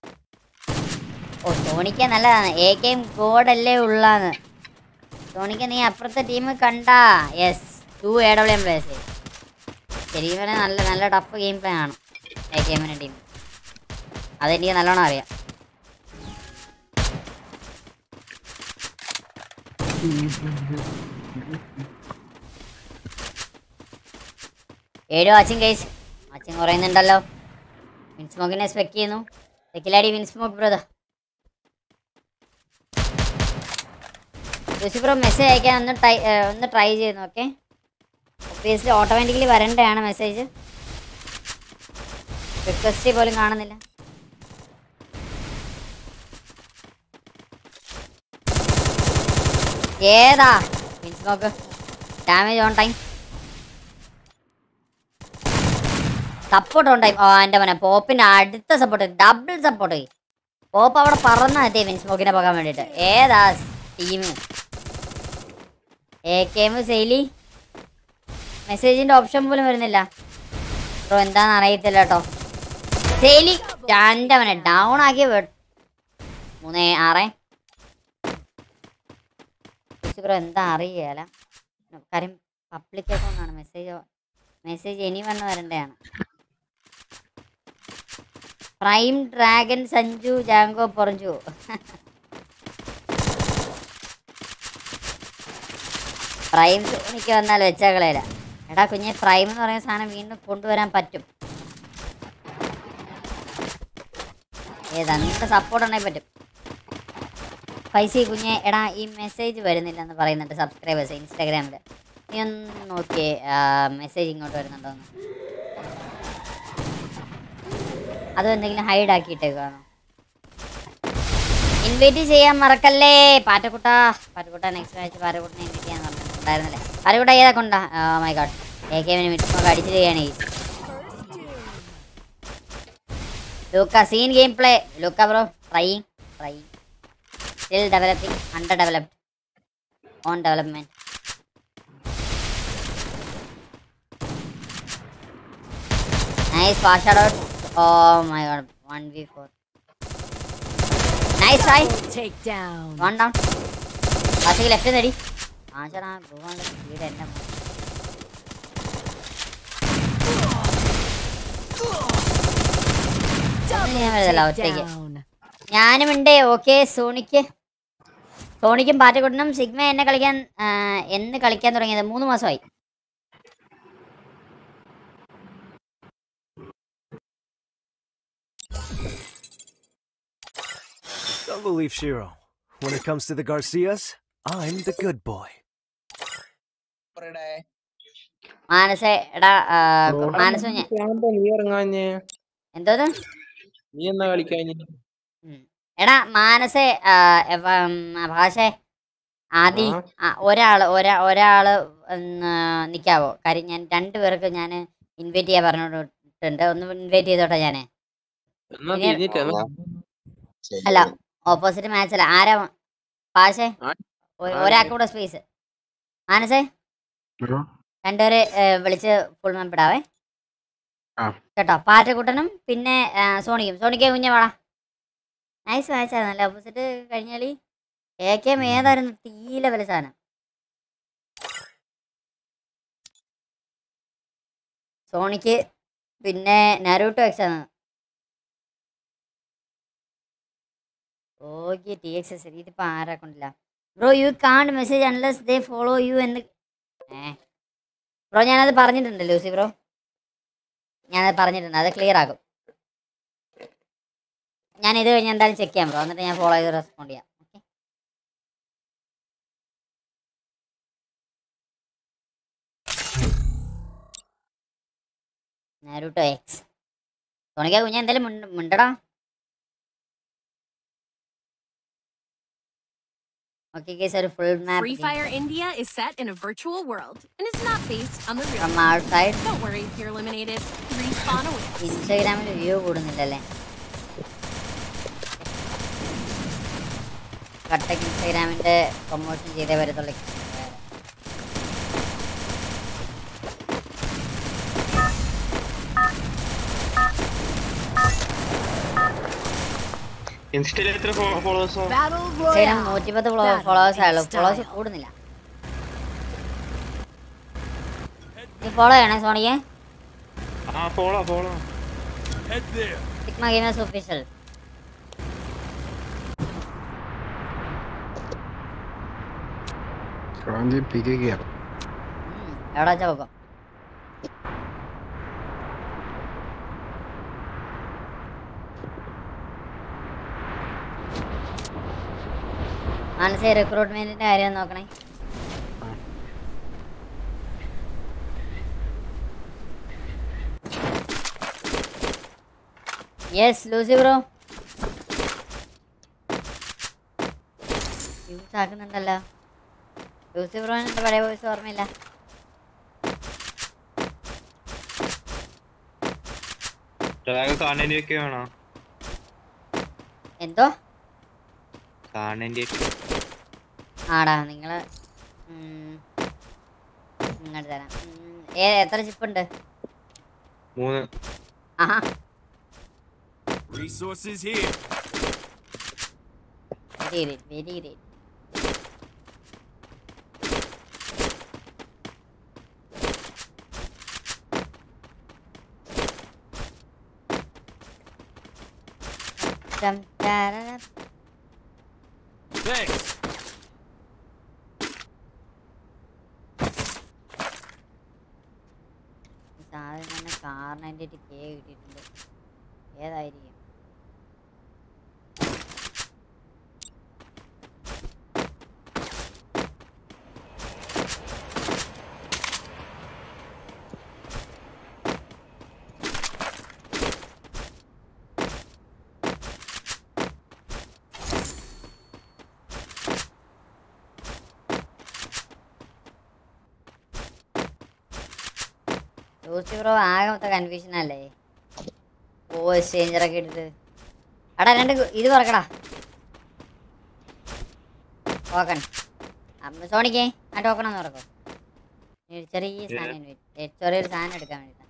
[SPEAKER 2] ഓ സോണിക്ക് നല്ലതാണ് എ കെയും ഗോഡല്ലേ ഉള്ളാന്ന് സോണിക്ക് നീ അപ്പുറത്തെ ടീം കണ്ടാ yes to A W M place ശരിക്കും പറഞ്ഞാൽ നല്ല നല്ല ടഫ് ഗെയിം പ്ലേ ആണ് എ കെ എമ്മിൻ്റെ ടീം അതെനിക്ക് നല്ലോണം അറിയാം ഏഴ് വാച്ചിങ് കേസ് വാച്ചിങ് കുറയുന്നുണ്ടല്ലോ വിൻസ്മോക്കിനെ സ്പെക്ക് ചെയ്യുന്നു സെക്കിലാടി വിൻസ്മോക്ക് ബ്രദർ ബ്രോ മെസ്സേജ് അയക്കാൻ ഒന്ന് ട്രൈ ഒന്ന് ട്രൈ ചെയ്യുന്നു ഓക്കെ ഒബ്വിയസ്ലി ഓട്ടോമാറ്റിക്കലി വരേണ്ടതാണ് മെസ്സേജ് റിക്വസ്റ്റ് പോലും കാണുന്നില്ല ഏതാ മീൻസ് നോക്ക് damage on time support on time ഓ എൻ്റെ മോനെ പോപ്പിന്റെ അടുത്ത സപ്പോർട്ട് ഡബിൾ സപ്പോർട്ട് പോപ്പ് അവിടെ പറന്നാ എത്തിയ മീൻസ് സ്മോക്കിനെ പോകാൻ വേണ്ടിയിട്ട് ഏതാ ടീം എ കെ എം സെയിലി മെസ്സേജിന്റെ ഓപ്ഷൻ പോലും വരുന്നില്ല ബ്രോ എന്താന്ന് അറിയത്തില്ല കേട്ടോ സെയിലി രണ്ടവനെ ഡൗൺ ആക്കി വെ- മൂന്ന് ആറ് ബ്രോ എന്താ അറിയല കാര്യം പബ്ലിക് അക്കൗണ്ടാണ് മെസ്സേജ് മെസ്സേജ് ഇനി വന്ന് വരേണ്ടതാണ് പ്രൈം ഡ്രാഗൺ സഞ്ജു ജാങ്കോ പൊറഞ്ചു പ്രൈം സോണിക്ക് വന്നാൽ വെച്ചകളയില്ല എടാ കുഞ്ഞെ പ്രൈം എന്ന് പറയുന്ന സാധനം വീണ്ടും കൊണ്ടുവരാൻ പറ്റും ഏതാ നിങ്ങളുടെ സപ്പോർട്ട് ഉണ്ടെങ്കിൽ പറ്റും പൈസ കുഞ്ഞെ എടാ ഈ മെസ്സേജ് വരുന്നില്ല എന്ന് പറയുന്നുണ്ട് സബ്സ്ക്രൈബേഴ്സ് ഇൻസ്റ്റാഗ്രാമിൽ നീ ഒന്ന് നോക്കിയേ മെസ്സേജ് ഇങ്ങോട്ട് വരുന്നുണ്ടോന്ന് അതും എന്തെങ്കിലും ഹൈഡ് ആക്കിയിട്ടേക്കാണോ ഇൻവൈറ്റ് ചെയ്യാൻ മറക്കല്ലേ പാറ്റക്കുട്ട പാറ്റക്കുട്ട നെക്സ്റ്റ് മാച്ച് പാറ്റക്കുട്ടിനെ ഇൻവൈറ്റ് ചെയ്യാൻ പറഞ്ഞിട്ടുണ്ടായിരുന്നല്ലേ പാറ്റക്കുട്ട ഏതാ കൊണ്ടാ my God A K minute നമുക്ക് അടിച്ചു ചെയ്യാണ് ഈ ലൂക്ക സീൻ ഗെയിം പ്ലേ ലൂക്ക bro trying trying still developing under developed on development nice pass out oh my God 1v4 nice try
[SPEAKER 8] Takedown.
[SPEAKER 2] One down ബാക്കി ലെഫ്റ്റ് നേടി ആശടാ ഗോവാനുള്ള സ്പീഡ് എൻ്റെ മോനെ. ഒന്നും ഞാൻ വരുന്നില്ല
[SPEAKER 8] Double
[SPEAKER 2] ഒറ്റയ്ക്ക്
[SPEAKER 8] takedown.
[SPEAKER 2] ഞാനും ഉണ്ട് ഓക്കെ സോണിക്ക് സോണിക്കും പാറ്റക്കുട്ടനും സിഗ്മ എന്നെ കളിക്കാൻ ആ, എന്ന് കളിക്കാൻ തുടങ്ങിയത് മൂന്ന് മാസമായി
[SPEAKER 3] Don't believe Shiro. When it comes to the Garcias, I'm the good boy.
[SPEAKER 2] മാനസ എടാ ആ, മാനസ ഞാൻ
[SPEAKER 10] നീ ഇറങ്ങാഞ്ഞേ
[SPEAKER 2] എന്തോന്ന്
[SPEAKER 10] നീ എന്നാ കളിക്കാഞ്ഞേ
[SPEAKER 2] ഉം. എടാ മാനസേ ആ, എവ- ഉം, ഭാഷേ ആദി
[SPEAKER 10] ആ.
[SPEAKER 2] ആ, ഒരാള് ഒരാ ഒരാള് ഒന്ന് നിക്കാവോ കാര്യം ഞാൻ രണ്ടുപേർക്ക് ഞാൻ ഇൻവൈറ്റ് ചെയ്യാൻ പറഞ്ഞിട്ടുണ്ട് ഒന്ന് ഇൻവൈറ്റ് ചെയ്തോട്ടെ ഞാന്
[SPEAKER 10] എന്നാ
[SPEAKER 2] ഇനി-
[SPEAKER 10] തിരിഞ്ഞിട്ട് എന്നാ
[SPEAKER 2] അല്ല ഓപ്പോസിറ്റ് മാച്ച് അല്ല ആരാ പാശേ
[SPEAKER 10] ആ.
[SPEAKER 2] ഒ-
[SPEAKER 10] ആര്?
[SPEAKER 2] ഒരാൾക്ക് കൂടെ സ്പേസ് മാനസേ
[SPEAKER 7] ബ്രോ
[SPEAKER 2] രണ്ടുപേരെ ഏ, വിളിച്ച് ഫുൾ മെമ്പറാവേ
[SPEAKER 7] ആ.
[SPEAKER 2] കേട്ടോ പാറ്റക്കുട്ടനും പിന്നെ ആ, സോണിക്കും സോണിക്ക് കുഞ്ഞ വാടാ നൈസ് മാച്ചായിരുന്നു അല്ലേ ഓപ്പോസിറ്റ് കഴിഞ്ഞാല് എ കെ എം ഏതായിരുന്നു തീ ലെവൽ സാധനം സോണിക്ക് പിന്നെ നരൂട്ടോ എക്സ് ആണ് ഓക്കെ ടി എക്സ് എസ് ഇതിപ്പോ ആരാ കൊണ്ടില്ല bro you can't message unless they follow you എന്ന് ഏ ബ്രോ ഞാനത് പറഞ്ഞിട്ടുണ്ട് ലൂസി ബ്രോ ഞാനത് പറഞ്ഞിട്ടുണ്ട് അത് ക്ലിയർ ആകും ഞാൻ ഇത് കഴിഞ്ഞ് എന്തായാലും ചെക്ക് ചെയ്യാം ബ്രോ എന്നിട്ട് ഞാൻ ഫോളോ ചെയ്ത് റെസ്പോണ്ട് ചെയ്യാം ഓക്കെ നാരൂട്ടോ എക്സ് സോണിക്ക കുഞ്ഞ എന്തായാലും മുണ്ട- മുണ്ടടാ ഓക്കെ കേസ് ഒരു full
[SPEAKER 9] Free
[SPEAKER 2] map
[SPEAKER 9] Fire India is set in a virtual world and is not based on the real
[SPEAKER 2] from
[SPEAKER 9] world.
[SPEAKER 2] our side
[SPEAKER 9] Don't worry if you're eliminated. Respawn awaits.
[SPEAKER 2] ഇൻസ്റ്റാഗ്രാമിൽ view കൂടുന്നില്ലല്ലേ കട്ടക്ക് ഇൻസ്റ്റാഗ്രാമിന്റെ promotion ചെയ്തേ വരത്തുള്ളൂ
[SPEAKER 11] ഇൻസ്റ്റയിൽ എത്ര ഫോളോവേഴ്സോ
[SPEAKER 8] Battle
[SPEAKER 2] Instagram
[SPEAKER 8] Royale.
[SPEAKER 2] നൂറ്റിപ്പത്ത്
[SPEAKER 8] Battle
[SPEAKER 2] ഫോളോവേഴ്സ് ആയുള്ളൂ
[SPEAKER 8] style.
[SPEAKER 2] ഫോളോവേഴ്സ് കൂടുന്നില്ല നീ ഫോളോ ചെയ്യണേ സോണിയെ
[SPEAKER 11] ആ follow follow
[SPEAKER 4] Head there.
[SPEAKER 2] Sigma gamers official
[SPEAKER 7] ക്രാന്തി പിരികയാണ്
[SPEAKER 2] എവിടെ വെച്ചാ പോക്കോ മനസ്സിൽ റിക്രൂട്ട്മെന്റിന്റെ കാര്യം നോക്കണേ യെസ് ലൂസി ബ്രോ യൂസ് ആക്കുന്നുണ്ടല്ലോ ലൂസി ബ്രോന് എന്റെ പഴയ വോയിസ് ഓർമ്മയില്ല
[SPEAKER 11] കാണേണ്ടി ഒക്കെ വേണോ
[SPEAKER 2] എന്തോ
[SPEAKER 11] കാണേണ്ടി
[SPEAKER 2] ആടാ നിങ്ങള് ഉം, ഇങ്ങോട്ട് തരാം ഉം, ഏ എത്ര ചിപ്പ് ഉണ്ട്
[SPEAKER 11] മൂന്ന്
[SPEAKER 2] ആഹാ
[SPEAKER 4] Resources here.
[SPEAKER 2] Very great very great
[SPEAKER 4] Thanks.
[SPEAKER 2] സാധനം തന്നെ കാറിനെ കേ കിട്ടിയിട്ടുണ്ട് ഏതായിരിക്കും ലൂസി ബ്രോ ആകെ മൊത്തം കൺഫ്യൂഷൻ അല്ലേ ഓ എക്സ്ചേഞ്ചർ ഒക്കെ എടുത്ത് എടാ രണ്ട് ഗു- ഇത് പറക്കടാ ടോക്കൺ അമ്മ സോണിക്കേ ആ ടോക്കൺ ഒന്ന് തുറക്കോ ഒരു ചെറിയ സാധനം wait. ഏ, ചെറിയൊരു സാധനം എടുക്കാൻ വേണ്ടിട്ടാ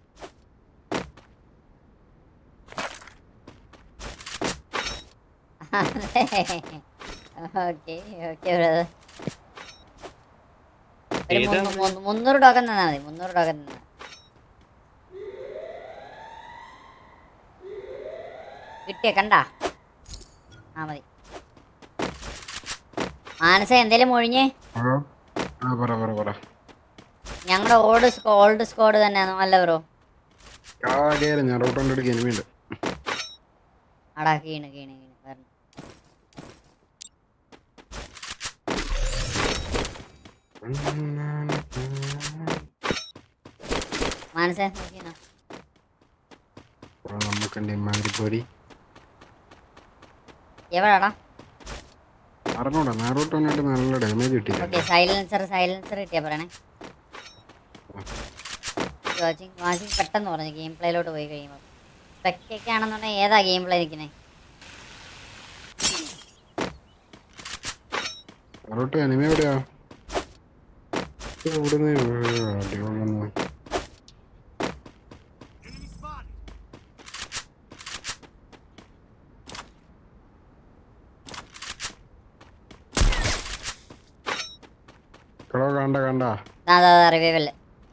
[SPEAKER 2] ഓക്കെ ഓക്കെ ബ്രദർ ഒരു
[SPEAKER 11] ഏതാ
[SPEAKER 2] മുന്നൂ- മുന്നൂ- മുന്നൂറ് ടോക്കൺ തന്നാ മതി മുന്നൂറ് ടോക്കൺ തന്നാ കിട്ടിയ കണ്ടാ ആ മതി മാനസ എന്തേലും ഒഴിഞ്ഞേ
[SPEAKER 7] ആ ആ പറ പറ പറ
[SPEAKER 2] ഞങ്ങളുടെ ഓൾഡ് ഓൾഡ് സ്ക്വാഡ് തന്നെയാണോ അല്ല ബ്രോ
[SPEAKER 7] ആ കേറി ഞാൻ റോട്ട് കണ്ടെടുക്കുക എനിമിയുണ്ട്
[SPEAKER 2] അടാ കീണ് കീണ് കീണ് വരണം മാനസ നോക്കിനോ
[SPEAKER 7] നമുക്കുണ്ട് ഇമാതിരി പൊടി
[SPEAKER 2] എവിടാടാ
[SPEAKER 7] അറിഞ്ഞൂടാ നാറോട്ട് വന്നിട്ട് നല്ല ഡാമേജ് കിട്ടിയില്ല
[SPEAKER 2] ഓക്കെ സൈലൻസർ സൈലൻസർ കിട്ടിയാ പറയണേ വാച്ചിങ് വാച്ചിങ് പെട്ടെന്ന് പറഞ്ഞു ഗെയിം പ്ലേയിലോട്ട് പോയി കഴിയുമ്പോൾ സ്പെക്കൊക്കെ ആണെന്നുണ്ടെങ്കിൽ ഏതാ ഗെയിം പ്ലേ നിൽക്കുന്നത്
[SPEAKER 7] നാറോട്ട് എനിമ എവിടെയാ ഇവിടുന്ന് അടിപൊളിയൊന്നും കളോ കണ്ട കണ്ട
[SPEAKER 2] അതാ റിവൈവല്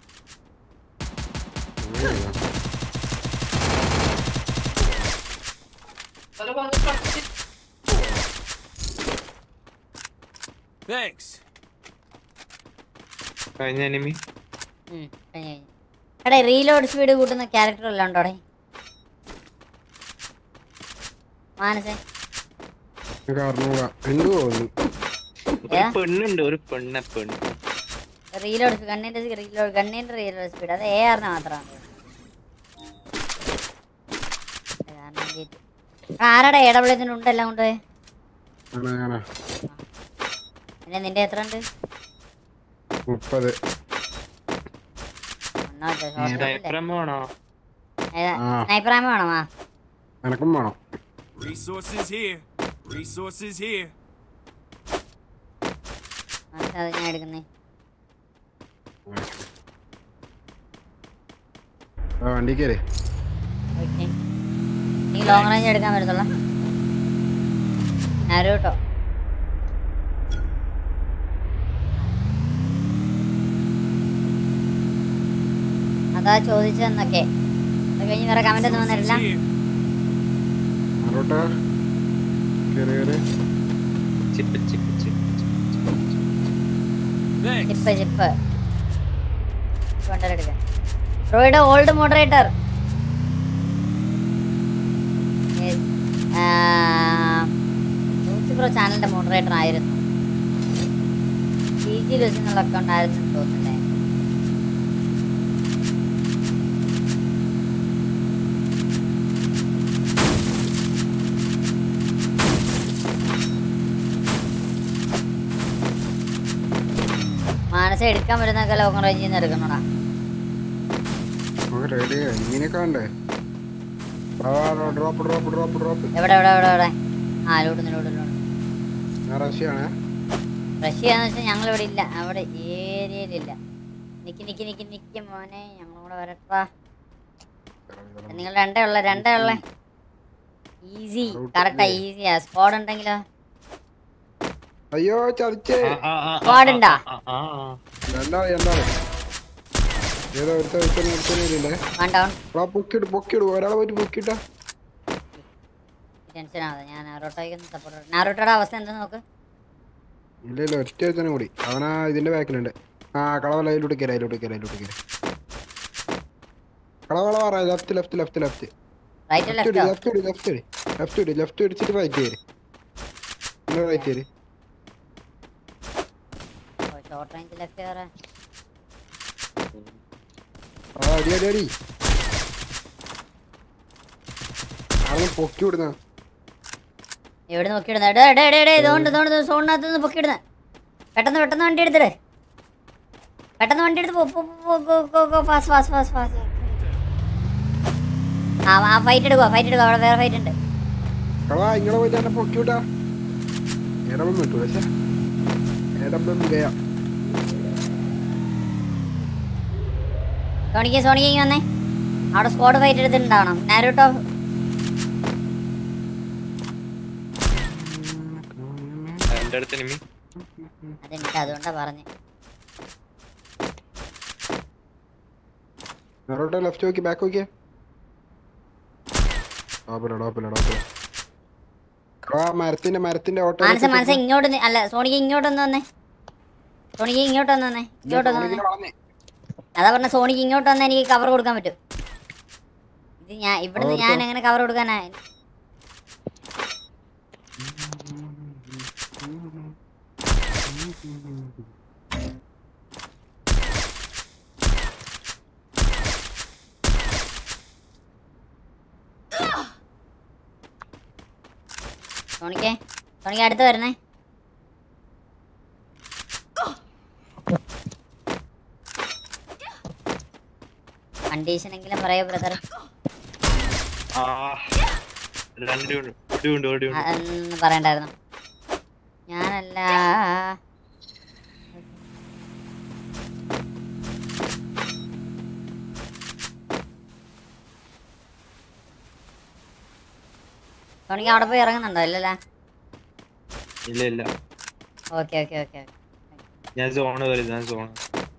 [SPEAKER 4] Thanks.
[SPEAKER 10] കഴിഞ്ഞ എനിമി
[SPEAKER 2] കഴിഞ്ഞു കഴിഞ്ഞു എടേ റീലോഡ് സ്പീഡ് കൂട്ടുന്ന ക്യാരക്ടർ എല്ലാം ഉണ്ടോടെ മാനസേ
[SPEAKER 7] അറിഞ്ഞൂടാ എന്ത് തോന്നുന്നു
[SPEAKER 10] ഒരു പെണ്ണുണ്ട് ഒരു പെണ്ണ പെണ്ണ്
[SPEAKER 2] റീലോഡ് ഗണ്ണിന്റെ റീലോഡ് ഗണ്ണിന്റെ റീലോഡ് സ്പീഡ് അത് എ ആറിന് മാത്രമാണ് കാരണം ഗേറ്റ് ആരാടെ എ ഡബ്ല്യു ഉണ്ട് എല്ലാം കൊണ്ടുപോയി
[SPEAKER 7] ഞാനാ ഞാനാ
[SPEAKER 2] പിന്നെ നിന്റെ എത്ര ഉണ്ട്
[SPEAKER 7] മുപ്പത്
[SPEAKER 10] വേണോ
[SPEAKER 7] ആ.
[SPEAKER 2] സ്നൈപ്പർ ആമ വേണോ ആ
[SPEAKER 7] എനക്കും വേണം
[SPEAKER 4] Resources here. Resources here.
[SPEAKER 2] മനസ്സിലാ അത് ഞാൻ എടുക്കുന്നേ
[SPEAKER 7] ആ വണ്ടി കയറി
[SPEAKER 2] ഓക്കെ നീ ലോങ് റേഞ്ച് എടുക്കാൻ പറ്റത്തുള്ള ആരോ കേട്ടോ അതാ ചോദിച്ചതെന്നൊക്കെ അത് കഴിഞ്ഞ് വേറെ കമന്റ് ഒന്നും വന്നിട്ടില്ല
[SPEAKER 7] നാറോട്ടാ കയറി കയറി
[SPEAKER 10] chip chip chip
[SPEAKER 2] chip chip കൊണ്ടെടുക്കാം റോയുടെ ഓൾഡ് മോഡറേറ്റർ പ്രോ ചാനലിന്റെ മോഡറേറ്റർ ആയിരുന്നു പി ജി ലൂസ് എന്നുള്ള അക്കൗണ്ട് ആയിരുന്നു എന്ന് തോന്നുന്നല്ലേ മാനസ എടുക്കാൻ വരുന്നൊക്കെ ലോകം റേഞ്ചിൽ നിന്ന് എടുക്കണോടാ
[SPEAKER 7] നമുക്ക് റെഡി ഇങ്ങനെയൊക്കെ വേണ്ടേ ഡ്രോപ്പ് ഡ്രോപ്പ് ഡ്രോപ്പ് ഡ്രോപ്പ്
[SPEAKER 2] എവിടെ എവിടെ എവിടെ എവിടെ ആ ലൂടുന്നു ലൂടുന്നു
[SPEAKER 7] ഞാൻ റഷ്യാണേ
[SPEAKER 2] റഷ്യാന്ന് വെച്ചാൽ ഞങ്ങൾ ഇവിടെ ഇല്ല അവിടെ ഏരിയയിലില്ല നിക്ക് നിക്ക് നിക്ക് നിക്ക് മോനെ ഞങ്ങളും കൂടെ വരട്ടാ നിങ്ങൾ രണ്ടേ ഉള്ള രണ്ടേ ഉള്ള ഈസി കറക്റ്റാ ഈസിയാ സ്ക്വാഡ് ഉണ്ടെങ്കിലോ
[SPEAKER 7] അയ്യോ ചതിച്ചേ
[SPEAKER 2] സ്ക്വാഡ് ഉണ്ടാ
[SPEAKER 7] രണ്ടാളെ രണ്ടാളെ ഏതോ ഒരുത്ത ഒരുത്തനെ ഒരുത്തനില്ലേ
[SPEAKER 2] വൺ ഡൗൺ
[SPEAKER 7] ആ പൊക്കിട് പൊക്കിട് ഒരാളെ പോയിട്ട് പൊക്കിട്ടാ
[SPEAKER 2] ടെൻഷൻ ആവാതെ ഞാൻ നാരോട്ടോയ്ക്കൊന്ന് സപ്പോർട്ട് നാരോട്ടോയുടെ അവസ്ഥ എന്താ നോക്ക്
[SPEAKER 7] ഇല്ല ഇല്ല ഒറ്റ ഒരുത്തനെ കൂടി അവനാ ഇതിന്റെ ബാക്കിലുണ്ട് ആ കളവല അതിലോട്ട് കയറി അതിലോട്ട് കയറി അതിലോട്ട് കയറി കളവള പറ left left left left
[SPEAKER 2] right
[SPEAKER 7] left
[SPEAKER 2] ലെഫ്റ്റോ
[SPEAKER 7] ലെഫ്റ്റ് ലെഫ്റ്റ് ലെഫ്റ്റ് ലെഫ്റ്റ് അടിച്ചിട്ട് റൈറ്റ് കയറി റൈറ്റ് കയറി
[SPEAKER 2] ഷോർട്ട് റേഞ്ച് ലെഫ്റ്റ് കയറാൻ
[SPEAKER 7] ആ അടി അടി അടി അവൻ പൊക്കി വിടുന്ന
[SPEAKER 2] എവിടെ നോക്കിയിടുന്ന എടേ എടേ എടേ എടേ ഇതുകൊണ്ട് ഇതുകൊണ്ട് സോണിനകത്ത് നിന്ന് പൊക്കിയിടുന്ന പെട്ടെന്ന് പെട്ടെന്ന് വണ്ടി എടുത്തിട് പെട്ടെന്ന് വണ്ടി എടുത്ത് പോ പോ പോ go go go fast fast fast fast ആ ആ ഫൈറ്റ് എടുക്കുക ഫൈറ്റ് എടുക്കുക അവിടെ വേറെ ഫൈറ്റ് ഉണ്ട്
[SPEAKER 7] കളവാ ഇങ്ങളെ പോയിട്ട് എന്നെ പൊക്കി വിട്ടാ ഇടമ്പം വിട്ടു പക്ഷേ ഇടമ്പം ഗയ
[SPEAKER 2] സോണിക്ക് സോണിക്ക് വന്നേ അവിടെ സ്ക്വാഡ് ഫൈറ്റ് എടുത്തിട്ടുണ്ടാവണം നാരൂട്ടോ
[SPEAKER 10] എന്റെ അടുത്ത് എനിമി
[SPEAKER 2] അതെനിക്ക് അതുകൊണ്ടാ പറഞ്ഞേ
[SPEAKER 7] നേരോട്ട് ലെഫ്റ്റ് നോക്കി ബാക്ക് നോക്കിയേ ഡോപ്പില ഡോപ്പില ഡോപ്പില ആ മരത്തിന്റെ മരത്തിന്റെ ഓട്ടോ
[SPEAKER 2] മാനസ മാനസ ഇങ്ങോട്ട് നി- അല്ല സോണിക്ക് ഇങ്ങോട്ട് ഒന്ന് വന്നേ സോണിക്ക് ഇങ്ങോട്ട് ഒന്ന് വന്നേ ഇങ്ങോട്ട് ഒന്ന് വന്നേ അതാ പറഞ്ഞ സോണിക്ക് ഇങ്ങോട്ട് വന്നാൽ എനിക്ക് കവർ കൊടുക്കാൻ പറ്റും ഇത് ഞാൻ ഇവിടുന്ന് ഞാൻ എങ്ങനെ കവർ കൊടുക്കാനാ സോണിക്കേ സോണിക്ക് അടുത്ത് വരണേ കണ്ടീഷൻ എങ്കിലും പറയോ ബ്രദർ
[SPEAKER 6] ആ രണ്ടുണ്ട് ഒടിയുണ്ട് ഒടിയുണ്ട്
[SPEAKER 2] എന്ന് പറയണ്ടായിരുന്നു ഞാനല്ല സോണിക്ക് അവിടെ പോയി ഇറങ്ങുന്നുണ്ടോ ഇല്ലല്ലേ
[SPEAKER 6] ഇല്ല ഇല്ല
[SPEAKER 2] ഓക്കെ ഓക്കെ ഓക്കെ
[SPEAKER 6] ഞാൻ സോണ് വരും ഞാൻ സോണ്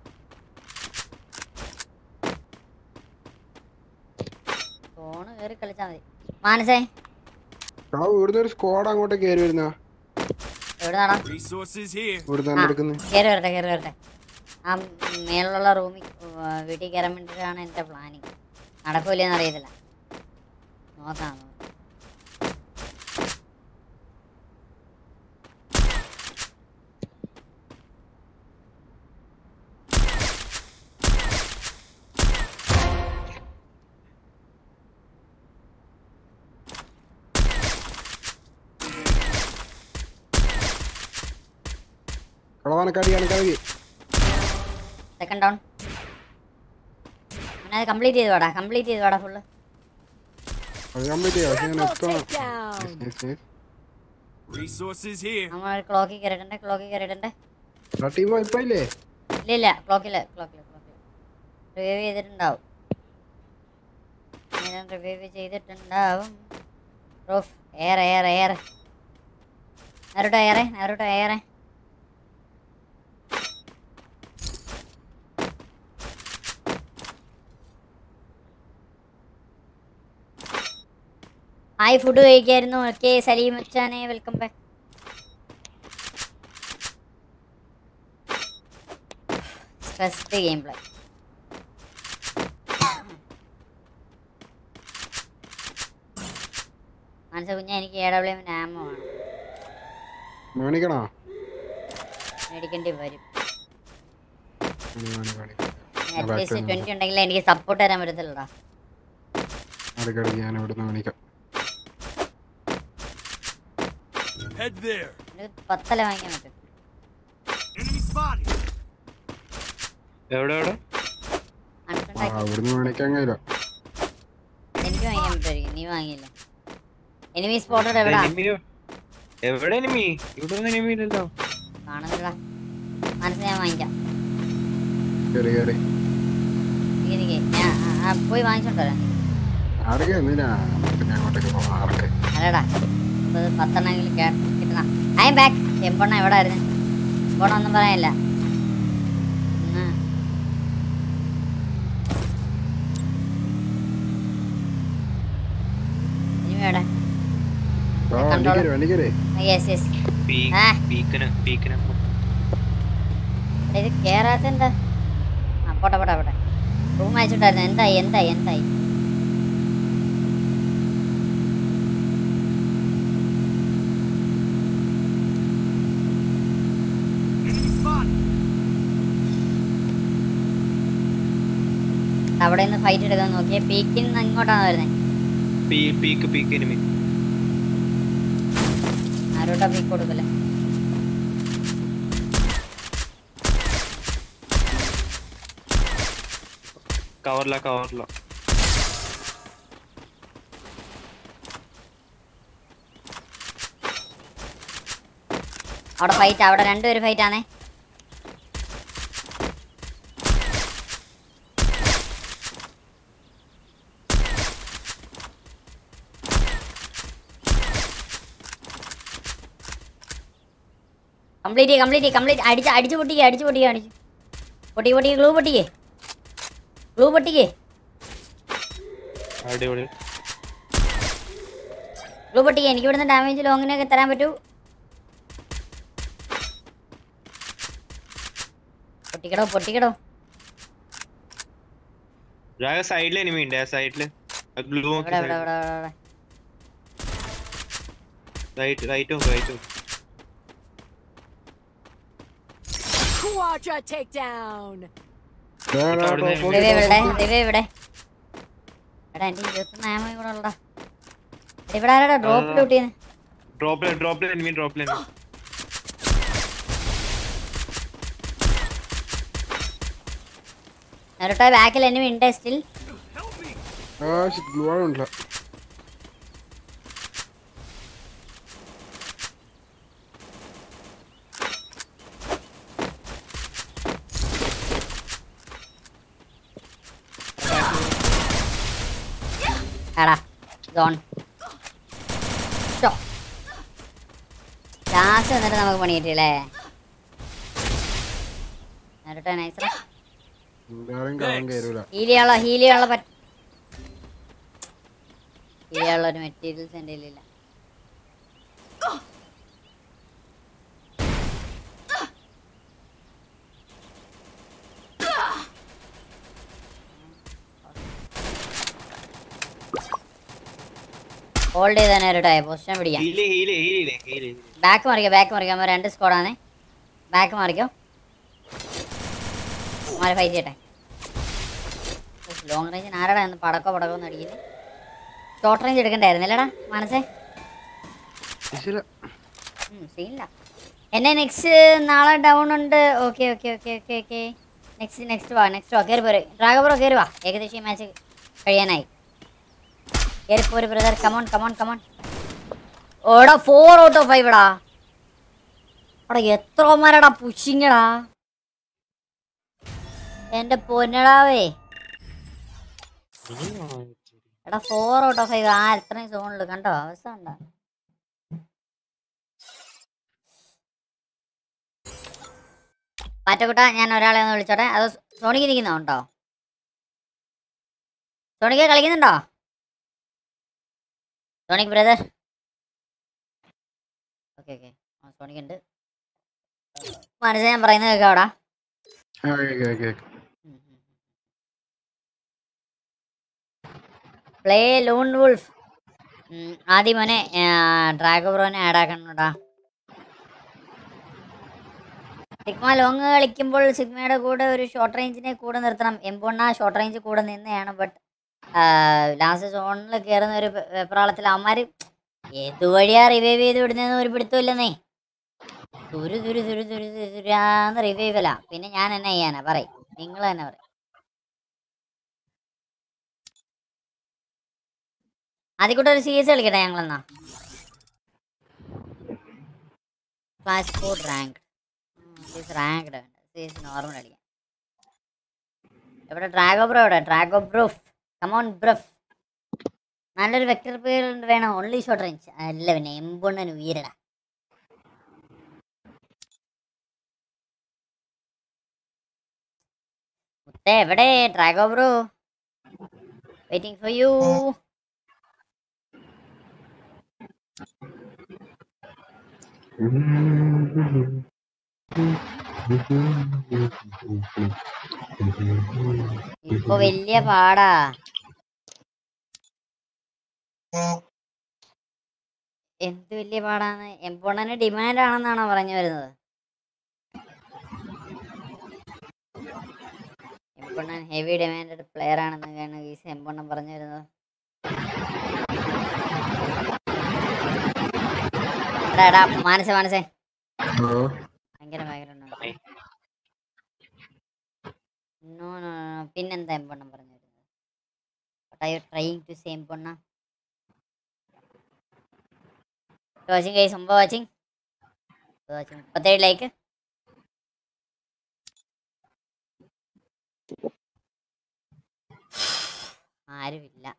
[SPEAKER 2] ഫോണ് കയറി കളിച്ചാൽ മതി മാനസേ
[SPEAKER 7] ആ ഇവിടുന്ന് ഒരു സ്ക്വാഡ് അങ്ങോട്ട് കയറി വരുന്ന
[SPEAKER 2] എവിടെ നടാ
[SPEAKER 4] Resources here.
[SPEAKER 7] ഇവിടുന്ന് എടുക്കുന്നത്
[SPEAKER 2] കയറി വരട്ടെ കയറി വരട്ടെ ആ മേളിലുള്ള റൂമിൽ വീട്ടിൽ കയറാൻ വേണ്ടിയിട്ടാണ് എൻ്റെ പ്ലാനിങ് നടക്കൂലെന്ന് അറിയത്തില്ല നോക്കാം നോക്കാം.
[SPEAKER 7] കളവാനക്കാടി കണക്കാടി
[SPEAKER 2] സെക്കൻഡ് ഡൗൺ അവനത് കംപ്ലീറ്റ് ചെയ്ത് വാടാ കംപ്ലീറ്റ് ചെയ്ത് വാടാ ഫുള്ള്
[SPEAKER 7] അത് കംപ്ലീറ്റ് ചെയ്യാം പക്ഷെ ഞാൻ
[SPEAKER 8] Triple
[SPEAKER 7] എത്തണം
[SPEAKER 8] takedown.
[SPEAKER 7] Yes, yes, yes.
[SPEAKER 4] Resources here.
[SPEAKER 2] നമ്മൾ ക്ലോക്കിൽ കയറിയിട്ടുണ്ട് ക്ലോക്കിൽ കയറിയിട്ടുണ്ട്
[SPEAKER 7] ആ ടീം ഇപ്പൊ ഇല്ലേ
[SPEAKER 2] ഇല്ല ഇല്ല ക്ലോക്കില് ക്ലോക്കില് ക്ലോക്കില് റിവൈവ് ചെയ്തിട്ടുണ്ടാവും റിവൈവ് ചെയ്തിട്ടുണ്ടാവും റൂഫ് ഏറെ ഏറെ ഏറെ നേരോട്ടോ ഏറെ നേരോട്ടോ ഏറെ ഹായ് ഫുഡ് കഴിക്കായിരുന്നു ഓക്കെ സലീം അച്ചാനെ welcome back stressed game play മനസ്സ് കുഞ്ഞ എനിക്ക് എ ഡബ്ല്യു എമ്മിന് ആമോ ആണ്
[SPEAKER 7] മേണിക്കണോ
[SPEAKER 2] മേടിക്കേണ്ടി വരും
[SPEAKER 7] മേണി, മേണി, മേണി.
[SPEAKER 2] അറ്റ്ലീസ്റ്റ് ട്വന്റി ഉണ്ടെങ്കിൽ എനിക്ക് സപ്പോർട്ട് തരാൻ പറ്റത്തില്ലടാ
[SPEAKER 7] അടുക്കടുക്ക് ഞാൻ ഇവിടുന്ന് മേണിക്കാം
[SPEAKER 4] Head there.
[SPEAKER 2] ഒരു പത്തല വാങ്ങിക്കാൻ പറ്റും
[SPEAKER 4] Enemy spotted.
[SPEAKER 6] എവിടെ എവിടെ
[SPEAKER 7] ആ
[SPEAKER 2] അൺഫണ്ടാക്കി
[SPEAKER 7] ഇവിടുന്ന് മേണിക്കാൻ കഴിയില്ല
[SPEAKER 2] എനിക്ക് വാങ്ങിക്കാൻ പറ്റുമായിരിക്കും നീ വാങ്ങിയില്ല എനിമി സ്പോട്ടഡ് എവിടാ
[SPEAKER 6] എനിമി എവിടെ എനിമി ഇവിടെ ഒന്നും എനിമി ഇല്ലല്ലോ
[SPEAKER 2] കാണുന്നില്ല മനസ്സ് ഞാൻ വാങ്ങിക്കാം
[SPEAKER 7] കയറി കയറി
[SPEAKER 2] എനിക്ക് ഞാൻ ആ, ആ, പോയി വാങ്ങിച്ചോണ്ട് വരാം
[SPEAKER 7] ആരൊക്കെ എന്തിനാ പിന്നെ അങ്ങോട്ടേക്ക് പോകാം ആർക്ക്
[SPEAKER 2] അല്ലടാ ഇത് പത്തെണ്ണമെങ്കിലും കേ- കിട്ടണം ഐ എം ബാക്ക് എമ്പണ്ണ എവിടെ ആയിരുന്നു എമ്പണ്ണ പറയാനില്ല ഇന്ന് ഇനി എവിടെ
[SPEAKER 7] ആ വണ്ടി കയറി വണ്ടി കയറി
[SPEAKER 2] യെസ് യെസ്
[SPEAKER 6] പീ-
[SPEAKER 2] ആ.
[SPEAKER 6] പീക്കിന് പീക്കിന്
[SPEAKER 2] ഇത് കേറാത്ത എന്താ ആ പോട്ടെ പോട്ടെ പോട്ടെ റൂം അയച്ചിട്ടായിരുന്നു എന്തായി എന്തായി എന്തായി
[SPEAKER 4] Enemy spotted.
[SPEAKER 2] അവിടെ നിന്ന് ഫൈറ്റ് എടുക്കാൻ നോക്കിയേ പീക്കിൽ നിന്ന് ഇങ്ങോട്ടാണ് വരുന്നത്
[SPEAKER 6] പീ പീക്ക് പീക്ക് എനിമി
[SPEAKER 2] ആരോട്ടാ പീക്ക് കൊടുക്കല്ലേ
[SPEAKER 6] കവറില കവറില
[SPEAKER 2] അവിടെ ഫൈറ്റ് അവിടെ രണ്ടുപേര് ഫൈറ്റ് ആണേ കംപ്ലീറ്റ് ചെയ്യ കംപ്ലീറ്റ് ചെയ്യ കംപ്ലീറ്റ് അടിച്ച് അടിച്ച് പൊട്ടിക്കേ അടിച്ച് പൊട്ടിക്കേ അടിച്ച് പൊട്ടി പൊട്ടി ഗ്ലൂ പൊട്ടിക്കേ ഗ്ലൂ പൊട്ടിക്കേ
[SPEAKER 6] അടിപൊളി
[SPEAKER 2] ഗ്ലൂ പൊട്ടി എനിക്ക് ഇവിടുന്ന് ഡാമേജ് ലോങ്ങിനൊക്കെ തരാൻ പറ്റൂ പൊട്ടിക്കടോ പൊട്ടിക്കടോ
[SPEAKER 6] സൈഡിൽ എനിമി ഉണ്ട് ആ സൈഡില് ഗ്ലൂ
[SPEAKER 2] ഇവിടെ ഇവിടെ ഇവിടെ ഇവിടെ
[SPEAKER 6] റൈറ്റ് റൈറ്റ് നോക്ക് റൈറ്റ് നോക്ക്
[SPEAKER 8] Quadra takedown.
[SPEAKER 2] ദിവ്യ ഇവിടെ ദിവ്യ ഇവിടെ എടാ എന്റെ ഇരുപത്തൊന്ന് ആമ കൂടെ ഉള്ളടാ ഇവിടെ ആരാടാ ഡ്രോപ്പ് ലൂട്ട് ചെയ്യുന്നത്
[SPEAKER 6] ഡ്രോപ്പിൽ ഡ്രോപ്പിൽ എനിമി ഡ്രോപ്പിൽ എനിമി
[SPEAKER 2] നേരിട്ടോ ബാക്കിൽ എന്നെ ഉണ്ട് സ്റ്റിൽ
[SPEAKER 7] ആ ഗ്ലൂ ആണല്ല
[SPEAKER 2] എടാ സോൺ ലാസ്റ്റ് വന്നിട്ട് നമുക്ക് പണി കിട്ടിയല്ലേ നേരിട്ടോ നൈസ്
[SPEAKER 7] എന്തായാലും കാണാൻ കയറൂല
[SPEAKER 2] ഹീലിയുള്ള ഹീലിയുള്ള പറ്റ ഹീലിയുള്ള ഒരു മെറ്റീരിയൽസ് എൻ്റെ കയ്യിലില്ല ഹോൾഡ് ചെയ്ത് തന്നെ ഒരു ടൈ പൊസിഷൻ പിടിക്കാം
[SPEAKER 6] heal heal heal heal
[SPEAKER 2] back മറിക്കോ ബാക്ക് മറിക്കോ നമ്മൾ രണ്ട് സ്ക്വാഡാണ് ബാക്ക് മറിക്കോ മാറി ഫൈറ്റ് ചെയ്യട്ടെ ലോങ് റേഞ്ചിന് ആരാടാ എന്ന് പടക്കോ പടക്കോ ഒന്ന് അടിക്കുന്നത് ഷോർട്ട് റേഞ്ച് എടുക്കണ്ടായിരുന്നില്ലടാ മനസ്സേ സീനില്ല എന്നെ നെക്സ്റ്റ് നാളെ ഡൗൺ ഉണ്ട് okay okay okay okay okay next next വാ നെക്സ്റ്റ് വാ കയറി പോരെ ഡ്രാഗബറോ കയറി വാ ഏകദേശം ഈ മാച്ച് കഴിയാനായി കയറി പോര് ബ്രദർ കമോൺ കമോൺ കമോൺ ഓടാ ഫോർ ഔട്ട് ഓഫ് ഫൈവ് ടാ അവിടെ എത്രമാരടാ പുഷിങ്ങടാ എന്റെ പൊന്നടാവേ എടാ ഫോർ ഔട്ട് ഓഫ് ഫൈവ് ആ എത്രയും സോണില് കണ്ടോ അവസ്ഥ ഉണ്ടോ പാറ്റക്കുട്ട ഞാൻ ഒരാളെ ഒന്ന് വിളിച്ചോട്ടെ അത് സോണിക്ക് നിൽക്കുന്നുണ്ടോ സോണിക്ക് കളിക്കുന്നുണ്ടോ സോണിക് ബ്രദർ ഓക്കെ ഓക്കെ ആ സോണിക് ഉണ്ട് മനസ്സിൽ ഞാൻ പറയുന്നത് കേൾക്കാവടാ പ്ലേ ലൂൺ വുൾഫ് ആദ്യം മോനെ ഡ്രാഗോബ്രോനെ ആഡ് ആക്കണോടാ സിഗ്മ ലോങ് കളിക്കുമ്പോൾ സിഗ്മയുടെ കൂടെ ഒരു ഷോർട്ട് റേഞ്ചിനെ കൂടെ നിർത്തണം എംബോണ്ണ ഷോർട്ട് റേഞ്ച് കൂടെ നിന്നെയാണ് ബട്ട് ലാസ്റ്റ് സോണിൽ കയറുന്ന ഒരു പെ- വെപ്രാളത്തിൽ അവന്മാർ ഏതുവഴിയാ റിവൈവ് ചെയ്ത് വിടുന്നതെന്ന് ഒരു പിടുത്തമില്ലെന്നേ തുരു തുരു തുരു തുരു തുരു തുരാന്ന് റിവൈവ് അല്ല പിന്നെ ഞാൻ എന്നാ ചെയ്യാനാ പറയും നിങ്ങൾ തന്നെ പറയും ആദ്യക്കൂടെ ഒരു സി എസ് കളിക്കട്ടെ ഞങ്ങളെന്നാ class for rank ranked C S normal അടിക്കാം എവിടെ ഡ്രാഗോ ബ്രോ എവിടെ ഡ്രാഗോ ബ്രൂഫ് കമോൺ ബ്രഫ് നല്ലൊരു വെക്ടർ പേര് വേണം ഓൺലി ഷോർട്ട് റേഞ്ച് അല്ല പിന്നെ എമ്പൊണ്ണന് ഉയരടാ മുത്തേ എവിടെ Drago bro waiting for you ഇപ്പൊ വലിയ പാടാ എന്ത് വലിയ പാടാന്ന് എംപോണന് ഡിമാൻഡ് ആണെന്നാണോ പറഞ്ഞു വരുന്നത് എംപോണ്ണൻ ഹെവി ഡിമാൻഡ് പ്ലെയർ ആണെന്നൊക്കെയാണ് ഈ എംപോണ്ണൻ പറഞ്ഞു വരുന്നത് എടാ എടാ മാനസേ മാനസേ ഭയങ്കര ഭയങ്കര നോ നോ പിന്നെന്താ എംപോണ്ണം പറഞ്ഞു വരുന്നത് I you trying to say എംപോണ്ണ വാച്ചിങ് ഗൈസ് മുമ്പ് വാച്ചിങ് വാച്ചിങ് മുപ്പത്തേഴ് ലൈക്ക് ആരുമില്ല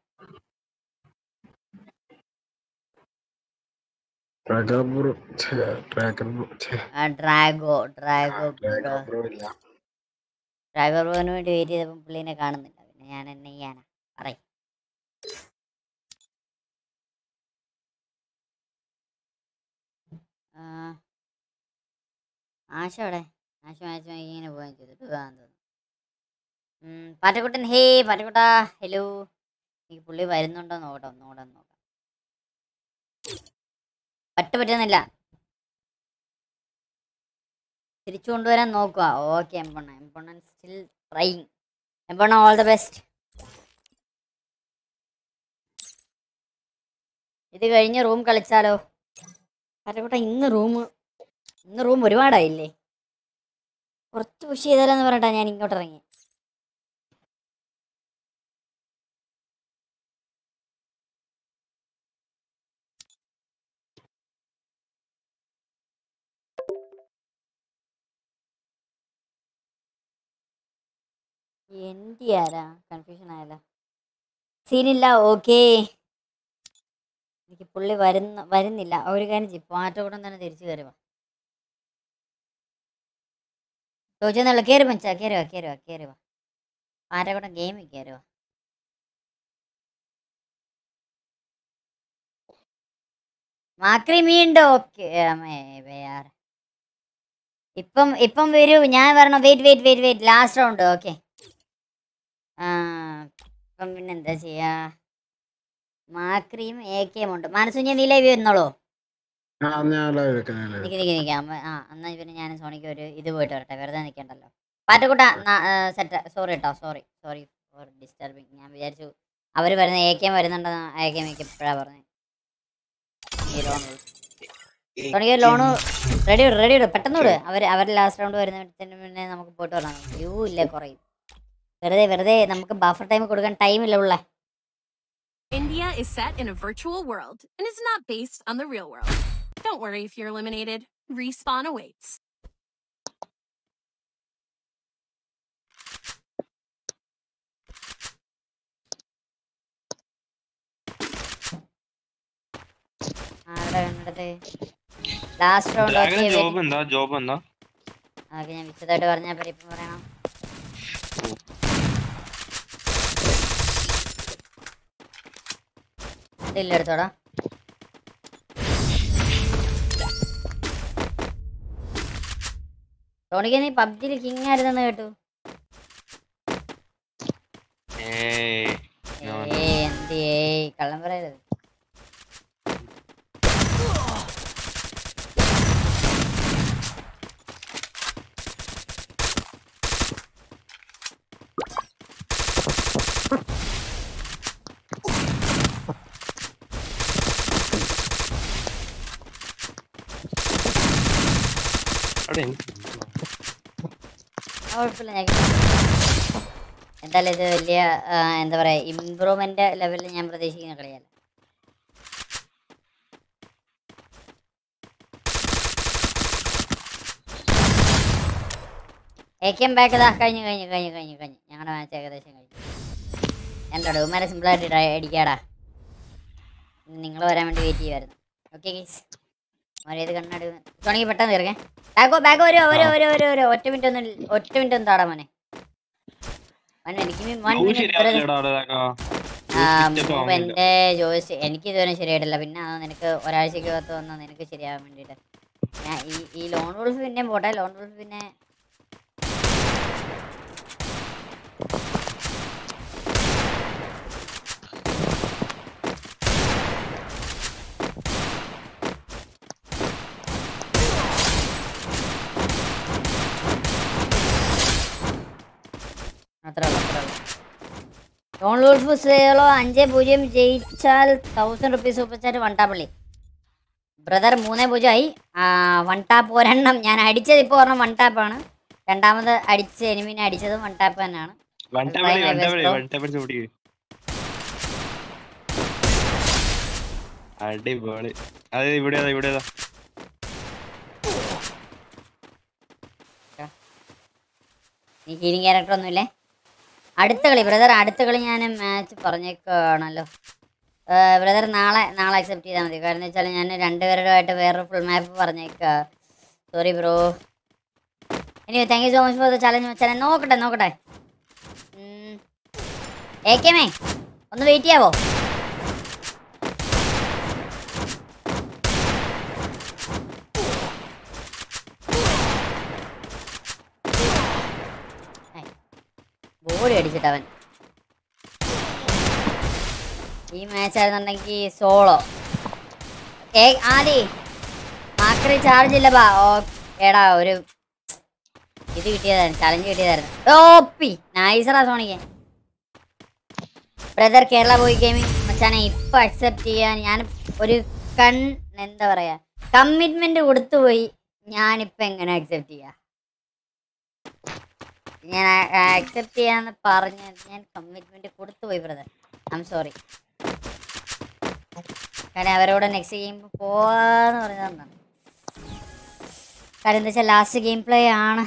[SPEAKER 7] ട്രാക്കർ ബ്രോ ട്രാക്കർ ബ്രോ
[SPEAKER 2] ആ, ഡ്രാഗോ ഡ്രാഗോ
[SPEAKER 7] ട്രാക്കർ ബ്രോ ഇല്ല
[SPEAKER 2] ഡ്രാഗോ ബ്രോന് വേണ്ടി വെയിറ്റ് ചെയ്തപ്പോൾ പുള്ളീനെ കാണുന്നില്ല പിന്നെ ഞാൻ എന്നെ ചെയ്യാനാ പറയും ആശ അവിടെ ആശ മാച്ച് ഇങ്ങനെ പോകാൻ ചെയ്തിട്ട് പോകാൻ തോന്നുന്നു ഉം, പാറ്റക്കുട്ടൻ ഹേ പാറ്റക്കുട്ടാ ഹലോ എനിക്ക് പുള്ളി വരുന്നുണ്ടോ നോക്കട്ടെ നോക്കട്ടെ നോക്കാം പറ്റ പറ്റുന്നില്ല തിരിച്ചു കൊണ്ടുവരാൻ നോക്കുക ഓക്കെ എംപൊണ്ണ എംപൊണ്ണൻ സ്റ്റിൽ ട്രൈങ് എംപൊണ്ണ ഓൾ ദ ബെസ്റ്റ് ഇത് കഴിഞ്ഞ് റൂം കളിച്ചാലോ പാറ്റക്കുട്ട ഇന്ന് റൂം ഇന്ന് റൂം ഒരുപാടായില്ലേ കുറച്ച് പുഷ് ചെയ്താലെന്ന് പറഞ്ഞിട്ടാ ഞാൻ ഇങ്ങോട്ട് ഇറങ്ങി എന്റെ ആരാ കൺഫ്യൂഷൻ ആയല്ല സീനില്ല ഓക്കേ എനിക്ക് പുള്ളി വരുന്ന വരുന്നില്ല ഒരു കാര്യം ചെയ്യും പാറ്റകൂടം തന്നെ തിരിച്ചു കയറി വാ ചോദിച്ചെന്നുള്ള കയറി മച്ചാ കയറി വാ കയറി വാ കയറി വാ പാറ്റകൂടം ഗെയിമിൽ കയറി വാ മാക്രി മീണ്ട് ഓക്കെ വേറെ ഇപ്പം ഇപ്പം വരൂ ഞാൻ വരണം wait wait wait wait last round okay ഇപ്പം പിന്നെ എന്താ ചെയ്യാ മാക്രിയും എ കെയും ഉണ്ട് മനസ്സുഞ്ഞ നീ ലൈവ് വരുന്നോളൂ
[SPEAKER 7] ആ ഞാൻ live വെക്കാം, ഞാൻ live
[SPEAKER 2] നിക്ക് നിക്ക് നിക്ക് അമ്മ ആ എന്നാ പിന്നെ ഞാൻ സോണിക്ക് ഒരു ഇത് പോയിട്ട് വരട്ടെ വെറുതെ നിൽക്കണ്ടല്ലോ പാറ്റക്കുട്ട സെറ്റ് സോറി കേട്ടോ സോറി സോറി ഫോർ ഡിസ്റ്റർബിങ് ഞാൻ വിചാരിച്ചു അവർ വരുന്ന എ കെയും വരുന്നുണ്ടെന്ന് എ കെയും എനിക്ക് എപ്പോഴാണ് പറഞ്ഞത് ഈ ലോൺ സോണിക്ക് ലോണ് റെഡി വിട് റെഡി വിട് പെട്ടെന്ന് വിട് അവർ അവർ ലാസ്റ്റ് റൗണ്ട് വരുന്നതിന് മുന്നേ നമുക്ക് പോയിട്ട് വരാം യൂ ഇല്ല കുറയും വെറുതെ വെറുതെ നമുക്ക് ബഫർ ടൈം കൊടുക്കാൻ ടൈമില്ല ഉള്ള
[SPEAKER 9] India is set in a virtual world and is not based on the real world. Don't worry if you're eliminated. Respawn awaits.
[SPEAKER 2] ആരുടെ കണ്ടത് last round
[SPEAKER 6] dragon
[SPEAKER 2] okay
[SPEAKER 6] job എന്താ ജോബ് എന്താ
[SPEAKER 2] അതൊക്കെ ഞാൻ വിശദമായിട്ട് പറഞ്ഞാൽ പരി ഇപ്പം പറയണം ഇല്ല എടുത്തോടാ ടോണിക്ക് നീ പബ്ജിയിൽ കിങ് ആയിരുന്നെന്ന് കേട്ടു
[SPEAKER 6] ഏയ്
[SPEAKER 2] ഏ എന്ത് ഏയ് കള്ളം പറയരുത്
[SPEAKER 6] അവിടെ
[SPEAKER 2] ആ, കുഴപ്പമില്ല ഞാൻ എന്തായാലും ഇത് വലിയ ആ, എന്താ പറയാ ഇമ്പ്രൂവ്മെന്റ് ലെവലിൽ ഞാൻ പ്രതീക്ഷിക്കുന്ന കളിയല്ല ഏക്കം ബാക്ക് ഇതാ കഴിഞ്ഞു കഴിഞ്ഞു കഴിഞ്ഞു കഴിഞ്ഞു കഴിഞ്ഞു ഞങ്ങളുടെ മാച്ച് ഏകദേശം കഴിഞ്ഞു എന്താ ഉമാരെ സിമ്പിളായിട്ട് അടിക്കാടാ നിങ്ങൾ വരാൻ വേണ്ടി വെയിറ്റ് ചെയ്യുമായിരുന്നു ഓക്കെ ഗീസ് മര്യാദ കണ്ണാടി തുടങ്ങി പെട്ടെന്ന് തീർക്കേ ബാക്കോ ബാക്കോ വരോ വരോ വരോ വരോ വരോ ഒറ്റ മിനിറ്റ് ഒന്ന് ഒറ്റ മിനിറ്റ് ഒന്ന് താടാ മോനെ വൺ എനിക്ക് വൺ
[SPEAKER 6] Move
[SPEAKER 2] മിനിറ്റ്
[SPEAKER 6] ശരിയാവില്ലടാ അവിടെ ഇതാക്കാ. Step ആവുന്നില്ല.
[SPEAKER 2] എന്റെ ജോയിസ് എനിക്ക് ഇതുവരെ ശരിയായിട്ടില്ല പിന്നെ അത് നിനക്ക് ഒരാഴ്ചക്ക് പത്ത് വന്ന നിനക്ക് ശരിയാവാൻ വേണ്ടിയിട്ട് ഞാൻ ഈ ഈ ലോൺ വുൾഫ് പിന്നെയും പോട്ടെ ലോൺ വുൾഫ് പിന്നെ അത്രേ ഉള്ളൂ അത്രേ ഉള്ളൂ ലോൺ വുൾഫ് സേളോ അഞ്ച് പൂജ്യം ജയിച്ചാൽ തൗസൻഡ് റുപ്പീസ് സൂപ്പർ വൺ ടാപ്പള്ളി ബ്രദർ മൂന്ന് പൂജ്യമായി വൺ ടാപ്പ് ഒരെണ്ണം ഞാൻ അടിച്ചത് ഇപ്പോൾ ഒരെണ്ണം വൺ ടാപ്പാണ് രണ്ടാമത് അടിച്ച എനിമിനെ അടിച്ചതും വൺ ടാപ്പ് തന്നെയാണ്
[SPEAKER 6] One tap
[SPEAKER 2] Try
[SPEAKER 6] അടി,
[SPEAKER 2] my
[SPEAKER 6] one tap
[SPEAKER 2] best,
[SPEAKER 6] അടി,
[SPEAKER 2] bro.
[SPEAKER 6] one tap അടിച്ച് ഓടിക്ക്. അടിപൊളി അത് ഇവിടെയാ ഇവിടെയാ
[SPEAKER 2] ഈ ഹീലിംഗ് ക്യാരക്ടർ ഒന്നുമില്ലേ അടുത്ത കളി ബ്രദർ അടുത്ത കളി ഞാൻ മാച്ച് പറഞ്ഞേക്കാണല്ലോ ബ്രദർ നാളെ നാളെ അക്സെപ്റ്റ് ചെയ്താൽ മതി കാരണം വെച്ചാൽ ഞാൻ രണ്ടുപേരുമായിട്ട് വേറൊരു ഫുൾ മാപ്പ് പറഞ്ഞേക്കാ സോറി ബ്രോ ഇനി thank you so much for the challenge മച്ചാനെ നോക്കട്ടെ നോക്കട്ടെ ഏക്കേമേ ഒന്ന് വെയിറ്റ് ചെയ്യാവോ അടിച്ചിട്ട് അവൻ ഈ മാച്ച് ആയിരുന്നുണ്ടെങ്കിൽ സോളോ ഏ ആദി മാക്രി ചാർജ് ഇല്ല ബാ ഓ എടാ ഒരു ഇത് കിട്ടിയതായിരുന്നു ചലഞ്ച് കിട്ടിയതായിരുന്നു ഓപ്പി നൈസറാ Sonic brother Kerala boy gaming മച്ചാനെ ഇപ്പൊ അക്സെപ്റ്റ് ചെയ്യാൻ ഞാൻ ഒരു കൺ എന്താ പറയാ കമ്മിറ്റ്മെന്റ് കൊടുത്തുപോയി ഞാനിപ്പോ എങ്ങനെ അക്സെപ്റ്റ് ചെയ്യാ ഞാൻ അക്സെപ്റ്റ് ചെയ്യാന്ന് പറഞ്ഞ ഞാൻ കമ്മിറ്റ്മെന്റ് കൊടുത്തുപോയി ബ്രദർ ഐ എം സോറി കാരണം അവരോട് നെക്സ്റ്റ് ഗെയിം പോവാന്ന് പറഞ്ഞതാണ് കാര്യം എന്താ വെച്ചാൽ ലാസ്റ്റ് ഗെയിം പ്ലേ ആണ്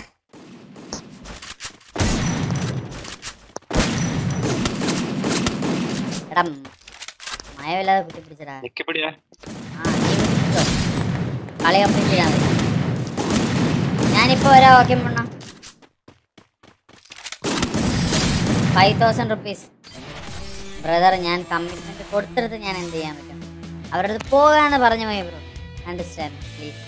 [SPEAKER 2] എടാ മയമില്ലാതെ കുത്തി പിടിച്ചടാ
[SPEAKER 6] നിക്കപ്പിടിയാ
[SPEAKER 2] ആ, നീ പിടിച്ചോ. കളി കംപ്ലീറ്റ് ചെയ്താൽ മതി ഞാനിപ്പോ വരാം ഓക്കെ മുണ്ണ ഫൈവ് തൗസൻഡ് റുപ്പീസ് ബ്രദർ ഞാൻ കമ്മിറ്റ്മെന്റ് കൊടുത്തെടുത്ത് ഞാൻ എന്ത് ചെയ്യാൻ പറ്റും അവരത് പോകാന്ന് പറഞ്ഞു പോയി ബ്രോ അണ്ടർസ്റ്റാൻഡ് പ്ലീസ്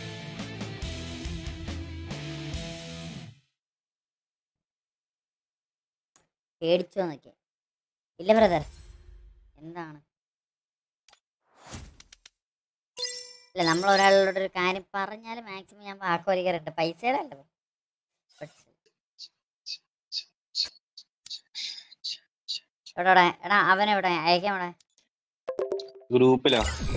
[SPEAKER 2] പേടിച്ചോ എന്നൊക്കെ ഇല്ല ബ്രദർ എന്താണ് ഇല്ല നമ്മൾ ഒരാളോട് ഒരു കാര്യം പറഞ്ഞാൽ മാക്സിമം ഞാൻ വാക്ക് വലിക്കാറുണ്ട് പൈസയുടെ അല്ല bro. But- എവിടെ എവിടെ? എടാ അവനെവിടെ അയക്കാം അവിടെ
[SPEAKER 6] ഗ്രൂപ്പിലാ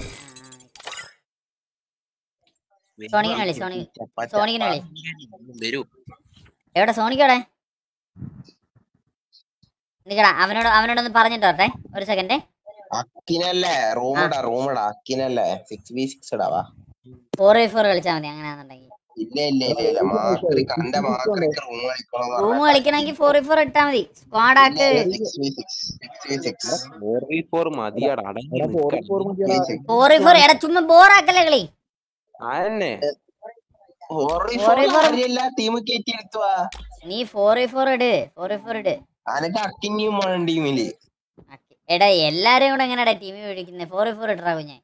[SPEAKER 2] സോണിക്കിനെ വിളി സോണി സോണിക്കിനെ വിളി
[SPEAKER 11] വരൂ
[SPEAKER 2] എവിടെ സോണിക്കവിടെ നിക്കടാ അവനോട് അവനോടൊന്ന് പറഞ്ഞിട്ട് വരട്ടെ ഒരു സെക്കൻഡ്
[SPEAKER 11] അക്കിനല്ലേ റൂമിടാ റൂമിടാ അക്കിനല്ലേ സിക്സ് ബി സിക്സ് ഇടാവാ
[SPEAKER 2] ഫോർ ബൈ ഫോർ കളിച്ചാൽ മതി അങ്ങനെയാണെന്നുണ്ടെങ്കിൽ
[SPEAKER 11] ഇല്ല ഇല്ല ഇല്ല ഇല്ല മാക്രി കണ്ട മാക്രിക്ക് റൂം കളിക്കണം
[SPEAKER 2] റൂം കളിക്കണമെങ്കിൽ ഫോർ ബൈ ഫോർ ഇട്ടാ മതി സ്ക്വാഡ് ആക്ക്
[SPEAKER 11] six B six six B six
[SPEAKER 10] four V four മതിയാടാ അടങ്ങി നിൽക്കാൻ.
[SPEAKER 2] ഫോർ ബൈ ഫോർ എടാ ചുമ്മാ ബോറാക്കല്ലേ കളി
[SPEAKER 10] അതന്നെ
[SPEAKER 2] Four by four.
[SPEAKER 11] ടീം കയറ്റി എടുത്തുവാ
[SPEAKER 2] നീ ഫോർ ബൈ ഫോർ ഇട് ഫോർ ബൈ ഫോർ ഇട്
[SPEAKER 11] അനക്ക് അക്കിനിയും വേണം ടീമില്
[SPEAKER 2] എടാ എല്ലാരും കൂടെ എങ്ങനെയാടാ ടീമിൽ വിളിക്കുന്നത് ഫോർ ബൈ ഫോർ ഇട്ടാ കുഞ്ഞെ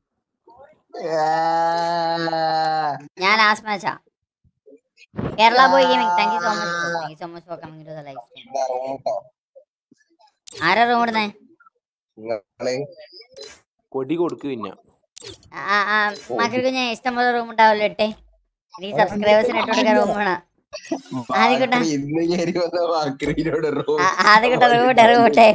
[SPEAKER 2] ഞാൻ ലാസ്റ്റ് മാച്ചാ Kerala boy gaming thank you so much thank you so much for coming to the live stream ആരാ റൂം ഇടുന്നേ
[SPEAKER 10] കൊടി കൊടുക്ക് പിന്നെ
[SPEAKER 2] ആ ആ മക്കൾക്ക് കുഞ്ഞെ ഇഷ്ടം പോലെ റൂം ഉണ്ടാവല്ലോ ഇട്ടെ നീ സബ്സ്ക്രൈബേഴ്സിന് ഇട്ട് കൊടുക്കാൻ റൂം വേണം ആദ്യക്കൂട്ടാ
[SPEAKER 11] ഇന്ന് കയറി വന്ന മാക്രിനോട് റൂം
[SPEAKER 2] ആദ്യക്കൂട്ട റൂം ഇട്ടെ റൂം ഇട്ടെ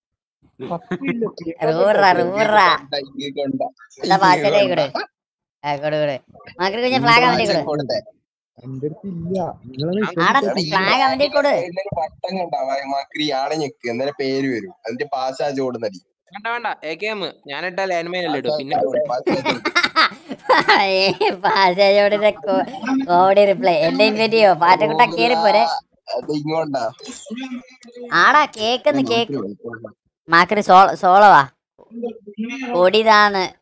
[SPEAKER 2] റൂറ റൂറ എന്താ പാസ്വേഡ് കൊടു ആ, കൊടു കൊടു മക്കൾക്ക് കുഞ്ഞെ ഫ്ലാഗ് അവന്റെ കൊടു
[SPEAKER 7] എന്റെ അടുത്ത് ഇല്ല നിങ്ങളെ
[SPEAKER 2] ആടാ ഫ്ലാഗ് അവന്റെ കൊടു
[SPEAKER 11] വട്ടം കണ്ടാ മാക്രി ആടെ ഞെക്ക് എന്നാലും പേര് വരും അതിന്റെ പാസ്സാജ് ഓടുന്നടി
[SPEAKER 10] വേണ്ട വേണ്ട എ കെ എം ഞാനിട്ട ലാൻഡ് മൈൻ അല്ലേ ഇടും പിന്നെ
[SPEAKER 2] പാസ്വേഡ് കോടി റിപ്ലൈ എന്നെ ഇൻവൈറ്റ് ചെയ്യോ പാറ്റക്കുട്ട കേറി പോരെ
[SPEAKER 11] അത് ഇങ്ങോട്ടാ
[SPEAKER 2] ആടാ കേക്കെന്ന് കേക്ക് മാക്കറി സോ സോളവാ കൊടിതാന്ന്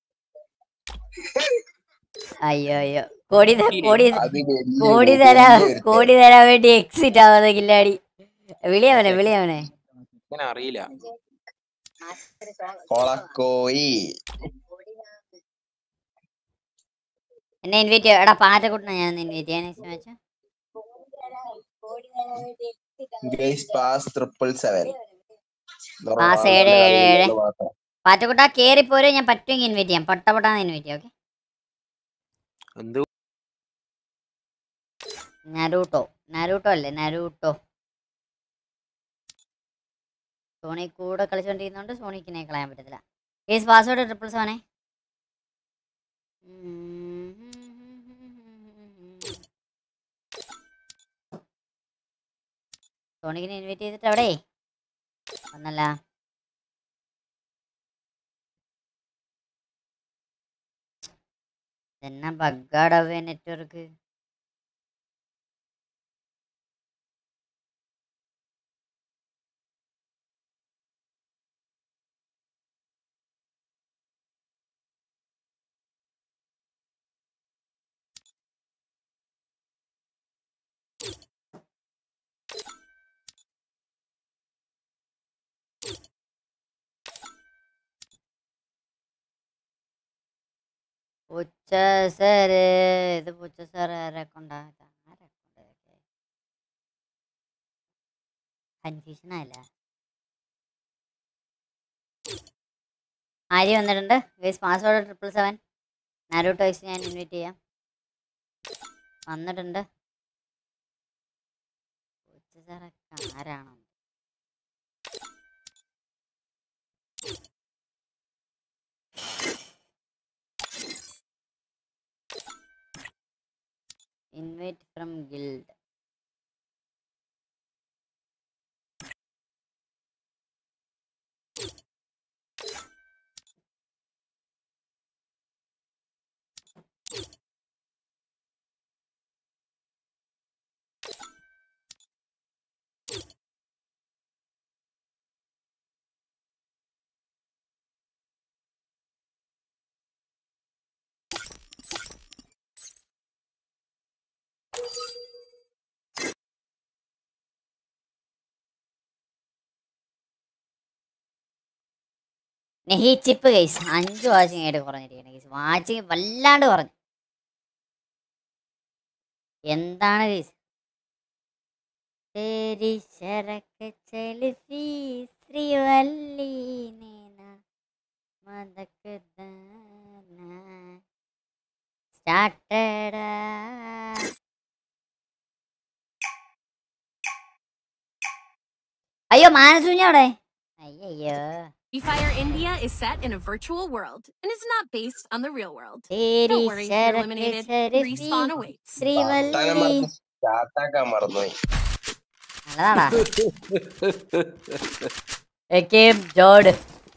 [SPEAKER 2] അയ്യോ അയ്യോ കൊടി ത- കൊടി കോടി തരാ കോടി തരാൻ വേണ്ടി എക്സിറ്റ് ആവാതെ കില്ലാടി വിളിയവനെ വിളിയവനെ
[SPEAKER 10] അങ്ങനെ അറിയില്ല
[SPEAKER 11] കൊളക്കോയി
[SPEAKER 2] എന്നെ ഇൻവൈറ്റ് ചെയ്യോ എടാ പാറ്റക്കുട്ടനെ ഞാൻ ഇൻവൈറ്റ് ചെയ്യാൻ next match
[SPEAKER 11] grace pass triple seven
[SPEAKER 2] pass ഏഴ് ഏഴ് ഏഴ് പാറ്റക്കുട്ട കേറി പോരെ ഞാൻ പറ്റുമെങ്കിൽ ഇൻവൈറ്റ് ചെയ്യാം പൊട്ട പൊട്ടാന്ന് ഇൻവൈറ്റ് ചെയ്യാം ഓക്കെ
[SPEAKER 10] എന്ത്
[SPEAKER 2] നരൂട്ടോ നരൂട്ടോ അല്ലേ നരൂട്ടോ സോണി കൂടെ കളിച്ചോണ്ടിരുന്നോണ്ട് സോണിക്കിനെ കളയാൻ പറ്റത്തില്ല കേസ് പാസ്വേഡ് ട്രിപ്പിൾ സെവനെ സോണിക്കിനെ ഇൻവൈറ്റ് ചെയ്തിട്ട് അവിടെ ഒന്നല്ല എന്നാ ബഗ്ഗാടവേ നെറ്റ്വർക്ക് പുച്ച സാറ് ഇത് പുച്ച സാറ് ആരെ കൊണ്ടാ ആരെ കൊണ്ടാ കൺഫ്യൂഷൻ ആയില്ല ആര്യ വന്നിട്ടുണ്ട് guys password triple seven Naruto വൈസ് ഞാൻ ഇൻവൈറ്റ് ചെയ്യാം വന്നിട്ടുണ്ട് കൊച്ചു സാറൊക്കെ ആരാണോ ഇൻവൈറ്റ് ഫ്രം ഗിൽഡ് നെഹി ചിപ്പ് ഗൈസ് അഞ്ച് വാച്ചിങ് ആയിട്ട് കുറഞ്ഞിരിക്കണം ഗൈസ് വാച്ചിങ് വല്ലാണ്ട് കുറഞ്ഞു എന്താണ് ഗൈസ് तेरी शरक चलती श्रीवल्ली नैना मदक दाना started അയ്യോ മാനസൂഞ്ഞ അവിടെ അയ്യോ
[SPEAKER 9] Free Fire India is set in a virtual world and is not based on the real world.
[SPEAKER 2] तेरी
[SPEAKER 9] Don't worry if you're
[SPEAKER 2] शरक
[SPEAKER 9] eliminated.
[SPEAKER 2] चलती
[SPEAKER 9] Respawn awaits.
[SPEAKER 2] ശ്രീവല്ലി
[SPEAKER 11] സ്റ്റാർട്ടാക്കാൻ മറന്നുപോയി
[SPEAKER 2] നല്ലതാടാ എക്കേം ജോഡ്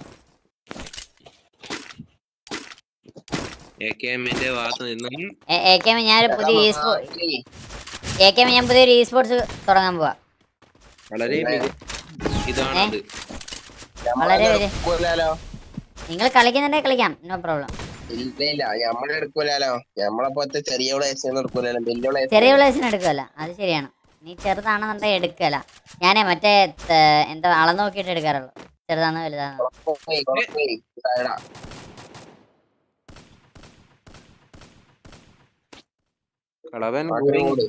[SPEAKER 10] എ കെ എമ്മിന്റെ ഭാഗത്ത് നിന്നും
[SPEAKER 2] എ കെ ഞാനൊരു പുതിയ ഇ സ്പോ എ കെ ഞാൻ പുതിയൊരു ഇ സ്പോർട്സ് തുടങ്ങാൻ പോവാ
[SPEAKER 10] വളരെ മിക- ഇതാണത്
[SPEAKER 2] വളരെ വലിയ
[SPEAKER 11] എടുക്കൂലോ
[SPEAKER 2] നിങ്ങൾ കളിക്കുന്നുണ്ടെങ്കിൽ കളിക്കാം നോ പ്രോബ്ലം
[SPEAKER 11] ഇല്ല ഇല്ല നമ്മളെ എടുക്കൂലോ നമ്മളെ പോലത്തെ ചെറിയ പ്ലേസ് എടുക്കൂലോ വലിയ place
[SPEAKER 2] ചെറിയ പ്ലേസിന് എടുക്കുമല്ല അത് ശരിയാണ് നീ ചെറുതാണെന്നുണ്ടെങ്കിൽ എടുക്കല ഞാനേ മറ്റേ ത- എന്താ അളന്ന് നോക്കിയിട്ട് എടുക്കാറുള്ളൂ ചെറുതാണോ വലുതാണോ
[SPEAKER 11] കുഴപ്പമില്ല, കുഴപ്പമില്ല. ഇതാടാ.
[SPEAKER 10] കളവൻ
[SPEAKER 11] അങ്ങോട്ട്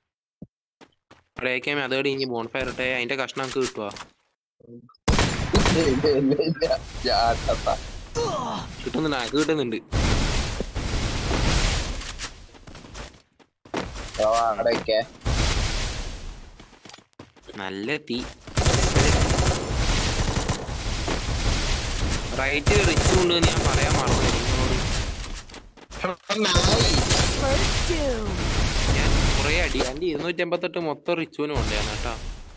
[SPEAKER 10] എ കെ എം അതോടെ ഇനി ബോൺഫയർ ഇട്ടെ അതിന്റെ കഷ്ണം നമുക്ക് കിട്ടുവാ
[SPEAKER 11] ഇല്ല, ഇല്ല, ഇല്ല. ചാട്ടത്താ.
[SPEAKER 10] കിട്ടുന്നുണ്ട് ആ, കിട്ടുന്നുണ്ട്
[SPEAKER 11] ഓ, അവിടെയൊക്കെ
[SPEAKER 10] നല്ല തീ റൈറ്റ് റിച്ച് ഉണ്ട് എന്ന് ഞാൻ പറയാൻ മറന്നു നിങ്ങളോട്
[SPEAKER 8] First doom.
[SPEAKER 10] ഞാൻ കുറെ അടി എന്റെ ഇരുന്നൂറ്റി എൺപത്തെട്ട് മൊത്തം റിച്ചുവിനും ഉണ്ടായിരുന്നു കേട്ടാ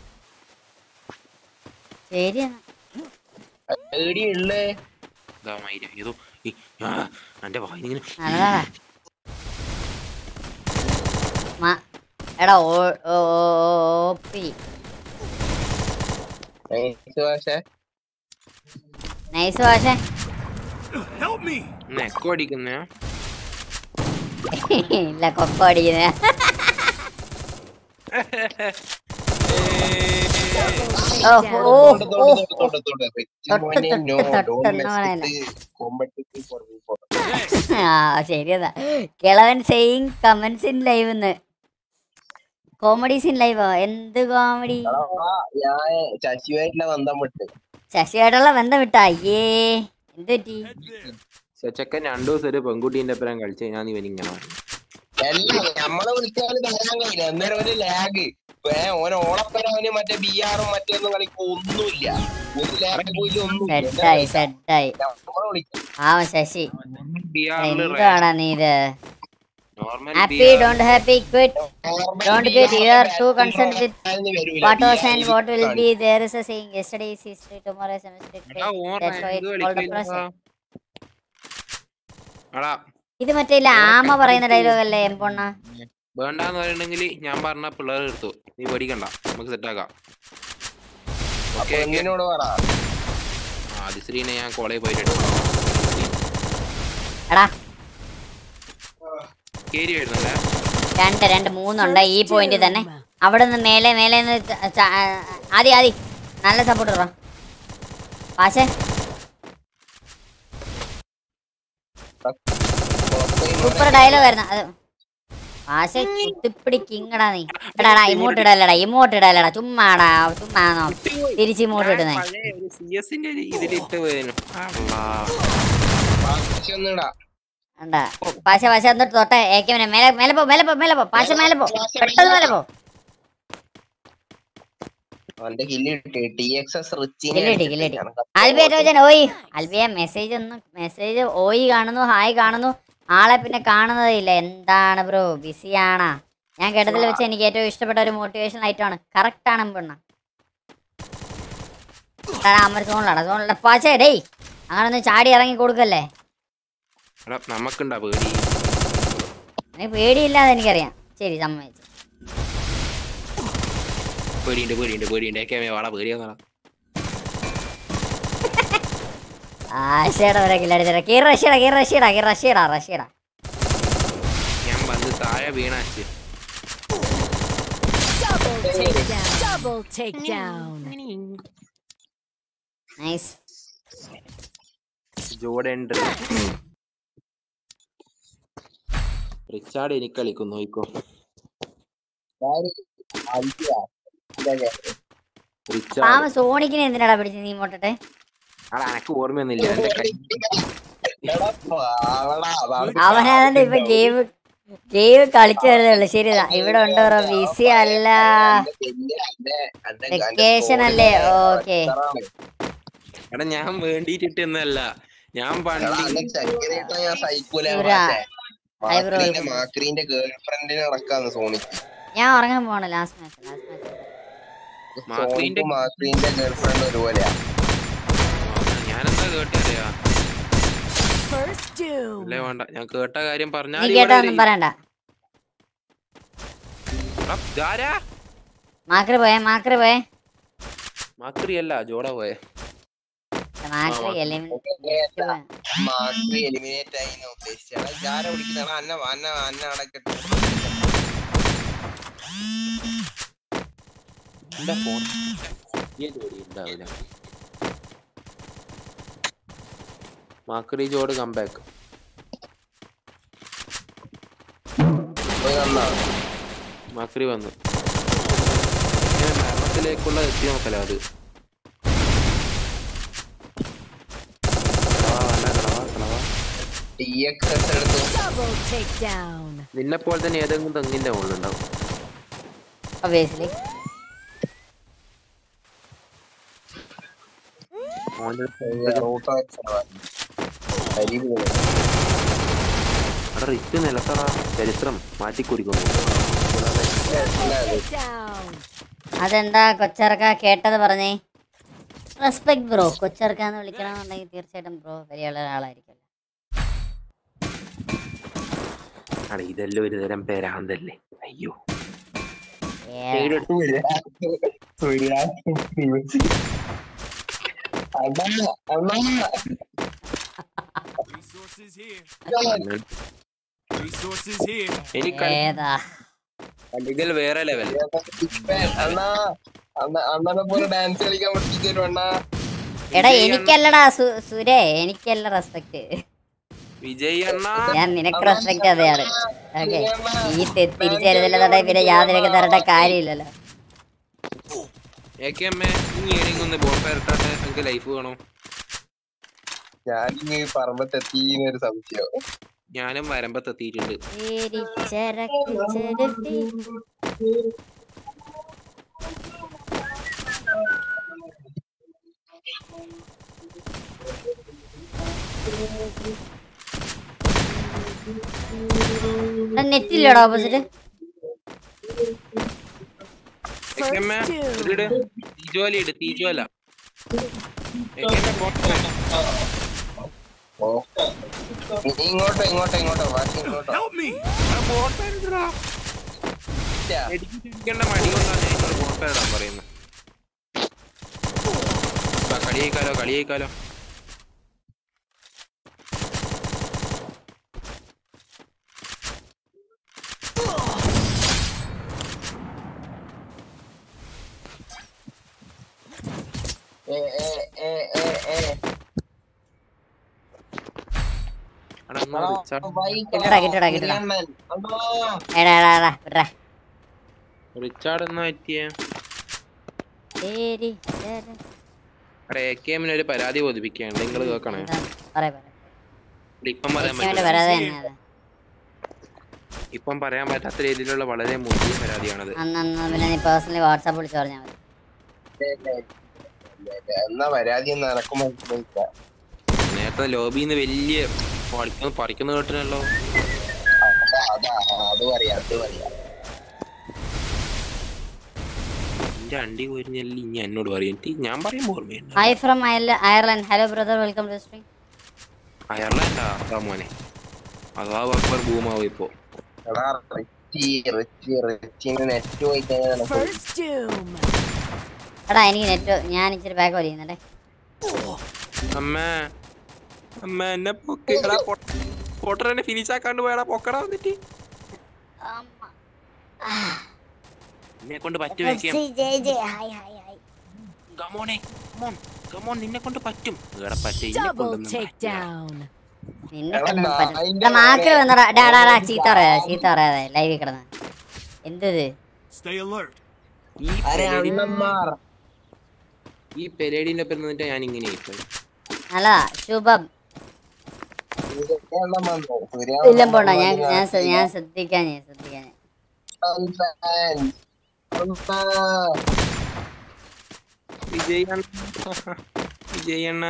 [SPEAKER 2] ശരിയാണ്
[SPEAKER 11] പേടിയുള്ളേ
[SPEAKER 10] ഇതാ മൈര ഏതോ ഈ, ആ, എന്റെ വായിങ്ങനെ
[SPEAKER 2] നല്ലതാ മ- എടാ ഓ ഓ ഓ പി
[SPEAKER 11] പക്ഷേ
[SPEAKER 2] നൈസ് പക്ഷേ
[SPEAKER 4] Help me!
[SPEAKER 10] നെക്കോ അടിക്കുന്നേ
[SPEAKER 2] ഇല്ല കൊക്ക അടിക്കുന്ന ഓ ഓ ഓ തൊട്ട് തൊട്ട് തൊട്ടെന്ന് പറയല ആ ശരിയതാ കിളവൻ saying comments in live comedies in ലൈവോ എന്ത് കോമഡി
[SPEAKER 11] ഞാൻ ശശിയുമായിട്ടുള്ള ബന്ധം വിട്ട്
[SPEAKER 2] ശശിയായിട്ടുള്ള ബന്ധം വിട്ടാ അയ്യേ എന്ത് പറ്റി
[SPEAKER 10] ചെക്കൻ രണ്ടു ദിവസം ഒരു പെൺകുട്ടീന്റെ ഒപ്പം കളിച്ച് ഞാൻ ഇവനിങ്ങനെ
[SPEAKER 11] എല്ലാം നമ്മളെ വിളിച്ചാല് തരാൻ കഴിയില്ല അന്നേരം ഒരു ലാഗ് ഓന് ഓളപ്പന അവന് മറ്റേ ബി ആറും മറ്റൊന്നും കളിക്കും ഒന്നുമില്ല ഒരു ലാഗ് പോയില്ല ഒന്നുമില്ല
[SPEAKER 2] സെഡായി സെഡായി
[SPEAKER 11] നമ്മളെ വിളിക്കും
[SPEAKER 2] ആ ശശി
[SPEAKER 10] ബിആറില്
[SPEAKER 2] എന്താണ് നീ ഇത്
[SPEAKER 10] normal
[SPEAKER 2] happy don't happy quit don't quit you are to concern with what was and what will be there is a saying yesterday is history tomorrow is a mistake that's why it's called a process
[SPEAKER 10] അടാ
[SPEAKER 2] ഇത് മറ്റേ ഇല്ല ആമ പറയുന്ന dialogue അല്ലേ എംപൊണ്ണ
[SPEAKER 10] വേണ്ടാന്ന് പറയണെങ്കിൽ ഞാൻ പറഞ്ഞ പിള്ളേർ എടുത്തു നീ പേടിക്കണ്ട നമുക്ക് സെറ്റ് ആക്കാം
[SPEAKER 11] അപ്പൊ എങ്ങനെയോട് പറ
[SPEAKER 10] ആ അതിശ്രീനെ ഞാൻ കോളേജ് പോയിട്ട് എടുത്തു
[SPEAKER 2] എടാ
[SPEAKER 10] കേരി വരുന്നല്ലേ
[SPEAKER 2] രണ്ട് രണ്ട് മൂന്നുണ്ട് ഈ പോയിന്റ് തന്നെ അവിടെ നിന്ന് മേലെ മേലെ നിന്ന് ച- ച- ആദി ആദി നല്ല സപ്പോർട്ട് ഇടാ പാശേ സൂപ്പർ ഡയലോഗ് ആയിരുന്നു അത് ആശ കുത്തിപ്പിടി കിങ്ങടാ നീ എടാടാ ഇമോട്ട് ഇടല്ലടാ ഇമോട്ട് ഇടല്ലടാ ചുമ്മാടാ ചുമ്മാണോ തിരിച്ച് ഇമോട്ട് ഇടുന്നേ
[SPEAKER 10] പഴയ ഒരു സി എസിന്റെ ഇതിലിട്ട് പോയതിനു
[SPEAKER 11] ഒന്നിടാ
[SPEAKER 2] ഉണ്ടാ പാശ പാശ എന്നിട്ട് തൊട്ടെ ഏക്കമനെ മേലെ മേലെ പോ മേലെ പോ മേലെ പോ പാശ മേലെ പോ പെട്ടെന്ന് മേലെ പോ
[SPEAKER 11] അവന്റെ കില്ല് കിട്ടി ടി എക്സ് എസ് റിച്ചിനെ
[SPEAKER 2] കില്ലിട്ടി കില്ലിട്ടി ആൽബിയ ടോജൻ ഓയ് ആൽബിയ മെസ്സേജ് ഒന്നും മെസ്സേജ് ഓയ് കാണുന്നു ഹായ് കാണുന്നു ആളെ പിന്നെ കാണുന്നതേ ഇല്ല എന്താണ് ബ്രോ ബിസിയാണാ ഞാൻ കേട്ടതിൽ വെച്ച് എനിക്ക് ഏറ്റവും ഇഷ്ടപ്പെട്ട ഒരു മോട്ടിവേഷൻ ആയിട്ടാണ് കറക്റ്റ് ആണ് പെണ്ണ അമർ സോണിലാണ് സോണിലാണ് പാച്ചേ ഡേയ് അങ്ങനെ ഒന്ന് ചാടി ഇറങ്ങി കൊടുക്കല്ലേ
[SPEAKER 10] എടാ നമുക്കുണ്ടാ പേടി
[SPEAKER 2] എനിക്ക് പേടിയില്ലാതെ എനിക്കറിയാം ശരി സമ്മതിച്ചു
[SPEAKER 10] പേടിയുണ്ട് പേടിയുണ്ട് പേടിയുണ്ട് ഏക്കെ വാടാ പേടിയാന്നാ
[SPEAKER 2] ആശയുടെ ഒരു കില്ലടിച്ചേരാ കീർ റഷ്യടാ കീർ റഷ്യടാ കീർ റഷ്യടാ റഷ്യടാ
[SPEAKER 10] ഞാൻ വന്ന് താഴെ വീണാച്ച്
[SPEAKER 8] Double takedown. Double takedown.
[SPEAKER 2] Nice
[SPEAKER 10] ജോഡൻഡ് റിച്ചാർഡ് എനിക്ക് കളിക്കും നോയിക്കോ റിച്ചാർഡ്
[SPEAKER 2] പാവം സോണിക്കിനെ എന്തിനാടാ പിടിച്ച് നീ മോട്ടെ
[SPEAKER 10] ആടാ എനക്ക് ഓർമ്മയൊന്നുമില്ല എന്റെ കൈ
[SPEAKER 2] അവനാണ്ട് ഇപ്പൊ ഗെയിം ഗെയിം കളിച്ചു വരുന്നേ ഉള്ളു ശരി ഇവിടെ ഉണ്ടോ ബിസി അല്ല വെക്കേഷൻ അല്ലേ ഓക്കെ
[SPEAKER 10] എടാ ഞാൻ വേണ്ടിട്ടിട്ടൊന്നല്ല ഞാൻ പണ്ട്
[SPEAKER 11] ഞാൻ സൈക്കൂല
[SPEAKER 2] സുരാ. eyebrow
[SPEAKER 11] മാക്രീന്റെ മാക്രീന്റെ ഗേൾ ഫ്രണ്ടിനെ നടക്കാന്ന് സോണിക്ക്
[SPEAKER 2] ഞാൻ ഉറങ്ങാൻ പോണ ലാസ്റ്റ് മാച്ച് ലാസ്റ്റ് മാച്ച്
[SPEAKER 11] സോണിക്കും മാക്രീന്റെ ഗേൾ ഫ്രണ്ട് ഒരുപോലെയാ
[SPEAKER 10] ഞാനെന്താ കേട്ടറിയാ
[SPEAKER 8] First doom.
[SPEAKER 10] അല്ലേ വേണ്ട ഞാൻ കേട്ട കാര്യം
[SPEAKER 2] നീ
[SPEAKER 10] പറഞ്ഞാൽ
[SPEAKER 2] കേട്ടൊന്നും പറയണ്ട മാക്രി പോയേ മാക്രി പോയേ
[SPEAKER 10] മാക്രി അല്ല ജോഡ പോയെ
[SPEAKER 2] മാക്രി അല്ലേ
[SPEAKER 11] മാക്രി എലിമിനേറ്റ് ആയി ഉദ്ദേശിച്ചാണ് ജാര വിളിക്കുന്നതാണ് അന്ന അന്ന അന്ന അടക്കട്ടെ
[SPEAKER 10] എന്റെ ഫോൺ ഈ ജോഡി ഉണ്ടാവില്ല മാക്രി ജോഡ് കംബാക്ക്
[SPEAKER 11] പോയി നന്നാ
[SPEAKER 10] മാക്രി വന്നു ഇങ്ങനെ മരണത്തിലേക്കുള്ള എത്തി നോക്കല അത് കളവാ, വല്ല കളവാ, കളവാ.
[SPEAKER 11] ടി എക്സ് എസ് എടുത്ത്
[SPEAKER 8] Double takedown.
[SPEAKER 10] നിന്നെ പോലെ തന്നെ ഏതെങ്കിലും തെങ്ങിന്റെ മുകളിലുണ്ടാവും
[SPEAKER 2] ഒബിയസ്ലി
[SPEAKER 10] ഓന്റെ
[SPEAKER 11] റൂട്ട് അരിവുകൾ
[SPEAKER 10] അവിടെ റിച്ച് നിലത്തറ ചരിത്രം മാറ്റിക്കുറിക്കുന്നു
[SPEAKER 8] Down.
[SPEAKER 2] അതെന്താ കൊച്ചർക്ക കേട്ടത് പറഞ്ഞേ റെസ്പെക്ട് ബ്രോ കൊച്ചർക്ക എന്ന് വിളിക്കണമെന്നുണ്ടെങ്കിൽ തീർച്ചയായിട്ടും ബ്രോ വലിയുള്ള ഒരാളായിരിക്കും
[SPEAKER 10] അവിടെ ഇതെല്ലാം ഒരു തരം പേരാന്തല്ലേ അയ്യോ
[SPEAKER 4] Resources here. Resources here.
[SPEAKER 10] എനിക്ക്
[SPEAKER 2] ഏതാ
[SPEAKER 10] കളികൾ വേറെ ലെവൽ
[SPEAKER 11] അണ്ണാ അണ്ണ അണ്ണനെ പോലെ ഡാൻസ് കളിക്കാൻ പഠിപ്പിച്ചു അണ്ണാ
[SPEAKER 2] എടാ എനിക്കല്ലടാ സു- സുരേ എനിക്കല്ല റെസ്പെക്ട്
[SPEAKER 10] വിജയ് അണ്ണ
[SPEAKER 2] ഞാൻ നിനക്ക് റെസ്പെക്ട് അതെയാണ് ഓക്കെ ഈ തി- തിരിച്ചറിയത്തില്ലെന്നുണ്ടെ പിന്നെ യാതൊരു തരേണ്ട കാര്യമില്ലല്ലോ
[SPEAKER 10] ഏക്കെ അമ്മ ഇനി ഏതെങ്കിലും ഒന്ന് ബോൾ ഫയർ ഇട്ടാട്ടെ എനിക്ക് ലൈഫ് വേണോ
[SPEAKER 11] ഞാനിങ്ങ് ഈ പറമ്പത്തെത്തിന്നൊരു സംശയം
[SPEAKER 10] ഞാനും വരമ്പത്തെത്തിയിട്ടുണ്ട്
[SPEAKER 2] തിരിച്ചരക്ക് ചെരുട്ടി. എടാ, നെറ്റില്ലടാ ഓപ്പോസിറ്റ്
[SPEAKER 10] ഏക്കെ അമ്മ ഇതിട് തീജോലി ഇട് തീജോല ഏക്കെ അമ്മ ബോൾ ഫയർ
[SPEAKER 11] ഓ നീ ഇങ്ങോട്ടോ ഇങ്ങോട്ടോ ഇങ്ങോട്ടോ ബാക്കി ഇങ്ങോട്ടോ
[SPEAKER 4] Help me.
[SPEAKER 10] ബോൾ ഫയർ ഇടടാ എനിക്ക് ചിരിക്കേണ്ട മടി കൊണ്ടാണ് ഞാൻ ഇങ്ങോട്ട് ബോൾ ഫയർ ഇടാൻ പറയുന്നത് ബാ, കളി ജയിക്കാലോ കളി ജയിക്കാലോ
[SPEAKER 11] ഏ ഏ ഏ ഏ ഏ
[SPEAKER 10] എടാ, എന്നാ റിച്ചാർഡ്
[SPEAKER 2] കിട്ടടാ കിട്ടടാ കിട്ടടാ എടാ എടാ എടാ വിട്രാ
[SPEAKER 10] റിച്ചാർഡ് എന്നാ പറ്റിയ
[SPEAKER 2] ശരി ശരി
[SPEAKER 10] എടാ എ കെ എമ്മിന് ഒരു പരാതി ബോധിപ്പിക്കുകയാണ് നിങ്ങൾ കേൾക്കണേ
[SPEAKER 2] പറയാ പറയാ
[SPEAKER 10] ഇവിടെ ഇപ്പം പറയാൻ
[SPEAKER 2] വേണ്ട
[SPEAKER 10] പറ്റില്ല
[SPEAKER 2] വരാതെ തന്നെ അത്
[SPEAKER 10] ഇപ്പം പറയാൻ പറ്റാത്ത രീതിയിലുള്ള വളരെ മുന്തിയ പരാതിയാണത്
[SPEAKER 2] അന്ന് അന്ന് പിന്നെ നീ പേഴ്സണലി വാട്സാപ്പ് വിളിച്ച് പറഞ്ഞാൽ മതി
[SPEAKER 11] എന്നാ പരാതി ഒന്ന് നടക്കുമ്പോ
[SPEAKER 10] നേരത്തെ ലോബിന്ന് വലിയ പറിക്കുന്ന പറിക്കുന്ന കേട്ടിനല്ലോ
[SPEAKER 11] അതാ അത് പറയാ അത് പറയാ
[SPEAKER 10] എന്റെ അണ്ടി പോയിരുന്നല്ലേ ഇനി എന്നോട് പറയും എനിക്ക് ഞാൻ പറയുമ്പോ ഓർമ്മയുണ്ട്
[SPEAKER 2] hi from Ireland hello brother welcome to stream
[SPEAKER 10] അയർലൻഡാ അതാ മോനെ അതാ അക്ബർ ഭൂമാവും ഇപ്പോ
[SPEAKER 11] എടാ റിച്ചി റിച്ചി റിച്ചിന് നെറ്റ് പോയി കഴിഞ്ഞാൽ നിനക്ക്
[SPEAKER 8] First doom.
[SPEAKER 2] എടാ എനിക്ക് നെറ്റ് ഞാൻ ഇച്ചിരി ബാക്ക് വലിയുന്നുണ്ടേ
[SPEAKER 10] അമ്മ അമ്മ എന്നെ പൊക്കിടാ പൊട്ടറെന്നെ ഫിനിഷ് ആക്കാണ്ട് പോയടാ പൊക്കടാ വന്നിട്ട് എന്നെ കൊണ്ട് പറ്റും വെക്കാം ഗമോനെ ഗമോൺ ഗമോൺ നിന്നെ കൊണ്ട് പറ്റും ഇവിടെ പറ്റ എന്നെ
[SPEAKER 8] Double
[SPEAKER 10] കൊണ്ടൊന്നും പറ്റില്ല.
[SPEAKER 8] takedown.
[SPEAKER 2] നിന്നെ
[SPEAKER 11] എടാ,
[SPEAKER 2] കൊണ്ടൊന്നും പറ്റില്ല.
[SPEAKER 11] നായിന്റെ
[SPEAKER 2] എടാ മാക്ര
[SPEAKER 11] മോനെ.
[SPEAKER 2] വന്നടാ ഡാ ഡാ ഡാ ചീത്ത പറയാതെ ചീത്ത പറയാതെ ലൈവിൽ കിടന്ന് എന്തത്
[SPEAKER 4] Stay alert.
[SPEAKER 10] ഈ
[SPEAKER 11] അരെ
[SPEAKER 10] പെരേടി-
[SPEAKER 11] അണ്ണന്മാർ
[SPEAKER 10] ഈ പെരേടിന്റെ ഒപ്പം നിന്നിട്ട് ഞാൻ ഇങ്ങനെ ആയിപ്പോയി.
[SPEAKER 2] നല്ലതാ ശുഭം
[SPEAKER 11] സൂര്യാണ്ണം വന്നു
[SPEAKER 2] ഇല്ലം പോണ്ട ഞാൻ ഞാൻ ശ്ര- ഞാൻ ശ്രദ്ധിക്കാൻ ഞാൻ ശ്രദ്ധിക്കാൻ
[SPEAKER 10] വിജയണ്ണ വിജയണ്ണ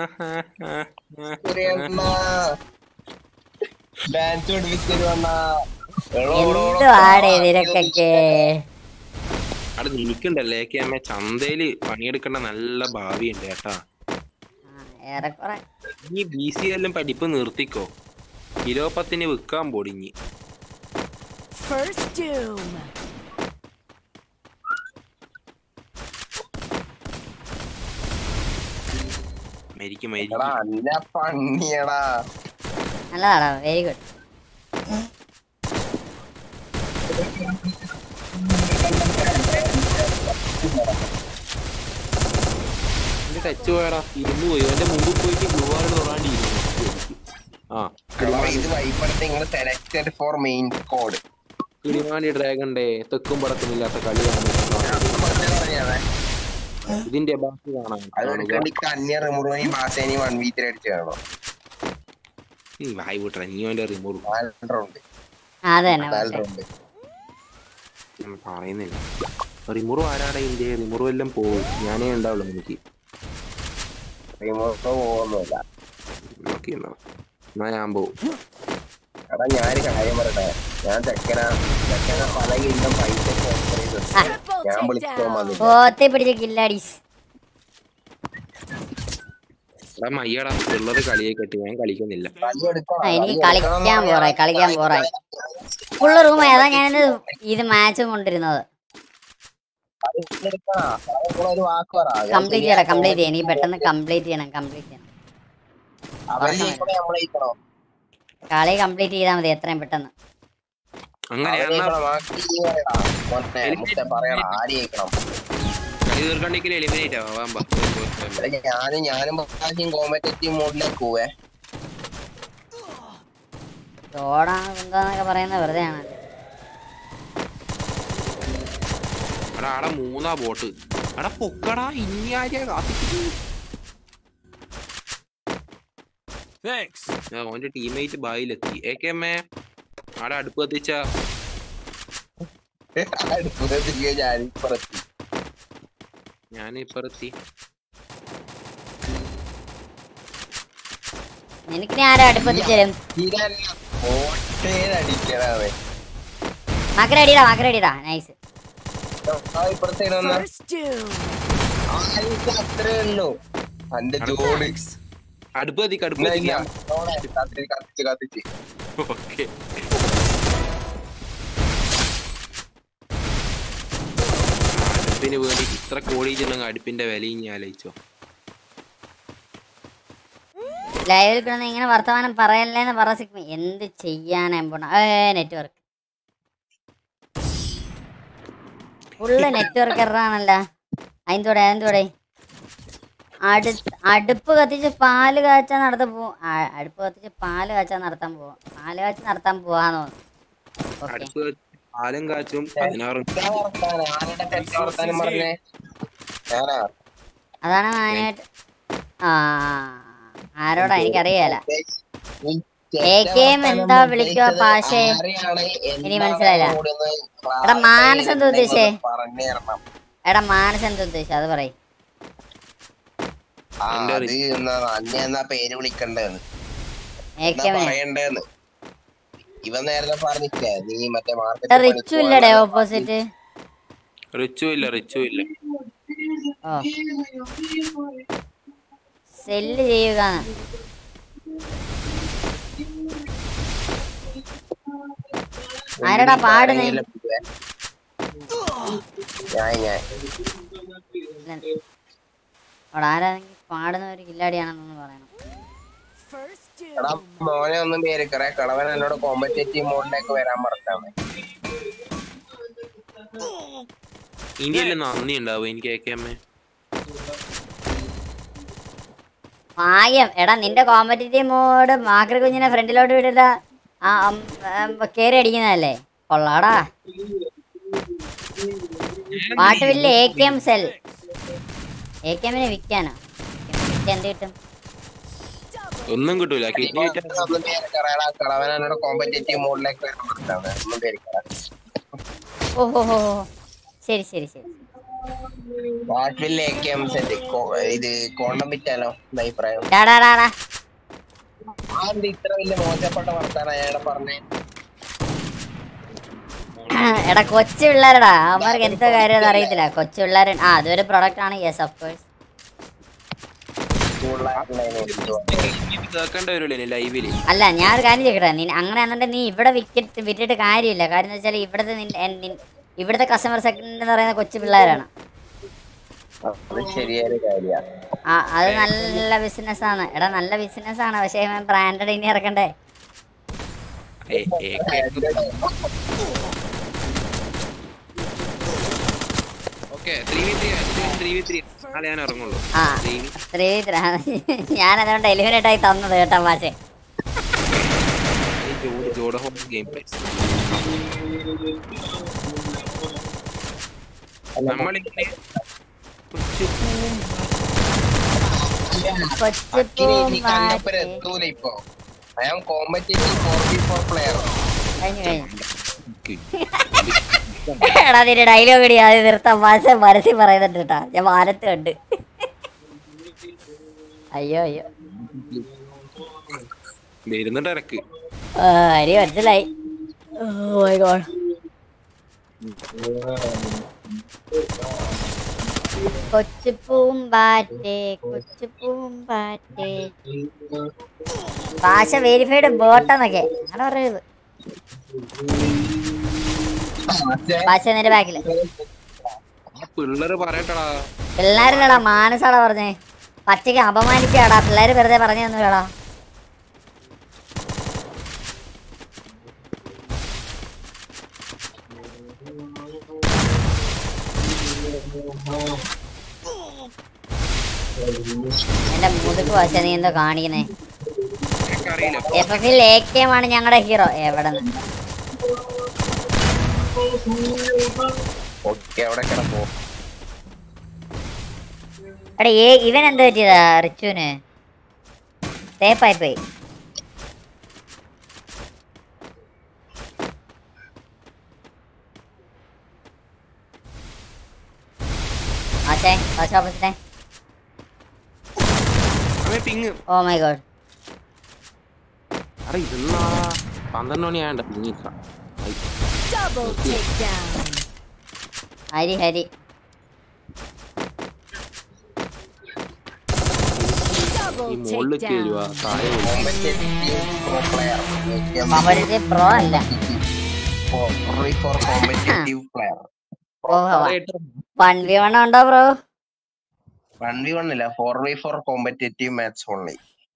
[SPEAKER 11] ഡാൻസ് പഠിപ്പിച്ചു വന്ന
[SPEAKER 2] എന്ത് ആടേ ഇതിനൊക്കെ
[SPEAKER 10] അവിടെ നിനക്കുണ്ടല്ലേ കെ അമ്മ ചന്തയില് പണിയെടുക്കേണ്ട നല്ല ഭാവിയുണ്ട് കേട്ടാ
[SPEAKER 2] ഏറെക്കുറെ
[SPEAKER 10] ഈ ബി സി എല്ലാം പഠിപ്പ് നിർത്തിക്കോ കിലോ പത്തിന് വിൽക്കാൻ പൊടിഞ്ഞ്
[SPEAKER 8] First doom.
[SPEAKER 10] മരിക്കും
[SPEAKER 11] എടാ
[SPEAKER 10] മരിക്കും
[SPEAKER 11] അന്ന പണിയടാ
[SPEAKER 2] നല്ലതാടാ വെരി ഗുഡ്
[SPEAKER 10] എന്റെ ടച്ച് പോയടാ ഇരുന്ന് പോയി എന്റെ മുമ്പിൽ പോയിട്ട് ബ്ലൂ ആൾ തൊടാണ്ട് ഇരുന്നു ആ
[SPEAKER 11] എടാ, ഇത് വൈപ്പെടുത്ത് നിങ്ങൾ സെലക്ടഡ് ഫോർ മെയിൻ കോഡ്
[SPEAKER 10] കിളിമാണ്ടി ഡ്രാഗന്റെ തെക്കും പടക്കുമില്ലാത്ത കളിയാണ് ഇതിന്റെ ബാക്കി കാണാൻ
[SPEAKER 11] അത്
[SPEAKER 10] കാണുക.
[SPEAKER 11] എടുക്കണ്ടി കന്യ റിമുറുവനി ബാസേനി വൺ വി ത്രീ അടിച്ചു കാണോ
[SPEAKER 10] ഉം, വായി വിട്ട നീ അവന്റെ റിമൂവ്
[SPEAKER 11] നാലുണ്ട്
[SPEAKER 2] അത് തന്നെ പക്ഷേ
[SPEAKER 11] നാലുണ്ട്
[SPEAKER 10] ഞാൻ പറയുന്നില്ല റിമുറു ആരാടെ ഇന്ത്യ റിമുറു എല്ലാം പോകും ഞാനേ ഉണ്ടാവുള്ളൂ എനിക്ക്
[SPEAKER 11] റിമുറു പോകുന്നില്ല
[SPEAKER 10] നോക്കിയെന്നോ എന്നാ ഞാൻ പോവും
[SPEAKER 11] എടാ ഞാനൊരു കാര്യം പറയട്ടെ ഞാൻ ചെക്കനാ ചെക്കന പല കില്ലും പൈസ sponsor ചെയ്തിട്ടുണ്ട്. ഞാൻ വിളിച്ചോ മതി
[SPEAKER 2] പോത്തെ പിടിച്ച കില്ലാടീസ്
[SPEAKER 10] എടാ മയ്യടാ ഉള്ളത് കളിയെ കെട്ടി ഞാൻ കളിക്കുന്നില്ല
[SPEAKER 2] ആ എനിക്ക് കളിക്കാൻ പോറായി കളിക്കാൻ പോറായി ഫുള്ള് റൂം ഏതാ ഞാനിത് ഇത് മാച്ച് കൊണ്ടിരുന്നത്
[SPEAKER 11] ഒരു വാക്ക് പറ
[SPEAKER 2] കംപ്ലീറ്റ് ചെയ്യണം കംപ്ലീറ്റ് ചെയ്യണം എനിക്ക് പെട്ടെന്ന് കംപ്ലീറ്റ് ചെയ്യണം കംപ്ലീറ്റ് ചെയ്യണം
[SPEAKER 11] അവര് ജയിക്കണേ നമ്മളെ ജയിക്കണോ
[SPEAKER 2] കളി കംപ്ലീറ്റ് ചെയ്താൽ മതി എത്രയും പെട്ടെന്ന്
[SPEAKER 10] അങ്ങനെ
[SPEAKER 11] അവര്
[SPEAKER 10] എന്നാ
[SPEAKER 11] ജയിക്കണം ബാക്കി നീ പറയടാ മോനെ മുത്ത പറയടാ ആര് ജയിക്കണം
[SPEAKER 10] കളി തീർക്കണ്ടെങ്കിൽ എലിമിനേറ്റ് ആവാം വാ.
[SPEAKER 11] എടാ, ഞാനും ഞാനും പ്രാവശ്യം കോമ്പറ്റേറ്റീവ് മോഡിലേക്ക് പോവേ
[SPEAKER 2] ഓടാണ് എന്താന്നൊക്കെ പറയുന്നത് വെറുതെ ആണ്
[SPEAKER 10] എടാ ആടെ മൂന്നാ ബോട്ട് എടാ പൊക്കടാ ഇനി ആര്യാ കാത്തിക്കുന്നു
[SPEAKER 4] Thanks.
[SPEAKER 10] ഓന്റെ ടീമേറ്റ് ബായിലെത്തി എ കെ എമ്മേ ആടെ അടുപ്പ് കത്തിച്ച
[SPEAKER 11] അടുപ്പത്തേക്ക് ഞാൻ ഇപ്പുറത്ത്
[SPEAKER 10] ഞാൻ ഇപ്പറത്തി
[SPEAKER 2] നിനക്ക് ഞാൻ ആരാ അടുപ്പത്തി തരും
[SPEAKER 11] അടിക്കണേ
[SPEAKER 2] മക്കര അടിയിടാ മക്കര അടിയിടാ നൈസ്
[SPEAKER 11] ഇപ്പുറത്തെ
[SPEAKER 8] First doom.
[SPEAKER 11] അത്രേ ഉള്ളൂ എന്റെ ജോലി
[SPEAKER 10] അടുപ്പ് കത്തിക്ക അടുപ്പ്
[SPEAKER 11] ഞാൻ
[SPEAKER 10] കത്തിക്ക
[SPEAKER 11] കത്തിച്ച് കത്തിച്ച് കത്തിച്ച്
[SPEAKER 10] ഓക്കെ അടുപ്പിന് വേണ്ടി ഇത്ര കോടി ചെല്ലുന്ന അടുപ്പിന്റെ വില ഇനി ആലോചിച്ചോ
[SPEAKER 2] ലൈവിൽ കിടന്ന് ഇങ്ങനെ വർത്തമാനം പറയല്ലേന്ന് പറ സിഗ്മ എന്ത് ചെയ്യാനാ പോണ ഏ നെറ്റ്വർക്ക് ഫുള്ള് നെറ്റ്വർക്ക് എറാണല്ല അയിന്തോടെ അയിന്തോടെ അടു അടുപ്പ് കത്തിച്ച് പാല് കാച്ചാൻ നടത്താൻ പോവും ആ, അടുപ്പ് കത്തിച്ച് പാല് കാച്ചാൻ നടത്താൻ പോവാം പാല് കാച്ചി നടത്താൻ പോവാന്ന് തോന്നുന്നു ഓക്കെ
[SPEAKER 10] അടുപ്പ് വെച്ച് പാലും കാച്ചും പതിനാറും
[SPEAKER 11] ഇതാ വർത്താനം. ആരുടെ തെറ്റാ വർത്താനം പറഞ്ഞേ ഞാനാ
[SPEAKER 2] അതാണ് മാനായിട്ട് ആ ആരോടാ എനിക്കറിയാല
[SPEAKER 11] ഈ
[SPEAKER 2] AKM എന്താ വിളിക്കുക പാഷേ?
[SPEAKER 11] ആരെയാണ്
[SPEAKER 2] ഇനി
[SPEAKER 11] എന്താണ്
[SPEAKER 2] മനസ്സിലായില്ല.
[SPEAKER 11] കൂടുന്നത്
[SPEAKER 2] എടാ, മാനസ് എന്താ ഉദ്ദേശിച്ചേ?
[SPEAKER 11] പറഞ്ഞു തരണം
[SPEAKER 2] എടാ മാനസ് എന്താ ഉദ്ദേശിച്ചത് അത് പറയും
[SPEAKER 11] ആ
[SPEAKER 10] എന്താ
[SPEAKER 11] അത് എന്നാ അന്നെ എന്നാ പേര് വിളിക്കണ്ടേന്ന് എന്നാ
[SPEAKER 2] ഏക്കമേ
[SPEAKER 11] പറയണ്ടേന്ന് ഇവൻ നേരത്തെ പറഞ്ഞില്ലേ നീ മറ്റേ മാർക്കറ്റ്
[SPEAKER 2] റിച്ചു ഇല്ലടേ ഓപ്പോസിറ്റ്
[SPEAKER 10] റിച്ചും ഇല്ല റിച്ചും ഇല്ല
[SPEAKER 2] ഓ സെല്ല് ചെയ്യുക ആരെടാ പാടുന്നേ?
[SPEAKER 11] ഞാൻ ഞാൻ
[SPEAKER 2] അവിടെ ആരാണെങ്കിൽ പാടുന്ന ഒരു കില്ലാടിയാണെന്നൊന്ന് പറയണം
[SPEAKER 8] First
[SPEAKER 11] എടാ
[SPEAKER 8] doom.
[SPEAKER 11] മോനെ ഒന്നും പേരിക്കറേ കളവൻ എന്നോട് കോമ്പറ്റേറ്റീവ് മോഡിലേക്ക് വരാൻ പറഞ്ഞാണ്
[SPEAKER 10] ഇന്ത്യയിൽ നന്ദി ഉണ്ടാവും എനിക്ക് ഏക്കമ്മേ
[SPEAKER 2] ഭാഗ്യം എടാ നിന്റെ കോമ്പറ്റീറ്റീവ് മോഡ് മാക്രി കുഞ്ഞിനെ ഫ്രണ്ടിലോട്ട് വിട്ടിട്ട് ആ കേറി അടിക്കുന്നതല്ലേ കൊള്ളാടാ പാട്ടുമില്ല A K M sell A K എമ്മിനെ വിൽക്കാനോ വിൽക്കാൻ എന്ത് കിട്ടും
[SPEAKER 10] ഒന്നും കിട്ടൂല കിഡ്നി
[SPEAKER 11] ഒന്നും പേരിക്കറേടാ കളവൻ എന്നോട് കോമ്പറ്റേറ്റീവ് മോഡിലേക്ക് വരാൻ പറഞ്ഞാണ് ഒന്നും പേരിക്കറ
[SPEAKER 2] ഓഹോ ഹോ ഹോ. ശരി ശരി ശരി
[SPEAKER 11] വാട്ടിൽ എ കെ എം സെറ്റ് ഇത് കോണ്ടം വിറ്റാലോ എന്താ അഭിപ്രായം
[SPEAKER 2] ടാടാ ടാടാ
[SPEAKER 11] ആരുടെ ഇത്ര വലിയ മോശപ്പെട്ട വർത്താനം അയാളെ പറഞ്ഞേ
[SPEAKER 2] എടാ കൊച്ചു പിള്ളേരടാ അവന്മാർക്ക് എന്തോ കാര്യം അറിയത്തില്ല കൊച്ചു പിള്ളേർ ആ അതൊരു പ്രൊഡക്റ്റ് ആണ് യെസ് ഓഫ് കോഴ്സ്
[SPEAKER 10] കേൾക്കേണ്ട വരുള്ളൂ ലൈവില്
[SPEAKER 2] അല്ല ഞാൻ ഒരു കാര്യം ചോദിക്കട്ടെ നീ അങ്ങനെ എന്നുണ്ടെങ്കിൽ നീ ഇവിടെ വിറ്റിട്ട് വിറ്റിട്ട് കാര്യമില്ല കാര്യം എന്ന് വെച്ചാൽ ഇവിടുത്തെ നിൻ- എൻ- നിൻ- ഇവിടുത്തെ കസ്റ്റമർ സെഗ്മെന്റ് എന്ന് പറയുന്ന കൊച്ചു പിള്ളേരാണ്
[SPEAKER 11] അത് ശരിയായ കാര്യമാണ്
[SPEAKER 2] ആ അത് നല്ല ബിസിനസ് ആണ് എടാ നല്ല ബിസിനസ് ആണ് പക്ഷേ ബ്രാൻഡഡ് ഇനി ഇറക്കണ്ടേ
[SPEAKER 10] okay three V three three V three നാളെ ഞാൻ ഇറങ്ങുള്ളൂ
[SPEAKER 2] ആ
[SPEAKER 10] ത്രീ വി
[SPEAKER 2] ത്രീ ഞാൻ അതുകൊണ്ട് എലിമിനേറ്റ് ആയി തന്നത് കേട്ടോ പക്ഷേ
[SPEAKER 10] ജോഡ് ജോഡ് ഹോം ഗെയിം പ്ലേ നമ്മളിങ്ങനെ കൊച്ചു
[SPEAKER 2] കൊച്ചു
[SPEAKER 11] നീ കണ്ടപ്പോ
[SPEAKER 2] പൂമ്പാറ്റേ.
[SPEAKER 11] എത്തൂല ഇപ്പൊ I am competitive four B four player
[SPEAKER 2] കഴിഞ്ഞു കഴിഞ്ഞു എടാ നിന്റെ ഡയലോഗ് ഇടി അത് നിർത്താൻ മനസ്സ് മനസ്സിൽ പറയുന്നുണ്ട് കേട്ടാ ഞാൻ വാനത്ത് കണ്ട് അയ്യോ അയ്യോ
[SPEAKER 10] വരുന്നുണ്ട് ഇറക്ക്
[SPEAKER 2] ആ, അരി മനസ്സിലായി ഓ മൈ ഗോഡ് കൊച്ചു പൂമ്പാറ്റേ കൊച്ചു പൂമ്പാറ്റേ ഭാഷ വെരിഫൈഡ് ബോട്ടെന്നൊക്കെ അങ്ങനെ പറയരുത് ഭാഷ നിന്റെ ബാക്കില്
[SPEAKER 10] ആ പിള്ളേര് പറയട്ടടാ
[SPEAKER 2] പിള്ളേരില്ലടാ മാനസാടാ പറഞ്ഞേ പച്ചയ്ക്ക് അപമാനിച്ചാടാ പിള്ളേര് വെറുതെ പറഞ്ഞു തന്നുടാ എന്റെ മുതുക്ക് ഭാഷ നീ എന്തോ കാണിക്കുന്നേ
[SPEAKER 10] എനിക്കറിയില്ല
[SPEAKER 2] എഫ് എഫിൽ എ കെ ആണ് ഞങ്ങളുടെ ഹീറോ എവിടെ നിന്ന്
[SPEAKER 11] ഓക്കെ അവിടെ കിടപ്പോ
[SPEAKER 2] എടാ ഏ ഇവൻ എന്താ പറ്റിയതാ റിച്ചുവിന് തേപ്പായി പോയി ആശേ ആശ ഓപ്പോസിറ്റേ
[SPEAKER 10] അവൻ പിങ്
[SPEAKER 2] ഓ മൈ ഗോഡ്
[SPEAKER 10] അറ ഇതെന്നാ പന്ത്രണ്ട് മണി ആയണ്ട പിങ്ങിക്ക
[SPEAKER 8] Double takedown.
[SPEAKER 2] Hari Hari
[SPEAKER 8] Double
[SPEAKER 10] ഈ മുകളിലേക്ക് വരുവാ
[SPEAKER 8] takedown.
[SPEAKER 10] താഴെ വീഴും.
[SPEAKER 11] കോമ്പറ്റേറ്റീവ് പ്രോ പ്ലെയർ
[SPEAKER 2] അവരുടെ പ്രോ അല്ല
[SPEAKER 11] ഫോർ കോമ്പറ്റേറ്റീവ് പ്ലെയർ
[SPEAKER 2] ഓ വൺ വി വൺ ഉണ്ടോ ബ്രോ
[SPEAKER 11] വൺ വി വൺ ഇല്ല four V four competitive match only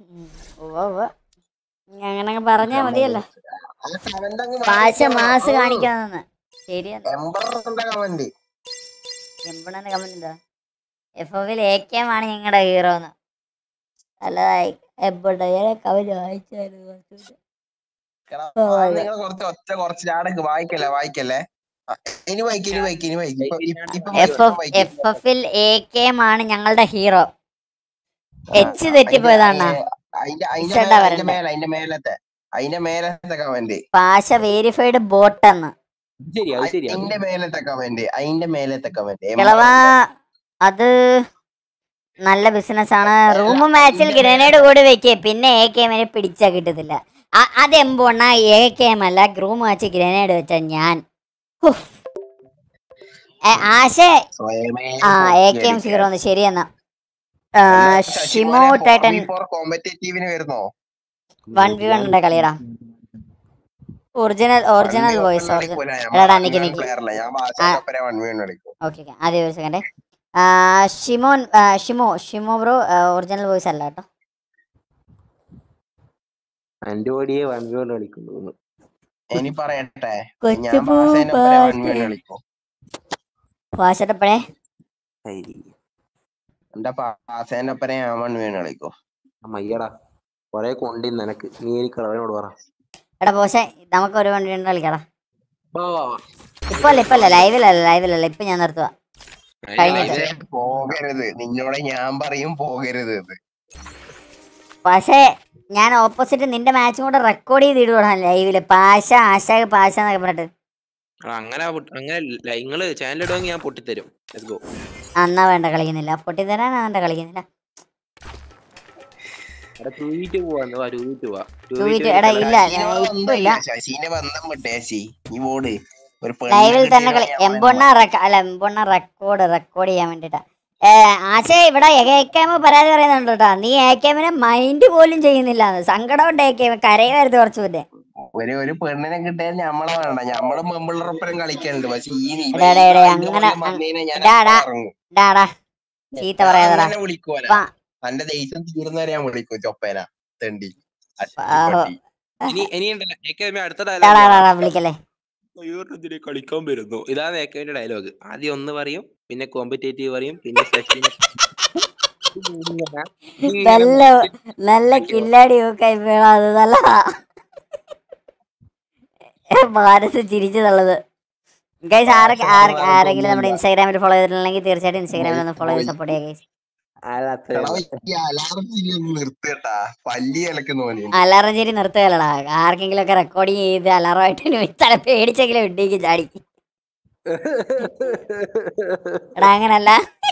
[SPEAKER 2] അങ്ങനെ പറഞ്ഞാ മതിയല്ലോ ഭാഷ മാസ് കാണിക്കാന്ന് ശരിയാ
[SPEAKER 11] എംബറിന്റെ കമന്റ്
[SPEAKER 2] എമ്പണന്റെ കമന്റ് എന്താ എഫ് എഫിൽ എ കെ എം ആണ് ഞങ്ങളുടെ ഹീറോ എന്ന് നല്ലതായി എവിടെ കവിത വായിച്ചായിരുന്നു കുറച്ചുകൂടി.
[SPEAKER 11] നിങ്ങൾ കുറച്ച് ഒറ്റ കുറച്ച് ചാടക്ക് വായിക്കല്ലേ വായിക്കല്ലേ ആ, ഇനി വായിക്ക് ഇനി വായിക്ക് ഇനി വായിക്ക് ഇപ്പൊ- ഇപ്പൊ- ഇപ്പൊ
[SPEAKER 2] എഫ്
[SPEAKER 11] വായിക്ക്,
[SPEAKER 2] എഫ്
[SPEAKER 11] വായിക്ക്.
[SPEAKER 2] എഫ് എഫിൽ എ കെ എം ആണ് ഞങ്ങളുടെ ഹീറോ എച്ച് തെറ്റിപ്പോയതാണ്
[SPEAKER 11] അതിന്റെ അതിന്റെ
[SPEAKER 2] ഇച്ചണ്ട
[SPEAKER 11] മേലെ- അതിന്റെ
[SPEAKER 2] വരണ്ടേ.
[SPEAKER 11] മേലെ അതിന്റെ മേലത്തെ അതിന്റെ മേലത്തെ കമന്റ്
[SPEAKER 2] പാശ വേരിഫൈഡ് ബോട്ട് എന്ന്
[SPEAKER 6] ശരി അത് ശരി അത്
[SPEAKER 11] അതിന്റെ മേലത്തെ കമന്റ് അതിന്റെ മേലത്തെ കമന്റ്
[SPEAKER 2] കിളവാ അത് നല്ല ബിസിനസ് ആണ് റൂം മാച്ചിൽ ഗ്രനേഡ് കൂടി വെക്കേ പിന്നെ എ കെ എമ്മിനെ പിടിച്ചാ കിട്ടത്തില്ല അ- അത് എമ്പോണ്ണ എ കെ എം അല്ല റൂം മാച്ച് ഗ്രനേഡ് വെച്ച ഞാൻ ഹുഫ്. ഏ, ആശേ
[SPEAKER 11] സ്വയമേ
[SPEAKER 2] ആ എ കെ എം സീറോ ഒന്ന് ശരിയെന്നാ ആ, ഷിമോ ടൈറ്റൻ
[SPEAKER 11] കോമ്പറ്റേറ്റീവിന് വരുന്നോ
[SPEAKER 2] വൺ വി വൺ ഉണ്ട് കളിയടാ ഒറിജിനൽ ഒറിജിനൽ വോയിസ് ഒറിജിനൽ എടാടാ നിക്ക് നിക്ക്
[SPEAKER 11] ഞാൻ
[SPEAKER 2] ആ.
[SPEAKER 11] ഭാഷ വൺ വീണ് കളിക്കും
[SPEAKER 2] ഓക്കെ ഓക്കെ ആദ്യം ഒരു സെക്കൻഡ് ഷിമോൻ ആ, ഷിമോ ഷിമോ ബ്രോ ഒറിജിനൽ വോയിസ് അല്ല കേട്ടോ
[SPEAKER 6] എന്റെ ഓടിയെ വൺ വി കൊണ്ട് കളിക്കുന്നു
[SPEAKER 11] ഇനി പറയട്ടെ
[SPEAKER 2] കൊച്ചു
[SPEAKER 11] ഞാൻ ഭാഷേനൊപ്പരം വൺ വീണ്
[SPEAKER 2] പൂപ്പാറ്റ.
[SPEAKER 11] കളിക്കും
[SPEAKER 2] വാശട്ടപ്പഴേ
[SPEAKER 11] എന്റെ ഭാഷേനൊപ്പരം ഞാൻ വൺ വീണ് കളിക്കും
[SPEAKER 6] മയ്യടാ കൊറേ കൊണ്ടി നിനക്ക് നീ എനിക്ക് കളവനോട് പറ
[SPEAKER 2] എടാ പോശെ നമുക്ക് ഒരു വണ്ടി ഉണ്ട് കളിക്കടാ
[SPEAKER 6] വാ, വാ, വാ.
[SPEAKER 2] ഇപ്പൊ അല്ല ഇപ്പൊ അല്ല ലൈവിലല്ല ലൈവിലല്ല ഇപ്പൊ ഞാൻ നിർത്തുക കഴിഞ്ഞിട്ട്
[SPEAKER 11] ഇത് പോകരുത് നിന്നോട് ഞാൻ പറയും പോകരുത് ഇത്
[SPEAKER 2] പക്ഷേ ഞാൻ ഓപ്പോസിറ്റ് നിന്റെ മാച്ചും കൂടെ റെക്കോർഡ് ചെയ്ത് ഇടുവാ ലൈവില് പാശ ആശ പാശ എന്നൊക്കെ പറഞ്ഞിട്ട്
[SPEAKER 10] എടാ, അങ്ങനെ പൊട്ടി- അങ്ങനെ ല- നിങ്ങള് ചാനൽ ഇടുമെങ്കിൽ ഞാൻ പൊട്ടിത്തരും ലെറ്റ്സ് ഗോ
[SPEAKER 2] അന്നാ വേണ്ട കളിക്കുന്നില്ല പൊട്ടിത്തരാൻ വേണ്ട കളിക്കുന്നില്ല
[SPEAKER 6] എടാ തൂയിട്ട് പോവാന്ന് വാ തൂയിട്ട് പോവാ
[SPEAKER 2] തൂയിട്ട് എടാ ഇല്ല ഇപ്പൊ ഇല്ല
[SPEAKER 11] ശശീന്റെ ബന്ധം വിട്ടേ ശശി നീ ഓട് ഒരു
[SPEAKER 2] ലൈവിൽ തന്നെ കളി എംബൊണ്ണ റെക്ക അല്ല എംബൊണ്ണ റെക്കോർഡ് റെക്കോർഡ് ചെയ്യാൻ വേണ്ടിട്ടാ ഏ, ആശേ ഇവിടെ എ കെമ പരാതി പറയുന്നുണ്ട് കേട്ടോ നീ എ കെമിനെ മൈൻഡ് പോലും ചെയ്യുന്നില്ല സങ്കടമുണ്ട് എ കെമ കരയുമായിരുന്നു കുറച്ചു മുന്നേ
[SPEAKER 11] ഒരു ഒരു പെണ്ണിനെ കിട്ടിയാൽ ഞമ്മളെ വേണ്ട ഞമ്മള് മെമ്പിളറൊപ്പം കളിക്കലുണ്ട് പക്ഷെ ഈ നീ-
[SPEAKER 2] എടാ, എടാ, എടാ,
[SPEAKER 11] ഈ
[SPEAKER 2] അങ്ങനെ
[SPEAKER 11] കളി വന്നേനെ ഞാൻ
[SPEAKER 2] എടാ, എടാ.
[SPEAKER 11] ഇറങ്ങും.
[SPEAKER 2] ഡാടാ ചീത്ത പറയാതടാ
[SPEAKER 11] അങ്ങനെ വിളിക്കുവല
[SPEAKER 2] വാ.
[SPEAKER 11] തന്റെ ദേഷ്യം തീർന്നവരെ ഞാൻ വിളിക്കും ചൊപ്പേന തെണ്ടി
[SPEAKER 2] ആഹോ.
[SPEAKER 11] അശ്വതി
[SPEAKER 10] ഇനി ഇനി ഉണ്ടല്ലോ ഏകമേ അടുത്ത
[SPEAKER 2] ഡാടാ
[SPEAKER 10] ഡയലോഗ്
[SPEAKER 2] ഡാടാ വിളിക്കല്ലേ
[SPEAKER 10] അയ്യോട്ടിനെ കളിക്കാൻ വരുന്നു ഇതാണ് ഏകമിന്റെ ഡയലോഗ് ആദ്യം ഒന്ന് പറയും പിന്നെ കോമ്പറ്റേറ്റീവ് പറയും പിന്നെ ശശിനെ
[SPEAKER 2] നല്ല നല്ല കില്ലാടി നോക്കായി വേണം അത് നല്ല മനസ്സ് ചിരിച്ചു തള്ളത് ഗൈസ് ആരൊക്കെ ആര- ആരെങ്കിലും നമ്മുടെ ഇൻസ്റ്റാഗ്രാമിൽ ഫോളോ ചെയ്തിട്ടുണ്ടെങ്കിൽ തീർച്ചയായിട്ടും ഇൻസ്റ്റാഗ്രാമിൽ ഒന്ന് ഫോളോ ചെയ്ത് സപ്പോർട്ട് ചെയ്യാം ഗൈസ്
[SPEAKER 11] അലാറം ചിരി ഒന്ന് നിർത്തട്ടാ പല്ലി ഇലക്കുന്ന പോലെ
[SPEAKER 2] അലാറം ചിരി നിർത്തുകയല്ലടാ ആർക്കെങ്കിലും ഒക്കെ റെക്കോർഡിങ് ചെയ്ത് അലാറമായിട്ട് വെച്ചാൽ പേടിച്ചെങ്കിലും ഇട്ടേക്ക് ചാടി എടാ അങ്ങനല്ല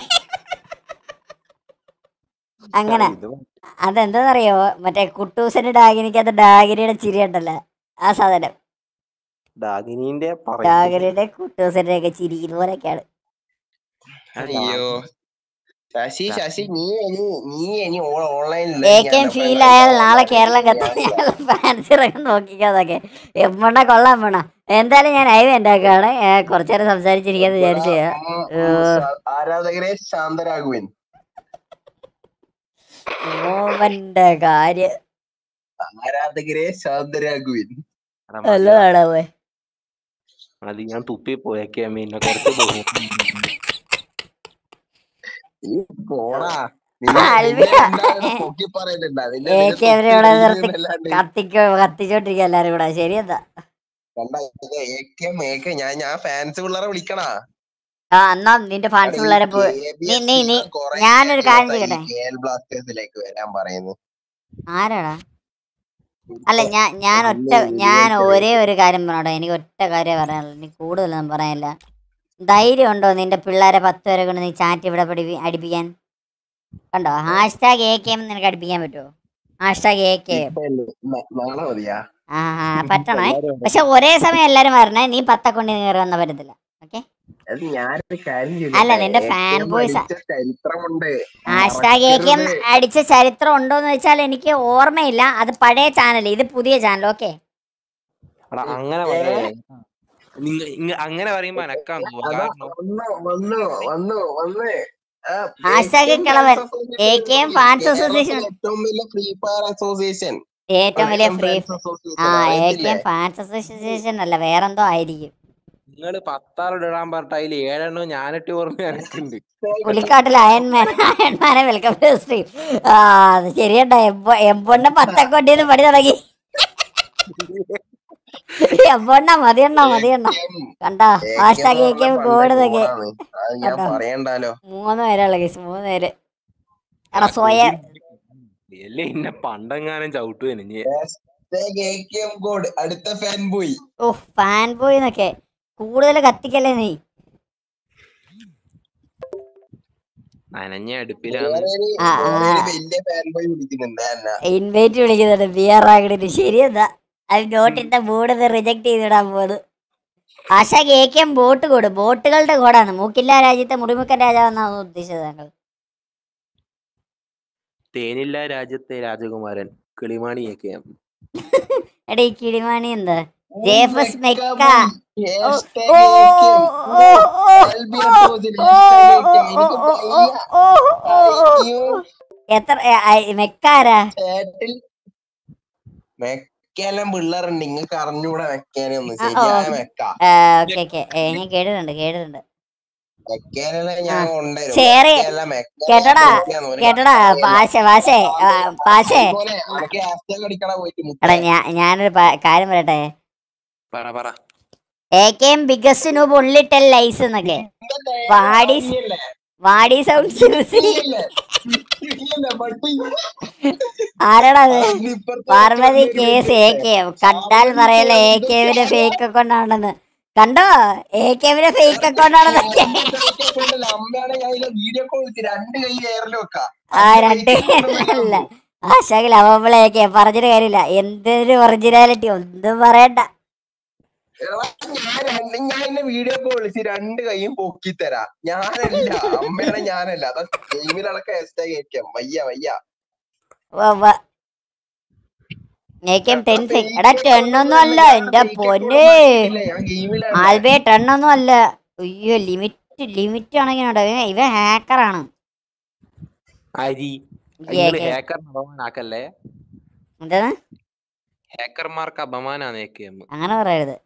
[SPEAKER 2] അങ്ങനെ അതെന്താന്നറിയോ മറ്റേ കുട്ടൂസന്റെ ഡാഗിനിക്കകത്ത് ഡാഗിനിയുടെ ചിരി ഉണ്ടല്ലോ ആ സാധനം
[SPEAKER 6] ഡാഗിനീന്റെ
[SPEAKER 2] ഡാഗിനിയുടെ കുട്ടൂസന്റെ ഒക്കെ ചിരി ഇതുപോലൊക്കെയാണ്
[SPEAKER 11] അയ്യോ ശശി ശശി നീ ഇനി നീ ഇനി ഓൺലൈനിൽ
[SPEAKER 2] എ കെ ഫീൽ ആയാൽ നാളെ കേരളം കത്താൻ ഞങ്ങൾ ഫാൻസി ഇറങ്ങാൻ നോക്കിക്കാതൊക്കെ എമ്മണ്ണ കൊള്ളാൻ വേണ എന്തായാലും ഞാൻ അയവ് ഉണ്ടാക്കുകയാണ് കുറച്ചു നേരം സംസാരിച്ചിരിക്കാന്ന് വിചാരിച്ചു
[SPEAKER 11] ആരാധകരെ ശാന്തരാഘവൻ
[SPEAKER 2] ഓവന്റെ കാര്യം
[SPEAKER 11] ആരാധകരെ ശാന്തരാഘവൻ
[SPEAKER 2] നല്ലതാടാ പോയി
[SPEAKER 6] അത് ഞാൻ തുപ്പി പോയേക്കെ മീനെ കുറച്ച് പോകും
[SPEAKER 11] നീ പോടാ
[SPEAKER 2] അൽവിയ.
[SPEAKER 11] പൊക്കി പറയുന്നുണ്ട് അതിന്റെ
[SPEAKER 2] എ
[SPEAKER 11] നിന്റെ
[SPEAKER 2] കെ അവരെ ഇവിടെ
[SPEAKER 11] തൊപ്പി
[SPEAKER 2] നിർത്തി
[SPEAKER 11] ഇല്ലാണ്ട്
[SPEAKER 2] കത്തിക്കോ കത്തിച്ചോണ്ടിരിക്കുക എല്ലാരും കൂടെ ശരിയെന്താ
[SPEAKER 11] കണ്ടാ ഇത് AK മേക്ക് ഞാൻ ഞാൻ ഫാൻസ് പിള്ളേരെ വിളിക്കണാ
[SPEAKER 2] ആ എന്നാ നിന്റെ ഫാൻസ് പിള്ളേരെ പോ നീ നീ നീ ഞാനൊരു കാര്യം ചെയ്യട്ടെ
[SPEAKER 11] ബ്ലാസ്റ്റേഴ്സിലേക്ക് വരാൻ പറയുന്നു
[SPEAKER 2] ആരാടാ അല്ല ഞാൻ ഞാൻ ഒറ്റ ഞാൻ ഒരേ ഒരു കാര്യം പറഞ്ഞോട്ടെ എനിക്ക് ഒറ്റ കാര്യം പറയാനുള്ളൂ നീ കൂടുതലൊന്നും പറയാനില്ല ധൈര്യം ഉണ്ടോ നിന്റെ പിള്ളേരെ പത്ത് വരെ കൊണ്ട് നീ ചാറ്റ് ഇവിടെ പഠിപ്പി അടിപ്പിക്കാൻ കണ്ടോ ഹാഷ്ടാഗ് എ കെ എം നിനക്ക് അടിപ്പിക്കാൻ പറ്റുമോ ഹാഷ്ടാഗ് എ കെ എം
[SPEAKER 11] നാളെ മതിയാ
[SPEAKER 2] ആ ആ പറ്റണേ പക്ഷെ ഒരേ സമയം എല്ലാരും വരണേ നീ പത്തക്കൊണ്ട് കയറി വന്ന പറ്റത്തില്ല ഓക്കെ
[SPEAKER 11] അത് ഞാനൊരു കാര്യം
[SPEAKER 2] അല്ല,
[SPEAKER 11] ചെയ്തോട്ടെ?
[SPEAKER 2] നിന്റെ
[SPEAKER 11] AK
[SPEAKER 2] fan boys ആ.
[SPEAKER 11] മരിച്ച ചരിത്രമുണ്ട്
[SPEAKER 2] ഹാഷ്ടാഗ് എ കെ എം അടിച്ച ചരിത്രം ഉണ്ടോന്ന് വെച്ചാൽ എനിക്ക് ഓർമ്മയില്ല അത് പഴയ ചാനൽ ഇത് പുതിയ ചാനൽ ഓക്കെ
[SPEAKER 6] എടാ അങ്ങനെ പറയാ
[SPEAKER 10] നിങ്ങ- ഇങ്ങ- അങ്ങനെ പറയുമ്പോ അനക്കാൻ പോവാ
[SPEAKER 11] അതാ,
[SPEAKER 10] കാരണം
[SPEAKER 11] വന്നു വന്നു വന്നു വന്ന് ആ,
[SPEAKER 2] ഹാഷ്ടാഗ്
[SPEAKER 11] AKM
[SPEAKER 2] കിളവൻ.
[SPEAKER 11] Fans
[SPEAKER 2] AKM
[SPEAKER 11] Association
[SPEAKER 2] Fans
[SPEAKER 11] കേരളത്തിലെ
[SPEAKER 2] Association.
[SPEAKER 11] ഏറ്റവും വലിയ ഫ്രീ ഫയർ അസോസിയേഷൻ
[SPEAKER 2] ഏറ്റവും വലിയ ഫ്രീ
[SPEAKER 11] Fans Association
[SPEAKER 2] ആ എ
[SPEAKER 11] അറിയത്തില്ലേ?
[SPEAKER 2] കെ എം ഫാൻസ് അസോസിയേഷൻ അല്ല വേറെന്തോ ആയിരിക്കും
[SPEAKER 10] നിങ്ങള് പത്താറോട് ഇടാൻ പറഞ്ഞിട്ട് അതിൽ ഏഴെണ്ണം ഞാനിട്ട് ഓർമ്മ എനക്കുണ്ട്
[SPEAKER 2] പുലിക്കാട്ടിൽ അയൺമാൻ അയൺമാനെ വെൽക്കം ടു സ്ട്രീം ആ അത് ശരിയട്ടോ എമ്പോ എമ്പൊണ്ണ പത്തൊക്കെ കൊണ്ടിന്ന് പണി തുടങ്ങി എമ്പൊണ്ണ മതിയണ്ണ മതിയണ്ണ കണ്ടാ ഹാഷ്ടാഗ് കേക്കും കോടുന്നൊക്കെ
[SPEAKER 11] അത് ഞാൻ
[SPEAKER 2] കേട്ടോ.
[SPEAKER 11] പറയണ്ടാലോ
[SPEAKER 2] മൂന്ന് പേരുള്ള കേസ് മൂന്ന് പേര് എടാ സ്വയം
[SPEAKER 10] അല്ലേ ഇന്നെ പണ്ടെങ്ങാനും ചവിട്ടു എനിക്ക്
[SPEAKER 11] കോഡ് അടുത്ത ഫാൻ പോയി
[SPEAKER 2] ഓ ഫാൻ ബോയ് എന്നൊക്കെ കൂടുതൽ കത്തിക്കല്ലേ നീ
[SPEAKER 10] നനഞ്ഞ അടുപ്പിലാണ്
[SPEAKER 11] വേറൊരു
[SPEAKER 2] ആ,
[SPEAKER 11] വേറൊരു
[SPEAKER 2] ആ.
[SPEAKER 11] വലിയ ഫാൻ പോയി വിളിക്കുന്നുണ്ട് എന്നെ
[SPEAKER 2] ഇൻവൈറ്റ് വിളിക്കുന്നുണ്ട് ബിയർ ആകണിട്ട് ശരിയെന്നാ അത് നോട്ടിന്റെ ബോർഡ് റിജക്ട് ചെയ്തിടാൻ പോകുന്നു ആശ കേക്കും ബോട്ട് കോഡ് ബോട്ടുകളുടെ കോഡാണ് മൂക്കില്ല രാജ്യത്തെ മുറിമുക്കൻ രാജാവെന്നാണ് ഉദ്ദേശിച്ചത് താങ്കൾ
[SPEAKER 10] തേനില്ല രാജ്യത്തെ രാജകുമാരൻ കിളിമാണിയൊക്കെ
[SPEAKER 2] എടാ ഈ കിളിമാണി എന്താ ജേഫസ് മെക്ക ഓ,
[SPEAKER 11] Hashtag
[SPEAKER 2] ഓ,
[SPEAKER 11] AKM.
[SPEAKER 2] ഓ, ഓ,
[SPEAKER 11] Albiatosil,
[SPEAKER 2] ഓ,
[SPEAKER 11] hashtag AKM.
[SPEAKER 2] ഓ,
[SPEAKER 11] എനിക്ക്
[SPEAKER 2] ഓ,
[SPEAKER 11] വയ്യ.
[SPEAKER 2] ഓ, ഓ, ഓ.
[SPEAKER 11] അയ്യോ,
[SPEAKER 2] എത്ര ഏ, ഐ- മെക്കാരാ
[SPEAKER 11] ചേട്ടിൽ മെക്കെല്ലാം പിള്ളേരുണ്ട് നിങ്ങക്ക് അറിഞ്ഞൂടെ മെക്കാനൊന്നും
[SPEAKER 2] ആ, ഓ,
[SPEAKER 11] ശരിയായ
[SPEAKER 2] ഓക്കേ.
[SPEAKER 11] മെക്ക
[SPEAKER 2] ഓക്കെ ഓക്കെ ഞാൻ കേട്ടിട്ടുണ്ട് കേട്ടിട്ടുണ്ട്
[SPEAKER 11] മെക്കാനെല്ലാം ഞാൻ
[SPEAKER 2] ആ.
[SPEAKER 11] കൊണ്ടുവരും
[SPEAKER 2] ശരി.
[SPEAKER 11] മെക്കയെല്ലാം മെക്ക
[SPEAKER 2] കേട്ടടാ
[SPEAKER 11] മെക്കയാന്ന് ഒരു
[SPEAKER 2] കേട്ടടാ
[SPEAKER 11] കാര്യമില്ല.
[SPEAKER 2] പാശ പാശേ ആ, പാശേ
[SPEAKER 11] അതുപോലെ അനക്ക് ഹാഷ്ടാഗ് അടിക്കണ പോയിട്ട്
[SPEAKER 2] എടാ
[SPEAKER 11] മുത്തേ.
[SPEAKER 2] ഞാൻ ഞാനൊരു പ- കാര്യം പറയട്ടെ
[SPEAKER 10] പറ പറ
[SPEAKER 2] A K M biggest noob ഉള്ളി ടെൽ ലൈസ് എന്നൊക്കെ
[SPEAKER 11] നിന്റെ തേങ്ങ
[SPEAKER 2] വാടി
[SPEAKER 11] നീയല്ലേ?
[SPEAKER 2] വാടി സൗണ്ട്
[SPEAKER 11] നീയല്ലേ? നീയല്ലേ പട്ടി?
[SPEAKER 2] ആരാടാ അത്
[SPEAKER 11] അത് ഇപ്പുറത്തെ
[SPEAKER 2] പാർവതി
[SPEAKER 11] ഒരു
[SPEAKER 2] കേസ് എ
[SPEAKER 11] ഇല്ലേ?
[SPEAKER 2] കെ എം കണ്ടാൽ പറയല എ കെ എമ്മിന്റെ ഫേക്ക് അക്കൗണ്ട് ആണെന്ന് കണ്ടോ എ കെ എമ്മിന്റെ ഫേക്ക് അക്കൗണ്ട് ആണെന്നൊക്കെ
[SPEAKER 11] ഉണ്ടല്ലോ, അമ്മയാണെ ഞാൻ ഇതിലെ വീഡിയോ കോൾ വിളിച്ച് രണ്ട് കൈ എയറിൽ വെക്കാം
[SPEAKER 2] ആ രണ്ട് അല്ല ആശാകിൽ അവളെയൊക്കെ പറഞ്ഞിട്ട് കാര്യമില്ല എന്തൊരു ഒറിജിനാലിറ്റി ഒന്നും പറയണ്ട
[SPEAKER 11] എടാ, ഞാൻ രണ്ട് ഞാൻ എന്നെ വീഡിയോ കോൾ വിളിച്ച് രണ്ട് കൈയും പൊക്കി തരാം ഞാനല്ല അമ്മയാണ് ഞാനല്ല അതാ ഗെയിമിലടക്കം ഹാഷ്ടാഗ് അയക്കാം വയ്യ വയ്യ
[SPEAKER 2] A K M ten fake എടാ ടെണ്ണൊന്നും അല്ല എന്റെ പൊന്നെ
[SPEAKER 11] ഞാൻ ഗെയിമിലാണ്
[SPEAKER 2] ആൽബേ ടെണ്ണൊന്നും അല്ല അയ്യോ ലിമിറ്റ് ലിമിറ്റ് ആണെങ്കിൽ ഇവൻ ഹാക്കറാണ്
[SPEAKER 10] അരി
[SPEAKER 2] ഏ കെ
[SPEAKER 10] ഹാക്കർ അപമാനാക്കല്ലേ
[SPEAKER 2] എന്താണ്
[SPEAKER 10] ഹാക്കർമാർക്ക് അപമാനാണ് എം
[SPEAKER 2] അങ്ങനെ പറയരുത്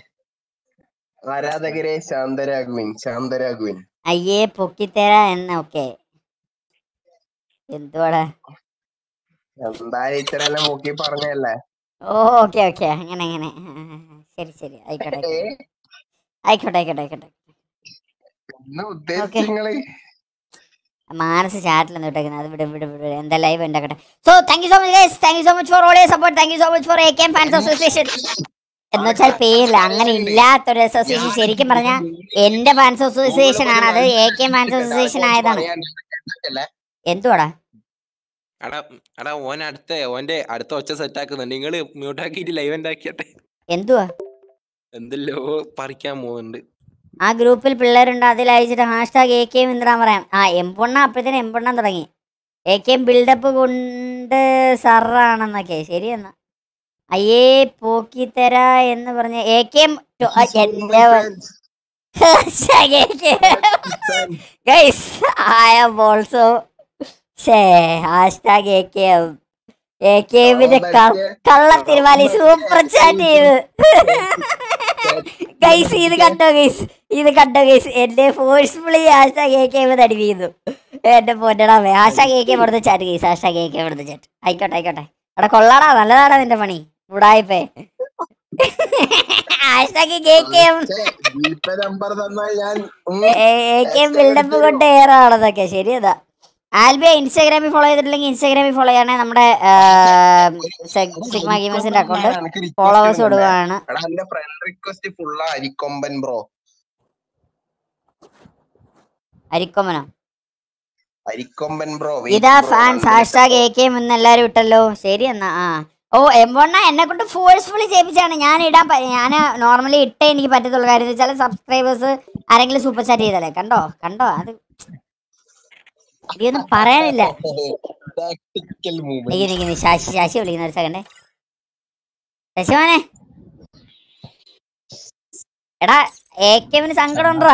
[SPEAKER 11] ആരാധകരെ ശാന്തരാഘുവിൻ ശാന്തരാഘുവിൻ
[SPEAKER 2] അയ്യേ പൊക്കിത്തരാ എന്ന ഓക്കെ എന്തുവാടാ
[SPEAKER 11] എന്തായാലും ഇത്ര എല്ലാം പൊക്കി പറഞ്ഞല്ലേ
[SPEAKER 2] ഓ ഓക്കെ ഓക്കെ അങ്ങനെ അങ്ങനെ ആ, ആ, ആ. ശരി ശരി ആയിക്കോട്ടെ ആയിക്കോട്ടെ ആയിക്കോട്ടെ ആയിക്കോട്ടെ ആയിക്കോട്ടെ
[SPEAKER 11] എന്നാ ഉദ്ദേശിച്ചങ്ങള്
[SPEAKER 2] മാനസ് ചാറ്റിൽ ഇട്ടേക്കുന്നത് അത് വിട് വിട് വിട് എന്താ ലൈവ് ഉണ്ടാക്കട്ടെ so thank you so much guys thank you so much for all support thank you so much for A K M fans association എന്ന് വെച്ചാൽ പേരില്ല അങ്ങനെ ഇല്ലാത്തൊരു അസോസിയേഷൻ ശരിക്കും പറഞ്ഞാൽ എന്റെ ഫാൻസ് അസോസിയേഷൻ ആണ് അത് A K M fans association ആയതാണ് എന്തുവാടാ
[SPEAKER 10] എടാ എടാ ഓൻ അടുത്ത ഓന്റെ അടുത്ത ഒച്ച സെറ്റ് ആക്കുന്നുണ്ട് നിങ്ങള് മ്യൂട്ട് ആക്കിയിട്ട് ലൈവ് ഉണ്ടാക്കിയട്ടെ
[SPEAKER 2] എന്തുവാ
[SPEAKER 10] എന്തെല്ലോ പറിക്കാൻ പോകുന്നുണ്ട്
[SPEAKER 2] ആ ഗ്രൂപ്പിൽ പിള്ളേരുണ്ട് അതിൽ അയച്ചിട്ട് ഹാഷ്ടാഗ് എ കെ എം എന്തിനാ പറയാം ആ എംപൊണ്ണ അപ്പോഴത്തേനും എംപൊണ്ണാൻ തുടങ്ങി എ കെ എം ബിൽഡപ്പ് കൊണ്ട് സറാണെന്നൊക്കെ ശരി എന്നാ അയ്യേ പോക്കിത്തര എന്ന് പറഞ്ഞ A K M guys I am also shy hashtag A K M A K എമ്മിന്റെ കള്ളത്തിരുമാലി സൂപ്പർ ചാറ്റ് ചെയ്ത് ഗൈസ് ഇത് കണ്ടോ ഗൈസ് ഇത് കണ്ടോ ഗൈസ് എന്നെ ഫോഴ്സ്ഫുള്ളി ആശാ കേക്ക് തടിപ്പിക്കുന്നു എന്റെ പൊന്നടാമേ ആശാ കേക്ക് ഇവിടുന്ന് ചാറ്റ് ഗൈസ് ആശാ കേക്ക് ഇവിടുന്ന് ചാറ്റ് ആയിക്കോട്ടെ ആയിക്കോട്ടെ അവിടെ കൊള്ളാടാ നല്ലതാടാ നിന്റെ പണി ഉടായിപ്പേ ആശാക്ക് കേക്ക്
[SPEAKER 11] നമ്പർ തന്നാൽ ഞാൻ ഉം,
[SPEAKER 2] ഏക്കെ ബിൽഡപ്പ് കൊണ്ട് ഏറാണതൊക്കെ ശരിയതാ ആൽബിയ ഇൻസ്റ്റാഗ്രാമിൽ ഫോളോ ചെയ്തിട്ടില്ലെങ്കിൽ ഇൻസ്റ്റാഗ്രാമിൽ ഫോളോ ചെയ്യണേ നമ്മുടെ സിഗ്മ ഗെയിമേഴ്സിന്റെ അക്കൗണ്ട്
[SPEAKER 11] എനിക്ക് request
[SPEAKER 2] ഫോളോവേഴ്സ്
[SPEAKER 11] ഉണ്ട്.
[SPEAKER 2] കൊടുക്കുകയാണ്
[SPEAKER 11] എടാ എന്റെ ഫ്രണ്ട് റിക്വസ്റ്റ് ഫുള്ളാ അരിക്കൊമ്പൻ ബ്രോ
[SPEAKER 2] അരിക്കൊമ്പനോ
[SPEAKER 11] അരിക്കൊമ്പൻ ബ്രോ
[SPEAKER 2] ഇതാ ഫാൻസ് ഹാഷ്ടാഗ് എ കെ എന്ന് എല്ലാരും ഇട്ടല്ലോ ശരി എന്നാ ആ ഓ എംബോണ്ണ എന്നെ കൊണ്ട് ഫോഴ്സ്ഫുള്ളി ചെയ്യിപ്പിച്ചാണ് ഞാൻ ഇടാൻ ഞാൻ നോർമലി ഇട്ടേ എനിക്ക് പറ്റത്തുള്ള കാര്യം ചില സബ്സ്ക്രൈബേഴ്സ് ആരെങ്കിലും സൂപ്പർ ചാറ്റ് ചെയ്തല്ലേ കണ്ടോ കണ്ടോ അത് ഇതൊന്നും പറയാനില്ല
[SPEAKER 11] ടാക്ടിക്കൽ
[SPEAKER 2] നീ
[SPEAKER 11] മൂവ്മെന്റ്
[SPEAKER 2] നിക്ക് നീ ശാശി ശാശി വിളിക്കുന്ന ഒരു സെക്കൻഡ് ശശിമാനെ എടാ എ കെവിന് സങ്കടം ഉണ്ടോ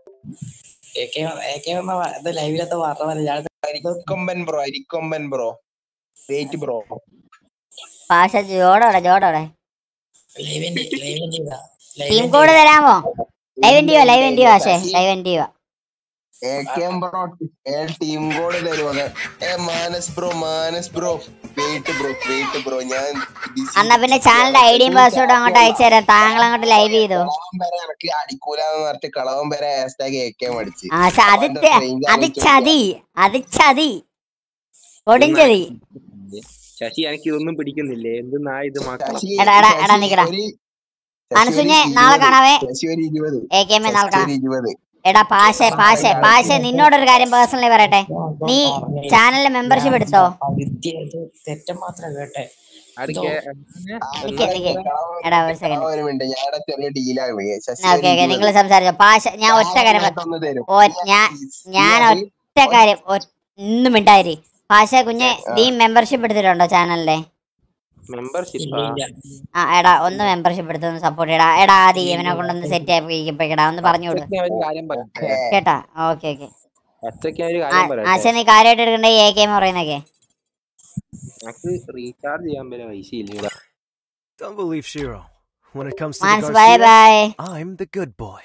[SPEAKER 12] ലൈവിലത്തെ പറഞ്ഞ
[SPEAKER 11] Arikomban bro Arikomban bro wait bro
[SPEAKER 2] പാഷ ജോടോടെ ജോടോടെ ടീം കോഡ് തരാമോ ലൈവ് എൻഡ് ചെയ്യുക ലൈവ് എൻഡ് ചെയ്യുക പക്ഷേ ലൈവ് എൻഡ് ചെയ്യുക
[SPEAKER 11] AKM ബ്രോ ടീം കോഡ് തരുമോ ഏ Manas bro Manas bro wait bro wait bro ഞാൻ busy.
[SPEAKER 2] എന്നാ പിന്നെ ചാനലിന്റെ ഐഡിയും പാസ്വേഡും അങ്ങോട്ട് അയച്ചു തരാം താങ്കൾ അങ്ങോട്ട് ലൈവ് ചെയ്തോ
[SPEAKER 11] കളവൻ വരെ ഇറക്കി അടിക്കൂലെന്ന് പറഞ്ഞിട്ട് കളവൻ വരെ ഹാഷ്ടാഗ് AKM അടിച്ച്
[SPEAKER 2] ആ ശ- അത്
[SPEAKER 11] അവന്റെ
[SPEAKER 2] തെ-
[SPEAKER 11] range
[SPEAKER 2] അത്
[SPEAKER 11] ആലോചിച്ച്
[SPEAKER 2] ചതി അത് ചതി കൊടുംചതി
[SPEAKER 10] ശശി എനിക്ക് ഇതൊന്നും പിടിക്കുന്നില്ലേ എന്തെന്നാ ഇത് മക്കളെ
[SPEAKER 11] ശശി-
[SPEAKER 2] എടാ എടാ എടാ
[SPEAKER 11] ശശി
[SPEAKER 2] നിക്കടാ
[SPEAKER 11] ഒരു- ശശി
[SPEAKER 2] മനസ്സുഞ്ഞെ
[SPEAKER 11] ഒരു
[SPEAKER 2] നാളെ
[SPEAKER 11] ഇരുപത്.
[SPEAKER 2] കാണാവേ
[SPEAKER 11] ശശി ഒരു ഇരുപത്
[SPEAKER 2] എ കെ എം നാളെ
[SPEAKER 11] ശശി
[SPEAKER 2] കാണാം
[SPEAKER 11] ഒരു ഇരുപത്
[SPEAKER 2] എടാ പാശെ പാശെ പാശെ നിന്നോടൊരു കാര്യം പേഴ്സണലി പറയട്ടെ നീ ചാനലിലെ മെമ്പർഷിപ്പ് എടുത്തോ
[SPEAKER 12] തെറ്റം മാത്രം കേട്ടെ
[SPEAKER 10] ആർക്ക്
[SPEAKER 2] നിക്ക് നിക്ക് എടാ ഒരു സെക്കൻഡ്
[SPEAKER 11] ഒരു മിനിറ്റ് ഞാൻ ചെറിയ ഡീലാണ് ശശി
[SPEAKER 2] ഓക്കെ ഓക്കെ നിങ്ങൾ സംസാരിച്ചോ പാശ ഞാൻ ഒറ്റ കാര്യം പറ-
[SPEAKER 11] ഒന്ന് തരും
[SPEAKER 2] ഓ ഞാൻ ഞാൻ ഒറ്റ കാര്യം ഒ- ഒന്നും മിണ്ടായിരി പാശ കുഞ്ഞെ നീ മെമ്പർഷിപ്പ് എടുത്തിട്ടുണ്ടോ ചാനലിലെ
[SPEAKER 10] മെമ്പർഷിപ്പ്
[SPEAKER 2] ആ എടാ ഒന്ന് മെമ്പർഷിപ്പ് എടുത്ത് ഒന്ന് സപ്പോർട്ട് ചെയ്യടാ എടാ ആദ്യം ഇവനെ കൊണ്ടൊന്ന് സെറ്റ് ആയിപ്പോയിക്കടാ ഒന്ന് പറഞ്ഞു കൊടു
[SPEAKER 10] ഒരു കാര്യം പറയട്ടെ
[SPEAKER 2] കേട്ടാ ഓക്കെ ഓക്കെ
[SPEAKER 10] ഒറ്റയ്ക്ക് ഒരു കാര്യം
[SPEAKER 2] ആശ
[SPEAKER 10] പറയട്ടെ
[SPEAKER 2] നീ കാര്യമായിട്ട് എടുക്കണ്ടേ എ കെ എം പറയുന്നൊക്കെ
[SPEAKER 10] നമുക്ക് റീചാർജ് ചെയ്യാൻ വരെ പൈസ ഇല്ല
[SPEAKER 3] Don't believe Shiro. When it comes to
[SPEAKER 2] Mans,
[SPEAKER 3] the
[SPEAKER 2] bye
[SPEAKER 3] Garcias,
[SPEAKER 2] bye.
[SPEAKER 3] I'm the good boy.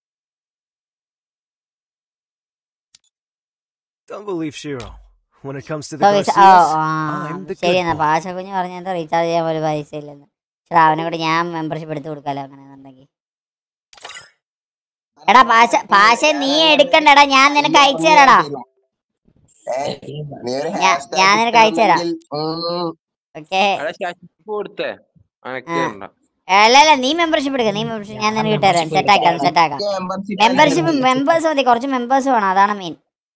[SPEAKER 3] Don't believe Shiro. When it comes to the
[SPEAKER 2] oh
[SPEAKER 3] Garcias,
[SPEAKER 2] ആ
[SPEAKER 3] I'm the
[SPEAKER 2] ശരി
[SPEAKER 3] good
[SPEAKER 2] എന്നാ
[SPEAKER 3] boy.
[SPEAKER 2] പാശ കുഞ്ഞ് പറഞ്ഞത് recharge ചെയ്യാൻ ഒരു പൈസ ഇല്ലെന്ന് പക്ഷെ അവനെ കൂടെ ഞാൻ മെമ്പർഷിപ്പ് എടുത്ത് കൊടുക്കാലോ അങ്ങനെയാണെന്നുണ്ടെങ്കിൽ എടാ പാശ പാശ നീ എടുക്കണ്ടടാ ഞാൻ നിനക്ക് അയച്ചു തരാടാ
[SPEAKER 11] നീ ഒരു
[SPEAKER 2] ഞാ-
[SPEAKER 11] hashtag
[SPEAKER 2] ഞാൻ നിനക്ക് അയച്ചു തരാം
[SPEAKER 11] ഇട്ടിരുന്നെങ്കിൽ, ഉം,
[SPEAKER 2] ഓക്കെ
[SPEAKER 10] അവിടെ ശശിക്ക് കൊടുത്തേ അനക്ക്
[SPEAKER 2] ആ.
[SPEAKER 10] വേണ്ട
[SPEAKER 2] അല്ല അല്ല നീ മെമ്പർഷിപ്പ് എടുക്ക നീ മെമ്പർഷിപ്പ് ഞാൻ നിനക്ക് ഇട്ടുതരാം സെറ്റ് ആക്കാം സെറ്റ് ആക്കാം
[SPEAKER 11] membership
[SPEAKER 2] മെമ്പർഷിപ്പ്
[SPEAKER 11] അല്ലെങ്കിൽ
[SPEAKER 2] മെമ്പേഴ്സ് മതി കുറച്ച് മെമ്പേഴ്സ് വേണം അതാണ് main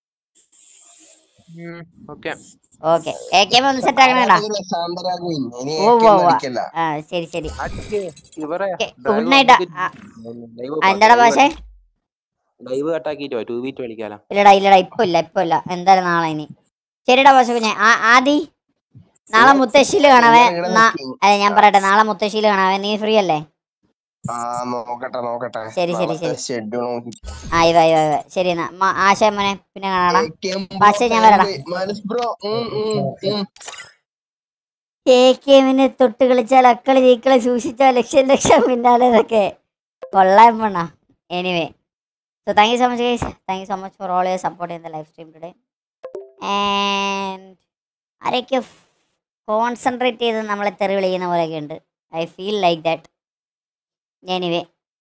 [SPEAKER 10] okay
[SPEAKER 2] okay A K M ഒന്ന് സെറ്റ് ആക്കണേടാ
[SPEAKER 11] ആരാധകർ ശാന്തരാകുവിൻ. ഇനി
[SPEAKER 2] ഓ
[SPEAKER 11] AKM
[SPEAKER 2] ഓ ഓ
[SPEAKER 11] അടിക്കല്ല.
[SPEAKER 2] ആ ശരി ശരി
[SPEAKER 10] ഇവരെ
[SPEAKER 2] ഗുഡ് നൈറ്റ് എന്താടാ പാശേ
[SPEAKER 10] ലൈവ് കട്ടാക്കിട്ടോ ടൂ വീറ്റ് കളിക്കാലോ
[SPEAKER 2] ഇല്ലടാ ഇല്ലടാ ഇപ്പൊ ഇല്ല ഇപ്പൊ ഇല്ല എന്തായാലും നാളെ ഇനി ശരിടാ പാശ കുഞ്ഞെ ആ- ആദി നാളെ മുത്തശ്ശിയിൽ കാണാവേ നാ- അല്ല ഞാൻ പറയട്ടെ നാളെ മുത്തശ്ശിയിൽ കാണാവേ നീ ഫ്രീ അല്ലേ
[SPEAKER 11] ആ നോക്കട്ടെ നോക്കട്ടെ
[SPEAKER 2] ശരി, ശരി,
[SPEAKER 11] നാളത്തെ
[SPEAKER 2] ശരി.
[SPEAKER 11] schedule നോക്കി
[SPEAKER 2] ആ ഇവ ഇവ ഇവ ശരി എന്നാ മ- ആശ മോനെ പിന്നെ കാണാടാ
[SPEAKER 11] AKM
[SPEAKER 2] പാശേ ഞാൻ വരടാ
[SPEAKER 11] മനസ് ബ്രോ ഉം, ഉം, ഉം.
[SPEAKER 2] എ കെ എമ്മിനെ തൊട്ട് കളിച്ചാൽ അക്കളി തീക്കളി സൂക്ഷിച്ചാൽ ലക്ഷം ലക്ഷം പിന്നാലെ ഇതൊക്കെ കൊള്ളാൻ പോണ anyway so thank you so much guys thank you so much for all your support in the live stream today and ആരൊക്കെ കോൺസെൻട്രേറ്റ് ചെയ്ത് നമ്മളെ തെറി വിളിക്കുന്ന പോലെയൊക്കെ ഉണ്ട് I feel like that anyway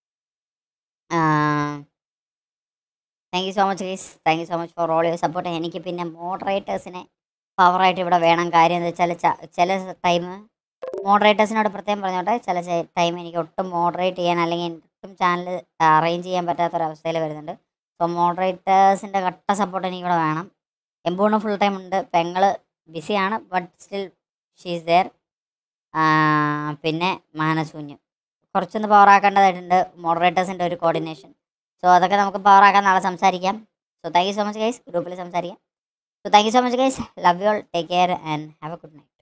[SPEAKER 2] thank you so much guys thank you so much for all your support എനിക്ക് പിന്നെ മോഡറേറ്റേഴ്സിനെ പവറായിട്ട് ഇവിടെ വേണം കാര്യം എന്താ വെച്ചാൽ ചില ടൈം മോഡറേറ്റേഴ്സിനോട് പ്രത്യേകം പറഞ്ഞോട്ടെ ചില ടൈം എനിക്ക് ഒട്ടും മോഡറേറ്റ് ചെയ്യാൻ അല്ലെങ്കിൽ ഒട്ടും ചാനൽ അറേഞ്ച് ചെയ്യാൻ പറ്റാത്തൊരവസ്ഥയിൽ വരുന്നുണ്ട് സോ മോഡറേറ്റേഴ്സിൻ്റെ കട്ട സപ്പോർട്ട് എനിക്കിവിടെ വേണം എംബൂണ് ഫുൾ ടൈം ഉണ്ട് പെങ്ങള് ബിസിയാണ് ബട്ട് സ്റ്റിൽ ഷീസ് ദെയർ പിന്നെ മാനസൂഞ്ഞ് കുറച്ചൊന്ന് പവറാക്കേണ്ടതായിട്ടുണ്ട് മോഡറേറ്റേഴ്സിൻ്റെ ഒരു കോർഡിനേഷൻ സോ അതൊക്കെ നമുക്ക് പവറാക്കാൻ നാളെ സംസാരിക്കാം so thank you so much guys ഗ്രൂപ്പിൽ സംസാരിക്കാം so thank you so much guys love you all take care and have a good night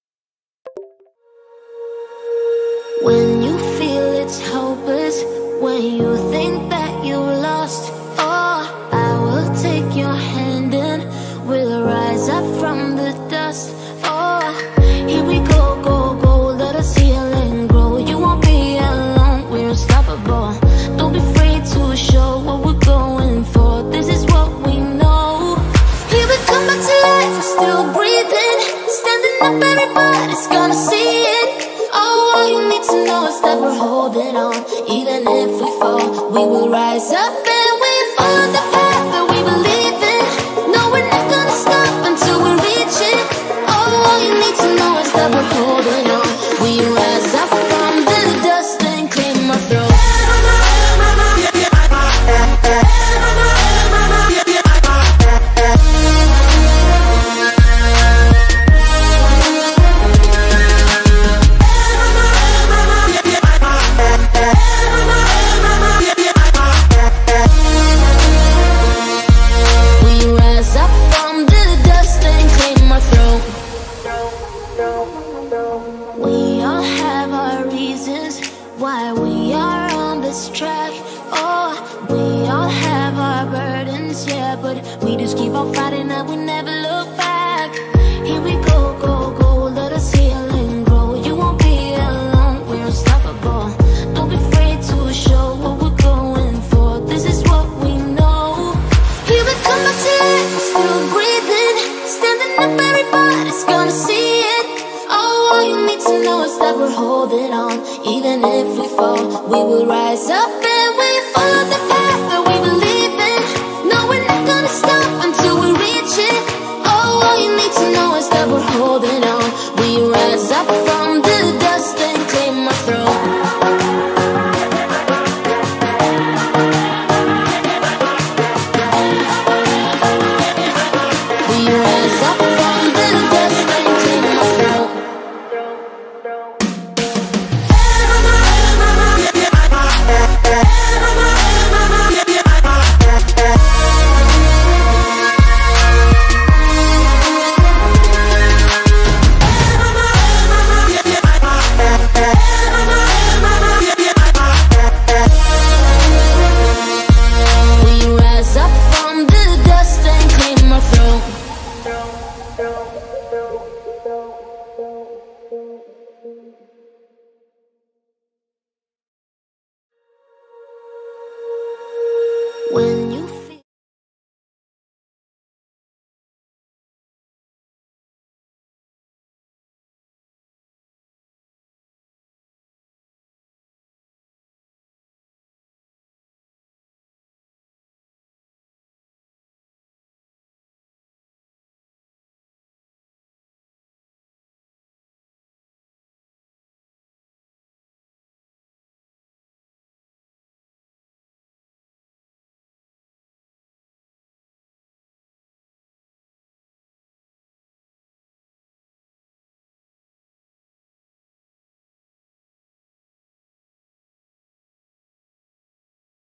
[SPEAKER 1] When you feel it's hopeless, when you think that you lost, oh, I will take your hand and we'll rise up from the dust. Oh, here we go, go, go, let us heal and grow. You won't be alone, we're unstoppable. Don't be afraid to show what we're going for. This is what we know. Here we come back to life, we're still breathing. Standing up, everybody's gonna see it. Oh, all you need to know is that we're holding on. Even if we fall, we will rise up and we follow the path that we believe in. No, we're not gonna stop until we reach it. Oh, all you need to know is that we're holding on. We rise up from the dust and claim our throne. We rise up from the dust and claim our throne. We all have our reasons why we are on this track. Oh, we all have our burdens, yeah, but we just keep on fighting and we never look back. Here we go, go, go, let us heal and grow. You won't be alone, we're unstoppable. Don't be afraid to show what we're going holding on. Even if we fall, we will rise up and we follow the